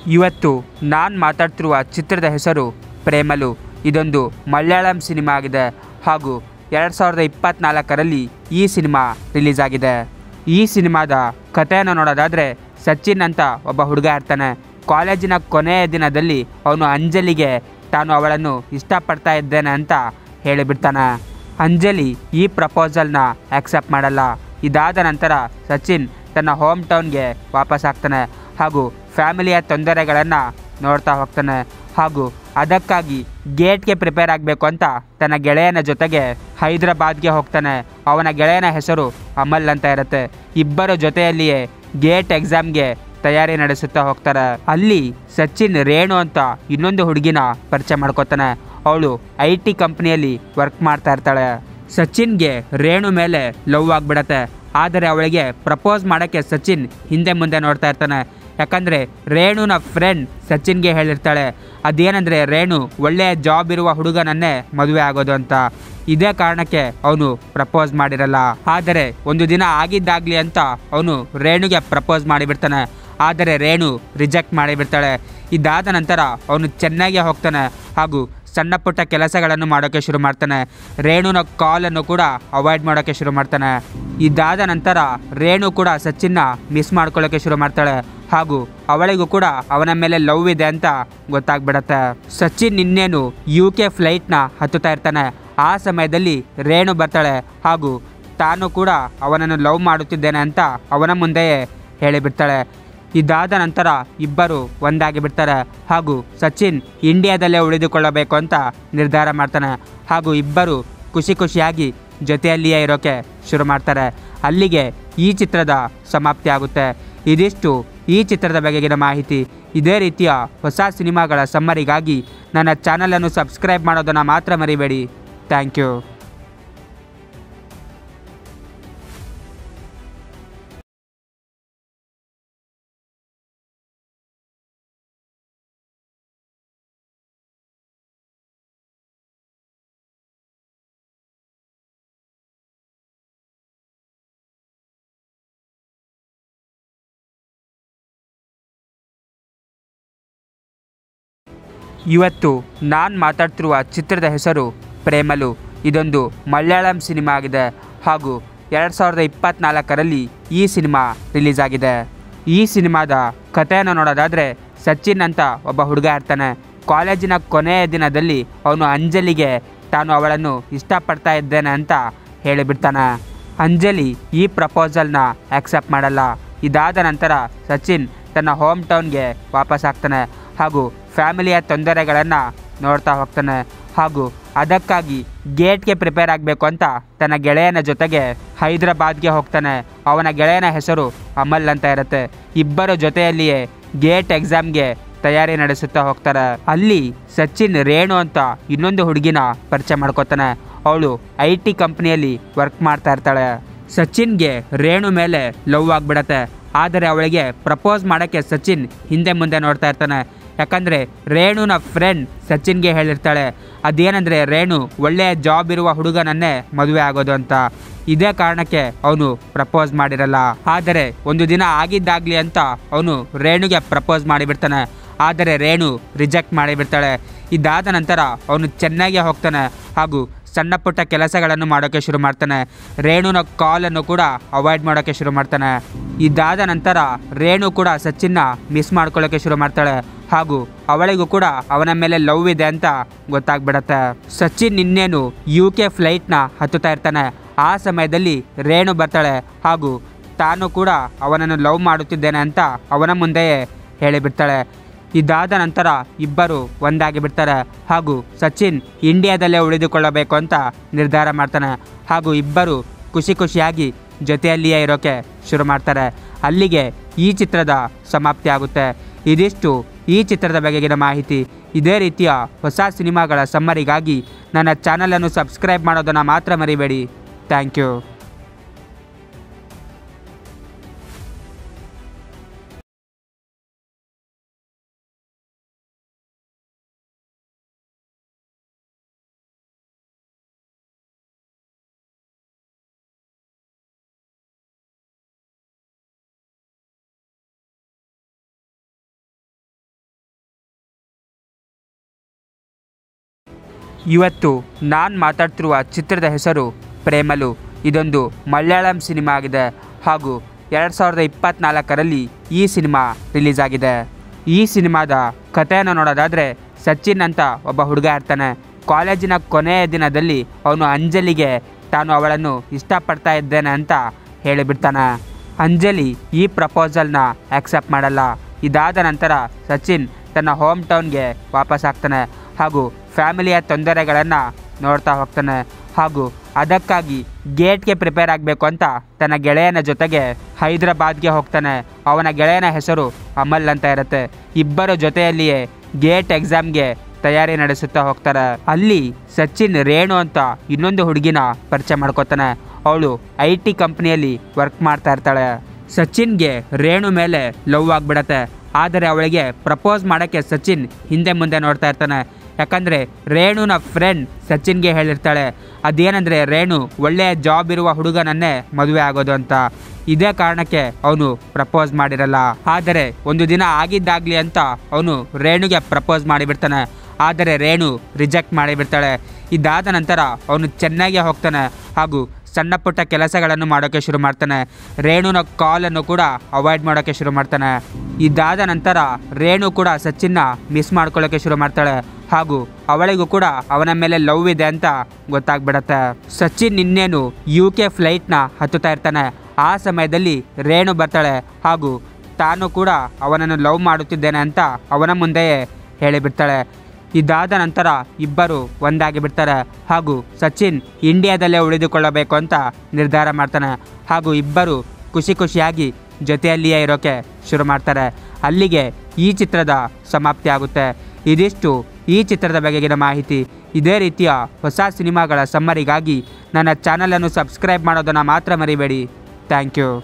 ಇವತ್ತು ನಾನು ಮಾತಾಡ್ತಿರುವ ಚಿತ್ರದ ಹೆಸರು ಪ್ರೇಮಲು ಇದೊಂದು ಮಲಯಾಳಂ ಸಿನಿಮಾ ಆಗಿದೆ ಹಾಗೂ ಎರಡು ಸಾವಿರದ ಇಪ್ಪತ್ತ್ನಾಲ್ಕರಲ್ಲಿ ಈ ಸಿನಿಮಾ ರಿಲೀಸ್ ಆಗಿದೆ ಈ ಸಿನಿಮಾದ ಕಥೆಯನ್ನು ನೋಡೋದಾದರೆ ಸಚಿನ್ ಅಂತ ಒಬ್ಬ ಹುಡುಗ ಇರ್ತಾನೆ ಕಾಲೇಜಿನ ಕೊನೆಯ ದಿನದಲ್ಲಿ ಅವನು ಅಂಜಲಿಗೆ ತಾನು ಅವಳನ್ನು ಇಷ್ಟಪಡ್ತಾ ಇದ್ದೇನೆ ಅಂತ ಹೇಳಿಬಿಡ್ತಾನೆ ಅಂಜಲಿ ಈ ಪ್ರಪೋಸಲ್ನ ಆಕ್ಸೆಪ್ಟ್ ಮಾಡಲ್ಲ ಇದಾದ ನಂತರ ಸಚಿನ್ ತನ್ನ ಹೋಮ್ ಟೌನ್ಗೆ ವಾಪಸ್ ಆಗ್ತಾನೆ ಹಾಗೂ ಫ್ಯಾಮಿಲಿಯ ತೊಂದರೆಗಳನ್ನು ನೋಡ್ತಾ ಹೋಗ್ತಾನೆ ಹಾಗೂ ಅದಕ್ಕಾಗಿ ಗೇಟ್ಗೆ ಪ್ರಿಪೇರ್ ಆಗಬೇಕು ಅಂತ ತನ್ನ ಗೆಳೆಯನ ಜೊತೆಗೆ ಹೈದರಾಬಾದ್ಗೆ ಹೋಗ್ತಾನೆ ಅವನ ಗೆಳೆಯನ ಹೆಸರು ಅಮಲ್ ಅಂತ ಇರುತ್ತೆ ಇಬ್ಬರ ಜೊತೆಯಲ್ಲಿಯೇ ಗೇಟ್ ಎಕ್ಸಾಮ್ಗೆ ತಯಾರಿ ನಡೆಸುತ್ತಾ ಹೋಗ್ತಾರೆ ಅಲ್ಲಿ ಸಚಿನ್ ರೇಣು ಅಂತ ಇನ್ನೊಂದು ಹುಡುಗಿನ ಪರಿಚಯ ಮಾಡ್ಕೋತಾನೆ ಅವಳು ಐ ಟಿ ಕಂಪ್ನಿಯಲ್ಲಿ ವರ್ಕ್ ಮಾಡ್ತಾ ಇರ್ತಾಳೆ ಸಚಿನ್ಗೆ ರೇಣು ಮೇಲೆ ಲವ್ ಆಗಿಬಿಡತ್ತೆ ಆದರೆ ಅವಳಿಗೆ ಪ್ರಪೋಸ್ ಮಾಡೋಕ್ಕೆ ಸಚಿನ್ ಹಿಂದೆ ಮುಂದೆ ನೋಡ್ತಾ ಇರ್ತಾನೆ ಯಾಕಂದರೆ ರೇಣುನ ಫ್ರೆಂಡ್ ಸಚಿನ್ಗೆ ಹೇಳಿರ್ತಾಳೆ ಅದೇನೆಂದರೆ ರೇಣು ಒಳ್ಳೆಯ ಜಾಬ್ ಇರುವ ಹುಡುಗನನ್ನೇ ಮದುವೆ ಆಗೋದು ಅಂತ ಇದೇ ಕಾರಣಕ್ಕೆ ಅವನು ಪ್ರಪೋಸ್ ಮಾಡಿರಲ್ಲ ಆದರೆ ಒಂದು ದಿನ ಆಗಿದ್ದಾಗಲಿ ಅಂತ ಅವನು ರೇಣುಗೆ ಪ್ರಪೋಸ್ ಮಾಡಿಬಿಡ್ತಾನೆ ಆದರೆ ರೇಣು ರಿಜೆಕ್ಟ್ ಮಾಡಿಬಿಡ್ತಾಳೆ ಇದಾದ ನಂತರ ಅವನು ಚೆನ್ನಾಗಿ ಹೋಗ್ತಾನೆ ಹಾಗೂ ಸಣ್ಣ ಪುಟ್ಟ ಕೆಲಸಗಳನ್ನು ಮಾಡೋಕ್ಕೆ ಶುರು ಮಾಡ್ತಾನೆ ರೇಣುನ ಕಾಲನ್ನು ಕೂಡ ಅವಾಯ್ಡ್ ಮಾಡೋಕ್ಕೆ ಶುರು ಮಾಡ್ತಾನೆ ಇದಾದ ನಂತರ ರೇಣು ಕೂಡ ಸಚಿನ್ನ ಮಿಸ್ ಮಾಡ್ಕೊಳ್ಳೋಕ್ಕೆ ಶುರು ಮಾಡ್ತಾಳೆ ಹಾಗೂ ಅವಳಿಗೂ ಕೂಡ ಅವನ ಮೇಲೆ ಲವ್ ಇದೆ ಅಂತ ಗೊತ್ತಾಗ್ಬಿಡತ್ತೆ ಸಚಿನ್ ಇನ್ನೇನು ಯು ಕೆ ಫ್ಲೈಟ್ನ ಹತ್ತುತ್ತಾ ಇರ್ತಾನೆ ಆ ಸಮಯದಲ್ಲಿ ರೇಣು ಬರ್ತಾಳೆ ಹಾಗೂ ತಾನು ಕೂಡ ಅವನನ್ನು ಲವ್ ಮಾಡುತ್ತಿದ್ದೇನೆ ಅಂತ ಅವನ ಮುಂದೆಯೇ ಹೇಳಿಬಿಡ್ತಾಳೆ ಇದಾದ ನಂತರ ಇಬ್ಬರು ಒಂದಾಗಿ ಬಿಡ್ತಾರೆ ಹಾಗೂ ಸಚಿನ್ ಇಂಡಿಯಾದಲ್ಲೇ ಉಳಿದುಕೊಳ್ಳಬೇಕು ಅಂತ ನಿರ್ಧಾರ ಮಾಡ್ತಾನೆ ಹಾಗೂ ಇಬ್ಬರು ಖುಷಿ ಖುಷಿಯಾಗಿ ಜೊತೆಯಲ್ಲಿಯೇ ಇರೋಕೆ ಶುರು ಮಾಡ್ತಾರೆ ಅಲ್ಲಿಗೆ ಈ ಚಿತ್ರದ ಸಮಾಪ್ತಿ ಆಗುತ್ತೆ ಇದಿಷ್ಟು ಈ ಚಿತ್ರದ ಬಗೆಗಿನ ಮಾಹಿತಿ ಇದೇ ರೀತಿಯ ಹೊಸ ಸಿನಿಮಾಗಳ ಸಮ್ಮರಿಗಾಗಿ ನನ್ನ ಚಾನಲನ್ನು ಸಬ್ಸ್ಕ್ರೈಬ್ ಮಾಡೋದನ್ನು ಮಾತ್ರ ಮರಿಬೇಡಿ ಥ್ಯಾಂಕ್ ಯು ಇವತ್ತು ನಾನು ಮಾತಾಡ್ತಿರುವ ಚಿತ್ರದ ಹೆಸರು ಪ್ರೇಮಲು ಇದೊಂದು ಮಲಯಾಳಂ ಸಿನಿಮಾ ಆಗಿದೆ ಹಾಗೂ ಎರಡು ಸಾವಿರದ ಇಪ್ಪತ್ತ್ನಾಲ್ಕರಲ್ಲಿ ಈ ಸಿನಿಮಾ ರಿಲೀಸ್ ಆಗಿದೆ ಈ ಸಿನಿಮಾದ ಕಥೆಯನ್ನು ನೋಡೋದಾದರೆ ಸಚಿನ್ ಅಂತ ಒಬ್ಬ ಹುಡುಗ ಇರ್ತಾನೆ ಕಾಲೇಜಿನ ಕೊನೆಯ ದಿನದಲ್ಲಿ ಅವನು ಅಂಜಲಿಗೆ ತಾನು ಅವಳನ್ನು ಇಷ್ಟಪಡ್ತಾ ಇದ್ದೇನೆ ಅಂತ ಹೇಳಿಬಿಡ್ತಾನೆ ಅಂಜಲಿ ಈ ಪ್ರಪೋಸಲ್ನ ಆಕ್ಸೆಪ್ಟ್ ಮಾಡಲ್ಲ ಇದಾದ ನಂತರ ಸಚಿನ್ ತನ್ನ ಹೋಮ್ ಟೌನ್ಗೆ ವಾಪಸ್ ಆಗ್ತಾನೆ ಹಾಗೂ ಫ್ಯಾಮಿಲಿಯ ತೊಂದರೆಗಳನ್ನು ನೋಡ್ತಾ ಹೋಗ್ತಾನೆ ಹಾಗೂ ಅದಕ್ಕಾಗಿ ಗೇಟ್ಗೆ ಪ್ರಿಪೇರ್ ಆಗಬೇಕು ಅಂತ ತನ್ನ ಗೆಳೆಯನ ಜೊತೆಗೆ ಹೈದರಾಬಾದ್ಗೆ ಹೋಗ್ತಾನೆ ಅವನ ಗೆಳೆಯನ ಹೆಸರು ಅಮಲ್ ಅಂತ ಇರುತ್ತೆ ಇಬ್ಬರ ಜೊತೆಯಲ್ಲಿಯೇ ಗೇಟ್ ಎಕ್ಸಾಮ್ಗೆ ತಯಾರಿ ನಡೆಸುತ್ತಾ ಹೋಗ್ತಾರೆ ಅಲ್ಲಿ ಸಚಿನ್ ರೇಣು ಅಂತ ಇನ್ನೊಂದು ಹುಡುಗಿನ ಪರಿಚಯ ಮಾಡ್ಕೋತಾನೆ ಅವಳು ಐ ಟಿ ಕಂಪ್ನಿಯಲ್ಲಿ ವರ್ಕ್ ಮಾಡ್ತಾ ಇರ್ತಾಳೆ ಸಚಿನ್ಗೆ ರೇಣು ಮೇಲೆ ಲವ್ ಆಗಿಬಿಡತ್ತೆ ಆದರೆ ಅವಳಿಗೆ ಪ್ರಪೋಸ್ ಮಾಡೋಕ್ಕೆ ಸಚಿನ್ ಹಿಂದೆ ಮುಂದೆ ನೋಡ್ತಾ ಇರ್ತಾನೆ ಯಾಕಂದರೆ ರೇಣುನ ಫ್ರೆಂಡ್ ಸಚಿನ್ಗೆ ಹೇಳಿರ್ತಾಳೆ ಅದೇನೆಂದರೆ ರೇಣು ಒಳ್ಳೆಯ ಜಾಬ್ ಇರುವ ಹುಡುಗನನ್ನೇ ಮದುವೆ ಆಗೋದು ಅಂತ ಇದೇ ಕಾರಣಕ್ಕೆ ಅವನು ಪ್ರಪೋಸ್ ಮಾಡಿರಲ್ಲ ಆದರೆ ಒಂದು ದಿನ ಆಗಿದ್ದಾಗಲಿ ಅಂತ ಅವನು ರೇಣುಗೆ ಪ್ರಪೋಸ್ ಮಾಡಿಬಿಡ್ತಾನೆ ಆದರೆ ರೇಣು ರಿಜೆಕ್ಟ್ ಮಾಡಿಬಿಡ್ತಾಳೆ ಇದಾದ ನಂತರ ಅವನು ಚೆನ್ನಾಗಿ ಹೋಗ್ತಾನೆ ಹಾಗೂ ಸಣ್ಣ ಪುಟ್ಟ ಕೆಲಸಗಳನ್ನು ಮಾಡೋಕ್ಕೆ ಶುರು ಮಾಡ್ತಾನೆ ರೇಣುನ ಕಾಲನ್ನು ಕೂಡ ಅವಾಯ್ಡ್ ಮಾಡೋಕ್ಕೆ ಶುರು ಮಾಡ್ತಾನೆ ಇದಾದ ನಂತರ ರೇಣು ಕೂಡ ಸಚಿನ್ನ ಮಿಸ್ ಮಾಡ್ಕೊಳ್ಳೋಕ್ಕೆ ಶುರು ಮಾಡ್ತಾಳೆ ಹಾಗೂ ಅವಳಿಗೂ ಕೂಡ ಅವನ ಮೇಲೆ ಲವ್ ಇದೆ ಅಂತ ಗೊತ್ತಾಗ್ಬಿಡತ್ತೆ ಸಚಿನ್ ಇನ್ನೇನು ಯು ಕೆ ಫ್ಲೈಟ್ನ ಹತ್ತುತ್ತಾ ಇರ್ತಾನೆ ಆ ಸಮಯದಲ್ಲಿ ರೇಣು ಬರ್ತಾಳೆ ಹಾಗೂ ತಾನು ಕೂಡ ಅವನನ್ನು ಲವ್ ಮಾಡುತ್ತಿದ್ದೇನೆ ಅಂತ ಅವನ ಮುಂದೆಯೇ ಹೇಳಿಬಿಡ್ತಾಳೆ ಇದಾದ ನಂತರ ಇಬ್ಬರು ಒಂದಾಗಿ ಬಿಡ್ತಾರೆ ಹಾಗೂ ಸಚಿನ್ ಇಂಡಿಯಾದಲ್ಲೇ ಉಳಿದುಕೊಳ್ಳಬೇಕು ಅಂತ ನಿರ್ಧಾರ ಮಾಡ್ತಾನೆ ಹಾಗೂ ಇಬ್ಬರು ಖುಷಿ ಖುಷಿಯಾಗಿ ಜೊತೆಯಲ್ಲಿಯೇ ಇರೋಕೆ ಶುರು ಮಾಡ್ತಾರೆ ಅಲ್ಲಿಗೆ ಈ ಚಿತ್ರದ ಸಮಾಪ್ತಿ ಆಗುತ್ತೆ ಇದಿಷ್ಟು ಈ ಚಿತ್ರದ ಬಗೆಗಿನ ಮಾಹಿತಿ ಇದೇ ರೀತಿಯ ಹೊಸ ಸಿನಿಮಾಗಳ ಸಮ್ಮರಿಗಾಗಿ ನನ್ನ ಚಾನಲನ್ನು ಸಬ್ಸ್ಕ್ರೈಬ್ ಮಾಡೋದನ್ನು ಮಾತ್ರ ಮರಿಬೇಡಿ ಥ್ಯಾಂಕ್ ಯು ಇವತ್ತು ನಾನು ಮಾತಾಡ್ತಿರುವ ಚಿತ್ರದ ಹೆಸರು ಪ್ರೇಮಲು ಇದೊಂದು ಮಲಯಾಳಂ ಸಿನಿಮಾ ಆಗಿದೆ ಹಾಗೂ ಎರಡು ಸಾವಿರದ ಇಪ್ಪತ್ತ್ನಾಲ್ಕರಲ್ಲಿ ಈ ಸಿನಿಮಾ ರಿಲೀಸ್ ಆಗಿದೆ ಈ ಸಿನಿಮಾದ ಕಥೆಯನ್ನು ನೋಡೋದಾದರೆ ಸಚಿನ್ ಅಂತ ಒಬ್ಬ ಹುಡುಗ ಇರ್ತಾನೆ ಕಾಲೇಜಿನ ಕೊನೆಯ ದಿನದಲ್ಲಿ ಅವನು ಅಂಜಲಿಗೆ ತಾನು ಅವಳನ್ನು ಇಷ್ಟಪಡ್ತಾ ಇದ್ದೇನೆ ಅಂತ ಹೇಳಿಬಿಡ್ತಾನೆ ಅಂಜಲಿ ಈ ಪ್ರಪೋಸಲ್ನ ಆಕ್ಸೆಪ್ಟ್ ಮಾಡಲ್ಲ ಇದಾದ ನಂತರ ಸಚಿನ್ ತನ್ನ ಹೋಮ್ ಟೌನ್ಗೆ ವಾಪಸ್ ಆಗ್ತಾನೆ ಹಾಗೂ ಫ್ಯಾಮಿಲಿಯ ತೊಂದರೆಗಳನ್ನು ನೋಡ್ತಾ ಹೋಗ್ತಾನೆ ಹಾಗೂ ಅದಕ್ಕಾಗಿ ಗೇಟ್ಗೆ ಪ್ರಿಪೇರ್ ಆಗಬೇಕು ಅಂತ ತನ್ನ ಗೆಳೆಯನ ಜೊತೆಗೆ ಹೈದರಾಬಾದ್ಗೆ ಹೋಗ್ತಾನೆ ಅವನ ಗೆಳೆಯನ ಹೆಸರು ಅಮಲ್ ಅಂತ ಇರುತ್ತೆ ಇಬ್ಬರ ಜೊತೆಯಲ್ಲಿಯೇ ಗೇಟ್ ಎಕ್ಸಾಮ್ಗೆ ತಯಾರಿ ನಡೆಸುತ್ತಾ ಹೋಗ್ತಾರೆ ಅಲ್ಲಿ ಸಚಿನ್ ರೇಣು ಅಂತ ಇನ್ನೊಂದು ಹುಡುಗಿನ ಪರಿಚಯ ಮಾಡ್ಕೋತಾನೆ ಅವಳು ಐ ಟಿ ಕಂಪ್ನಿಯಲ್ಲಿ ವರ್ಕ್ ಮಾಡ್ತಾ ಇರ್ತಾಳೆ ಸಚಿನ್ಗೆ ರೇಣು ಮೇಲೆ ಲವ್ ಆಗಿಬಿಡತ್ತೆ ಆದರೆ ಅವಳಿಗೆ ಪ್ರಪೋಸ್ ಮಾಡೋಕ್ಕೆ ಸಚಿನ್ ಹಿಂದೆ ಮುಂದೆ ನೋಡ್ತಾ ಇರ್ತಾನೆ ಯಾಕಂದರೆ ರೇಣುನ ಫ್ರೆಂಡ್ ಸಚಿನ್ಗೆ ಹೇಳಿರ್ತಾಳೆ ಅದೇನೆಂದರೆ ರೇಣು ಒಳ್ಳೆಯ ಜಾಬ್ ಇರುವ ಹುಡುಗನನ್ನೇ ಮದುವೆ ಆಗೋದು ಅಂತ ಇದೇ ಕಾರಣಕ್ಕೆ ಅವನು ಪ್ರಪೋಸ್ ಮಾಡಿರಲ್ಲ ಆದರೆ ಒಂದು ದಿನ ಆಗಿದ್ದಾಗಲಿ ಅಂತ ಅವನು ರೇಣುಗೆ ಪ್ರಪೋಸ್ ಮಾಡಿಬಿಡ್ತಾನೆ ಆದರೆ ರೇಣು ರಿಜೆಕ್ಟ್ ಮಾಡಿಬಿಡ್ತಾಳೆ ಇದಾದ ನಂತರ ಅವನು ಚೆನ್ನಾಗಿ ಹೋಗ್ತಾನೆ ಹಾಗೂ ಸಣ್ಣ ಪುಟ್ಟ ಕೆಲಸಗಳನ್ನು ಮಾಡೋಕ್ಕೆ ಶುರು ಮಾಡ್ತಾನೆ ರೇಣುನ ಕಾಲನ್ನು ಕೂಡ ಅವಾಯ್ಡ್ ಮಾಡೋಕ್ಕೆ ಶುರು ಮಾಡ್ತಾನೆ ಇದಾದ ನಂತರ ರೇಣು ಕೂಡ ಸಚಿನ್ನ ಮಿಸ್ ಮಾಡ್ಕೊಳ್ಳೋಕ್ಕೆ ಶುರು ಮಾಡ್ತಾಳೆ ಹಾಗೂ ಅವಳಿಗೂ ಕೂಡ ಅವನ ಮೇಲೆ ಲವ್ ಇದೆ ಅಂತ ಗೊತ್ತಾಗ್ಬಿಡತ್ತೆ ಸಚಿನ್ ಇನ್ನೇನು ಯು ಕೆ ಫ್ಲೈಟ್ನ ಹತ್ತುತ್ತಾ ಇರ್ತಾನೆ ಆ ಸಮಯದಲ್ಲಿ ರೇಣು ಬರ್ತಾಳೆ ಹಾಗೂ ತಾನು ಕೂಡ ಅವನನ್ನು ಲವ್ ಮಾಡುತ್ತಿದ್ದೇನೆ ಅಂತ ಅವನ ಮುಂದೆಯೇ ಹೇಳಿಬಿಡ್ತಾಳೆ ಇದಾದ ನಂತರ ಇಬ್ಬರು ಒಂದಾಗಿ ಬಿಡ್ತಾರೆ ಹಾಗೂ ಸಚಿನ್ ಇಂಡಿಯಾದಲ್ಲೇ ಉಳಿದುಕೊಳ್ಳಬೇಕು ಅಂತ ನಿರ್ಧಾರ ಮಾಡ್ತಾನೆ ಹಾಗೂ ಇಬ್ಬರು ಖುಷಿ ಖುಷಿಯಾಗಿ ಜೊತೆಯಲ್ಲಿಯೇ ಇರೋಕೆ ಶುರು ಮಾಡ್ತಾರೆ ಅಲ್ಲಿಗೆ ಈ ಚಿತ್ರದ ಸಮಾಪ್ತಿ ಆಗುತ್ತೆ ಇದಿಷ್ಟು ಈ ಚಿತ್ರದ ಬಗೆಗಿನ ಮಾಹಿತಿ ಇದೇ ರೀತಿಯ ಹೊಸ ಸಿನಿಮಾಗಳ ಸಮ್ಮರಿಗಾಗಿ ನನ್ನ ಚಾನಲನ್ನು ಸಬ್ಸ್ಕ್ರೈಬ್ ಮಾಡೋದನ್ನು ಮಾತ್ರ ಮರಿಬೇಡಿ ಥ್ಯಾಂಕ್ ಯು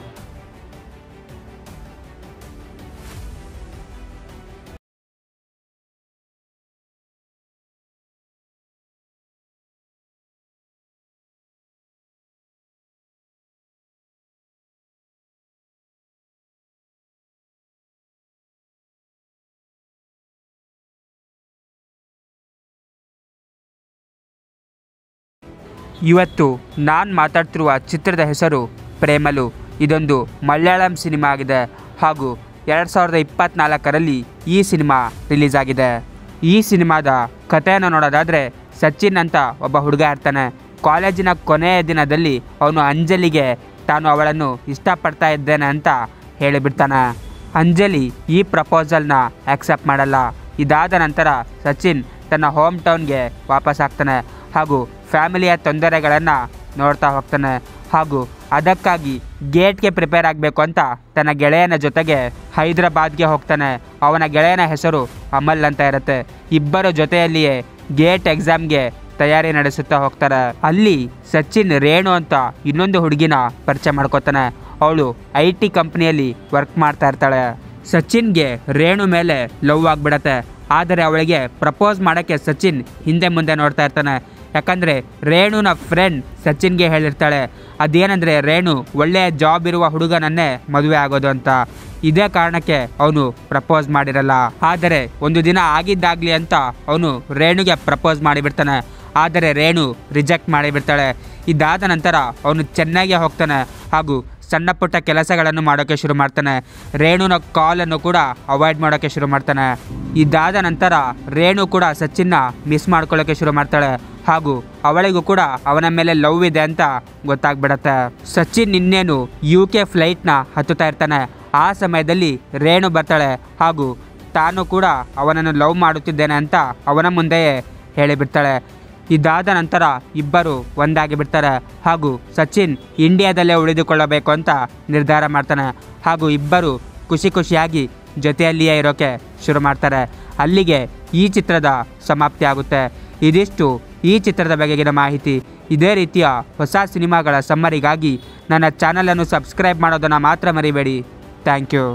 ಇವತ್ತು ನಾನು ಮಾತಾಡ್ತಿರುವ ಚಿತ್ರದ ಹೆಸರು ಪ್ರೇಮಲು ಇದೊಂದು ಮಲಯಾಳಂ ಸಿನಿಮಾ ಆಗಿದೆ ಹಾಗೂ ಎರಡು ಸಾವಿರದ ಇಪ್ಪತ್ತ್ನಾಲ್ಕರಲ್ಲಿ ಈ ಸಿನಿಮಾ ರಿಲೀಸ್ ಆಗಿದೆ ಈ ಸಿನಿಮಾದ ಕಥೆಯನ್ನು ನೋಡೋದಾದರೆ ಸಚಿನ್ ಅಂತ ಒಬ್ಬ ಹುಡುಗ ಇರ್ತಾನೆ ಕಾಲೇಜಿನ ಕೊನೆಯ ದಿನದಲ್ಲಿ ಅವನು ಅಂಜಲಿಗೆ ತಾನು ಅವಳನ್ನು ಇಷ್ಟಪಡ್ತಾ ಇದ್ದೇನೆ ಅಂತ ಹೇಳಿಬಿಡ್ತಾನೆ ಅಂಜಲಿ ಈ ಪ್ರಪೋಸಲ್ನ ಆಕ್ಸೆಪ್ಟ್ ಮಾಡಲ್ಲ ಇದಾದ ನಂತರ ಸಚಿನ್ ತನ್ನ ಹೋಮ್ ಟೌನ್ಗೆ ವಾಪಸ್ ಆಗ್ತಾನೆ ಹಾಗೂ ಫ್ಯಾಮಿಲಿಯ ತೊಂದರೆಗಳನ್ನು ನೋಡ್ತಾ ಹೋಗ್ತಾನೆ ಹಾಗೂ ಅದಕ್ಕಾಗಿ ಗೇಟ್ಗೆ ಪ್ರಿಪೇರ್ ಆಗಬೇಕು ಅಂತ ತನ್ನ ಗೆಳೆಯನ ಜೊತೆಗೆ ಹೈದರಾಬಾದ್ಗೆ ಹೋಗ್ತಾನೆ ಅವನ ಗೆಳೆಯನ ಹೆಸರು ಅಮಲ್ ಅಂತ ಇರುತ್ತೆ ಇಬ್ಬರ ಜೊತೆಯಲ್ಲಿಯೇ ಗೇಟ್ ಎಕ್ಸಾಮ್ಗೆ ತಯಾರಿ ನಡೆಸುತ್ತಾ ಹೋಗ್ತಾರೆ ಅಲ್ಲಿ ಸಚಿನ್ ರೇಣು ಅಂತ ಇನ್ನೊಂದು ಹುಡುಗಿನ ಪರಿಚಯ ಮಾಡ್ಕೋತಾನೆ ಅವಳು ಐ ಟಿ ಕಂಪ್ನಿಯಲ್ಲಿ ವರ್ಕ್ ಮಾಡ್ತಾ ಇರ್ತಾಳೆ ಸಚಿನ್ಗೆ ರೇಣು ಮೇಲೆ ಲವ್ ಆಗಿಬಿಡತ್ತೆ ಆದರೆ ಅವಳಿಗೆ ಪ್ರಪೋಸ್ ಮಾಡೋಕ್ಕೆ ಸಚಿನ್ ಹಿಂದೆ ಮುಂದೆ ನೋಡ್ತಾ ಇರ್ತಾನೆ ಯಾಕಂದರೆ ರೇಣುನ ಫ್ರೆಂಡ್ ಸಚಿನ್ಗೆ ಹೇಳಿರ್ತಾಳೆ ಅದೇನೆಂದರೆ ರೇಣು ಒಳ್ಳೆಯ ಜಾಬ್ ಇರುವ ಹುಡುಗನನ್ನೇ ಮದುವೆ ಆಗೋದು ಅಂತ ಇದೇ ಕಾರಣಕ್ಕೆ ಅವನು ಪ್ರಪೋಸ್ ಮಾಡಿರಲ್ಲ ಆದರೆ ಒಂದು ದಿನ ಆಗಿದ್ದಾಗಲಿ ಅಂತ ಅವನು ರೇಣುಗೆ ಪ್ರಪೋಸ್ ಮಾಡಿಬಿಡ್ತಾನೆ ಆದರೆ ರೇಣು ರಿಜೆಕ್ಟ್ ಮಾಡಿಬಿಡ್ತಾಳೆ ಇದಾದ ನಂತರ ಅವನು ಚೆನ್ನಾಗಿ ಹೋಗ್ತಾನೆ ಹಾಗೂ ಸಣ್ಣ ಪುಟ್ಟ ಕೆಲಸಗಳನ್ನು ಮಾಡೋಕ್ಕೆ ಶುರು ಮಾಡ್ತಾನೆ ರೇಣುನ ಕಾಲನ್ನು ಕೂಡ ಅವಾಯ್ಡ್ ಮಾಡೋಕ್ಕೆ ಶುರು ಮಾಡ್ತಾನೆ ಇದಾದ ನಂತರ ರೇಣು ಕೂಡ ಸಚಿನ್ನ ಮಿಸ್ ಮಾಡ್ಕೊಳ್ಳೋಕ್ಕೆ ಶುರು ಮಾಡ್ತಾಳೆ ಹಾಗೂ ಅವಳಿಗೂ ಕೂಡ ಅವನ ಮೇಲೆ ಲವ್ ಇದೆ ಅಂತ ಗೊತ್ತಾಗ್ಬಿಡತ್ತೆ ಸಚಿನ್ ಇನ್ನೇನು ಯು ಕೆ ಫ್ಲೈಟ್ನ ಹತ್ತುತ್ತಾ ಇರ್ತಾನೆ ಆ ಸಮಯದಲ್ಲಿ ರೇಣು ಬರ್ತಾಳೆ ಹಾಗೂ ತಾನು ಕೂಡ ಅವನನ್ನು ಲವ್ ಮಾಡುತ್ತಿದ್ದೇನೆ ಅಂತ ಅವನ ಮುಂದೆಯೇ ಹೇಳಿಬಿಡ್ತಾಳೆ ಇದಾದ ನಂತರ ಇಬ್ಬರು ಒಂದಾಗಿ ಬಿಡ್ತಾರೆ ಹಾಗೂ ಸಚಿನ್ ಇಂಡಿಯಾದಲ್ಲೇ ಉಳಿದುಕೊಳ್ಳಬೇಕು ಅಂತ ನಿರ್ಧಾರ ಮಾಡ್ತಾನೆ ಹಾಗೂ ಇಬ್ಬರು ಖುಷಿ ಖುಷಿಯಾಗಿ ಜೊತೆಯಲ್ಲಿಯೇ ಇರೋಕೆ ಶುರು ಮಾಡ್ತಾರೆ ಅಲ್ಲಿಗೆ ಈ ಚಿತ್ರದ ಸಮಾಪ್ತಿ ಆಗುತ್ತೆ ಇದಿಷ್ಟು ಈ ಚಿತ್ರದ ಬಗೆಗಿನ ಮಾಹಿತಿ ಇದೇ ರೀತಿಯ ಹೊಸ ಸಿನಿಮಾಗಳ ಸಮ್ಮರಿಗಾಗಿ ನನ್ನ ಚಾನಲನ್ನು ಸಬ್ಸ್ಕ್ರೈಬ್ ಮಾಡೋದನ್ನು ಮಾತ್ರ ಮರಿಬೇಡಿ ಥ್ಯಾಂಕ್ ಯು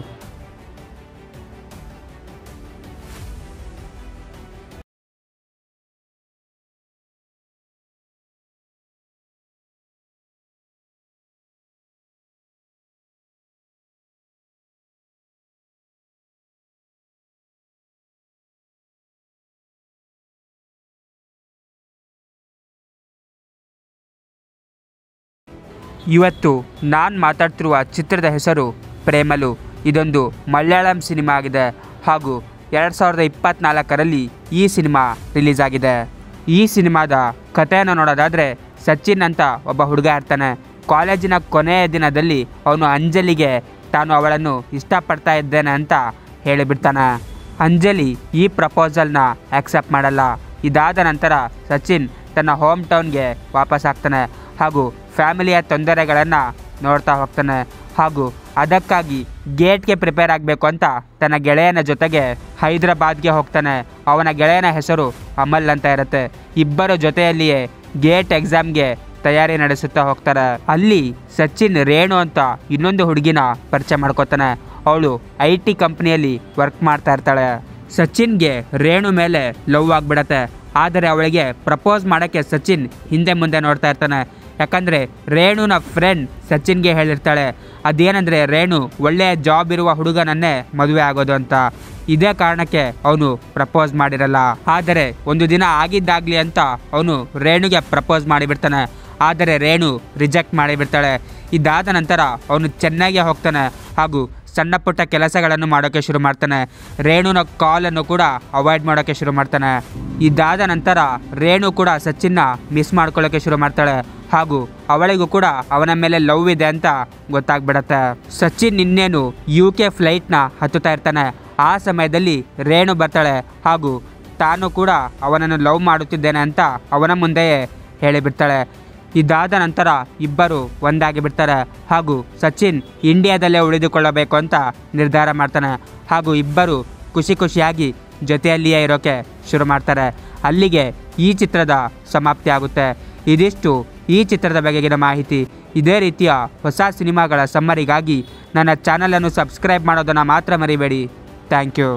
ಇವತ್ತು ನಾನು ಮಾತಾಡ್ತಿರುವ ಚಿತ್ರದ ಹೆಸರು ಪ್ರೇಮಲು ಇದೊಂದು ಮಲಯಾಳಂ ಸಿನಿಮಾ ಆಗಿದೆ ಹಾಗೂ ಎರಡು ಸಾವಿರದ ಇಪ್ಪತ್ತ್ನಾಲ್ಕರಲ್ಲಿ ಈ ಸಿನಿಮಾ ರಿಲೀಸ್ ಆಗಿದೆ ಈ ಸಿನಿಮಾದ ಕಥೆಯನ್ನು ನೋಡೋದಾದರೆ ಸಚಿನ್ ಅಂತ ಒಬ್ಬ ಹುಡುಗ ಇರ್ತಾನೆ ಕಾಲೇಜಿನ ಕೊನೆಯ ದಿನದಲ್ಲಿ ಅವನು ಅಂಜಲಿಗೆ ತಾನು ಅವಳನ್ನು ಇಷ್ಟಪಡ್ತಾ ಇದ್ದೇನೆ ಅಂತ ಹೇಳಿಬಿಡ್ತಾನೆ ಅಂಜಲಿ ಈ ಪ್ರಪೋಸಲ್ನ ಆಕ್ಸೆಪ್ಟ್ ಮಾಡಲ್ಲ ಇದಾದ ನಂತರ ಸಚಿನ್ ತನ್ನ ಹೋಮ್ ಟೌನ್ಗೆ ವಾಪಸ್ ಆಗ್ತಾನೆ ಹಾಗೂ ಫ್ಯಾಮಿಲಿಯ ತೊಂದರೆಗಳನ್ನು ನೋಡ್ತಾ ಹೋಗ್ತಾನೆ ಹಾಗೂ ಅದಕ್ಕಾಗಿ ಗೇಟ್ಗೆ ಪ್ರಿಪೇರ್ ಆಗಬೇಕು ಅಂತ ತನ್ನ ಗೆಳೆಯನ ಜೊತೆಗೆ ಹೈದರಾಬಾದ್ಗೆ ಹೋಗ್ತಾನೆ ಅವನ ಗೆಳೆಯನ ಹೆಸರು ಅಮಲ್ ಅಂತ ಇರುತ್ತೆ ಇಬ್ಬರ ಜೊತೆಯಲ್ಲಿಯೇ ಗೇಟ್ ಎಕ್ಸಾಮ್ಗೆ ತಯಾರಿ ನಡೆಸುತ್ತಾ ಹೋಗ್ತಾರೆ ಅಲ್ಲಿ ಸಚಿನ್ ರೇಣು ಅಂತ ಇನ್ನೊಂದು ಹುಡುಗಿನ ಪರಿಚಯ ಮಾಡ್ಕೋತಾನೆ ಅವಳು ಐ ಟಿ ಕಂಪ್ನಿಯಲ್ಲಿ ವರ್ಕ್ ಮಾಡ್ತಾ ಇರ್ತಾಳೆ ಸಚಿನ್ಗೆ ರೇಣು ಮೇಲೆ ಲವ್ ಆಗಿಬಿಡತ್ತೆ ಆದರೆ ಅವಳಿಗೆ ಪ್ರಪೋಸ್ ಮಾಡೋಕ್ಕೆ ಸಚಿನ್ ಹಿಂದೆ ಮುಂದೆ ನೋಡ್ತಾ ಇರ್ತಾನೆ ಯಾಕಂದರೆ ರೇಣುನ ಫ್ರೆಂಡ್ ಸಚಿನ್ಗೆ ಹೇಳಿರ್ತಾಳೆ ಅದೇನೆಂದರೆ ರೇಣು ಒಳ್ಳೆಯ ಜಾಬ್ ಇರುವ ಹುಡುಗನನ್ನೇ ಮದುವೆ ಆಗೋದು ಅಂತ ಇದೇ ಕಾರಣಕ್ಕೆ ಅವನು ಪ್ರಪೋಸ್ ಮಾಡಿರಲ್ಲ ಆದರೆ ಒಂದು ದಿನ ಆಗಿದ್ದಾಗಲಿ ಅಂತ ಅವನು ರೇಣುಗೆ ಪ್ರಪೋಸ್ ಮಾಡಿಬಿಡ್ತಾನೆ ಆದರೆ ರೇಣು ರಿಜೆಕ್ಟ್ ಮಾಡಿಬಿಡ್ತಾಳೆ ಇದಾದ ನಂತರ ಅವನು ಚೆನ್ನಾಗಿ ಹೋಗ್ತಾನೆ ಹಾಗೂ ಸಣ್ಣ ಪುಟ್ಟ ಕೆಲಸಗಳನ್ನು ಮಾಡೋಕ್ಕೆ ಶುರು ಮಾಡ್ತಾನೆ ರೇಣುನ ಕಾಲನ್ನು ಕೂಡ ಅವಾಯ್ಡ್ ಮಾಡೋಕ್ಕೆ ಶುರು ಮಾಡ್ತಾನೆ ಇದಾದ ನಂತರ ರೇಣು ಕೂಡ ಸಚಿನ್ನ ಮಿಸ್ ಮಾಡ್ಕೊಳ್ಳೋಕ್ಕೆ ಶುರು ಮಾಡ್ತಾಳೆ ಹಾಗೂ ಅವಳಿಗೂ ಕೂಡ ಅವನ ಮೇಲೆ ಲವ್ ಇದೆ ಅಂತ ಗೊತ್ತಾಗ್ಬಿಡತ್ತೆ ಸಚಿನ್ ಇನ್ನೇನು ಯು ಕೆ ಫ್ಲೈಟ್ನ ಹತ್ತುತ್ತಾ ಇರ್ತಾನೆ ಆ ಸಮಯದಲ್ಲಿ ರೇಣು ಬರ್ತಾಳೆ ಹಾಗೂ ತಾನು ಕೂಡ ಅವನನ್ನು ಲವ್ ಮಾಡುತ್ತಿದ್ದೇನೆ ಅಂತ ಅವನ ಮುಂದೆಯೇ ಹೇಳಿಬಿಡ್ತಾಳೆ ಇದಾದ ನಂತರ ಇಬ್ಬರು ಒಂದಾಗಿ ಬಿಡ್ತಾರೆ ಹಾಗೂ ಸಚಿನ್ ಇಂಡಿಯಾದಲ್ಲೇ ಉಳಿದುಕೊಳ್ಳಬೇಕು ಅಂತ ನಿರ್ಧಾರ ಮಾಡ್ತಾನೆ ಹಾಗೂ ಇಬ್ಬರು ಖುಷಿ ಖುಷಿಯಾಗಿ ಜೊತೆಯಲ್ಲಿಯೇ ಇರೋಕೆ ಶುರು ಮಾಡ್ತಾರೆ ಅಲ್ಲಿಗೆ ಈ ಚಿತ್ರದ ಸಮಾಪ್ತಿ ಆಗುತ್ತೆ ಇದಿಷ್ಟು ಈ ಚಿತ್ರದ ಬಗೆಗಿನ ಮಾಹಿತಿ ಇದೇ ರೀತಿಯ ಹೊಸ ಸಿನಿಮಾಗಳ ಸಮ್ಮರಿಗಾಗಿ ನನ್ನ ಚಾನಲನ್ನು ಸಬ್ಸ್ಕ್ರೈಬ್ ಮಾಡೋದನ್ನು ಮಾತ್ರ ಮರಿಬೇಡಿ ಥ್ಯಾಂಕ್ ಯು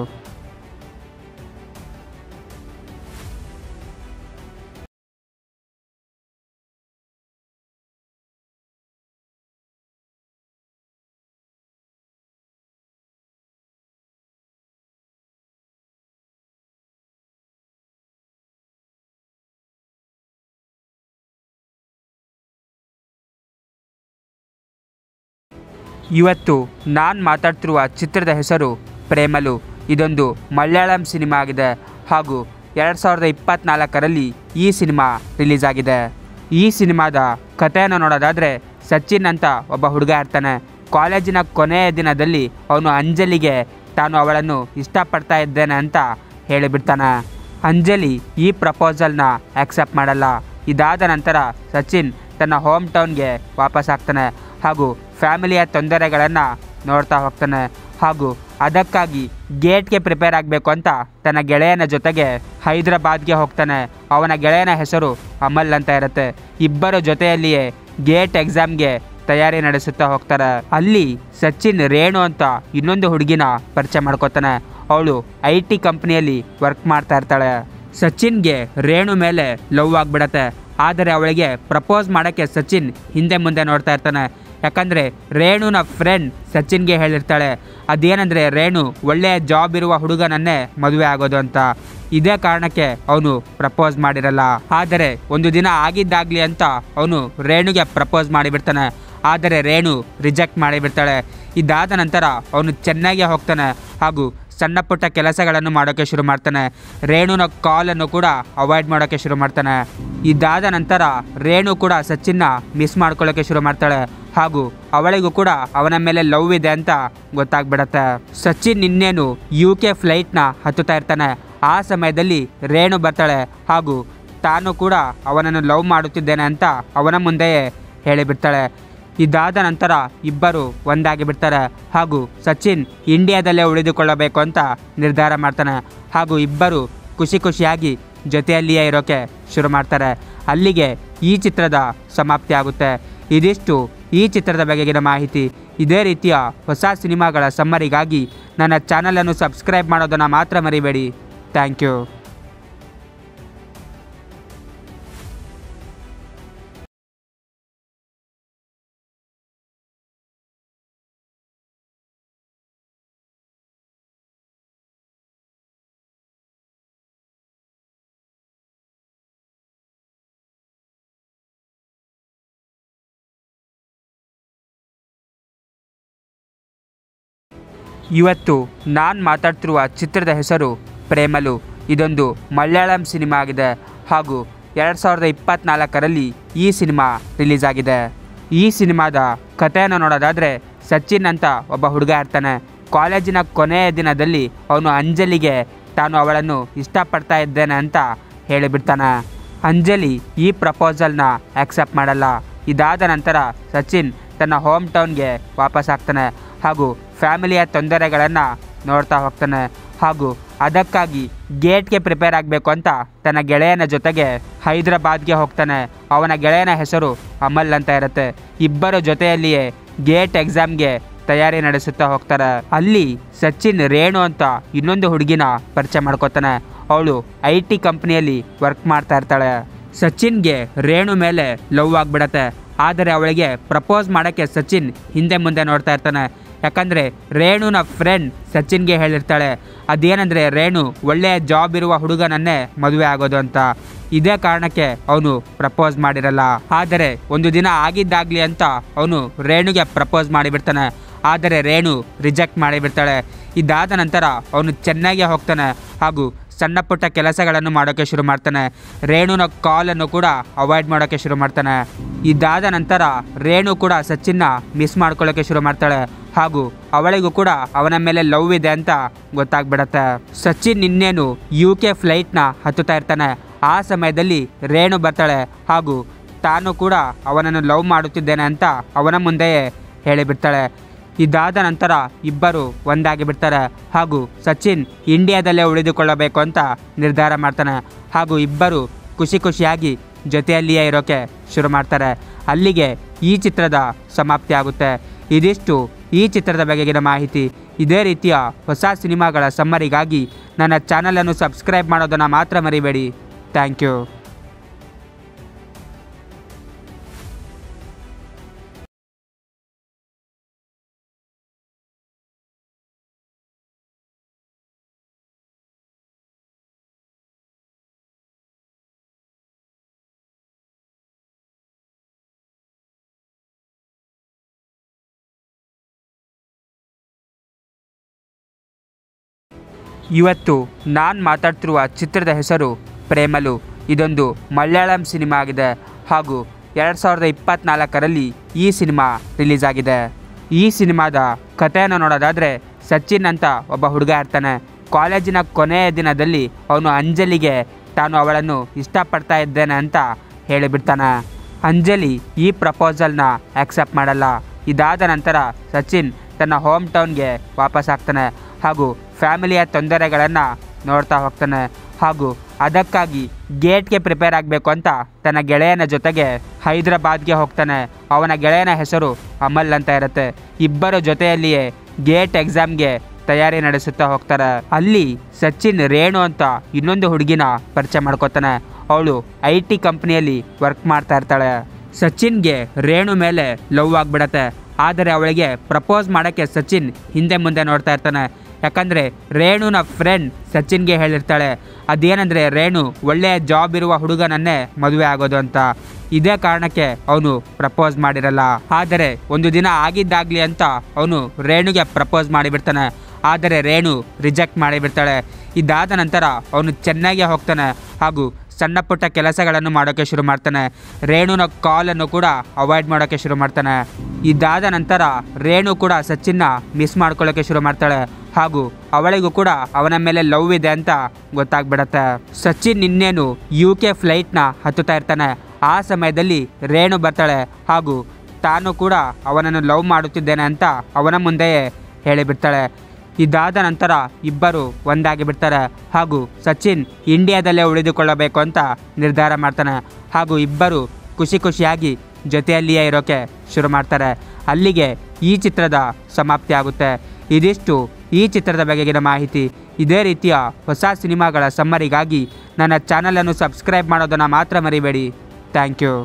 ಇವತ್ತು ನಾನು ಮಾತಾಡ್ತಿರುವ ಚಿತ್ರದ ಹೆಸರು ಪ್ರೇಮಲು ಇದೊಂದು ಮಲಯಾಳಂ ಸಿನಿಮಾ ಆಗಿದೆ ಹಾಗೂ ಎರಡು ಸಾವಿರದ ಇಪ್ಪತ್ತ್ನಾಲ್ಕರಲ್ಲಿ ಈ ಸಿನಿಮಾ ರಿಲೀಸ್ ಆಗಿದೆ ಈ ಸಿನಿಮಾದ ಕಥೆಯನ್ನು ನೋಡೋದಾದರೆ ಸಚಿನ್ ಅಂತ ಒಬ್ಬ ಹುಡುಗ ಇರ್ತಾನೆ ಕಾಲೇಜಿನ ಕೊನೆಯ ದಿನದಲ್ಲಿ ಅವನು ಅಂಜಲಿಗೆ ತಾನು ಅವಳನ್ನು ಇಷ್ಟಪಡ್ತಾ ಇದ್ದೇನೆ ಅಂತ ಹೇಳಿಬಿಡ್ತಾನೆ ಅಂಜಲಿ ಈ ಪ್ರಪೋಸಲ್ನ ಆಕ್ಸೆಪ್ಟ್ ಮಾಡಲ್ಲ ಇದಾದ ನಂತರ ಸಚಿನ್ ತನ್ನ ಹೋಮ್ ಟೌನ್ಗೆ ವಾಪಸ್ ಆಗ್ತಾನೆ ಹಾಗೂ ಫ್ಯಾಮಿಲಿಯ ತೊಂದರೆಗಳನ್ನು ನೋಡ್ತಾ ಹೋಗ್ತಾನೆ ಹಾಗೂ ಅದಕ್ಕಾಗಿ ಗೇಟ್ಗೆ ಪ್ರಿಪೇರ್ ಆಗಬೇಕು ಅಂತ ತನ್ನ ಗೆಳೆಯನ ಜೊತೆಗೆ ಹೈದರಾಬಾದ್ಗೆ ಹೋಗ್ತಾನೆ ಅವನ ಗೆಳೆಯನ ಹೆಸರು ಅಮಲ್ ಅಂತ ಇರುತ್ತೆ ಇಬ್ಬರ ಜೊತೆಯಲ್ಲಿಯೇ ಗೇಟ್ ಎಕ್ಸಾಮ್ಗೆ ತಯಾರಿ ನಡೆಸುತ್ತಾ ಹೋಗ್ತಾರೆ ಅಲ್ಲಿ ಸಚಿನ್ ರೇಣು ಅಂತ ಇನ್ನೊಂದು ಹುಡುಗಿನ ಪರಿಚಯ ಮಾಡ್ಕೋತಾನೆ ಅವಳು ಐ ಟಿ ಕಂಪ್ನಿಯಲ್ಲಿ ವರ್ಕ್ ಮಾಡ್ತಾ ಇರ್ತಾಳೆ ಸಚಿನ್ಗೆ ರೇಣು ಮೇಲೆ ಲವ್ ಆಗಿಬಿಡತ್ತೆ ಆದರೆ ಅವಳಿಗೆ ಪ್ರಪೋಸ್ ಮಾಡೋಕ್ಕೆ ಸಚಿನ್ ಹಿಂದೆ ಮುಂದೆ ನೋಡ್ತಾ ಇರ್ತಾನೆ ಯಾಕಂದರೆ ರೇಣುನ ಫ್ರೆಂಡ್ ಸಚಿನ್ಗೆ ಹೇಳಿರ್ತಾಳೆ ಅದೇನೆಂದರೆ ರೇಣು ಒಳ್ಳೆಯ ಜಾಬ್ ಇರುವ ಹುಡುಗನನ್ನೇ ಮದುವೆ ಆಗೋದು ಅಂತ ಇದೇ ಕಾರಣಕ್ಕೆ ಅವನು ಪ್ರಪೋಸ್ ಮಾಡಿರಲ್ಲ ಆದರೆ ಒಂದು ದಿನ ಆಗಿದ್ದಾಗಲಿ ಅಂತ ಅವನು ರೇಣುಗೆ ಪ್ರಪೋಸ್ ಮಾಡಿಬಿಡ್ತಾನೆ ಆದರೆ ರೇಣು ರಿಜೆಕ್ಟ್ ಮಾಡಿಬಿಡ್ತಾಳೆ ಇದಾದ ನಂತರ ಅವನು ಚೆನ್ನಾಗಿ ಹೋಗ್ತಾನೆ ಹಾಗೂ ಸಣ್ಣ ಪುಟ್ಟ ಕೆಲಸಗಳನ್ನು ಮಾಡೋಕ್ಕೆ ಶುರು ಮಾಡ್ತಾನೆ ರೇಣುನ ಕಾಲನ್ನು ಕೂಡ ಅವಾಯ್ಡ್ ಮಾಡೋಕ್ಕೆ ಶುರು ಮಾಡ್ತಾನೆ ಇದಾದ ನಂತರ ರೇಣು ಕೂಡ ಸಚಿನ್ನ ಮಿಸ್ ಮಾಡ್ಕೊಳ್ಳೋಕ್ಕೆ ಶುರು ಮಾಡ್ತಾಳೆ ಹಾಗೂ ಅವಳಿಗೂ ಕೂಡ ಅವನ ಮೇಲೆ ಲವ್ ಇದೆ ಅಂತ ಗೊತ್ತಾಗ್ಬಿಡತ್ತೆ ಸಚಿನ್ ಇನ್ನೇನು ಯು ಕೆ ಫ್ಲೈಟ್ನ ಹತ್ತುತ್ತಾ ಇರ್ತಾನೆ ಆ ಸಮಯದಲ್ಲಿ ರೇಣು ಬರ್ತಾಳೆ ಹಾಗೂ ತಾನು ಕೂಡ ಅವನನ್ನು ಲವ್ ಮಾಡುತ್ತಿದ್ದೇನೆ ಅಂತ ಅವನ ಮುಂದೆಯೇ ಹೇಳಿಬಿಡ್ತಾಳೆ ಇದಾದ ನಂತರ ಇಬ್ಬರು ಒಂದಾಗಿ ಬಿಡ್ತಾರೆ ಹಾಗೂ ಸಚಿನ್ ಇಂಡಿಯಾದಲ್ಲೇ ಉಳಿದುಕೊಳ್ಳಬೇಕು ಅಂತ ನಿರ್ಧಾರ ಮಾಡ್ತಾನೆ ಹಾಗೂ ಇಬ್ಬರು ಖುಷಿ ಖುಷಿಯಾಗಿ ಜೊತೆಯಲ್ಲಿಯೇ ಇರೋಕೆ ಶುರು ಮಾಡ್ತಾರೆ ಅಲ್ಲಿಗೆ ಈ ಚಿತ್ರದ ಸಮಾಪ್ತಿ ಆಗುತ್ತೆ ಇದಿಷ್ಟು ಈ ಚಿತ್ರದ ಬಗೆಗಿನ ಮಾಹಿತಿ ಇದೇ ರೀತಿಯ ಹೊಸ ಸಿನಿಮಾಗಳ ಸಮ್ಮರಿಗಾಗಿ ನನ್ನ ಚಾನಲನ್ನು ಸಬ್ಸ್ಕ್ರೈಬ್ ಮಾಡೋದನ್ನು ಮಾತ್ರ ಮರಿಬೇಡಿ ಥ್ಯಾಂಕ್ ಯು ಇವತ್ತು ನಾನು ಮಾತಾಡ್ತಿರುವ ಚಿತ್ರದ ಹೆಸರು ಪ್ರೇಮಲು ಇದೊಂದು ಮಲಯಾಳಂ ಸಿನಿಮಾ ಆಗಿದೆ ಹಾಗೂ ಎರಡು ಸಾವಿರದ ಇಪ್ಪತ್ತ್ನಾಲ್ಕರಲ್ಲಿ ಈ ಸಿನಿಮಾ ರಿಲೀಸ್ ಆಗಿದೆ ಈ ಸಿನಿಮಾದ ಕಥೆಯನ್ನು ನೋಡೋದಾದರೆ ಸಚಿನ್ ಅಂತ ಒಬ್ಬ ಹುಡುಗ ಇರ್ತಾನೆ ಕಾಲೇಜಿನ ಕೊನೆಯ ದಿನದಲ್ಲಿ ಅವನು ಅಂಜಲಿಗೆ ತಾನು ಅವಳನ್ನು ಇಷ್ಟಪಡ್ತಾ ಇದ್ದೇನೆ ಅಂತ ಹೇಳಿಬಿಡ್ತಾನೆ ಅಂಜಲಿ ಈ ಪ್ರಪೋಸಲ್ನ ಆಕ್ಸೆಪ್ಟ್ ಮಾಡಲ್ಲ ಇದಾದ ನಂತರ ಸಚಿನ್ ತನ್ನ ಹೋಮ್ ಟೌನ್ಗೆ ವಾಪಸ್ ಆಗ್ತಾನೆ ಹಾಗೂ ಫ್ಯಾಮಿಲಿಯ ತೊಂದರೆಗಳನ್ನು ನೋಡ್ತಾ ಹೋಗ್ತಾನೆ ಹಾಗೂ ಅದಕ್ಕಾಗಿ ಗೇಟ್ಗೆ ಪ್ರಿಪೇರ್ ಆಗಬೇಕು ಅಂತ ತನ್ನ ಗೆಳೆಯನ ಜೊತೆಗೆ ಹೈದರಾಬಾದ್ಗೆ ಹೋಗ್ತಾನೆ ಅವನ ಗೆಳೆಯನ ಹೆಸರು ಅಮಲ್ ಅಂತ ಇರುತ್ತೆ ಇಬ್ಬರ ಜೊತೆಯಲ್ಲಿಯೇ ಗೇಟ್ ಎಕ್ಸಾಮ್ಗೆ ತಯಾರಿ ನಡೆಸುತ್ತಾ ಹೋಗ್ತಾರೆ ಅಲ್ಲಿ ಸಚಿನ್ ರೇಣು ಅಂತ ಇನ್ನೊಂದು ಹುಡುಗಿನ ಪರಿಚಯ ಮಾಡ್ಕೋತಾನೆ ಅವಳು ಐ ಟಿ ಕಂಪ್ನಿಯಲ್ಲಿ ವರ್ಕ್ ಮಾಡ್ತಾ ಇರ್ತಾಳೆ ಸಚಿನ್ಗೆ ರೇಣು ಮೇಲೆ ಲವ್ ಆಗಿಬಿಡತ್ತೆ ಆದರೆ ಅವಳಿಗೆ ಪ್ರಪೋಸ್ ಮಾಡೋಕ್ಕೆ ಸಚಿನ್ ಹಿಂದೆ ಮುಂದೆ ನೋಡ್ತಾ ಇರ್ತಾನೆ ಯಾಕಂದರೆ ರೇಣುನ ಫ್ರೆಂಡ್ ಸಚಿನ್ಗೆ ಹೇಳಿರ್ತಾಳೆ ಅದೇನೆಂದರೆ ರೇಣು ಒಳ್ಳೆಯ ಜಾಬ್ ಇರುವ ಹುಡುಗನನ್ನೇ ಮದುವೆ ಆಗೋದು ಅಂತ ಇದೇ ಕಾರಣಕ್ಕೆ ಅವನು ಪ್ರಪೋಸ್ ಮಾಡಿರಲ್ಲ ಆದರೆ ಒಂದು ದಿನ ಆಗಿದ್ದಾಗಲಿ ಅಂತ ಅವನು ರೇಣುಗೆ ಪ್ರಪೋಸ್ ಮಾಡಿಬಿಡ್ತಾನೆ ಆದರೆ ರೇಣು ರಿಜೆಕ್ಟ್ ಮಾಡಿಬಿಡ್ತಾಳೆ ಇದಾದ ನಂತರ ಅವನು ಚೆನ್ನಾಗಿ ಹೋಗ್ತಾನೆ ಹಾಗೂ ಸಣ್ಣ ಪುಟ್ಟ ಕೆಲಸಗಳನ್ನು ಮಾಡೋಕ್ಕೆ ಶುರು ಮಾಡ್ತಾನೆ ರೇಣುನ ಕಾಲನ್ನು ಕೂಡ ಅವಾಯ್ಡ್ ಮಾಡೋಕ್ಕೆ ಶುರು ಮಾಡ್ತಾನೆ ಇದಾದ ನಂತರ ರೇಣು ಕೂಡ ಸಚಿನ್ನ ಮಿಸ್ ಮಾಡ್ಕೊಳ್ಳೋಕ್ಕೆ ಶುರು ಮಾಡ್ತಾಳೆ ಹಾಗೂ ಅವಳಿಗೂ ಕೂಡ ಅವನ ಮೇಲೆ ಲವ್ ಇದೆ ಅಂತ ಗೊತ್ತಾಗ್ಬಿಡತ್ತೆ ಸಚಿನ್ ಇನ್ನೇನು ಯು ಕೆ ಫ್ಲೈಟ್ನ ಹತ್ತುತ್ತಾ ಇರ್ತಾನೆ ಆ ಸಮಯದಲ್ಲಿ ರೇಣು ಬರ್ತಾಳೆ ಹಾಗೂ ತಾನು ಕೂಡ ಅವನನ್ನು ಲವ್ ಮಾಡುತ್ತಿದ್ದೇನೆ ಅಂತ ಅವನ ಮುಂದೆಯೇ ಹೇಳಿಬಿಡ್ತಾಳೆ ಇದಾದ ನಂತರ ಇಬ್ಬರು ಒಂದಾಗಿ ಬಿಡ್ತಾರೆ ಹಾಗೂ ಸಚಿನ್ ಇಂಡಿಯಾದಲ್ಲೇ ಉಳಿದುಕೊಳ್ಳಬೇಕು ಅಂತ ನಿರ್ಧಾರ ಮಾಡ್ತಾನೆ ಹಾಗೂ ಇಬ್ಬರು ಖುಷಿ ಖುಷಿಯಾಗಿ ಜೊತೆಯಲ್ಲಿಯೇ ಇರೋಕೆ ಶುರು ಮಾಡ್ತಾರೆ ಅಲ್ಲಿಗೆ ಈ ಚಿತ್ರದ ಸಮಾಪ್ತಿ ಆಗುತ್ತೆ ಇದಿಷ್ಟು ಈ ಚಿತ್ರದ ಬಗೆಗಿನ ಮಾಹಿತಿ ಇದೇ ರೀತಿಯ ಹೊಸ ಸಿನಿಮಾಗಳ ಸಮ್ಮರಿಗಾಗಿ ನನ್ನ ಚಾನಲನ್ನು ಸಬ್ಸ್ಕ್ರೈಬ್ ಮಾಡೋದನ್ನು ಮಾತ್ರ ಮರಿಬೇಡಿ ಥ್ಯಾಂಕ್ ಯು ಇವತ್ತು ನಾನು ಮಾತಾಡ್ತಿರುವ ಚಿತ್ರದ ಹೆಸರು ಪ್ರೇಮಲು ಇದೊಂದು ಮಲಯಾಳಂ ಸಿನಿಮಾ ಆಗಿದೆ ಹಾಗೂ ಎರಡು ಸಾವಿರದ ಇಪ್ಪತ್ತ್ನಾಲ್ಕರಲ್ಲಿ ಈ ಸಿನಿಮಾ ರಿಲೀಸ್ ಆಗಿದೆ ಈ ಸಿನಿಮಾದ ಕಥೆಯನ್ನು ನೋಡೋದಾದರೆ ಸಚಿನ್ ಅಂತ ಒಬ್ಬ ಹುಡುಗ ಇರ್ತಾನೆ ಕಾಲೇಜಿನ ಕೊನೆಯ ದಿನದಲ್ಲಿ ಅವನು ಅಂಜಲಿಗೆ ತಾನು ಅವಳನ್ನು ಇಷ್ಟಪಡ್ತಾ ಇದ್ದೇನೆ ಅಂತ ಹೇಳಿಬಿಡ್ತಾನೆ ಅಂಜಲಿ ಈ ಪ್ರಪೋಸಲ್ನ ಆಕ್ಸೆಪ್ಟ್ ಮಾಡಲ್ಲ ಇದಾದ ನಂತರ ಸಚಿನ್ ತನ್ನ ಹೋಮ್ ಟೌನ್ಗೆ ವಾಪಸ್ ಆಗ್ತಾನೆ ಹಾಗೂ ಫ್ಯಾಮಿಲಿಯ ತೊಂದರೆಗಳನ್ನು ನೋಡ್ತಾ ಹೋಗ್ತಾನೆ ಹಾಗೂ ಅದಕ್ಕಾಗಿ ಗೇಟ್ಗೆ ಪ್ರಿಪೇರ್ ಆಗಬೇಕು ಅಂತ ತನ್ನ ಗೆಳೆಯನ ಜೊತೆಗೆ ಹೈದರಾಬಾದ್ಗೆ ಹೋಗ್ತಾನೆ ಅವನ ಗೆಳೆಯನ ಹೆಸರು ಅಮಲ್ ಅಂತ ಇರುತ್ತೆ ಇಬ್ಬರ ಜೊತೆಯಲ್ಲಿಯೇ ಗೇಟ್ ಎಕ್ಸಾಮ್ಗೆ ತಯಾರಿ ನಡೆಸುತ್ತಾ ಹೋಗ್ತಾರೆ ಅಲ್ಲಿ ಸಚಿನ್ ರೇಣು ಅಂತ ಇನ್ನೊಂದು ಹುಡುಗಿನ ಪರಿಚಯ ಮಾಡ್ಕೋತಾನೆ ಅವಳು ಐ ಟಿ ಕಂಪ್ನಿಯಲ್ಲಿ ವರ್ಕ್ ಮಾಡ್ತಾ ಇರ್ತಾಳೆ ಸಚಿನ್ಗೆ ರೇಣು ಮೇಲೆ ಲವ್ ಆಗಿಬಿಡತ್ತೆ ಆದರೆ ಅವಳಿಗೆ ಪ್ರಪೋಸ್ ಮಾಡೋಕ್ಕೆ ಸಚಿನ್ ಹಿಂದೆ ಮುಂದೆ ನೋಡ್ತಾ ಇರ್ತಾನೆ ಯಾಕಂದರೆ ರೇಣುನ ಫ್ರೆಂಡ್ ಸಚಿನ್ಗೆ ಹೇಳಿರ್ತಾಳೆ ಅದೇನೆಂದರೆ ರೇಣು ಒಳ್ಳೆಯ ಜಾಬ್ ಇರುವ ಹುಡುಗನನ್ನೇ ಮದುವೆ ಆಗೋದು ಅಂತ ಇದೇ ಕಾರಣಕ್ಕೆ ಅವನು ಪ್ರಪೋಸ್ ಮಾಡಿರಲ್ಲ ಆದರೆ ಒಂದು ದಿನ ಆಗಿದ್ದಾಗಲಿ ಅಂತ ಅವನು ರೇಣುಗೆ ಪ್ರಪೋಸ್ ಮಾಡಿಬಿಡ್ತಾನೆ ಆದರೆ ರೇಣು ರಿಜೆಕ್ಟ್ ಮಾಡಿಬಿಡ್ತಾಳೆ ಇದಾದ ನಂತರ ಅವನು ಚೆನ್ನಾಗಿ ಹೋಗ್ತಾನೆ ಹಾಗೂ ಸಣ್ಣ ಪುಟ್ಟ ಕೆಲಸಗಳನ್ನು ಮಾಡೋಕ್ಕೆ ಶುರು ಮಾಡ್ತಾನೆ ರೇಣುನ ಕಾಲನ್ನು ಕೂಡ ಅವಾಯ್ಡ್ ಮಾಡೋಕ್ಕೆ ಶುರು ಮಾಡ್ತಾನೆ ಇದಾದ ನಂತರ ರೇಣು ಕೂಡ ಸಚಿನ್ನ ಮಿಸ್ ಮಾಡ್ಕೊಳ್ಳೋಕ್ಕೆ ಶುರು ಮಾಡ್ತಾಳೆ ಹಾಗೂ ಅವಳಿಗೂ ಕೂಡ ಅವನ ಮೇಲೆ ಲವ್ ಇದೆ ಅಂತ ಗೊತ್ತಾಗ್ಬಿಡತ್ತೆ ಸಚಿನ್ ಇನ್ನೇನು ಯು ಕೆ ಫ್ಲೈಟ್ನ ಹತ್ತುತ್ತಾ ಇರ್ತಾನೆ ಆ ಸಮಯದಲ್ಲಿ ರೇಣು ಬರ್ತಾಳೆ ಹಾಗೂ ತಾನು ಕೂಡ ಅವನನ್ನು ಲವ್ ಮಾಡುತ್ತಿದ್ದೇನೆ ಅಂತ ಅವನ ಮುಂದೆಯೇ ಹೇಳಿಬಿಡ್ತಾಳೆ ಇದಾದ ನಂತರ ಇಬ್ಬರು ಒಂದಾಗಿ ಬಿಡ್ತಾರೆ ಹಾಗೂ ಸಚಿನ್ ಇಂಡಿಯಾದಲ್ಲೇ ಉಳಿದುಕೊಳ್ಳಬೇಕು ಅಂತ ನಿರ್ಧಾರ ಮಾಡ್ತಾನೆ ಹಾಗೂ ಇಬ್ಬರು ಖುಷಿ ಖುಷಿಯಾಗಿ ಜೊತೆಯಲ್ಲಿಯೇ ಇರೋಕೆ ಶುರು ಮಾಡ್ತಾರೆ ಅಲ್ಲಿಗೆ ಈ ಚಿತ್ರದ ಸಮಾಪ್ತಿ ಆಗುತ್ತೆ ಇದಿಷ್ಟು ಈ ಚಿತ್ರದ ಬಗೆಗಿನ ಮಾಹಿತಿ ಇದೇ ರೀತಿಯ ಹೊಸ ಸಿನಿಮಾಗಳ ಸಮ್ಮರಿಗಾಗಿ ನನ್ನ ಚಾನಲನ್ನು ಸಬ್ಸ್ಕ್ರೈಬ್ ಮಾಡೋದನ್ನು ಮಾತ್ರ ಮರಿಬೇಡಿ ಥ್ಯಾಂಕ್ ಯು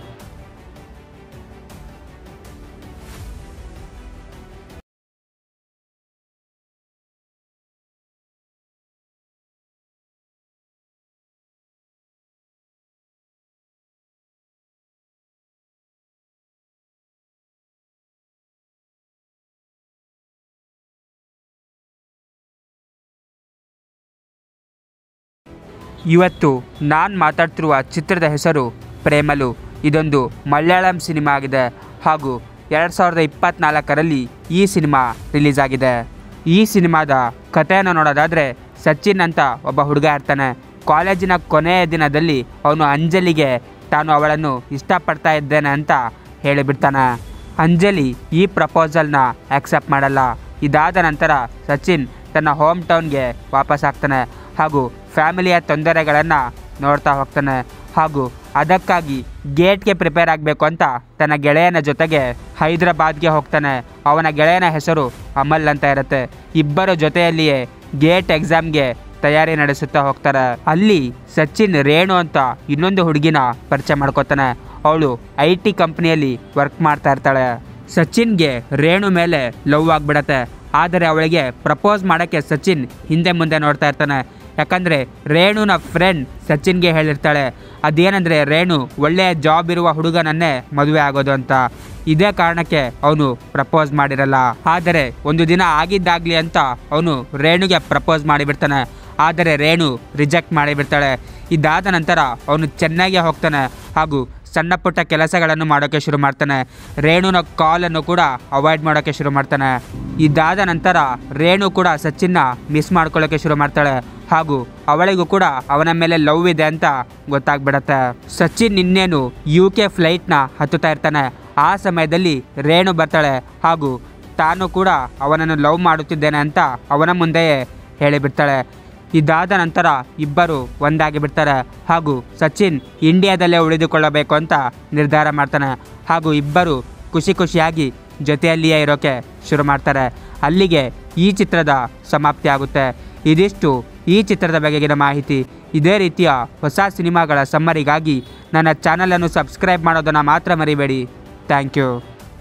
ಇವತ್ತು ನಾನು ಮಾತಾಡ್ತಿರುವ ಚಿತ್ರದ ಹೆಸರು ಪ್ರೇಮಲು ಇದೊಂದು ಮಲಯಾಳಂ ಸಿನಿಮಾ ಆಗಿದೆ ಹಾಗೂ ಎರಡು ಸಾವಿರದ ಇಪ್ಪತ್ತ್ನಾಲ್ಕರಲ್ಲಿ ಈ ಸಿನಿಮಾ ರಿಲೀಸ್ ಆಗಿದೆ ಈ ಸಿನಿಮಾದ ಕಥೆಯನ್ನು ನೋಡೋದಾದರೆ ಸಚಿನ್ ಅಂತ ಒಬ್ಬ ಹುಡುಗ ಇರ್ತಾನೆ ಕಾಲೇಜಿನ ಕೊನೆಯ ದಿನದಲ್ಲಿ ಅವನು ಅಂಜಲಿಗೆ ತಾನು ಅವಳನ್ನು ಇಷ್ಟಪಡ್ತಾ ಇದ್ದೇನೆ ಅಂತ ಹೇಳಿಬಿಡ್ತಾನೆ ಅಂಜಲಿ ಈ ಪ್ರಪೋಸಲ್ನ ಆಕ್ಸೆಪ್ಟ್ ಮಾಡಲ್ಲ ಇದಾದ ನಂತರ ಸಚಿನ್ ತನ್ನ ಹೋಮ್ ಟೌನ್ಗೆ ವಾಪಸ್ ಆಗ್ತಾನೆ ಹಾಗೂ ಫ್ಯಾಮಿಲಿಯ ತೊಂದರೆಗಳನ್ನು ನೋಡ್ತಾ ಹೋಗ್ತಾನೆ ಹಾಗೂ ಅದಕ್ಕಾಗಿ ಗೇಟ್ಗೆ ಪ್ರಿಪೇರ್ ಆಗಬೇಕು ಅಂತ ತನ್ನ ಗೆಳೆಯನ ಜೊತೆಗೆ ಹೈದರಾಬಾದ್ಗೆ ಹೋಗ್ತಾನೆ ಅವನ ಗೆಳೆಯನ ಹೆಸರು ಅಮಲ್ ಅಂತ ಇರುತ್ತೆ ಇಬ್ಬರ ಜೊತೆಯಲ್ಲಿಯೇ ಗೇಟ್ ಎಕ್ಸಾಮ್ಗೆ ತಯಾರಿ ನಡೆಸುತ್ತಾ ಹೋಗ್ತಾರೆ ಅಲ್ಲಿ ಸಚಿನ್ ರೇಣು ಅಂತ ಇನ್ನೊಂದು ಹುಡುಗಿನ ಪರಿಚಯ ಮಾಡ್ಕೋತಾನೆ ಅವಳು ಐ ಟಿ ಕಂಪ್ನಿಯಲ್ಲಿ ವರ್ಕ್ ಮಾಡ್ತಾ ಇರ್ತಾಳೆ ಸಚಿನ್ಗೆ ರೇಣು ಮೇಲೆ ಲವ್ ಆಗಿಬಿಡತ್ತೆ ಆದರೆ ಅವಳಿಗೆ ಪ್ರಪೋಸ್ ಮಾಡೋಕ್ಕೆ ಸಚಿನ್ ಹಿಂದೆ ಮುಂದೆ ನೋಡ್ತಾ ಇರ್ತಾನೆ ಯಾಕಂದರೆ ರೇಣುನ ಫ್ರೆಂಡ್ ಸಚಿನ್ಗೆ ಹೇಳಿರ್ತಾಳೆ ಅದೇನೆಂದರೆ ರೇಣು ಒಳ್ಳೆಯ ಜಾಬ್ ಇರುವ ಹುಡುಗನನ್ನೇ ಮದುವೆ ಆಗೋದು ಅಂತ ಇದೇ ಕಾರಣಕ್ಕೆ ಅವನು ಪ್ರಪೋಸ್ ಮಾಡಿರಲ್ಲ ಆದರೆ ಒಂದು ದಿನ ಆಗಿದ್ದಾಗಲಿ ಅಂತ ಅವನು ರೇಣುಗೆ ಪ್ರಪೋಸ್ ಮಾಡಿಬಿಡ್ತಾನೆ ಆದರೆ ರೇಣು ರಿಜೆಕ್ಟ್ ಮಾಡಿಬಿಡ್ತಾಳೆ ಇದಾದ ನಂತರ ಅವನು ಚೆನ್ನಾಗಿ ಹೋಗ್ತಾನೆ ಹಾಗೂ ಸಣ್ಣ ಪುಟ್ಟ ಕೆಲಸಗಳನ್ನು ಮಾಡೋಕ್ಕೆ ಶುರು ಮಾಡ್ತಾನೆ ರೇಣುನ ಕಾಲನ್ನು ಕೂಡ ಅವಾಯ್ಡ್ ಮಾಡೋಕ್ಕೆ ಶುರು ಮಾಡ್ತಾನೆ ಇದಾದ ನಂತರ ರೇಣು ಕೂಡ ಸಚಿನ್ನ ಮಿಸ್ ಮಾಡ್ಕೊಳ್ಳೋಕ್ಕೆ ಶುರು ಮಾಡ್ತಾಳೆ ಹಾಗೂ ಅವಳಿಗೂ ಕೂಡ ಅವನ ಮೇಲೆ ಲವ್ ಇದೆ ಅಂತ ಗೊತ್ತಾಗ್ಬಿಡತ್ತೆ ಸಚಿನ್ ಇನ್ನೇನು ಯು ಕೆ ಫ್ಲೈಟ್ನ ಹತ್ತುತ್ತಾ ಇರ್ತಾನೆ ಆ ಸಮಯದಲ್ಲಿ ರೇಣು ಬರ್ತಾಳೆ ಹಾಗೂ ತಾನು ಕೂಡ ಅವನನ್ನು ಲವ್ ಮಾಡುತ್ತಿದ್ದೇನೆ ಅಂತ ಅವನ ಮುಂದೆಯೇ ಹೇಳಿಬಿಡ್ತಾಳೆ ಇದಾದ ನಂತರ ಇಬ್ಬರು ಒಂದಾಗಿ ಬಿಡ್ತಾರೆ ಹಾಗೂ ಸಚಿನ್ ಇಂಡಿಯಾದಲ್ಲೇ ಉಳಿದುಕೊಳ್ಳಬೇಕು ಅಂತ ನಿರ್ಧಾರ ಮಾಡ್ತಾನೆ ಹಾಗೂ ಇಬ್ಬರು ಖುಷಿ ಖುಷಿಯಾಗಿ ಜೊತೆಯಲ್ಲಿಯೇ ಇರೋಕೆ ಶುರು ಮಾಡ್ತಾರೆ ಅಲ್ಲಿಗೆ ಈ ಚಿತ್ರದ ಸಮಾಪ್ತಿ ಆಗುತ್ತೆ ಇದಿಷ್ಟು ಈ ಚಿತ್ರದ ಬಗೆಗಿನ ಮಾಹಿತಿ ಇದೇ ರೀತಿಯ ಹೊಸ ಸಿನಿಮಾಗಳ ಸಮ್ಮರಿಗಾಗಿ ನನ್ನ ಚಾನಲನ್ನು ಸಬ್ಸ್ಕ್ರೈಬ್ ಮಾಡೋದನ್ನು ಮಾತ್ರ ಮರಿಬೇಡಿ ಥ್ಯಾಂಕ್ ಯು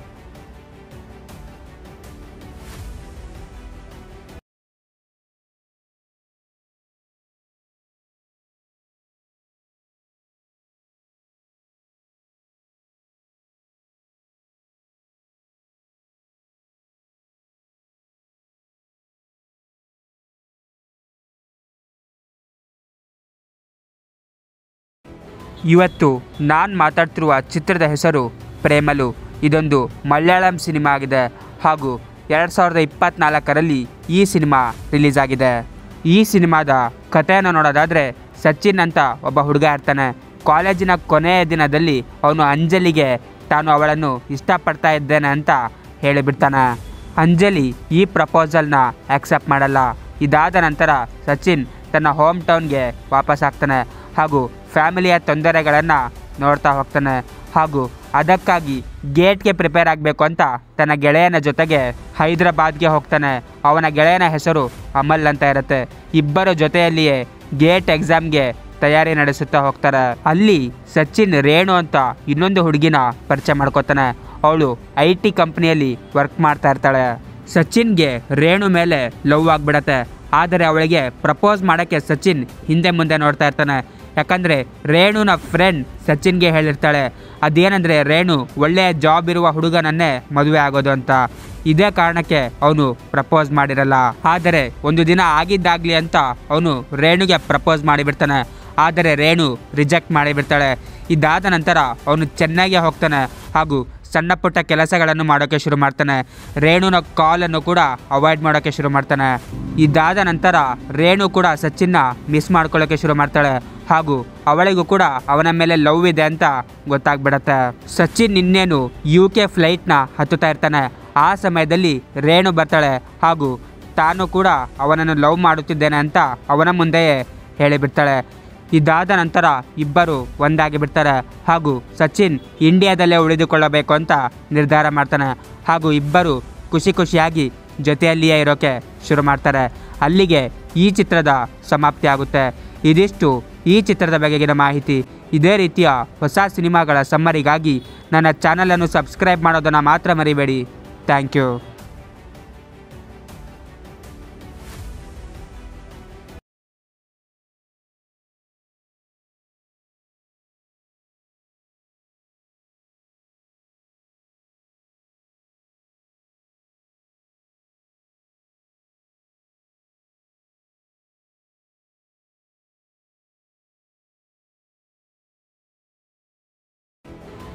ಇವತ್ತು ನಾನು ಮಾತಾಡ್ತಿರುವ ಚಿತ್ರದ ಹೆಸರು ಪ್ರೇಮಲು ಇದೊಂದು ಮಲಯಾಳಂ ಸಿನಿಮಾ ಆಗಿದೆ ಹಾಗೂ ಎರಡು ಸಾವಿರದ ಇಪ್ಪತ್ತ್ನಾಲ್ಕರಲ್ಲಿ ಈ ಸಿನಿಮಾ ರಿಲೀಸ್ ಆಗಿದೆ ಈ ಸಿನಿಮಾದ ಕಥೆಯನ್ನು ನೋಡೋದಾದರೆ ಸಚಿನ್ ಅಂತ ಒಬ್ಬ ಹುಡುಗ ಇರ್ತಾನೆ ಕಾಲೇಜಿನ ಕೊನೆಯ ದಿನದಲ್ಲಿ ಅವನು ಅಂಜಲಿಗೆ ತಾನು ಅವಳನ್ನು ಇಷ್ಟಪಡ್ತಾ ಇದ್ದೇನೆ ಅಂತ ಹೇಳಿಬಿಡ್ತಾನೆ ಅಂಜಲಿ ಈ ಪ್ರಪೋಸಲ್ನ ಆಕ್ಸೆಪ್ಟ್ ಮಾಡಲ್ಲ ಇದಾದ ನಂತರ ಸಚಿನ್ ತನ್ನ ಹೋಮ್ ಟೌನ್ಗೆ ವಾಪಸ್ ಆಗ್ತಾನೆ ಹಾಗೂ ಫ್ಯಾಮಿಲಿಯ ತೊಂದರೆಗಳನ್ನು ನೋಡ್ತಾ ಹೋಗ್ತಾನೆ ಹಾಗೂ ಅದಕ್ಕಾಗಿ ಗೇಟ್ಗೆ ಪ್ರಿಪೇರ್ ಆಗಬೇಕು ಅಂತ ತನ್ನ ಗೆಳೆಯನ ಜೊತೆಗೆ ಹೈದರಾಬಾದ್ಗೆ ಹೋಗ್ತಾನೆ ಅವನ ಗೆಳೆಯನ ಹೆಸರು ಅಮಲ್ ಅಂತ ಇರುತ್ತೆ ಇಬ್ಬರ ಜೊತೆಯಲ್ಲಿಯೇ ಗೇಟ್ ಎಕ್ಸಾಮ್ಗೆ ತಯಾರಿ ನಡೆಸುತ್ತಾ ಹೋಗ್ತಾರೆ ಅಲ್ಲಿ ಸಚಿನ್ ರೇಣು ಅಂತ ಇನ್ನೊಂದು ಹುಡುಗಿನ ಪರಿಚಯ ಮಾಡ್ಕೋತಾನೆ ಅವಳು ಐ ಟಿ ಕಂಪ್ನಿಯಲ್ಲಿ ವರ್ಕ್ ಮಾಡ್ತಾ ಇರ್ತಾಳೆ ಸಚಿನ್ಗೆ ರೇಣು ಮೇಲೆ ಲವ್ ಆಗಿಬಿಡತ್ತೆ ಆದರೆ ಅವಳಿಗೆ ಪ್ರಪೋಸ್ ಮಾಡೋಕ್ಕೆ ಸಚಿನ್ ಹಿಂದೆ ಮುಂದೆ ನೋಡ್ತಾ ಇರ್ತಾನೆ ಯಾಕಂದರೆ ರೇಣುನ ಫ್ರೆಂಡ್ ಸಚಿನ್ಗೆ ಹೇಳಿರ್ತಾಳೆ ಅದೇನೆಂದರೆ ರೇಣು ಒಳ್ಳೆಯ ಜಾಬ್ ಇರುವ ಹುಡುಗನನ್ನೇ ಮದುವೆ ಆಗೋದು ಅಂತ ಇದೇ ಕಾರಣಕ್ಕೆ ಅವನು ಪ್ರಪೋಸ್ ಮಾಡಿರಲ್ಲ ಆದರೆ ಒಂದು ದಿನ ಆಗಿದ್ದಾಗಲಿ ಅಂತ ಅವನು ರೇಣುಗೆ ಪ್ರಪೋಸ್ ಮಾಡಿಬಿಡ್ತಾನೆ ಆದರೆ ರೇಣು ರಿಜೆಕ್ಟ್ ಮಾಡಿಬಿಡ್ತಾಳೆ ಇದಾದ ನಂತರ ಅವನು ಚೆನ್ನಾಗಿ ಹೋಗ್ತಾನೆ ಹಾಗೂ ಸಣ್ಣ ಪುಟ್ಟ ಕೆಲಸಗಳನ್ನು ಮಾಡೋಕ್ಕೆ ಶುರು ಮಾಡ್ತಾನೆ ರೇಣುನ ಕಾಲನ್ನು ಕೂಡ ಅವಾಯ್ಡ್ ಮಾಡೋಕ್ಕೆ ಶುರು ಮಾಡ್ತಾನೆ ಇದಾದ ನಂತರ ರೇಣು ಕೂಡ ಸಚಿನ್ನ ಮಿಸ್ ಮಾಡ್ಕೊಳ್ಳೋಕ್ಕೆ ಶುರು ಮಾಡ್ತಾಳೆ ಹಾಗೂ ಅವಳಿಗೂ ಕೂಡ ಅವನ ಮೇಲೆ ಲವ್ ಇದೆ ಅಂತ ಗೊತ್ತಾಗ್ಬಿಡತ್ತೆ ಸಚಿನ್ ಇನ್ನೇನು ಯು ಕೆ ಫ್ಲೈಟ್ನ ಹತ್ತುತ್ತಾ ಇರ್ತಾನೆ ಆ ಸಮಯದಲ್ಲಿ ರೇಣು ಬರ್ತಾಳೆ ಹಾಗೂ ತಾನು ಕೂಡ ಅವನನ್ನು ಲವ್ ಮಾಡುತ್ತಿದ್ದೇನೆ ಅಂತ ಅವನ ಮುಂದೆಯೇ ಹೇಳಿಬಿಡ್ತಾಳೆ ಇದಾದ ನಂತರ ಇಬ್ಬರು ಒಂದಾಗಿ ಬಿಡ್ತಾರೆ ಹಾಗೂ ಸಚಿನ್ ಇಂಡಿಯಾದಲ್ಲೇ ಉಳಿದುಕೊಳ್ಳಬೇಕು ಅಂತ ನಿರ್ಧಾರ ಮಾಡ್ತಾನೆ ಹಾಗೂ ಇಬ್ಬರು ಖುಷಿ ಖುಷಿಯಾಗಿ ಜೊತೆಯಲ್ಲಿಯೇ ಇರೋಕೆ ಶುರು ಮಾಡ್ತಾರೆ ಅಲ್ಲಿಗೆ ಈ ಚಿತ್ರದ ಸಮಾಪ್ತಿ ಆಗುತ್ತೆ ಇದಿಷ್ಟು ಈ ಚಿತ್ರದ ಬಗೆಗಿನ ಮಾಹಿತಿ ಇದೇ ರೀತಿಯ ಹೊಸ ಸಿನಿಮಾಗಳ ಸಮ್ಮರಿಗಾಗಿ ನನ್ನ ಚಾನಲನ್ನು ಸಬ್ಸ್ಕ್ರೈಬ್ ಮಾಡೋದನ್ನು ಮಾತ್ರ ಮರಿಬೇಡಿ ಥ್ಯಾಂಕ್ ಯು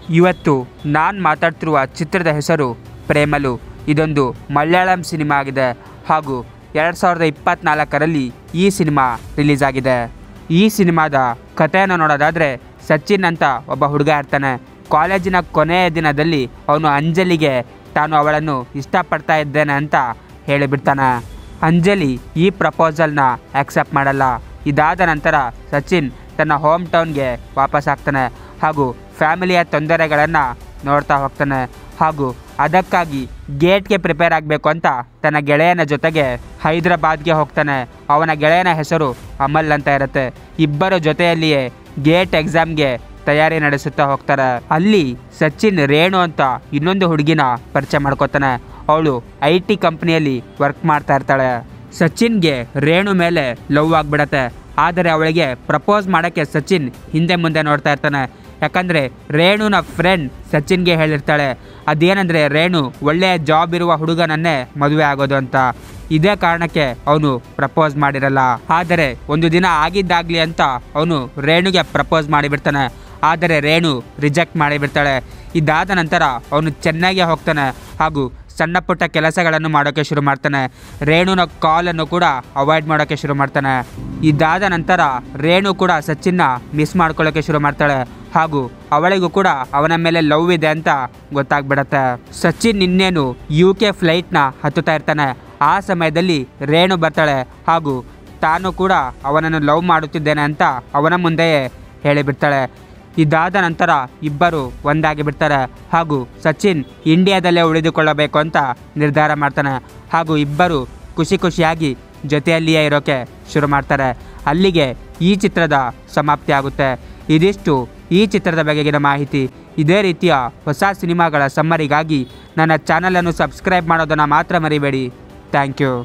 ಇವತ್ತು ನಾನು ಮಾತಾಡ್ತಿರುವ ಚಿತ್ರದ ಹೆಸರು ಪ್ರೇಮಲು ಇದೊಂದು ಮಲಯಾಳಂ ಸಿನಿಮಾ ಆಗಿದೆ ಹಾಗೂ ಎರಡು ಸಾವಿರದ ಇಪ್ಪತ್ತ್ನಾಲ್ಕರಲ್ಲಿ ಈ ಸಿನಿಮಾ ರಿಲೀಸ್ ಆಗಿದೆ ಈ ಸಿನಿಮಾದ ಕಥೆಯನ್ನು ನೋಡೋದಾದರೆ ಸಚಿನ್ ಅಂತ ಒಬ್ಬ ಹುಡುಗ ಇರ್ತಾನೆ ಕಾಲೇಜಿನ ಕೊನೆಯ ದಿನದಲ್ಲಿ ಅವನು ಅಂಜಲಿಗೆ ತಾನು ಅವಳನ್ನು ಇಷ್ಟಪಡ್ತಾ ಇದ್ದೇನೆ ಅಂತ ಹೇಳಿಬಿಡ್ತಾನೆ ಅಂಜಲಿ ಈ ಪ್ರಪೋಸಲ್ನ ಆಕ್ಸೆಪ್ಟ್ ಮಾಡಲ್ಲ ಇದಾದ ನಂತರ ಸಚಿನ್ ತನ್ನ ಹೋಮ್ ಟೌನ್ಗೆ ವಾಪಸ್ ಆಗ್ತಾನೆ ಹಾಗೂ ಫ್ಯಾಮಿಲಿಯ ತೊಂದರೆಗಳನ್ನು ನೋಡ್ತಾ ಹೋಗ್ತಾನೆ ಹಾಗೂ ಅದಕ್ಕಾಗಿ ಗೇಟ್ಗೆ ಪ್ರಿಪೇರ್ ಆಗಬೇಕು ಅಂತ ತನ್ನ ಗೆಳೆಯನ ಜೊತೆಗೆ ಹೈದರಾಬಾದ್ಗೆ ಹೋಗ್ತಾನೆ ಅವನ ಗೆಳೆಯನ ಹೆಸರು ಅಮಲ್ ಅಂತ ಇರುತ್ತೆ ಇಬ್ಬರ ಜೊತೆಯಲ್ಲಿಯೇ ಗೇಟ್ ಎಕ್ಸಾಮ್ಗೆ ತಯಾರಿ ನಡೆಸುತ್ತಾ ಹೋಗ್ತಾರೆ ಅಲ್ಲಿ ಸಚಿನ್ ರೇಣು ಅಂತ ಇನ್ನೊಂದು ಹುಡುಗಿನ ಪರಿಚಯ ಮಾಡ್ಕೋತಾನೆ ಅವಳು ಐ ಟಿ ಕಂಪ್ನಿಯಲ್ಲಿ ವರ್ಕ್ ಮಾಡ್ತಾ ಇರ್ತಾಳೆ ಸಚಿನ್ಗೆ ರೇಣು ಮೇಲೆ ಲವ್ ಆಗಿಬಿಡತ್ತೆ ಆದರೆ ಅವಳಿಗೆ ಪ್ರಪೋಸ್ ಮಾಡೋಕ್ಕೆ ಸಚಿನ್ ಹಿಂದೆ ಮುಂದೆ ನೋಡ್ತಾ ಇರ್ತಾನೆ ಯಾಕಂದರೆ ರೇಣುನ ಫ್ರೆಂಡ್ ಸಚಿನ್ಗೆ ಹೇಳಿರ್ತಾಳೆ ಅದೇನೆಂದರೆ ರೇಣು ಒಳ್ಳೆಯ ಜಾಬ್ ಇರುವ ಹುಡುಗನನ್ನೇ ಮದುವೆ ಆಗೋದು ಅಂತ ಇದೇ ಕಾರಣಕ್ಕೆ ಅವನು ಪ್ರಪೋಸ್ ಮಾಡಿರಲ್ಲ ಆದರೆ ಒಂದು ದಿನ ಆಗಿದ್ದಾಗಲಿ ಅಂತ ಅವನು ರೇಣುಗೆ ಪ್ರಪೋಸ್ ಮಾಡಿಬಿಡ್ತಾನೆ ಆದರೆ ರೇಣು ರಿಜೆಕ್ಟ್ ಮಾಡಿಬಿಡ್ತಾಳೆ ಇದಾದ ನಂತರ ಅವನು ಚೆನ್ನಾಗಿ ಹೋಗ್ತಾನೆ ಹಾಗೂ ಸಣ್ಣ ಪುಟ್ಟ ಕೆಲಸಗಳನ್ನು ಮಾಡೋಕ್ಕೆ ಶುರು ಮಾಡ್ತಾನೆ ರೇಣುನ ಕಾಲನ್ನು ಕೂಡ ಅವಾಯ್ಡ್ ಮಾಡೋಕ್ಕೆ ಶುರು ಮಾಡ್ತಾನೆ ಇದಾದ ನಂತರ ರೇಣು ಕೂಡ ಸಚಿನ್ನ ಮಿಸ್ ಮಾಡ್ಕೊಳ್ಳೋಕ್ಕೆ ಶುರು ಮಾಡ್ತಾಳೆ ಹಾಗೂ ಅವಳಿಗೂ ಕೂಡ ಅವನ ಮೇಲೆ ಲವ್ ಇದೆ ಅಂತ ಗೊತ್ತಾಗ್ಬಿಡತ್ತೆ ಸಚಿನ್ ಇನ್ನೇನು ಯು ಕೆ ಫ್ಲೈಟ್ನ ಹತ್ತುತ್ತಾ ಇರ್ತಾನೆ ಆ ಸಮಯದಲ್ಲಿ ರೇಣು ಬರ್ತಾಳೆ ಹಾಗೂ ತಾನು ಕೂಡ ಅವನನ್ನು ಲವ್ ಮಾಡುತ್ತಿದ್ದೇನೆ ಅಂತ ಅವನ ಮುಂದೆಯೇ ಹೇಳಿಬಿಡ್ತಾಳೆ ಇದಾದ ನಂತರ ಇಬ್ಬರು ಒಂದಾಗಿ ಬಿಡ್ತಾರೆ ಹಾಗೂ ಸಚಿನ್ ಇಂಡಿಯಾದಲ್ಲೇ ಉಳಿದುಕೊಳ್ಳಬೇಕು ಅಂತ ನಿರ್ಧಾರ ಮಾಡ್ತಾನೆ ಹಾಗೂ ಇಬ್ಬರು ಖುಷಿ ಖುಷಿಯಾಗಿ ಜೊತೆಯಲ್ಲಿಯೇ ಇರೋಕೆ ಶುರು ಮಾಡ್ತಾರೆ ಅಲ್ಲಿಗೆ ಈ ಚಿತ್ರದ ಸಮಾಪ್ತಿ ಆಗುತ್ತೆ ಇದಿಷ್ಟು ಈ ಚಿತ್ರದ ಬಗೆಗಿನ ಮಾಹಿತಿ ಇದೇ ರೀತಿಯ ಹೊಸ ಸಿನಿಮಾಗಳ ಸಮ್ಮರಿಗಾಗಿ ನನ್ನ ಚಾನಲನ್ನು ಸಬ್ಸ್ಕ್ರೈಬ್ ಮಾಡೋದನ್ನು ಮಾತ್ರ ಮರಿಬೇಡಿ ಥ್ಯಾಂಕ್ ಯು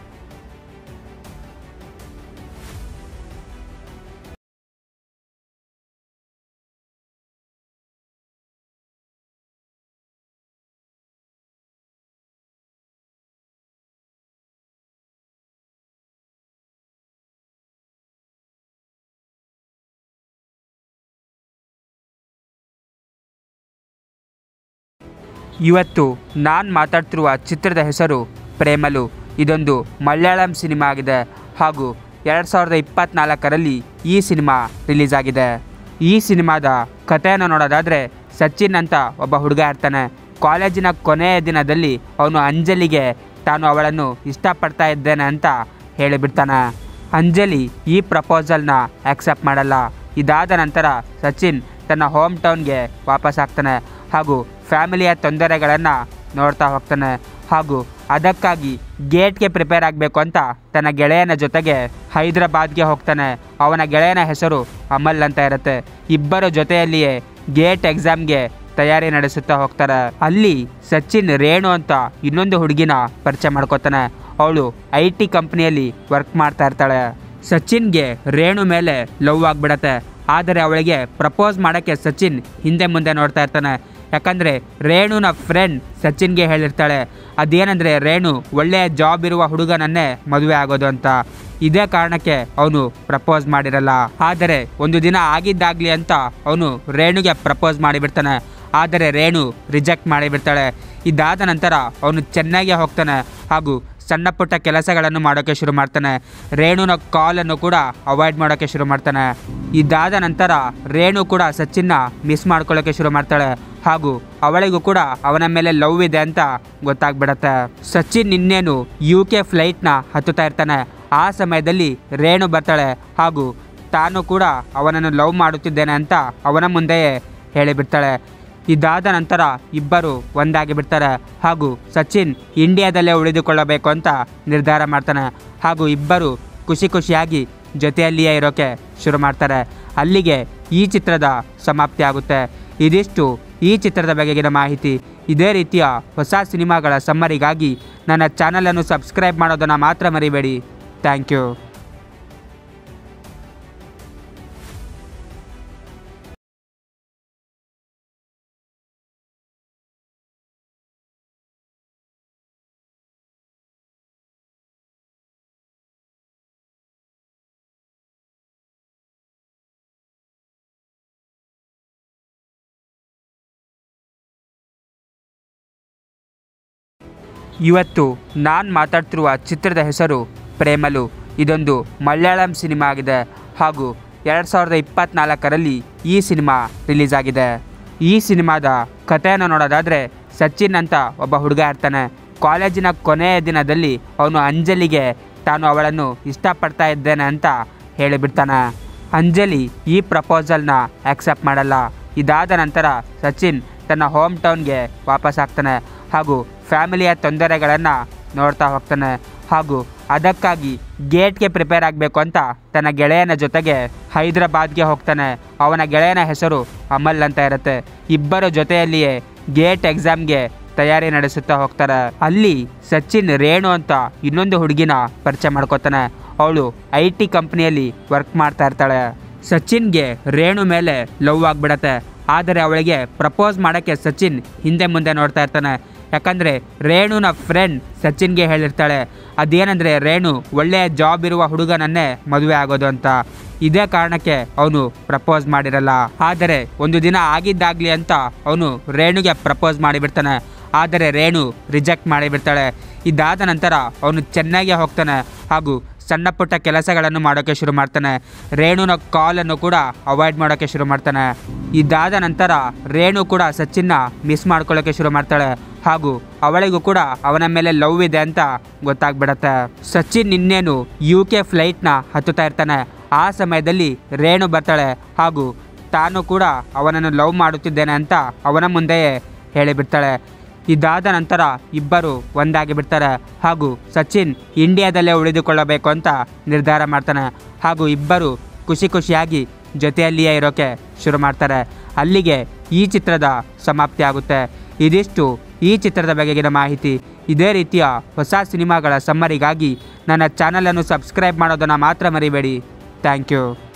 ಇವತ್ತು ನಾನು ಮಾತಾಡ್ತಿರುವ ಚಿತ್ರದ ಹೆಸರು ಪ್ರೇಮಲು ಇದೊಂದು ಮಲಯಾಳಂ ಸಿನಿಮಾ ಆಗಿದೆ ಹಾಗೂ ಎರಡು ಸಾವಿರದ ಇಪ್ಪತ್ತ್ನಾಲ್ಕರಲ್ಲಿ ಈ ಸಿನಿಮಾ ರಿಲೀಸ್ ಆಗಿದೆ ಈ ಸಿನಿಮಾದ ಕಥೆಯನ್ನು ನೋಡೋದಾದರೆ ಸಚಿನ್ ಅಂತ ಒಬ್ಬ ಹುಡುಗ ಇರ್ತಾನೆ ಕಾಲೇಜಿನ ಕೊನೆಯ ದಿನದಲ್ಲಿ ಅವನು ಅಂಜಲಿಗೆ ತಾನು ಅವಳನ್ನು ಇಷ್ಟಪಡ್ತಾ ಇದ್ದೇನೆ ಅಂತ ಹೇಳಿಬಿಡ್ತಾನೆ ಅಂಜಲಿ ಈ ಪ್ರಪೋಸಲ್ನ ಆಕ್ಸೆಪ್ಟ್ ಮಾಡಲ್ಲ ಇದಾದ ನಂತರ ಸಚಿನ್ ತನ್ನ ಹೋಮ್ ಟೌನ್ಗೆ ವಾಪಸ್ ಆಗ್ತಾನೆ ಹಾಗೂ ಫ್ಯಾಮಿಲಿಯ ತೊಂದರೆಗಳನ್ನು ನೋಡ್ತಾ ಹೋಗ್ತಾನೆ ಹಾಗೂ ಅದಕ್ಕಾಗಿ ಗೇಟ್ಗೆ ಪ್ರಿಪೇರ್ ಆಗಬೇಕು ಅಂತ ತನ್ನ ಗೆಳೆಯನ ಜೊತೆಗೆ ಹೈದರಾಬಾದ್ಗೆ ಹೋಗ್ತಾನೆ ಅವನ ಗೆಳೆಯನ ಹೆಸರು ಅಮಲ್ ಅಂತ ಇರುತ್ತೆ ಇಬ್ಬರ ಜೊತೆಯಲ್ಲಿಯೇ ಗೇಟ್ ಎಕ್ಸಾಮ್ಗೆ ತಯಾರಿ ನಡೆಸುತ್ತಾ ಹೋಗ್ತಾರೆ ಅಲ್ಲಿ ಸಚಿನ್ ರೇಣು ಅಂತ ಇನ್ನೊಂದು ಹುಡುಗಿನ ಪರಿಚಯ ಮಾಡ್ಕೋತಾನೆ ಅವಳು ಐ ಟಿ ಕಂಪ್ನಿಯಲ್ಲಿ ವರ್ಕ್ ಮಾಡ್ತಾ ಇರ್ತಾಳೆ ಸಚಿನ್ಗೆ ರೇಣು ಮೇಲೆ ಲವ್ ಆಗಿಬಿಡತ್ತೆ ಆದರೆ ಅವಳಿಗೆ ಪ್ರಪೋಸ್ ಮಾಡೋಕ್ಕೆ ಸಚಿನ್ ಹಿಂದೆ ಮುಂದೆ ನೋಡ್ತಾ ಇರ್ತಾನೆ ಯಾಕಂದರೆ ರೇಣುನ ಫ್ರೆಂಡ್ ಸಚಿನ್ಗೆ ಹೇಳಿರ್ತಾಳೆ ಅದೇನೆಂದರೆ ರೇಣು ಒಳ್ಳೆಯ ಜಾಬ್ ಇರುವ ಹುಡುಗನನ್ನೇ ಮದುವೆ ಆಗೋದು ಅಂತ ಇದೇ ಕಾರಣಕ್ಕೆ ಅವನು ಪ್ರಪೋಸ್ ಮಾಡಿರಲ್ಲ ಆದರೆ ಒಂದು ದಿನ ಆಗಿದ್ದಾಗಲಿ ಅಂತ ಅವನು ರೇಣುಗೆ ಪ್ರಪೋಸ್ ಮಾಡಿಬಿಡ್ತಾನೆ ಆದರೆ ರೇಣು ರಿಜೆಕ್ಟ್ ಮಾಡಿಬಿಡ್ತಾಳೆ ಇದಾದ ನಂತರ ಅವನು ಚೆನ್ನಾಗಿ ಹೋಗ್ತಾನೆ ಹಾಗೂ ಸಣ್ಣ ಪುಟ್ಟ ಕೆಲಸಗಳನ್ನು ಮಾಡೋಕ್ಕೆ ಶುರು ಮಾಡ್ತಾನೆ ರೇಣುನ ಕಾಲನ್ನು ಕೂಡ ಅವಾಯ್ಡ್ ಮಾಡೋಕ್ಕೆ ಶುರು ಮಾಡ್ತಾನೆ ಇದಾದ ನಂತರ ರೇಣು ಕೂಡ ಸಚಿನ್ನ ಮಿಸ್ ಮಾಡ್ಕೊಳ್ಳೋಕ್ಕೆ ಶುರು ಮಾಡ್ತಾಳೆ ಹಾಗೂ ಅವಳಿಗೂ ಕೂಡ ಅವನ ಮೇಲೆ ಲವ್ ಇದೆ ಅಂತ ಗೊತ್ತಾಗ್ಬಿಡತ್ತೆ ಸಚಿನ್ ಇನ್ನೇನು ಯು ಕೆ ಫ್ಲೈಟ್ನ ಹತ್ತುತ್ತಾ ಇರ್ತಾನೆ ಆ ಸಮಯದಲ್ಲಿ ರೇಣು ಬರ್ತಾಳೆ ಹಾಗೂ ತಾನು ಕೂಡ ಅವನನ್ನು ಲವ್ ಮಾಡುತ್ತಿದ್ದೇನೆ ಅಂತ ಅವನ ಮುಂದೆಯೇ ಹೇಳಿಬಿಡ್ತಾಳೆ ಇದಾದ ನಂತರ ಇಬ್ಬರು ಒಂದಾಗಿ ಬಿಡ್ತಾರೆ ಹಾಗೂ ಸಚಿನ್ ಇಂಡಿಯಾದಲ್ಲೇ ಉಳಿದುಕೊಳ್ಳಬೇಕು ಅಂತ ನಿರ್ಧಾರ ಮಾಡ್ತಾನೆ ಹಾಗೂ ಇಬ್ಬರು ಖುಷಿ ಖುಷಿಯಾಗಿ ಜೊತೆಯಲ್ಲಿಯೇ ಇರೋಕೆ ಶುರು ಮಾಡ್ತಾರೆ ಅಲ್ಲಿಗೆ ಈ ಚಿತ್ರದ ಸಮಾಪ್ತಿ ಆಗುತ್ತೆ ಇದಿಷ್ಟು ಈ ಚಿತ್ರದ ಬಗೆಗಿನ ಮಾಹಿತಿ ಇದೇ ರೀತಿಯ ಹೊಸ ಸಿನಿಮಾಗಳ ಸಮ್ಮರಿಗಾಗಿ ನನ್ನ ಚಾನಲನ್ನು ಸಬ್ಸ್ಕ್ರೈಬ್ ಮಾಡೋದನ್ನು ಮಾತ್ರ ಮರಿಬೇಡಿ ಥ್ಯಾಂಕ್ ಯು ಇವತ್ತು ನಾನು ಮಾತಾಡ್ತಿರುವ ಚಿತ್ರದ ಹೆಸರು ಪ್ರೇಮಲು ಇದೊಂದು ಮಲಯಾಳಂ ಸಿನಿಮಾ ಆಗಿದೆ ಹಾಗೂ ಎರಡು ಸಾವಿರದ ಇಪ್ಪತ್ತ್ನಾಲ್ಕರಲ್ಲಿ ಈ ಸಿನಿಮಾ ರಿಲೀಸ್ ಆಗಿದೆ ಈ ಸಿನಿಮಾದ ಕಥೆಯನ್ನು ನೋಡೋದಾದರೆ ಸಚಿನ್ ಅಂತ ಒಬ್ಬ ಹುಡುಗ ಇರ್ತಾನೆ ಕಾಲೇಜಿನ ಕೊನೆಯ ದಿನದಲ್ಲಿ ಅವನು ಅಂಜಲಿಗೆ ತಾನು ಅವಳನ್ನು ಇಷ್ಟಪಡ್ತಾ ಇದ್ದೇನೆ ಅಂತ ಹೇಳಿಬಿಡ್ತಾನೆ ಅಂಜಲಿ ಈ ಪ್ರಪೋಸಲ್ನ ಆಕ್ಸೆಪ್ಟ್ ಮಾಡಲ್ಲ ಇದಾದ ನಂತರ ಸಚಿನ್ ತನ್ನ ಹೋಮ್ ಟೌನ್ಗೆ ವಾಪಸ್ ಆಗ್ತಾನೆ ಹಾಗೂ ಫ್ಯಾಮಿಲಿಯ ತೊಂದರೆಗಳನ್ನು ನೋಡ್ತಾ ಹೋಗ್ತಾನೆ ಹಾಗೂ ಅದಕ್ಕಾಗಿ ಗೇಟ್ಗೆ ಪ್ರಿಪೇರ್ ಆಗಬೇಕು ಅಂತ ತನ್ನ ಗೆಳೆಯನ ಜೊತೆಗೆ ಹೈದರಾಬಾದ್ಗೆ ಹೋಗ್ತಾನೆ ಅವನ ಗೆಳೆಯನ ಹೆಸರು ಅಮಲ್ ಅಂತ ಇರುತ್ತೆ ಇಬ್ಬರ ಜೊತೆಯಲ್ಲಿಯೇ ಗೇಟ್ ಎಕ್ಸಾಮ್ಗೆ ತಯಾರಿ ನಡೆಸುತ್ತಾ ಹೋಗ್ತಾರೆ ಅಲ್ಲಿ ಸಚಿನ್ ರೇಣು ಅಂತ ಇನ್ನೊಂದು ಹುಡುಗಿನ ಪರಿಚಯ ಮಾಡ್ಕೋತಾನೆ ಅವಳು ಐ ಟಿ ಕಂಪ್ನಿಯಲ್ಲಿ ವರ್ಕ್ ಮಾಡ್ತಾ ಇರ್ತಾಳೆ ಸಚಿನ್ಗೆ ರೇಣು ಮೇಲೆ ಲವ್ ಆಗಿಬಿಡತ್ತೆ ಆದರೆ ಅವಳಿಗೆ ಪ್ರಪೋಸ್ ಮಾಡೋಕ್ಕೆ ಸಚಿನ್ ಹಿಂದೆ ಮುಂದೆ ನೋಡ್ತಾ ಇರ್ತಾನೆ ಯಾಕಂದರೆ ರೇಣುನ ಫ್ರೆಂಡ್ ಸಚಿನ್ಗೆ ಹೇಳಿರ್ತಾಳೆ ಅದೇನೆಂದರೆ ರೇಣು ಒಳ್ಳೆಯ ಜಾಬ್ ಇರುವ ಹುಡುಗನನ್ನೇ ಮದುವೆ ಆಗೋದು ಅಂತ ಇದೇ ಕಾರಣಕ್ಕೆ ಅವನು ಪ್ರಪೋಸ್ ಮಾಡಿರಲ್ಲ ಆದರೆ ಒಂದು ದಿನ ಆಗಿದ್ದಾಗಲಿ ಅಂತ ಅವನು ರೇಣುಗೆ ಪ್ರಪೋಸ್ ಮಾಡಿಬಿಡ್ತಾನೆ ಆದರೆ ರೇಣು ರಿಜೆಕ್ಟ್ ಮಾಡಿಬಿಡ್ತಾಳೆ ಇದಾದ ನಂತರ ಅವನು ಚೆನ್ನಾಗಿ ಹೋಗ್ತಾನೆ ಹಾಗೂ ಸಣ್ಣ ಪುಟ್ಟ ಕೆಲಸಗಳನ್ನು ಮಾಡೋಕ್ಕೆ ಶುರು ಮಾಡ್ತಾನೆ ರೇಣುನ ಕಾಲನ್ನು ಕೂಡ ಅವಾಯ್ಡ್ ಮಾಡೋಕ್ಕೆ ಶುರು ಮಾಡ್ತಾನೆ ಇದಾದ ನಂತರ ರೇಣು ಕೂಡ ಸಚಿನ್ನ ಮಿಸ್ ಮಾಡ್ಕೊಳ್ಳೋಕ್ಕೆ ಶುರು ಮಾಡ್ತಾಳೆ ಹಾಗೂ ಅವಳಿಗೂ ಕೂಡ ಅವನ ಮೇಲೆ ಲವ್ ಇದೆ ಅಂತ ಗೊತ್ತಾಗ್ಬಿಡತ್ತೆ ಸಚಿನ್ ಇನ್ನೇನು ಯು ಕೆ ಫ್ಲೈಟ್ನ ಹತ್ತುತ್ತಾ ಇರ್ತಾನೆ ಆ ಸಮಯದಲ್ಲಿ ರೇಣು ಬರ್ತಾಳೆ ಹಾಗೂ ತಾನು ಕೂಡ ಅವನನ್ನು ಲವ್ ಮಾಡುತ್ತಿದ್ದೇನೆ ಅಂತ ಅವನ ಮುಂದೆಯೇ ಹೇಳಿಬಿಡ್ತಾಳೆ ಇದಾದ ನಂತರ ಇಬ್ಬರು ಒಂದಾಗಿ ಬಿಡ್ತಾರೆ ಹಾಗೂ ಸಚಿನ್ ಇಂಡಿಯಾದಲ್ಲೇ ಉಳಿದುಕೊಳ್ಳಬೇಕು ಅಂತ ನಿರ್ಧಾರ ಮಾಡ್ತಾನೆ ಹಾಗೂ ಇಬ್ಬರು ಖುಷಿ ಖುಷಿಯಾಗಿ ಜೊತೆಯಲ್ಲಿಯೇ ಇರೋಕ್ಕೆ ಶುರು ಮಾಡ್ತಾರೆ ಅಲ್ಲಿಗೆ ಈ ಚಿತ್ರದ ಸಮಾಪ್ತಿ ಆಗುತ್ತೆ ಇದಿಷ್ಟು ಈ ಚಿತ್ರದ ಬಗೆಗಿನ ಮಾಹಿತಿ ಇದೇ ರೀತಿಯ ಹೊಸ ಸಿನಿಮಾಗಳ ಸಮ್ಮರಿಗಾಗಿ ನನ್ನ ಚಾನಲನ್ನು ಸಬ್ಸ್ಕ್ರೈಬ್ ಮಾಡೋದನ್ನು ಮಾತ್ರ ಮರಿಬೇಡಿ ಥ್ಯಾಂಕ್ ಯು